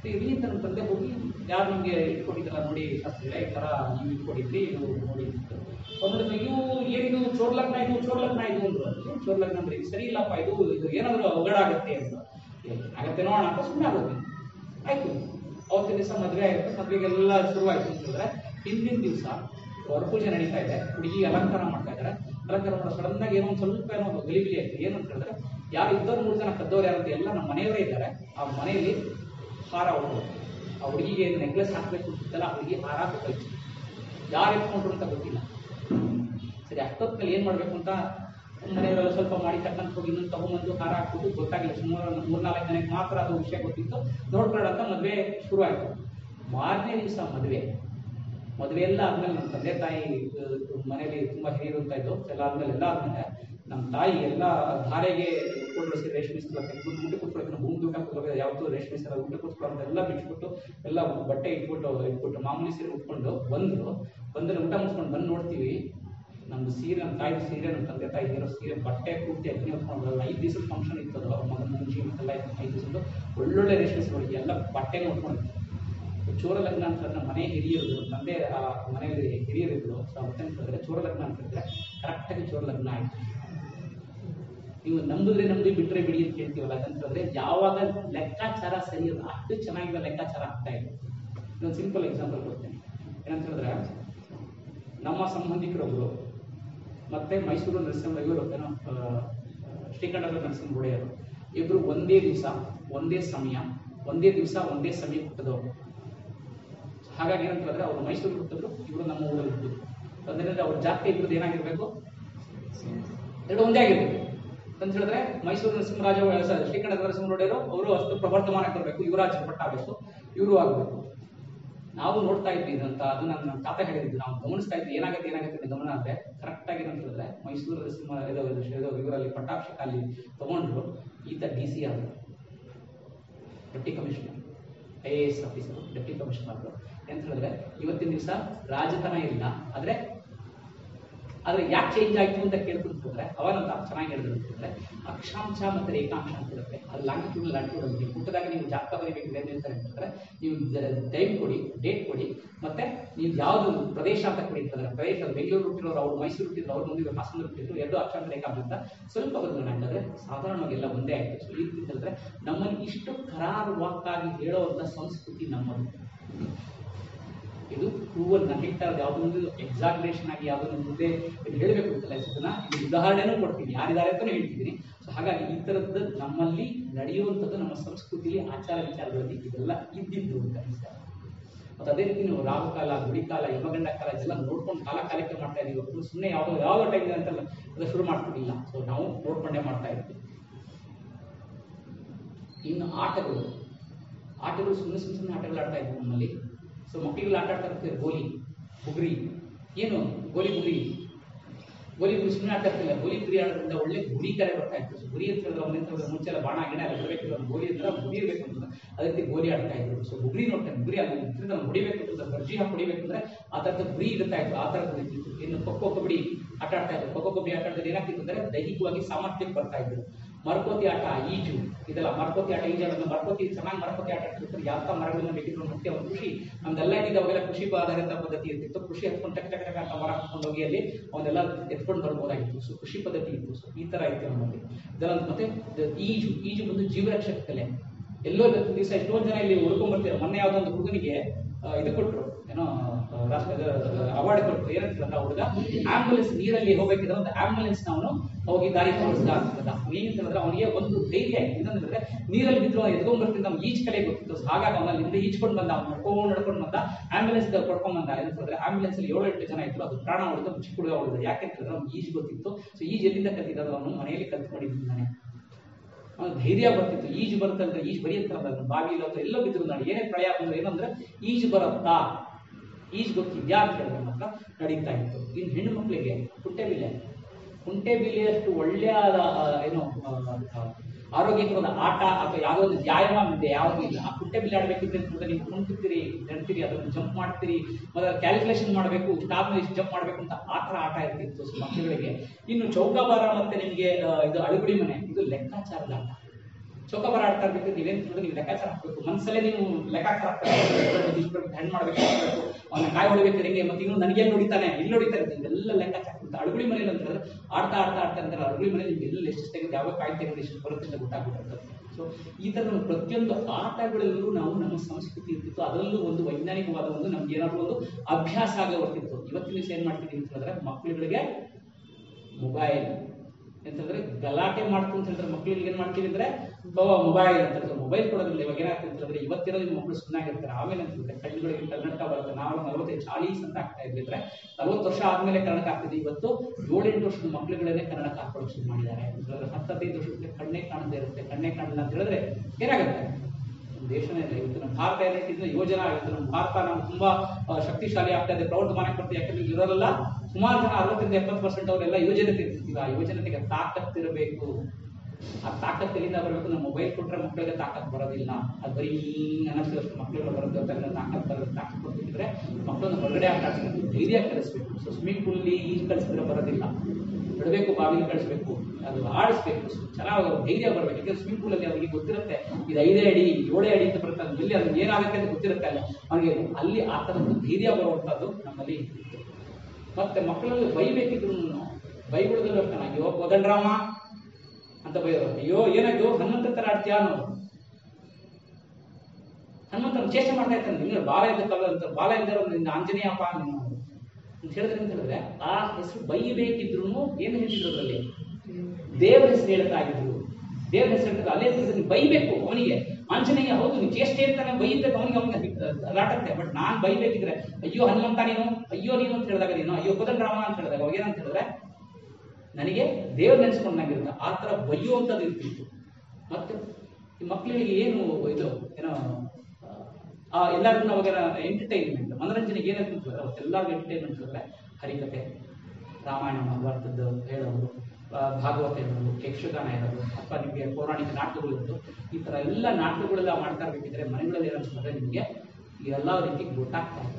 ಇರಲಿ ಅಂತ ನನ್ನ ತಂದೆ ಹೋಗಿ ಯಾರು ನಮಗೆ ಇಟ್ಕೊಂಡಿದ್ದಲ್ಲ ನೋಡಿ ಶಾಸ್ತ್ರಿಗಳೇ ಈ ಥರ ನೀವು ಇಟ್ಕೊಂಡಿದ್ರಿ ಇದು ನೋಡಿ ಅಂತ. ಅವ್ರು ನೋಡಿದ್ರು ಇವು ಏನಿದು ಚೋರ್ ಲಗ್ನ ಇದು ಚೋರ್ ಲಗ್ನ ಇದು ಅಂದ್ರು ಏನು ಚೋರ್ ಲಗ್ನ ಅಂದ್ರೆ ಇದು ಸರಿ ಇಲ್ಲಪ್ಪ ಇದು ಇದು ಏನಾದರೂ ಅವಘಡ ಆಗುತ್ತೆ ಅಂತ ಏ, ಆಗತ್ತೆ ನೋಡೋಣ ಅಂತ ಸುಮ್ಮನೆ ಆಗೋದು ಆಯ್ತು ಅವತ್ತಿನ ದಿವಸ ಮದುವೆ ಆಗುತ್ತೆ ಮದುವೆಗೆಲ್ಲ ಶುರುವಾಯ್ತು ಅಂತಂದ್ರೆ ಹಿಂದಿನ ದಿವಸ ವರಪೂಜೆ ನಡೀತಾ ಇದೆ ಹುಡುಗಿ ಅಲಂಕಾರ ಮಾಡ್ತಾ ಇದ್ದಾರೆ ಅಲಂಕಾರ ಮಾಡೋ ಸಡನ್ ಆಗಿ ಏನೋ ಒಂದು ಸ್ವಲ್ಪ ಏನೋ ಒಂದು ಗಲಿಬಿಲಿ ಆಯ್ತು ಏನು ಅಂತ ಹೇಳಿದ್ರೆ ಯಾರು ಇದ್ದವ್ರು ಮೂರು ಜನ ಕದ್ದವ್ರು ಯಾರು ಅಂತ ಎಲ್ಲ ನಮ್ಮ ಮನೆಯವರೇ ಇದ್ದಾರೆ ಆ ಮನೆಯಲ್ಲಿ ಹಾರ ಹೋಗ್ಬೋದು ಆ ಹುಡುಗಿಗೆ ನೆಕ್ಲೆಸ್ ಹಾಕ್ಬೇಕು ಅಂತಿದ್ದಲ್ಲ ಆ ಹುಡುಗಿ ಹಾರ ಹೋಗ್ಬೇಕು ಯಾರು ಎತ್ಕೊಂಡ್ರು ಅಂತ ಗೊತ್ತಿಲ್ಲ ಸರಿ ಅಷ್ಟೊತ್ತಲ್ಲಿ ಏನ್ ಮಾಡ್ಬೇಕು ಅಂತ ಮನೆಯವರೆಲ್ಲ ಸ್ವಲ್ಪ ಮಾಡಿ ತಕ್ಕಂತ ಹೋಗಿ ಇನ್ನೊಂದು ತಗೊಂಬಂದು ಹಾರ ಹಾಕ್ಬಿಟ್ಟು ಗೊತ್ತಾಗಿಲ್ಲ ಸುಮಾರು ಮೂರ್ನಾಲ್ಕು ಜನಕ್ಕೆ ಮಾತ್ರ ಅದು ವಿಷಯ ಗೊತ್ತಿತ್ತು ನೋಡ್ಕೊಳ್ಳೋಣ ಅಂತ ಮದುವೆ ಶುರು ಆಯ್ತು ಮಾರನೇ ದಿವಸ ಮದುವೆ ಮದುವೆ ಎಲ್ಲ ಆದ್ಮೇಲೆ ನಮ್ಮ ತಂದೆ ತಾಯಿ ಅಹ್, ಮನೇಲಿ ತುಂಬಾ ಹಿರಿಯರು ಅಂತ ಇದ್ದು ಎಲ್ಲ ಆದ್ಮೇಲೆ ಎಲ್ಲ ಆದ್ಮೇಲೆ ನಮ್ಮ ತಾಯಿ ಎಲ್ಲ ಧಾರೆಗೆ ಉಟ್ಕೊಂಡು ರೇಷ್ಮೆ ಸರ ತೆಗೆದು ಊಟ ಕೊಟ್ಬಿಟ್ಟು ಭೂಮಿ ಊಟ ಕೊಟ್ಬಿಟ್ಟು ಯಾವತ್ತೂ ರೇಷ್ಮೆ ಸರ ಊಟ ಕೊಟ್ಬಿಟ್ಟು ಎಲ್ಲ ಬಿಚ್ಬಿಟ್ಟು ಎಲ್ಲ ಬಟ್ಟೆ ಇಟ್ಬಿಟ್ಟು ಇಟ್ಬಿಟ್ಟು ಮಾಮೂಲಿ ಸೀರೆ ಉಟ್ಕೊಂಡು ಬಂದ್ರು ಬಂದ್ರೆ ಊಟ ಮುಗಿಸ್ಕೊಂಡು ಬಂದು ನೋಡ್ತೀವಿ ನಮ್ದು ಸೀರೆ ನಮ್ಮ ತಾಯಿ ಸೀರೆ ನಮ್ಮ ತಂದೆ ತಾಯಿ ಇರೋ ಸೀರೆ ಬಟ್ಟೆ ಪೂರ್ತಿ ಅಗ್ನಿ ಹೊತ್ಕೊಂಡು ಐದು ದಿವಸದ ಫಂಕ್ಷನ್ ಇತ್ತು ಅದು ಅವ್ರ ಮಗನ ಮುಂಜಿ ಮತ್ತೆಲ್ಲ ಇತ್ತು ಐದು ದಿವಸದ್ದು ಒಳ್ಳೊಳ್ಳೆ ರೇಷ್ಮೆ ಸೀರೆ ಎಲ್ಲ ಬಟ್ಟೆನೇ ಉಟ್ಕೊಂಡಿತ್ತು ಚೋರ ಲಗ್ನ ಅಂತ ನಮ್ಮ ಮನೆ ಹಿರಿಯರು ನಮ್ಮ ತಂದೆ ಆ ಮನೆಯಲ್ಲಿ ಹಿರಿಯರಿದ್ರು ಸೊ ಮತ್ತೆ ಅಂತಂದ್ರೆ ಚೋರ ಲಗ್ನ ಅಂತ ಹೇಳಿದ್ರೆ ಕರೆಕ್ಟಾಗಿ ಚೋರ ಲಗ್ನ ಆಯ್ತು ನೀವು ನಂಬಿದ್ರೆ ನಂಬಿ ಬಿಟ್ರೆ ಬಿಡಿ ಅಂತ ಹೇಳ್ತೀವಲ್ಲ ಅದಂತಂದ್ರೆ ಯಾವಾಗ ಲೆಕ್ಕಾಚಾರ ಸರಿ ಇರೋದು ಅಷ್ಟು ಚೆನ್ನಾಗಿರೋ ಲೆಕ್ಕಾಚಾರ ಆಗ್ತಾ ಇದೆ ಇನ್ನೊಂದು ಸಿಂಪಲ್ ಎಕ್ಸಾಂಪಲ್ ಕೊಡ್ತೇನೆ ಏನಂತ ಹೇಳಿದ್ರೆ ನಮ್ಮ ಸಂಬಂಧಿಕರೊಬ್ರು ಮತ್ತೆ ಮೈಸೂರು ನರಸಿಂಹ ಇವರು ಏನೋ ಆ, ಶ್ರೀಕಂಠರ ನರಸಿಂಹ ಒಡೆಯರು ಇಬ್ರು ಒಂದೇ ದಿವಸ ಒಂದೇ ಸಮಯ ಒಂದೇ ದಿವಸ ಒಂದೇ ಸಮಯ ಹುಟ್ಟಿದವರು ಹಾಗಾಗಿ ಏನಂತ ಹೇಳಿದ್ರೆ ಅವರು ಮೈಸೂರು ಹುಟ್ಟಿದ್ರು ಇವರು ನಮ್ಮ ಊರಲ್ಲಿ ಹುಟ್ಟಿದ್ರು ಅಂದ್ರೆ ಅವ್ರ ಜಾತಿ ಇಬ್ಬರದ್ದು ಏನಾಗಿರ್ಬೇಕು ಎರಡು ಒಂದೇ ಆಗಿರ್ಬೇಕು ಅಂತ ಹೇಳಿದ್ರೆ ಮೈಸೂರು ನರಸಿಂಹರಾಜ ಒಡೆಯ- sorry, ಶ್ರೀಕಂಠ ನರಸಿಂಹ ಒಡೆಯರು ಅವರು ಅಷ್ಟು ಪ್ರವರ್ಧಮಾನಕ್ಕೆ ಬರಬೇಕು ಯುವರಾಜ ಭಟ್ಟ ಆಗಬೇಕು ಇವರು ಆಗಬೇಕು ನಾವು ನೋಡ್ತಾ ಇದ್ವಿ ಇದಂತ ಅದು ನನ್ನ ನನ್ನ ತಾತ ಹೇಳಿದ್ದು ನಾವು ಗಮನಿಸ್ತಾ ಇದ್ವಿ ಏನಾಗುತ್ತೆ ಏನಾಗುತ್ತೆ ಅಂತ ಗಮನ ಅಂದ್ರೆ ಕರೆಕ್ಟ್ ಆಗಿ ಏನಂತ ಹೇಳಿದ್ರೆ ಮೈಸೂರು ನರಸಿಂಹ ಇದು- ಇದು- ಇದು ಇವರಲ್ಲಿ ಪಟ್ಟಾಭಿಷೇಕ ಅಲ್ಲಿ ತಗೊಂಡ್ರು ಈತ ಡಿ ಸಿ ಆದ್ರು deputy commissioner I A S officer deputy commissioner ಆದ್ರು ಅಂತ ಹೇಳಿದ್ರೆ ಇವತ್ತಿನ ದಿವಸ ರಾಜತನ ಇಲ್ಲ ಆದ್ರೆ ಆದ್ರೆ ಯಾಕೆ ಚೇಂಜ್ ಆಯ್ತು ಅಂತ ಕೇಳ್ಕೊಂಡ್ರೆ ಅವನಂತ ಚೆನ್ನಾಗಿ ಹೇಳಿದ್ರು ಅಂತಂದ್ರೆ ಅಕ್ಷಾಂಶ ಮತ್ತೆ ರೇಖಾಂಶ ಅಂತ ಇರುತ್ತೆ ಅದು ಲಾಂಗಿಟ್ಯೂಡ್ ಲ್ಯಾಟಿಟ್ಯೂಡ್ ಅಂತ ಪುಟ್ಟದಾಗ ನೀವು ಜಾತಕ ಬರೀಬೇಕು ಏನು ಹೇಳ್ತಾರೆ ಅಂತಂದ್ರೆ ನೀವು ಟೈಮ್ ಕೊಡಿ ಡೇಟ್ ಕೊಡಿ ಮತ್ತೆ ನೀವು ಯಾವ್ದು ಪ್ರದೇಶ ಅಂತ ಕೊಡಿ ಅಂತಂದ್ರೆ ಪ್ರದೇಶ ಬೆಂಗಳೂರು ಹುಟ್ಟಿರೋರು ಅವ್ರು ಮೈಸೂರು ಹುಟ್ಟಿದ್ರು ಅವ್ರು ಮುಂದೆ ಹಾಸನ ಹುಟ್ಟಿದ್ರು ಎರಡು ಅಕ್ಷಾಂಶ ರೇಖಾಂಶ ಅಂತ ಸ್ವಲ್ಪ ಬದಲಾವಣೆ ಅಂತಂದ್ರೆ ಸಾಧಾರಣವಾಗಿ ಎಲ್ಲ ಒಂದೇ ಆಯ್ತು ಸೊ ಈ ರೀತಿ ಹೇಳಿದ್ರೆ ನಮ್ಮಲ್ಲಿ ಇಷ್ಟು ಕರಾರುವಾಕ್ಕಾಗಿ ಹೇಳೋವಂಥ ಸಂಸ್ಕೃತಿ ನಮ್ಮದು ಇದು ಪ್ರೂವಲ್ ನಾನು ಹೇಳ್ತಾ ಇರೋದು ಯಾವುದೋ ಒಂದು ಎಕ್ಸಾಗ್ರೇಷನ್ ಆಗಿ ಯಾವುದೋ ಒಂದು ಮುಂದೆ ಇದು ಹೇಳಬೇಕು ಅಂತಲ್ಲ ಇದನ್ನ ಇದು ಉದಾಹರಣೆನೂ ಕೊಡ್ತೀನಿ ಯಾರಿದ್ದಾರೆ ಅಂತಾನೂ ಹೇಳ್ತಿದ್ದೀನಿ ಸೊ ಹಾಗಾಗಿ ಈ ಥರದ್ದು ನಮ್ಮಲ್ಲಿ ನಡೆಯುವಂಥದ್ದು ನಮ್ಮ ಸಂಸ್ಕೃತಿಲಿ ಆಚಾರ ವಿಚಾರಗಳಲ್ಲಿ ಇದೆಲ್ಲ ಇದ್ದಿದ್ದು ಅಂತ ಅನಿಸ್ತಾರೆ ಮತ್ತು ಅದೇ ರೀತಿ ನೀವು ರಾಹುಕಾಲ ಗುಡಿಕಾಲ ಯಮಗಂಡ ಕಾಲ ಇದೆಲ್ಲ ನೋಡ್ಕೊಂಡು ಕಾಲ ಕಾಲಕ್ಕೆ ಮಾಡ್ತಾ ಇದೀವಿ ಸುಮ್ಮನೆ ಯಾವುದೋ ಯಾವುದೋ ಟೈಮ್ ಅಂತಲ್ಲ ಅದು ಶುರು ಮಾಡ್ತಿರ್ಲಿಲ್ಲ ಸೊ ನಾವು ನೋಡ್ಕೊಂಡೇ ಮಾಡ್ತಾ ಇರ್ತೀವಿ ಇನ್ನು ಆಟಗಳು ಆಟಗಳು ಸುಮ್ಮನೆ ಸುಮ್ಮನೆ ಸುಮ್ಮನೆ ಆಟಗಳು ಆಡ್ತಾ ಇದ್ವಿ ನಮ್ಮಲ್ಲಿ ಸೊ ಮಕ್ಕಳಿಗೆಲ್ಲ ಆಟ ಆಡ್ತಾ ಇರ್ತಾರೆ ಗೋಲಿ ಬುಗ್ರಿ ಏನು ಗೋಲಿ ಬುಗ್ರಿ ಗೋಲಿ ಬುರಿ ಸುಮ್ಮನೆ ಆಡ್ತಾ ಇರ್ತಿಲ್ಲ ಗೋಲಿ ಬುರಿ ಆಡೋದ್ರಿಂದ ಒಳ್ಳೆ ಗುರಿ ಕರೆ ಬರ್ತಾ ಇತ್ತು ಸೊ ಗುರಿ ಅಂತ ಹೇಳಿದ್ರೆ ಅವನಿಂದ ಹೇಳಿದ್ರೆ ಮುಂಚೆ ಎಲ್ಲ ಬಾಣ ಗಿಣ ಎಲ್ಲ ಬಿಡಬೇಕು ಒಂದು ಗೋಲಿ ಅಂದ್ರೆ ಗುರಿ ಇರಬೇಕು ಅಂತ ಅದೇ ರೀತಿ ಗೋಲಿ ಆಡ್ತಾ ಇದ್ರು ಸೊ ಗುರಿ ನೋಡ್ತಾನೆ ಗುರಿ ಅಲ್ಲಿ ಇದ್ರಿಂದ ಅವ್ನು ಹೊಡಿಬೇಕು ಅಂತ ಬರ್ಜಿ ಹಾಕಿ ಹೊಡಿಬೇಕು ಅಂದ್ರೆ ಆ ಥರದ ಗುರಿ ಇರ್ತಾ ಇತ್ತು ಆ ಥರದ್ದು ಇರ್ತಿತ್ತು ಇನ್ನು ಖೋಖೋ ಕಬಡ್ಡಿ ಆಟ ಆಡ್ತಾ ಇದ್ರು ಖೋಖೋ ಕಬಡ್ಡಿ ಆಟ ಆಡಿದ್ರೆ ಏನಾಗ್ತಿತ್ತು ಅಂದ್ರೆ ದೈಹಿಕವಾಗಿ ಸಾಮರ್ಥ್ಯಕ್ಕೆ ಬರ್ತಾ ಇದ್ರು ಮರಕೋತಿ ಆಟ ಈಜು ಇದೆಲ್ಲ ಮರಕೋತಿ ಆಟ ಈಜು ಆಡೋದು ಮರಕೋತಿ ಚೆನ್ನಾಗಿ ಮರಕೋತಿ ಆಟ ಆಡ್ತಿರ್ತಾರೆ ಯಾವ ಮರಗಳನ್ನ ಬೇಕಿದ್ರು ಮತ್ತೆ ಅವ್ರ ಖುಷಿ ನಮ್ದೆಲ್ಲ ಇದ್ದಿದ್ದು ಅವೆಲ್ಲ ಕೃಷಿ ಆಧಾರಿತ ಪದ್ಧತಿ ಇರ್ತಿತ್ತು ಕೃಷಿ ಎತ್ಕೊಂಡು ಟಕ್ ಟಕ್ ಟಕ್ ಅಂತ ಮರ ಹಾಕೊಂಡು ಹೋಗಿ ಅಲ್ಲಿ ಅವನ್ನೆಲ್ಲ ಎತ್ಕೊಂಡು ಬರ್ಬೋದಾಗಿತ್ತು ಸೊ ಕೃಷಿ ಪದ್ಧತಿ ಇತ್ತು ಸೊ ಈ ತರ ಇತ್ತು ನಮ್ಮಲ್ಲಿ ಇದೆಲ್ಲ ಮತ್ತೆ ಇದು ಈಜು ಈಜು ಬಂದು ಜೀವರಕ್ಷಕ ಕಲೆ ಎಲ್ಲೋ ಇವತ್ತು ದಿವಸ ಎಷ್ಟೊಂದು ಜನ ಇಲ್ಲಿ ಉಳ್ಕೊಂಡ್ ಬರ್ತಾರೆ ಮೊನ್ನೆ ಯಾವ್ದೋ ಒಂದು ಹುಡುಗನಿಗೆ ಆ, ಇದು ಕೊಟ್ರು ಏನೋ ಆ, ರಾಷ್ಟ್ರ ಅವಾರ್ಡ್ ಕೊಟ್ರು ಏನಂತ ಗೊತ್ತಾ ಹುಡುಗ ಆಂಬುಲೆನ್ಸ್ ನೀರಲ್ಲಿ ಹೋಗ್ಬೇಕಿದ್ರೆ ಒಂದು ಆಂಬುಲೆನ್ಸ್ ಅವನು ಹೋಗಿ ದಾರಿ ತೋರಿಸ್ದ ಅಂತಂದ ಏನಂತ ಹೇಳಿದ್ರೆ ಅವನಿಗೆ ಒಂದು ಧೈರ್ಯ ಇನ್ನೊಂದ್ರೆ ನೀರಲ್ಲಿ ಬಿದ್ದು ಎದ್ಕೊಂಡ್ ಬರ್ತಿದ್ದ ಅವ್ನು ಈಜ್ ಕಲೆ ಗೊತ್ತಿತ್ತು So ಹಾಗಾಗಿ ಅವನ ಅಲ್ಲಿಂದ ಈಜ್ಕೊಂಡು ಬಂದ ಅವ್ನು ನಡ್ಕೊಂಡು ನಡ್ಕೊಂಡು ಬಂದ ಆಂಬುಲೆನ್ಸ್ ಕರ್ಕೊಂಡ್ ಬಂದ ಏನಂತಂದ್ರೆ ಆಂಬುಲೆನ್ಸ್ ಅಲ್ಲಿ ಏಳು ಎಂಟು ಜನ ಇದ್ರು ಅದು ಪ್ರಾಣ ಹೊಡೆದು ಚಿಕ್ಕ ಹುಡುಗ ಹೊಡೆದ ಯಾಕೆ ಅಂತಂದ್ರೆ ಅವ್ನು ಈಜ್ ಗೊತ್ತಿತ್ತು ಸೊ ಈಜ್ ಎಲ್ಲಿಂದ ಕಲ್ತಿದ್ದ ಅವನು ಮನೆಯಲ್ಲಿ ಕಲ್ತ್ಕೊಂಡಿದ್ದಾನೆ ಅವ್ನು ಧೈರ್ಯ ಬರ್ತಿತ್ತು ಈಜು ಬರುತ್ತಂದ್ರೆ ಈಜು ಬರೆಯುತ್ತಲ್ಲ ಬಾವಿಲಿ ಅಥವಾ ಎಲ್ಲೋ ಬಿದ್ರು ನಾನು ಏನೇ ಪ್ರಳಯ ಬಂದ್ರೆ ಏನಂದ್ರೆ ಈಜು ಬರುತ್ತಾ ಈಜು ಗೊತ್ತಿದ್ಯಾ ಅಂತ ಹೇಳಿದ್ರೆ ಮಾತ್ರ ನಡೀತಾ ಇತ್ತು ಇನ್ನು ಹೆಣ್ಣು ಮಕ್ಕಳಿಗೆ ಕುಂಟೆಬಿಲ್ಲೆ ಕುಂಟೆಬಿಲ್ಲೆಯಷ್ಟು ಒಳ್ಳೆಯಾದ ಆ, ಏನು ಆ, ಆ, ಆರೋಗ್ಯಕರವಾದ ಆಟ ಅಥವಾ ಯಾವುದೋ ಒಂದು ವ್ಯಾಯಾಮ ಇದೆ ಯಾವುದೂ ಇಲ್ಲ ಆ ಕುಂಟೆಬಿಲ್ಲೆ ಆಡಬೇಕಿದ್ರೆ ಅಂತಂದ್ರೆ ನೀವು ಕುಂಟಿರ್ತೀರಿ ನಡ್ತೀರಿ ಅದನ್ನು ಜಂಪ್ ಮಾಡ್ತೀರಿ ಮತ್ತೆ ಕ್ಯಾಲ್ಕುಲೇಷನ್ ಮಾಡಬೇಕು ಇಷ್ಟಾದ್ಮೇಲೆ ಇಷ್ಟು ಜಂಪ್ ಮಾಡಬೇಕು ಅಂತ ಆ ಥರ ಆಟ ಇರ್ತಿತ್ತು ಸೊ ಮಕ್ಕಳಿಗೆ ಇನ್ನು ಚೌಕಾಬಾರ ಮತ್ತೆ ನಿಮಗೆ ಆ, ಇದು ಅಳುಗುಡಿ ಮನೆ ಇದು ಲೆಕ್ಕಾಚಾರದ ಆಟ ಚೌಕಾಬಾರ ಆಡ್ತಾ ಇರ್ಬೇಕು ನೀವೇನ್ ತಿಳಿದ್ರೆ ನೀವು ಲೆಕ್ಕಾಚಾರ ಹಾಕ್ಬೇಕು ಮನಸ್ಸಲ್ಲೇ ನೀವು ಲೆಕ್ಕಾಚಾರ ಹಾಕ್ತಾರೆ ಹೆಣ್ಣು ಮಾಡ್ಬೇಕು ಅವನ ಕಾಯಿ ಹೊಡಿಬೇಕು ಹೆಂಗೆ ಮತ್ತೆ ಇನ್ನು ನನಗೆ ಹೊಡಿತಾನೆ ಇಲ್ಲಿ ಹೊಡಿತಾರೆ ಇದೆಲ್ಲ ಲೆಕ್ಕಾಚಾರ ಹಾಕ್ಬಿಟ್ಟು ಅಡುಗುಳಿ ಮನೇಲಿ ಅಂತ ಹೇಳಿದ್ರೆ ಆಡ್ತಾ ಆಡ್ತಾ ಆಡ್ತಾ ಅಂತಾರೆ ಅಡುಗುಳಿ ಮನೇಲಿ ನಿಮ್ಗೆ ಎಲ್ಲ ಎಷ್ಟು ತೆಗೆದು ಯಾವ ಕಾಯಿ ತೆಗೆದು ಎಷ್ಟು ಬರುತ್ತೆ ಅಂತ ಗೊತ್ತಾಗ್ಬಿಟ್ಟಿರ್ತದೆ ಸೊ ಈ ತರ ನಮ್ಮ ಪ್ರತಿಯೊಂದು ಆಟಗಳಲ್ಲೂ ನಾವು ನಮ್ಮ ಸಂಸ್ಕೃತಿ ಇರ್ತಿತ್ತು ಅದರಲ್ಲೂ ಒಂದು ವೈಜ್ಞಾನಿಕವಾದ ಒಂದು ನಮ್ಗೆ ಏನಾದ್ರು ಒಂದು ಅಭ್ಯಾಸ ಆಗ ಬರ್ತಿತ್ತು ಇವತ್ತಿನ ದಿವಸ ಏನ್ ಮಾಡ್ತಿದ್ದೀವಿ ಅಂತ ಹೇಳಿದ್ರೆ ಮಕ್ಕಳುಗಳಿಗೆ ಮೊಬೈಲ್ ಅಂತಂದ್ರೆ ಗಲಾಟೆ ಮಾಡ್ತು ಅಂತ ಹೇಳಿದ್ರೆ ಮಕ್ಕಳಿಗೆ ಏನ್ ಮಾಡ್ತೀವಿ ಅಂದ್ರೆ ಮೊಬೈಲ್ ಅಂತ ಹೇಳಿದ್ರೆ ಮೊಬೈಲ್ ಕೊಡೋದ್ರಿಂದ ಇವಾಗ ಏನಾಗ್ತದೆ ಅಂತ ಹೇಳಿದ್ರೆ ಇವತ್ತಿರೋದು ಮಕ್ಕಳು ಸುಮ್ಮನಾಗಿರ್ತಾರೆ ಆಮೇಲೆ ಅಂತಂದ್ರೆ ಕಣ್ಣುಗಳಿಗೆ ಕನ್ನಡಕ ಬರುತ್ತೆ ನಾವು ನಲವತ್ತೈದು ಚಾಲೀಸ್ ಅಂತ ಆಗ್ತಾ ಇದ್ದಿದ್ರೆ ನಲವತ್ತು ವರ್ಷ ಆದ್ಮೇಲೆ ಕನ್ನಡಕ ಆಗ್ತಿದೆ ಇವತ್ತು ಏಳೆಂಟು ವರ್ಷದ ಮಕ್ಕಳುಗಳನ್ನೇ ಕನ್ನಡಕ ಹಾಕೊಳ್ಳೋಕೆ ಶುರು ಮಾಡಿದ್ದಾರೆ ಅಂತಂದ್ರೆ ಹತ್ತೈದು ವರ್ಷಕ್ಕೆ ಕಣ್ಣೇ ಕಾಣದೇ ಇರುತ್ತೆ ಕಣ್ಣೇ ಕಾಣಲ್ಲ ಅಂತ ಹೇಳಿದ್ರೆ ಏನಾಗುತ್ತೆ ನಮ್ಮ ದೇಶನೇ ಇಲ್ಲ ಇವತ್ತು ನಮ್ಮ ಭಾರತ ಏನೈತಿದ್ರೆ ಯೋಜನಾ ಇವತ್ತು ನಮ್ಮ ಭಾರತ ನಾವು ತುಂಬಾ ಆ, ಶಕ್ತಿಶಾಲಿ ಆಗ್ತಾ ಇದೆ ಪ್ರವರ್ಧಮಾನ ಕೊಡ್ತೀವಿ ಯಾಕಂದ್ರೆ ಇರೋರೆಲ್ಲ ಸುಮಾರು ಜನ ಅರವತ್ತರಿಂದ ಎಪ್ಪತ್ತು ಪರ್ಸೆಂಟ್ ಅವರೆಲ್ಲ ಯೋಜನೆ ತೆಗೆದಿರ್ತೀವಿ ಆ ಯೋಜನೆಗೆ ತಾಕತ್ತಿರಬೇಕು ಆ ತಾಕತ್ತು ಎಲ್ಲಿಂದ ಬರಬೇಕು ನಮ್ಮ ಮೊಬೈಲ್ ಕೊಟ್ರೆ ಮಕ್ಕಳಿಗೆ ತಾಕತ್ ಬರೋದಿಲ್ಲ ಅದು ಬರೀ ಅನ್ನಿಸಿದಷ್ಟು ಮಕ್ಕಳಿಗೆ ಬರುತ್ತೆ ಅಂತ ಅದನ್ನ ತಾಕತ್ ಬರೋದು ತಾಕತ್ ಕೊಡ್ತಿದ್ರೆ ಮಕ್ಕಳನ್ನ ಹೊರಗಡೆ ಆಟ ಆಡಿಸ್ಬೇಕು ಧೈರ್ಯ ಕಲಿಸ್ಬೇಕು ಸೊ ಸ್ವಿಮ್ಮಿಂಗ್ ಪೂಲಲ್ಲಿ ಈಜು ಕಲಿಸಿದ್ರೆ ಬರೋದಿಲ್ಲ ಬಿಡಬೇಕು ಬಾವಿಲಿ ಕಳಿಸ್ಬೇಕು ಅದು ಆಡಿಸ್ಬೇಕು ಚೆನ್ನಾಗಿ ಅವ್ರಿಗೆ ಧೈರ್ಯ ಬರಬೇಕು ಯಾಕಂದ್ರೆ ಸ್ವಿಮ್ಮಿಂಗ್ ಪೂಲಲ್ಲಿ ಅವರಿಗೆ ಗೊತ್ತಿರುತ್ತೆ ಇದು ಐದೇ ಅಡಿ ಏಳೇ ಅಡಿ ಅಂತ ಬರುತ್ತೆ ಅದು ಎಲ್ಲಿ ಅದು ಏನಾಗುತ್ತೆ ಅಂತ ಗೊತ್ತಿರುತ್ತೆ ಅಲ್ಲ ಅವನಿಗೆ ಅಲ್ಲಿ ಆ ಥರದ್ದು ಧೈರ್ಯ ಬರುವಂಥದ್ದು ನಮ್ಮಲ್ಲಿ ಇತ್ತು. ಮತ್ತೆ ಮಕ್ಕಳಲ್ಲಿ ಬೈಬೇಕಿದ್ರು ಬೈಬಿಡೋದಿಲ್ಲ ಅಷ್ಟೇ ಅಯ್ಯೋ ಕೋದಂಡ್ರಾಮ ಅಂತ ಬೈಯೋರು ಅಯ್ಯೋ ಏನಾಯ್ತು ಹನುಮಂತ ತರ ಆಡ್ತೀಯಾ ಅನ್ನೋರು ಹನುಮಂತನ ಚೇಷ್ಟೆ ಮಾಡ್ತಾ ಇರ್ತಾನೆ ನಿನ್ನ ಬಾಲ ಇದ್ದ ಕಲ್ಲ ಅಂತ ಬಾಲ ಇದ್ದ ನಿನ್ನ ಆಂಜನೇಯಪ್ಪ ನೀನು ಅಂತ ಹೇಳಿದ್ರೆ ಅಂತ ಹೇಳಿದ್ರೆ ಆ ಹೆಸರು ಬೈಬೇಕಿದ್ರು ಏನು ಹೇಳ್ತಿದ್ರು ಅದರಲ್ಲಿ ದೇವರ ಹೆಸರು ಹೇಳ್ತಾ ಇದ್ರು ದೇವರ ಹೆಸರು ಹೇಳ್ತಾರೆ ಅಲ್ಲೇ ಹೇಳ್ತಿದ್ರು, ನೀನು ಬೈಬೇಕು ಅವನಿಗೆ ಆಂಜನೇಯ ಹೌದು ನೀನು ಚೇಷ್ಟೆ ಅಂತಾನೆ ಬೈಬೇಕು ಅವನಿಗೆ ಅವನಿಗೆ ರಾಟತ್ತೆ ಬಟ್ ನಾನ್ ಬೈಬೇಕಿದ್ರೆ ಅಯ್ಯೋ ಹನುಮಂತ ನೀನು ಅಯ್ಯೋ ನೀನು ಅಂತ ಹೇಳಿದಾಗ ನೀನು ಅಯ್ಯೋ ರಾಮ ಅಂತ ಹೇಳಿದಾಗ ಅವಾಗ ಏನಂತ ಹೇಳಿದ್ರೆ ನನಗೆ ದೇವ್ರ ನೆನೆಸ್ಕೊಂಡಂಗಿರುತ್ತೆ ಆ ಥರ ಬೈಯುವಂಥದ್ದು ಇರ್ತಿತ್ತು ಮತ್ತೆ ಈ ಮಕ್ಕಳಿಗೆ ಏನು ಇದು ಏನೋ ಆ ಎಲ್ಲರಿಗೂ ಅವಾಗ ಎಂಟರ್ಟೈನ್ಮೆಂಟ್ ಮನೋರಂಜನೆಗೆ ಏನಂತ ಅವತ್ತೆಲ್ಲರಿಗೂ ಎಂಟರ್ಟೈನ್ಮೆಂಟ್ ಅಂದ್ರೆ ಹರಿಕತೆ ರಾಮಾಯಣ ಮಹಾಭಾರತದ್ದು ಹೇಳೋದು ಆ, ಭಾಗವತ ಹೇಳೋದು ಯಕ್ಷಗಾನ ಹೇಳೋದು ಅಥವಾ ನಿಮಗೆ ಪೌರಾಣಿಕ ನಾಟಕಗಳು ಇರೋದು ಈ ಥರ ಎಲ್ಲ ನಾಟಕಗಳೆಲ್ಲ ಮಾಡ್ತಾ ಇರ್ಬೇಕಿದ್ರೆ ಮನೆಗಳಲ್ಲಿ ಏನಂತಂದ್ರೆ ನಿಮಗೆ ಎಲ್ಲ ರೀತಿ ಗೊತ್ತಾಗ್ತಾ ಇದೆ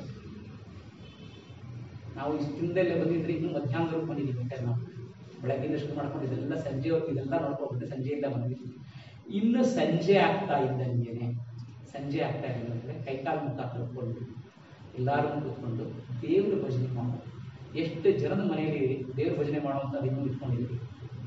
ನಾವು ಇಷ್ಟು ದಿನದಲ್ಲೇ ಬಂದಿದ್ರೆ ಇನ್ನು ಮಧ್ಯಾಹ್ನದವರೆಗೂ ಬಂದಿದ್ದೀವಿ ಬೇಕಾದ್ರೆ ನಾವು ಬೆಳಗ್ಗಿಂದ ಶುರು ಮಾಡ್ಕೊಂಡು ಇದೆಲ್ಲ ಸಂಜೆವರೆಗೂ ಇದೆಲ್ಲ ನೋಡ್ಕೊಂಡ್ಬಿಟ್ಟು ಸಂಜೆಯಿಂದ ಬಂದಿದ್ದೀವಿ ಇನ್ನು ಸಂಜೆ ಆಗ್ತಾ ಇದ್ದಂಗೆನೆ ಸಂಜೆ ಆಗ್ತಾ ಇದ್ದಂಗೆ ಕೈಕಾಲು ಮುಖ ಕಲ್ತ್ಕೊಂಡು ಎಲ್ಲರೂ ಕೂತ್ಕೊಂಡು ದೇವ್ರ ಭಜನೆ ಮಾಡೋದು ಎಷ್ಟು ಜನದ ಮನೆಯಲ್ಲಿ ದೇವ್ರ ಭಜನೆ ಮಾಡುವಂಥದ್ದು ಇನ್ನೂ ಇಟ್ಕೊಂಡಿದ್ದೀವಿ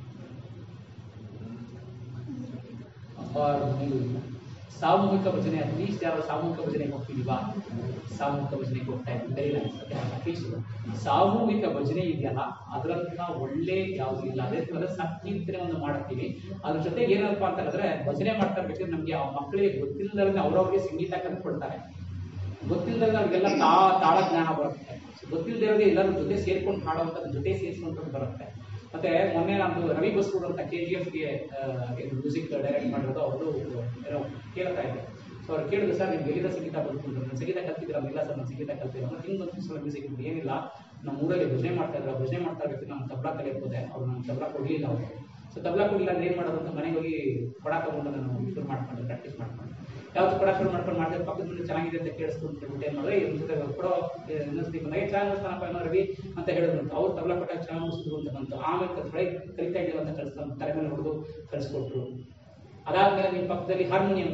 ಅಪಾರ ಮನೆಯೂ ಇಲ್ಲ ಸಾಮೂಹಿಕ ಭಜನೆ ಅಟ್ಲೀಸ್ಟ್ ಯಾರು ಸಾಮೂಹಿಕ ಭಜನೆಗೆ ಹೋಗ್ತಿದೀವಾ ಸಾಮೂಹಿಕ ಭಜನೆಗೆ ಹೋಗ್ತಾ ಇದ್ದೀವಿ ಅಟ್ಲೀಸ್ಟ್ ಸಾಮೂಹಿಕ ಭಜನೆ ಇದೆಯಲ್ಲ ಅದರಂತ ಒಳ್ಳೆ ಯಾವುದು ಇಲ್ಲ ಅದೇ ಥರದ ಸಂಕೀರ್ತನೆ ಒಂದು ಮಾಡ್ತೀವಿ ಅದ್ರ ಜೊತೆಗೆ ಏನಪ್ಪ ಅಂತ ಹೇಳಿದ್ರೆ ಭಜನೆ ಮಾಡ್ತಾ ಇರ್ಬೇಕಾದ್ರೆ ನಮ್ಗೆ ಆ ಮಕ್ಕಳಿಗೆ ಗೊತ್ತಿಲ್ಲದ್ರೆ ಅವ್ರವ್ರಿಗೆ ಸಂಗೀತ ಕಲ್ತ್ಕೊಳ್ತಾರೆ ಗೊತ್ತಿಲ್ಲದಾಗ ಅವ್ರಿಗೆಲ್ಲ ತಾ ತಾಳ ಜ್ಞಾನ ಬರುತ್ತೆ ಗೊತ್ತಿಲ್ಲದೆ ಇರೋದೇ ಎಲ್ಲರೂ ಜೊತೆ ಸೇರ್ಕೊಂಡು ಹಾಡುವಂಥದ್ದು ಜೊತೆ ಸೇರಿಸ್ಕೊಂಡು ಬರುತ್ತೆ ಮತ್ತೆ ಮೊನ್ನೆ ನಮ್ದು ರವಿ ಬಸ್ರೂಡ್ ಅಂತ ಕೆ ಜಿ ಎಫ್ಗೆ ಮ್ಯೂಸಿಕ್ ಡೈರೆಕ್ಟ್ ಮಾಡಿರೋದು ಅವರು ಏನೋ ಕೇಳ್ತಾ ಇದ್ದೆ ಸೊ ಅವ್ರು ಕೇಳಿದ್ರು ಸರ್ ನಿಮ್ಗೆ ಎಲ್ಲಿಂದ ಸಂಗೀತ ಬಂತು ನಾನು ಸಂಗೀತ ಕಲ್ತಿದ್ದೀರಾ ಇಲ್ಲ ಸರ್ ನಾನು ಸಂಗೀತ ಕಲ್ತಿಲ್ಲ ಮತ್ತೆ ಹಿಂಗೆ ಬಂತು ಸರ್ ಮ್ಯೂಸಿಕ್ ಏನಿಲ್ಲ ನಮ್ಮ ಊರಲ್ಲಿ ಭಜನೆ ಮಾಡ್ತಾ ಇದ್ರು ಭಜನೆ ಮಾಡ್ತಾ ಇರ್ಬೇಕು ನಮ್ಮ ತಬ್ಲಾ ಕಲಿಯೋದೆ ಅವ್ರು ನಾನು ತಬ್ಲಾ ಕೊಡ್ಲಿಲ್ಲ ಅವರು ಸೊ ತಬ್ಲಾ ಕೊಡ್ಲಿಲ್ಲ ಅಂದ್ರೆ ಏನ್ ಮಾಡೋದು ಅಂತ ಮನೆಗೆ ಹೋಗಿ ಕೊಡ ತಗೊಂಡು ನಾನು ಶುರು ಮಾಡ್ಕೊಂಡೆ ಪ್ರಾಕ್ಟೀಸ್ ಮಾಡ್ಕೊಂಡೆ ಯಾವತ್ತು ಕೊಡ ಶುರು ಮಾಡ್ಕೊಂಡು ಮಾಡಿದ್ರೆ ಪಕ್ಕದ ಮನೆ ಚೆನ್ನಾಗಿದೆ ಅಂತ ಕೇಳಿಸ್ಕೊಂಡು ಅಂದ್ಬಿಟ್ಟು ಏನ್ ಮಾಡಿದ್ರೆ ಇವ್ರ ಜೊತೆ ಕೊಡೋ ಇನ್ನೊಂದ್ಸತಿ ಬಂದಾಗ ಚೆನ್ನಾಗಿ ನುಡಿಸ್ತಾನಪ್ಪ ಏನೋ ರವಿ ಅಂತ ಹೇಳಿದ್ರು ಅಂತ ಅವ್ರು ತಬ್ಲಾ ಕೊಟ್ಟಾಗ ಚೆನ್ನಾಗಿ ನುಡಿಸಿದ್ರು ಅಂತ ಬಂತು ಆಮೇಲೆ ಕಲ್ತ್ರೆ ಕಲಿತಾ ಇದ್ದೀವಿ ಅಂತ ಕಳಿಸ್ತಾರೆ ತಲೆ ಮೇಲೆ ಹೊಡೆದು ಕಳಿಸ್ಕೊಟ್ರು ಅದಾದ್ಮೇಲೆ ನಿಮ್ಮ ಪಕ್ಕದಲ್ಲಿ ಹಾರ್ಮೋನಿಯಂ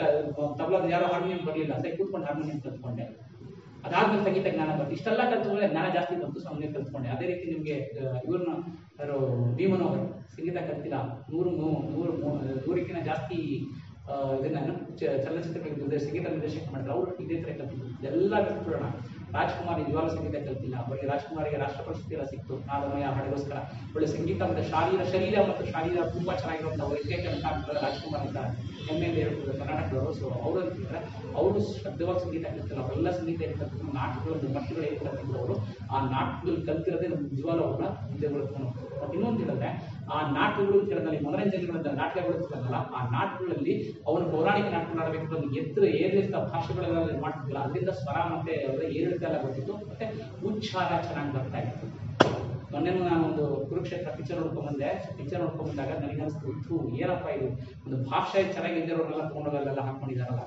ತಬಲದ ಯಾರೋ ಹಾರ್ಮೋನಿಯಂ ಬರಲಿಲ್ಲ ಅಂತ ಕೂತ್ಕೊಂಡು ಹಾರ್ಮೋನಿಯಂ ಕಲ್ತ್ಕೊಂಡೆ ಅದಾದ್ಮೇಲೆ ಸಂಗೀತ ಜ್ಞಾನ ಬಂತು ಇಷ್ಟೆಲ್ಲ ಕಲ್ತ್ಕೊಂಡ್ರೆ ಜ್ಞಾನ ಜಾಸ್ತಿ ಬಂತು ಸೊ ಅವನಿಗೆ ಕಲ್ತ್ಕೊಂಡೆ ಅದೇ ರೀತಿ ನಿಮಗೆ ಇವ್ರನ್ನ ಯಾರು ಭೀಮನ್ ಅವರು ಸಂಗೀತ ಕಲ್ತಿಲ್ಲ ನೂರು ಮೂ- ನೂರು ಮೂ- ನೂರಕ್ಕಿಂತ ಜಾಸ್ತಿ ಆ, ಇದನ್ನ ಏನು, ಚ- ಚಲನಚಿತ್ರಗಳಿಗೆ ನಿರ್ದೇಶ- ಸಂಗೀತ ನಿರ್ದೇಶಕ ಮಾಡಿದ್ರು ಅವರು ಇದೇ ಥರ ಕಲ್ತಿದ್ರು ಎಲ್ಲ ಕಲ್ತ್ಕೊಳ್ಳೋಣ ರಾಜ್ಕುಮಾರ್ ನಿಜವಾಗ್ಲೂ ಸಂಗೀತ ಕಲ್ತಿಲ್ಲ ಅವರಿಗೆ ರಾಜ್ಕುಮಾರಿಗೆ ರಾಷ್ಟ್ರ ಪ್ರಶಸ್ತಿ ಎಲ್ಲ ಸಿಕ್ತು ನಾದಮಯ ಹಾಡಿಗೋಸ್ಕರ ಒಳ್ಳೆ ಸಂಗೀತ ಮತ್ತು ಶಾರೀರ ಶರೀರ ಮತ್ತು ಶಾರೀರ ತುಂಬಾ ಚೆನ್ನಾಗಿರುವಂಥ ಏಕೈಕ ನಟ ಅಂತ ರಾಜ್ಕುಮಾರ್ ಅಂತ ಹೆಮ್ಮೆಯಿಂದ ಹೇಳ್ತಿದ್ರು ಕರ್ನಾಟಕದವರು ಸೊ ಅವರು ಅಂತಿದ್ರೆ ಅವರು ಶ್ರದ್ಧವಾಗಿ ಸಂಗೀತ ಕಲ್ತಿಲ್ಲ ಅವರೆಲ್ಲ ಸಂಗೀತ ಏನು ಕಲ್ತಿದ್ರು ನಾಟಕಗಳು ಮಟ್ಟಗಳು ಏನು ಕಲ್ತಿದ್ರು ಅವರು ಆ ನಾಟಕಗಳು ಕಲ್ತಿರೋದೇ ನಮ್ಗೆ ನಿಜವಾಗ್ಲೂ ಅವ್ರನ್ನ ಮುಂದೆ ಬೆಳೆಸ್ಕೊಂಡು ಮತ್ತೆ ಇನ್ನೊಂದು ಹೇಳಿದ್ರೆ ಆ ನಾಟಕಗಳು ಕೇಳಿದಲ್ಲಿ ಮನೋರಂಜನೆಗಳಿಂದ ನಾಟಕಗಳು ಇರ್ತದಲ್ಲ ಆ ನಾಟಕಗಳಲ್ಲಿ ಅವನು ಪೌರಾಣಿಕ ನಾಟಕಗಳು ಆಡಬೇಕು ಒಂದು ಎತ್ತರ ಏರಿಳಿತ ಭಾಷೆಗಳೆಲ್ಲ ಮಾಡ್ತಿದ್ದಿಲ್ಲ ಅದರಿಂದ ಸ್ವರ ಮತ್ತೆ ಅವರ ಏರಿಳಿತ ಎಲ್ಲ ಬರ್ತಿತ್ತು ಮತ್ತೆ ಉಚ್ಚಾರ ಚೆನ್ನಾಗಿ ಬರ್ತಾ ಇತ್ತು ಮೊನ್ನೆ ನಾನು ಒಂದು ಕುರುಕ್ಷೇತ್ರ ಪಿಕ್ಚರ್ ನೋಡ್ಕೊಂಡ್ ಬಂದೆ ಪಿಕ್ಚರ್ ನೋಡ್ಕೊಂಡ್ ಬಂದಾಗ ನನಗೆ ಅನಿಸ್ತು ಥೂ ಏನಪ್ಪ ಇದು ಒಂದು ಭಾಷೆ ಚೆನ್ನಾಗಿದ್ದವರೆಲ್ಲ ತಗೊಂಡೋಗಲ್ಲೆಲ್ಲ ಹಾಕೊಂಡಿದಾರಲ್ಲ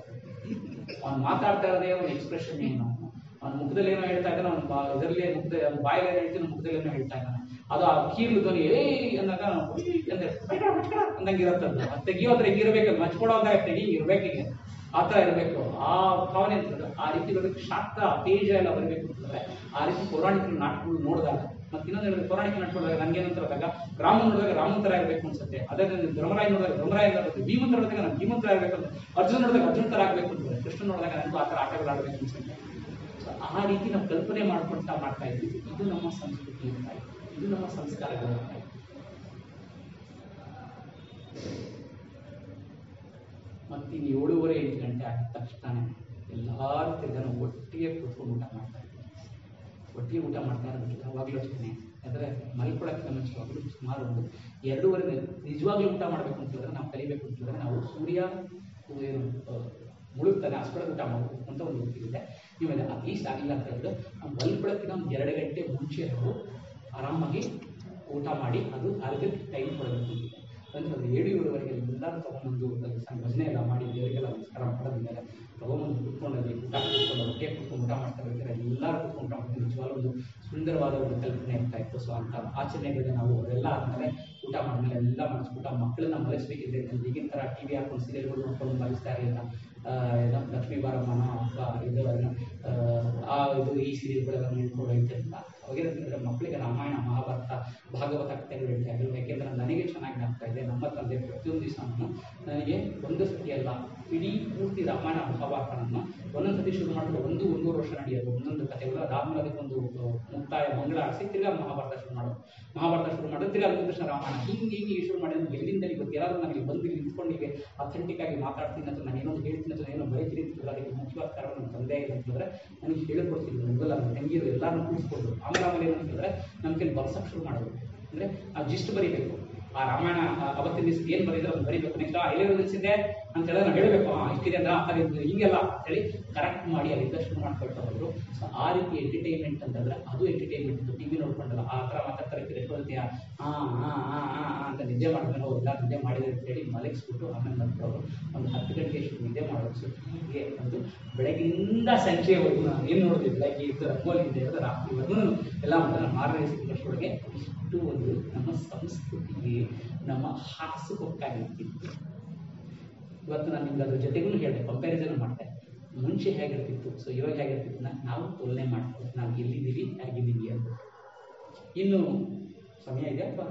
ಅವ್ನು ಮಾತಾಡ್ತಾ ಇರೋದೇ ಒಂದು ಎಕ್ಸ್ಪ್ರೆಷನ್ ಏನು ಅವ್ನ ಮುಖದಲ್ಲಿ ಏನೋ ಹೇಳ್ತಾ ಇದ್ದಾನೆ ಅವ್ನ ಇದರಲ್ಲಿ ಮುಖದ ಅವ್ನ ಬಾಯಲ್ಲಿ ಏನೋ ಹೇಳ್ತಾನೆ ಮುಖದಲ್ಲಿ ಏನೋ ಹೇಳ್ತಾ ಇದ್ದಾನೆ ಅದು ಆ ಕೀರ್ಲು ಧ್ವನಿ ಏ ಅಂದಾಗ ನಾವು ಉಯ್ ಅಂತ ಬಚ್ಕಡ, ಬಚ್ಕಡ ಅಂದಂಗೆ ಇರತ್ತದು ಮತ್ತೆ ತೆಗಿಯೋದ್ರೆ ಹಿಂಗಿರ್ಬೇಕು ಮಚ್ಕೊಡೋ ಅಂದಾಗ ತೆಗಿ ಇರ್ಬೇಕಿಗೆ ಆ ಥರ ಇರಬೇಕು ಆ ಭಾವನೆ ಅಂತಂದ್ರೆ ಆ ರೀತಿ ಬರಬೇಕು ಶಾಸ್ತ್ರ ತೇಜ ಎಲ್ಲ ಬರಬೇಕು ಅಂತಂದ್ರೆ ಆ ರೀತಿ ಪೌರಾಣಿಕ ನಾಟಕಗಳು ನೋಡಿದಾಗ ಮತ್ತೆ ಇನ್ನೊಂದು ಹೇಳಿದ್ರೆ ಪೌರಾಣಿಕ ನಾಟಕಗಳು ನನ್ಗೇನಂತ ಹೇಳಿದಾಗ ರಾಮ ನೋಡಿದಾಗ ರಾಮನ ಥರ ಇರಬೇಕು ಅನ್ಸುತ್ತೆ ಅದೇ ರೀತಿ ಧರ್ಮರಾಯ ನೋಡಿದಾಗ ಧರ್ಮರಾಯ ಇರಬೇಕು ಭೀಮಂತ ನೋಡಿದಾಗ ನಾನು ಭೀಮಂತರ ಇರಬೇಕು ಅಂತ ಅರ್ಜುನ್ ನೋಡಿದಾಗ ಅರ್ಜುನ್ ಥರ ಆಗಬೇಕು ಅಂತ ಕೃಷ್ಣ ನೋಡಿದಾಗ ನನಗೂ ಆ ಥರ ಆಟಗಳು ಆಡಬೇಕು ಅನ್ಸುತ್ತೆ So, ಆ ರೀತಿ ನಾವು ಕಲ್ಪನೆ ಮಾಡ್ಕೊಳ್ತಾ ಮಾಡ್ತಾ ಇದ್ದೀವಿ ಇದು ನಮ್ಮ ಸಂಸ್ಕೃತಿ ಇರ್ತಾ ಇದೆ ಇದು ನಮ್ಮ ಸಂಸ್ಕಾರಗಳು ಇರ್ತಾ ಇದೆ ಮತ್ತಿನ್ನು ಏಳೂವರೆ ಎಂಟು ಗಂಟೆ ಆಗಿದ ತಕ್ಷಣ ಎಲ್ಲರೂ ತಿರ್ಗ ನಾವು ಒಟ್ಟಿಗೆ ಕೂತ್ಕೊಂಡು ಊಟ ಮಾಡ್ತಾ ಇದ್ವಿ ಒಟ್ಟಿಗೆ ಊಟ ಮಾಡ್ತಾ ಇರಬೇಕು ಯಾವಾಗಲೂ ಅಷ್ಟೇ ಅಂದರೆ ಮಲ್ಕೊಳಕ್ಕೆ ಮುಂಚಿತವಾಗಲೂ ಸುಮಾರು ಒಂದು ಎರಡೂವರೆ ನಿಜವಾಗ್ಲೂ ಊಟ ಮಾಡಬೇಕು ಅಂತ ಹೇಳಿದ್ರೆ ನಾವು ಕಲಿಬೇಕು ಅಂತ ಹೇಳಿದ್ರೆ ನಾವು ಸೂರ್ಯ ಏನು ಆ, ಮುಳುಗ್ತಾನೆ ಅಷ್ಟೊಳಗೆ ಊಟ ಮಾಡಬೇಕು ಅಂತ ಒಂದು ಗೊತ್ತಿರುತ್ತೆ ಇವಾಗ ಅಟ್ಲೀಸ್ಟ್ ಆಗಿಲ್ಲ ಅಂತ ಹೇಳಿದ್ರೆ ನಾವು ಮಲ್ಕೊಳಕ್ಕಿಂತ ಒಂದು ಎರಡು ಗಂಟೆ ಮುಂಚೆ ನಾವು ಆರಾಮಾಗಿ ಊಟ ಮಾಡಿ ಅದು ಅರ್ಧ ಟೈಮ್ ಕೊಡಬೇಕು ಅಂತಿದೆ ಅಂದ್ರೆ ಏಳು ಏಳುವರೆಗೆ ಎಲ್ಲರೂ ತೊಗೊಂಬಂದು ಅಲ್ಲಿ ಸಣ್ಣ ಭಜನೆ ಎಲ್ಲ ಮಾಡಿ ದೇವರಿಗೆಲ್ಲ ನಮಸ್ಕಾರ ಮಾಡಿದ್ಮೇಲೆ ತೊಗೊಂಬಂದು ಕುತ್ಕೊಂಡಲ್ಲಿ ಊಟ ಕುತ್ಕೊಂಡು ಹೊಟ್ಟೆ ಕುತ್ಕೊಂಡು ಊಟ ಮಾಡ್ತಾ ಇರ್ತಾರೆ ಎಲ್ಲರೂ ಕುತ್ಕೊಂಡು ಊಟ ಮಾಡ್ತಾರೆ ನಿಜವಾಗ್ಲೂ ಒಂದು ಸುಂದರವಾದ ಒಂದು ಕಲ್ಪನೆ ಇರ್ತಾ ಇತ್ತು ಸೊ ಅಂತ ಆಚರಣೆಗಳಿಗೆ ನಾವು ಅದೆಲ್ಲ ಆದಮೇಲೆ ಊಟ ಮಾಡಿದ್ಮೇಲೆ ಎಲ್ಲ ಮಾಡಿಸ್ಬಿಟ್ಟು ಆ ಮಕ್ಕಳನ್ನ ಮಲಗಿಸ್ಬೇಕಿದ್ರೆ ಈಗಿನ ಥರ ಟಿ ವಿ ಹಾಕೊಂಡು ಸೀರಿಯಲ್ಗಳು ನೋಡ್ಕೊಂಡು ಮಲಗಿಸ್ತಾ ಇರಲಿಲ್ಲ ಆ, ಏನೋ ಲಕ್ಷ್ಮೀ ಬಾರಮ್ಮನ ಅಥವಾ ಇದು ಏನೋ, ಆ, ಆ ಇದು ಈ ಸೀರಿಯಲ್ಗಳೆಲ್ಲ ನಿಂತ್ಕೊಂಡು ಹೇಳ್ತಿರ್ಲಿಲ್ಲ ಅವಾಗೇನಂತಂದ್ರೆ ಮಕ್ಕಳಿಗೆ ರಾಮಾಯಣ ಮಹಾಭಾರತ ಭಾಗವತ ಕಥೆಗಳು ಹೇಳ್ತಾ ಇದ್ರು ಯಾಕೆಂದ್ರೆ ನನಗೆ ಚೆನ್ನಾಗಿ ಆಗ್ತಾ ಇದೆ ನಮ್ಮ ತಂದೆ ಪ್ರತಿಯೊಂದು ದಿವಸ ನನಗೆ ಒಂದು ಸತಿ ಅಲ್ಲ ಇಡೀ ಪೂರ್ತಿ ರಾಮಾಯಣ ಮಹಾಭಾರತನನ್ನು ಒಂದೊಂದು ಸತಿ ಶುರು ಮಾಡಿದ್ರೆ ಒಂದು ಒಂದೂವರೆ ವರ್ಷ ನಡೆಯೋದು ಒಂದೊಂದು ಕಥೆಗಳು ಅದಾದ್ಮೇಲೆ ಅದಕ್ಕೊಂದು ಆ, ಮುಕ್ತಾಯ ಮಂಗಳ ಆಡಿಸಿ ತಿರ್ಗಾ ಮಹಾಭಾರತ ಶುರು ಮಾಡೋದು ಮಹಾಭಾರತ ಶುರು ಮಾಡಿದ್ರೆ ತಿರ್ಗಾ ಅದಕ್ಕೆ ಕೃಷ್ಣ ರಾಮಾಯಣ ಹಿಂಗೆ ಹಿಂಗೆ ಶುರು ಮಾಡಿದ್ರೆ ಎಲ್ಲಿಂದ ಇವತ್ತು ಯಾರಾದ್ರೂ ನನಗೆ ಬಂದು ಇಲ್ಲಿ ನಿಂತ್ಕೊಂಡು ಹೀಗೆ ಅಥೆಂಟಿಕ್ ಆಗಿ ಮಾತಾಡ್ತೀನಿ ಅಥವಾ ನಾನು ಏನೋ ಹೇಳ್ತೀನಿ ಅಥವಾ ಏನೋ ಬರೀತೀನಿ ಅಂತ ಅದಕ್ಕೆ ಮುಖ್ಯವಾದ ಕಾರಣ ನಮ್ಮ ತಂದೆ ಇದೆ ಅಂತಂದ್ರೆ ನನಗೆ ಹೇಳ್ಕೊಡ್ತಿದ್ರು ಮೊದಲ ನನ್ನ ತಂಗಿರು ಎಲ್ಲರೂ ಕೂರಿಸ್ಕೊಂಡು ಆಮೇಲೆ ಆಮೇಲೆ ಏನಂತಂದ್ರೆ ನಮ್ಮ ಕೈಲಿ ಬರ್ಸಕ್ಕೆ ಶುರು ಮಾಡೋದು ಅಂದ್ರೆ ಆ ಜಿಸ್ಟ್ ಬರೀಬೇಕು ಆ ರಾಮಾಯಣ ಆ ಅವತ್ತಿನ ದಿವಸ ಏನು ಬರೀದ್ರೆ ಅದು ಬರೀಬೇಕು ನೆಕ್ಸ್ಟ್ ಎಲ್ಲಿರೋ ನಿಲ್ಸಿದ್ದೆ ಅಂತ ಹೇಳಿದ್ರೆ ನಾವು ಹೇಳಬೇಕು ಆ ಇಷ್ಟಿದೆ ಅಂದ್ರೆ ಆ ಥರ ಇದು ಹಿಂಗೆಲ್ಲ ಅಂತ ಹೇಳಿ ಕರೆಕ್ಟ್ ಮಾಡಿ ಅಲ್ಲಿಂದ ಶುರು ಮಾಡ್ಕೊಳ್ತಾ ಹೋದ್ರು ಸೊ ಆ ರೀತಿ ಎಂಟರ್ಟೈನ್ಮೆಂಟ್ ಅಂತಂದ್ರೆ ಅದು ಎಂಟರ್ಟೈನ್ಮೆಂಟ್ ಇತ್ತು ಟಿವಿ ನೋಡ್ಕೊಂಡಲ್ಲ ಆ ಥರ ಮಾತಾಡ್ತಾರೆ ಎಷ್ಟೊತ್ತೀಯ ಹಾ ಹಾ ಹಾ ಹಾ ಅಂತ ನಿದ್ದೆ ಮಾಡಿದ್ಮೇಲೆ ಹೋಗಿಲ್ಲ ನಿದ್ದೆ ಮಾಡಿದ್ರೆ ಅಂತ ಹೇಳಿ ಮಲಗಿಸ್ಬಿಟ್ಟು ಆಮೇಲೆ ನಂತರ ಅವರು ಒಂದು ಹತ್ತು ಗಂಟೆ ಅಷ್ಟು ನಿದ್ದೆ ಮಾಡೋದು ಸೊ ಹೀಗೆ ಒಂದು ಬೆಳಗಿನಿಂದ ಸಂಜೆವರೆಗೂ ನಾನು ಏನು ನೋಡಿದ್ವಿ ಬೆಳಗ್ಗೆ ಇದ್ದು ರಂಗೋಲಿಯಿಂದ ಹಿಡಿದು ರಾತ್ರಿವರೆಗೂ ಎಲ್ಲ ಮಾಡಿದ್ರೆ ಮಾರನೇ ದಿವಸದಷ್ಟೊಳಗೆ ಇಷ್ಟು ಒಂದು ನಮ್ಮ ಸಂಸ್ಕೃತಿಗೆ ನಮ್ಮ ಹಾಸುಹೊಕ್ಕಾಗಿರ್ತಿತ್ತು ಇವತ್ತು ನಾನು ನಿಮ್ಗೆ ಅದ್ರ ಜೊತೆಗೂ ಹೇಳಿದೆ ಕಂಪ್ಯಾರಿಸನ್ ಮಾಡಿದೆ ಮುಂಚೆ ಹೇಗಿರ್ತಿತ್ತು ಸೊ ಇವಾಗ ಹೇಗಿರ್ತಿತ್ತು ನಾ- ನಾವು ತುಲನೆ ಮಾಡ್ತೀವಿ ನಾವು ಎಲ್ಲಿದ್ದೀವಿ ಹೇಗಿದ್ದೀವಿ ಅಂತ ಇನ್ನು ಸಮಯ ಇದೆ ಅಥವಾ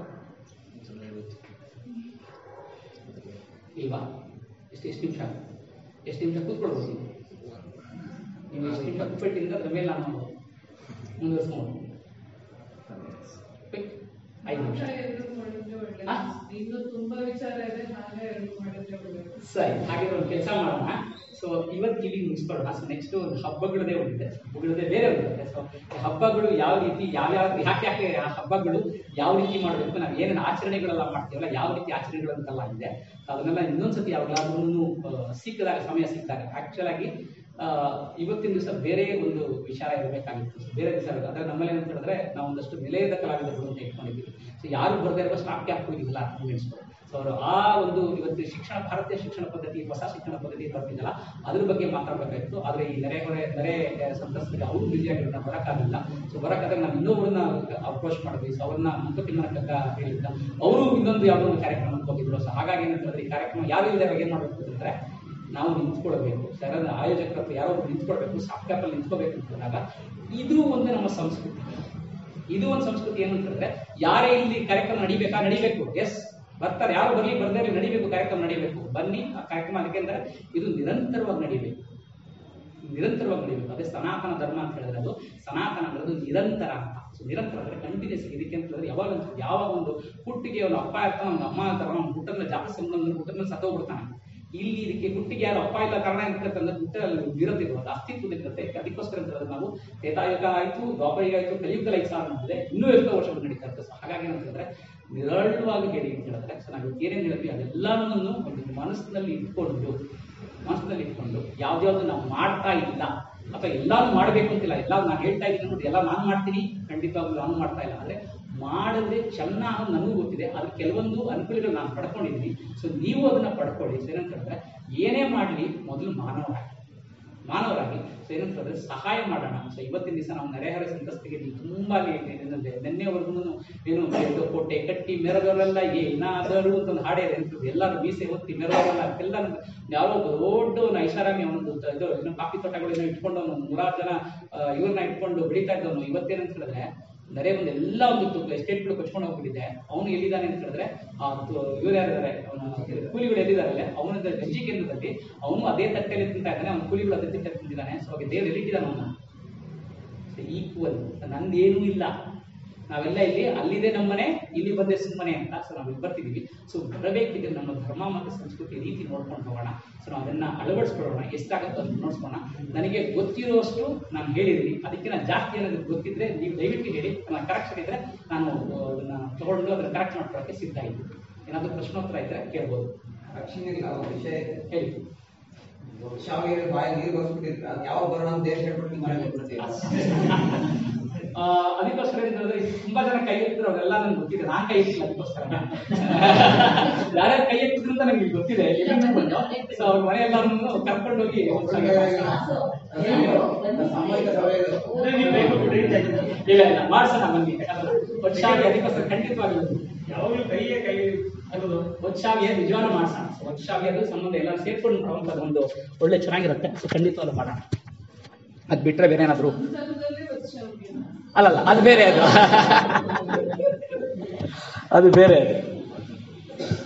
ಇಲ್ವಾ ಎಷ್ಟು ಎಷ್ಟು ನಿಮಿಷ ಎಷ್ಟು ನಿಮಿಷ ಕೂತ್ಕೊಳ್ಬೋದು ನೀವು ಎಷ್ಟು ನಿಮಿಷ ಕೂತ್ಬಿಟ್ಟಿಂದ ಅದ್ರ ಮೇಲೆ ನಾನು ಮುಂದುವರಿಸ್ಕೊಂಡು ಐದು ನಿಮಿಷ ಹಾ? ಇನ್ನು ತುಂಬಾ ವಿಚಾರ ಇದೆ ನಾನೇ ಎರಡು ಮಾಡಿದ್ರೆ ಒಳ್ಳೆದು. ಸರಿ ಹಾಗೆ ಒಂದು ಕೆಲಸ ಮಾಡೋಣ ಸೊ ಇವತ್ತು ಇಲ್ಲಿ ಮುಗಿಸ್ಕೊಳ್ಳೋಣ ಸೊ ನೆಕ್ಸ್ಟ್ ಒಂದು ಹಬ್ಬಗಳದೇ ಒಂದಿದೆ ಹಬ್ಬಗಳದೇ ಬೇರೆ ಒಂದಿದೆ ಸೊ ಹಬ್ಬಗಳು ಯಾವ ರೀತಿ ಯಾವ್ಯಾವ ಯಾಕೆ ಯಾಕೆ ಆ ಹಬ್ಬಗಳು ಯಾವ ರೀತಿ ಮಾಡಬೇಕು ನಾವು ಏನೇನು ಆಚರಣೆಗಳೆಲ್ಲ ಮಾಡ್ತೀವಲ್ಲ ಯಾವ ರೀತಿ ಆಚರಣೆಗಳಂತೆಲ್ಲ ಇದೆ ಅದನ್ನೆಲ್ಲ ಇನ್ನೊಂದ್ಸತಿ ಯಾವಾಗಲಾದ್ರೂ ಸಿಕ್ಕಿದಾಗ ಸಮಯ ಸಿಕ್ಕಿದಾಗ ಆಕ್ಚುಲ್ ಆಗಿ ಆ, ಇವತ್ತಿನ ದಿವಸ ಬೇರೆ ಒಂದು ವಿಚಾರ ಇರಬೇಕಾಗಿತ್ತು So, ಬೇರೆ ವಿಚಾರ ಅಂದ್ರೆ ನಮ್ಮಲ್ಲಿ ಏನಂತ ಹೇಳಿದ್ರೆ ನಾವು ಒಂದಷ್ಟು ನಿಲಯದ ಕಲಾವಿದರುಗಳು ಅಂತ ಇಟ್ಕೊಂಡಿದ್ದೀವಿ ಸೊ ಯಾರು ಬರದೇ ಇರುವಷ್ಟು ಹಾಕಿ ಹಾಕ್ಕೊಂಡಿದ್ದಿಲ್ಲ ಆರ್ಗ್ಯುಮೆಂಟ್ಸ್ಗಳು ಸೊ ಅವರು ಆ ಒಂದು ಇವತ್ತು ಶಿಕ್ಷಣ ಭಾರತೀಯ ಶಿಕ್ಷಣ ಪದ್ಧತಿ ಹೊಸ ಶಿಕ್ಷಣ ಪದ್ಧತಿ ಬರ್ತಿದ್ದಲ್ಲ ಅದ್ರ ಬಗ್ಗೆ ಮಾತಾಡಬೇಕಾಗಿತ್ತು ಆದರೆ ಈ ನೆರೆ ಹೊರೆ ನೆರೆ ಸಂತ್ರಸ್ತರಿಗೆ ಅವರು ಬಿಜಿ ಆಗಿರೋದು ಬರೋಕ್ಕಾಗಲಿಲ್ಲ ಸೊ ಬರೋಕ್ಕಾದಾಗ ನಾವು ಇನ್ನೊಬ್ಬರನ್ನ ಅಪ್ರೋಚ್ ಮಾಡಿದ್ವಿ ಸೊ ಅವ್ರನ್ನ ಮಂಕುತಿಮ್ಮನ ಕಗ್ಗ ಹೇಳಿದ್ದ ಅವರು ಇನ್ನೊಂದು ಯಾವುದೋ ಒಂದು ಕಾರ್ಯಕ್ರಮಕ್ಕೆ ಹೋಗಿದ್ರು ಸೊ ಹಾಗಾಗಿ ಏನಂತ ಹೇಳಿದ್ರೆ ಈ ಕಾರ್ಯಕ್ರಮ ಯಾರು ಇಲ್ಲದೆ ಏನು ಮಾಡಬೇಕು ಅಂತಂದ್ರೆ ನಾವು ನಿಂತ್ಕೊಳ್ಬೇಕು ಸರದ ಆಯೋಜಕರ ಹತ್ರ ಯಾರೋ ಒಬ್ರು ನಿಂತ್ಕೊಳ್ಬೇಕು ಸಾಫ್ಟ್ ಅಲ್ಲಿ ನಿಂತ್ಕೋಬೇಕು ಅಂತಂದಾಗ ಇದು ಒಂದು ನಮ್ಮ ಸಂಸ್ಕೃತಿ ಇದು ಒಂದು ಸಂಸ್ಕೃತಿ ಏನು ಅಂತಂದ್ರೆ ಯಾರೇ ಇಲ್ಲಿ ಕಾರ್ಯಕ್ರಮ ನಡಿಬೇಕಾ ನಡಿಬೇಕು ಎಸ್ ಬರ್ತಾರೆ ಯಾರು ಬರ್ಲಿ ಬರ್ದೇ ಇರ್ಲಿ ನಡಿಬೇಕು ಕಾರ್ಯಕ್ರಮ ನಡಿಬೇಕು ಬನ್ನಿ ಆ ಕಾರ್ಯಕ್ರಮ ಅದಕ್ಕೆ ಅಂದ್ರೆ ಇದು ನಿರಂತರವಾಗಿ ನಡಿಬೇಕು ನಿರಂತರವಾಗಿ ನಡಿಬೇಕು ಅದೇ ಸನಾತನ ಧರ್ಮ ಅಂತ ಹೇಳಿದ್ರೆ ಅದು ಸನಾತನ ಅನ್ನೋದು ನಿರಂತರ ಅಂತ ಸೊ ನಿರಂತರ ಅಂದ್ರೆ ಕಂಟಿನ್ಯೂಸ್ ಇದಕ್ಕೆ ಅಂತ ಹೇಳಿದ್ರೆ ಯಾವಾಗ ಒಂದು- ಯಾವಾಗ ಒಂದು ಹುಟ್ಟಿಗೆ ಒಂದು ಅಪ್ಪ ಇರ್ತಾನೆ ಒಂದು ಅಮ್ಮ ಇರ್ತಾನೆ ಅವ್ನು ಹುಟ್ಟದ ಜಾಸ್ತಿ ಸಂಬಂಧ ಹುಟ್ಟದ ಸತ್ತೋಗ್ಬಿಡ್ತಾನೆ ಇಲ್ಲಿ ಇದಕ್ಕೆ ಹುಟ್ಟಿಗೆ ಯಾರು ಅಪ್ಪ ಇಲ್ಲ ಕಾರಣ ಇರ್ತಕ್ಕಂಥ ಹುಟ್ಟಲ್ಲಿ ಇರೋದಿಲ್ಲ ಅದು ಅಸ್ತಿತ್ವದಿರುತ್ತೆ ಅದಕ್ಕೋಸ್ಕರ ಅಂತ ಹೇಳಿದ್ರೆ ನಾವು ತ್ರೇತಾಯುಗ ಆಯ್ತು ದ್ವಾಪರಯುಗ ಆಯ್ತು ಕಲಿಯುಗದಲ್ಲಿ ಐದು ಸಾವಿರ ಅಂತಿದೆ ಇನ್ನೂ ಎಷ್ಟೋ ವರ್ಷಗಳು ನಡೀತಾ ಇರ್ತದೆ ಸೊ ಹಾಗಾಗಿ ಏನಂತ ಹೇಳಿದ್ರೆ ನಿರಳವಾಗಿ ಹೇಳಿ ಅಂತ ಹೇಳಿದ್ರೆ ಸೊ ನಾವು ಏನೇನು ಹೇಳ್ತೀವಿ ಅದೆಲ್ಲನೂ ಒಂದು ಮನಸ್ಸಿನಲ್ಲಿ ಇಟ್ಕೊಂಡು ಮನಸ್ಸಿನಲ್ಲಿ ಇಟ್ಕೊಂಡು ಯಾವ್ದ್ಯಾವ್ದು ನಾವು ಮಾಡ್ತಾ ಇಲ್ಲ ಅಥವಾ ಎಲ್ಲಾನು ಮಾಡಬೇಕು ಅಂತಿಲ್ಲ ಎಲ್ಲ ನಾನು ಹೇಳ್ತಾ ಇದ್ದೀನಿ ನೋಡಿ ಎಲ್ಲ ನಾನು ಮಾಡ್ತೀನಿ ಖಂಡಿತವಾಗ್ಲೂ ನಾನು ಮಾಡ್ತಾ ಇಲ್ಲ ಅಂದ್ರೆ ಮಾಡಿದ್ರೆ ಚೆನ್ನಾಗಿ ನನಗೂ ಗೊತ್ತಿದೆ ಅದ್ರ ಕೆಲವೊಂದು ಅನುಕೂಲಗಳು ನಾನು ಪಡ್ಕೊಂಡಿದ್ದೀನಿ ಸೊ ನೀವು ಅದನ್ನ ಪಡ್ಕೊಳ್ಳಿ ಸೊ ಏನಂತ ಹೇಳಿದ್ರೆ ಏನೇ ಮಾಡಲಿ ಮೊದಲು ಮಾನವ ಮಾನವರಾಗಿ ಸೊ ಏನಂತಂದ್ರೆ ಸಹಾಯ ಮಾಡೋಣ ಸೊ ಇವತ್ತಿನ ದಿವಸ ನಾವು ನೆರೆಹೊರೆ ಸಂತ್ರಸ್ತಿಗೆ ನೀವು ತುಂಬಾ ನಿನ್ನೆವರೆಗೂ ಏನು ಇದು ಕೋಟೆ ಕಟ್ಟಿ ಮೆರೆದವರೆಲ್ಲ ಏನಾದರೂ ಅಂತ ಒಂದು ಹಾಡೇ ಇದೆ ಅಂತ ಎಲ್ಲರೂ ಮೀಸೆ ಹೊತ್ತಿ ಮೆರೆದವರೆಲ್ಲ ಎಲ್ಲ ಯಾರೋ ಒಬ್ಬ ದೊಡ್ಡ ಒಂದು ಐಷಾರಾಮಿ ಅವನೊಂದು ತ- ಇದು ಏನು ಕಾಫಿ ತೋಟಗಳನ್ನ ಇಟ್ಕೊಂಡು ಅವನು ನೂರಾರು ಜನ ಆ, ಇವ್ರನ್ನ ಇಟ್ಕೊಂಡು ಬೆಳೀತಾ ಇದ್ದವನು ಇವತ್ತೇನಂತ ಹೇಳಿದ್ರೆ ನರೇ ಒಂದು ಎಲ್ಲ ಒಂದು ಎಸ್ಟೇಟ್ಗಳು ಕೊಚ್ಕೊಂಡು ಹೋಗ್ಬಿಟ್ಟಿದೆ ಅವನು ಎಲ್ಲಿದ್ದಾನೆ ಅಂತ ಹೇಳಿದ್ರೆ ಆ ತು- ಇವ್ರು ಯಾರಿದ್ದಾರೆ ಅವನ ಕೂಲಿಗಳು ಎಲ್ಲಿದ್ದಾರೆ ಅವನ ಗಂಜಿ ಕೇಂದ್ರದಲ್ಲಿ ಅವನು ಅದೇ ತಟ್ಟೆಯಲ್ಲಿ ತಿಂತಾ ಇದ್ದಾನೆ ಅವನ ಕೂಲಿಗಳು ಅದೇ ತಟ್ಟೆಯಲ್ಲಿ ತಿಂತಿದ್ದಾನೆ ಸೊ ಹಾಗೆ ದೇವ್ರು ಎಲ್ಲಿಟ್ಟಿದ್ದಾನೆ ಅವನ ಈಕ್ವಲ್ ನಂದೇನೂ ಇಲ್ಲ ನಾವೆಲ್ಲ ಇಲ್ಲಿ ಅಲ್ಲಿದೆ ನಮ್ಮನೆ ಇಲ್ಲಿ ಬಂದೆ ಸುಮ್ಮನೆ ಅಂತ ಸೊ ನಾವು ಇಲ್ಲಿ ಬರ್ತಿದೀವಿ ಸೊ ಬರಬೇಕಿದ್ರೆ ನಮ್ಮ ಧರ್ಮ ಮತ್ತು ಸಂಸ್ಕೃತಿ ರೀತಿ ನೋಡ್ಕೊಂಡು ಹೋಗೋಣ ಸೊ ನಾವು ಅದನ್ನ ಅಳವಡಿಸ್ಕೊಳ್ಳೋಣ ಎಷ್ಟಾಗುತ್ತೋ ಅದನ್ನ ನೋಡ್ಕೊಳ್ಳೋಣ ನನಗೆ ಗೊತ್ತಿರೋಷ್ಟು ನಾನು ಹೇಳಿದ್ದೀನಿ ಅದಕ್ಕಿಂತ ಜಾಸ್ತಿ ಏನಾದ್ರು ಗೊತ್ತಿದ್ರೆ ನೀವು ದಯವಿಟ್ಟು ಹೇಳಿ ನನ್ನ ಕರೆಕ್ಷನ್ ಇದ್ರೆ ನಾನು ಆ, ಅದನ್ನ ತಗೊಂಡು ಅದನ್ನ ಕರೆಕ್ಟ್ ಮಾಡ್ಕೊಳ್ಳೋಕೆ ಸಿದ್ಧ ಇದ್ದೀನಿ ಏನಾದರೂ ಪ್ರಶ್ನೋತ್ತರ ಇದ್ರೆ ಕೇಳ್ಬೋದು ರಕ್ಷಣೆಗೆ ಒಂದು ವಿಷಯ ಇದೆ ಹೇಳಿ ಶಾವಿಗೆ ಬಾಯಿ ನೀರು ಬರ್ಸ್ಬಿಟ್ಟಿರ್ತಾರೆ ಅದು ಯಾವಾಗ ಬರೋಣ ಅಂತ ದೇಶ ಹೇಳ್ಬಿಟ್ಟು ನೀವು ಮನೆಗೆ ಹೋಗ್ಬಿಡ್ತೀವಿ ಆ, ಅದಕ್ಕೋಸ್ಕರ ಏನಂದ್ರೆ ಇದು ತುಂಬಾ ಜನ ಕೈ ಎತ್ತಿದ್ರು ಅವರೆಲ್ಲ ನನ್ಗೆ ಗೊತ್ತಿದೆ ನಾನ್ ಕೈ ಎತ್ತಿಲ್ಲ ಅದಕ್ಕೋಸ್ಕರ ಯಾರ್ಯಾರು ಕೈ ಎತ್ತಿದ್ರು ಅಂತ ನನಗೆ ಗೊತ್ತಿದೆ ಸೊ ಅವ್ರ ಮನೆ ಎಲ್ಲಾರನ್ನು ಕರ್ಕೊಂಡು ಹೋಗಿ ಸಾಮಾಜಿಕ ಸಭೆ ಇದು. ಇಲ್ಲ ಇಲ್ಲ ಮಾಡ್ಸೋಣ ಬನ್ನಿ ವರ್ಷಾಗಿ ಅದಕ್ಕೋಸ್ಕರ ಖಂಡಿತವಾಗಿ ಯಾವಾಗಲೂ ಕೈಯೇ ಕೈ ಅದು ವರ್ಷಾಗಿ ನಿಜವಾಗ್ಲೂ ಮಾಡ್ಸೋಣ ವರ್ಷಾಗಿ ಅದು ಸಂಬಂಧ ಎಲ್ಲ ಸೇರ್ಕೊಂಡು ಮಾಡುವಂಥದ್ದು ಒಂದು ಒಳ್ಳೆ ಚೆನ್ನಾಗಿರುತ್ತೆ ಸೊ ಖಂಡಿತವಾಗ್ಲೂ ಮಾಡೋಣ ಅದು ಬಿಟ್ರೆ ಬೇರೆ ಏನಾದ್ರು ಸಂದರ್ಭದಲ್ಲಿ ವರ್ಷ ಅಲ್ಲಲ್ಲ ಅದು ಬೇರೆ ಅದು ಅದು ಬೇರೆ ಅದು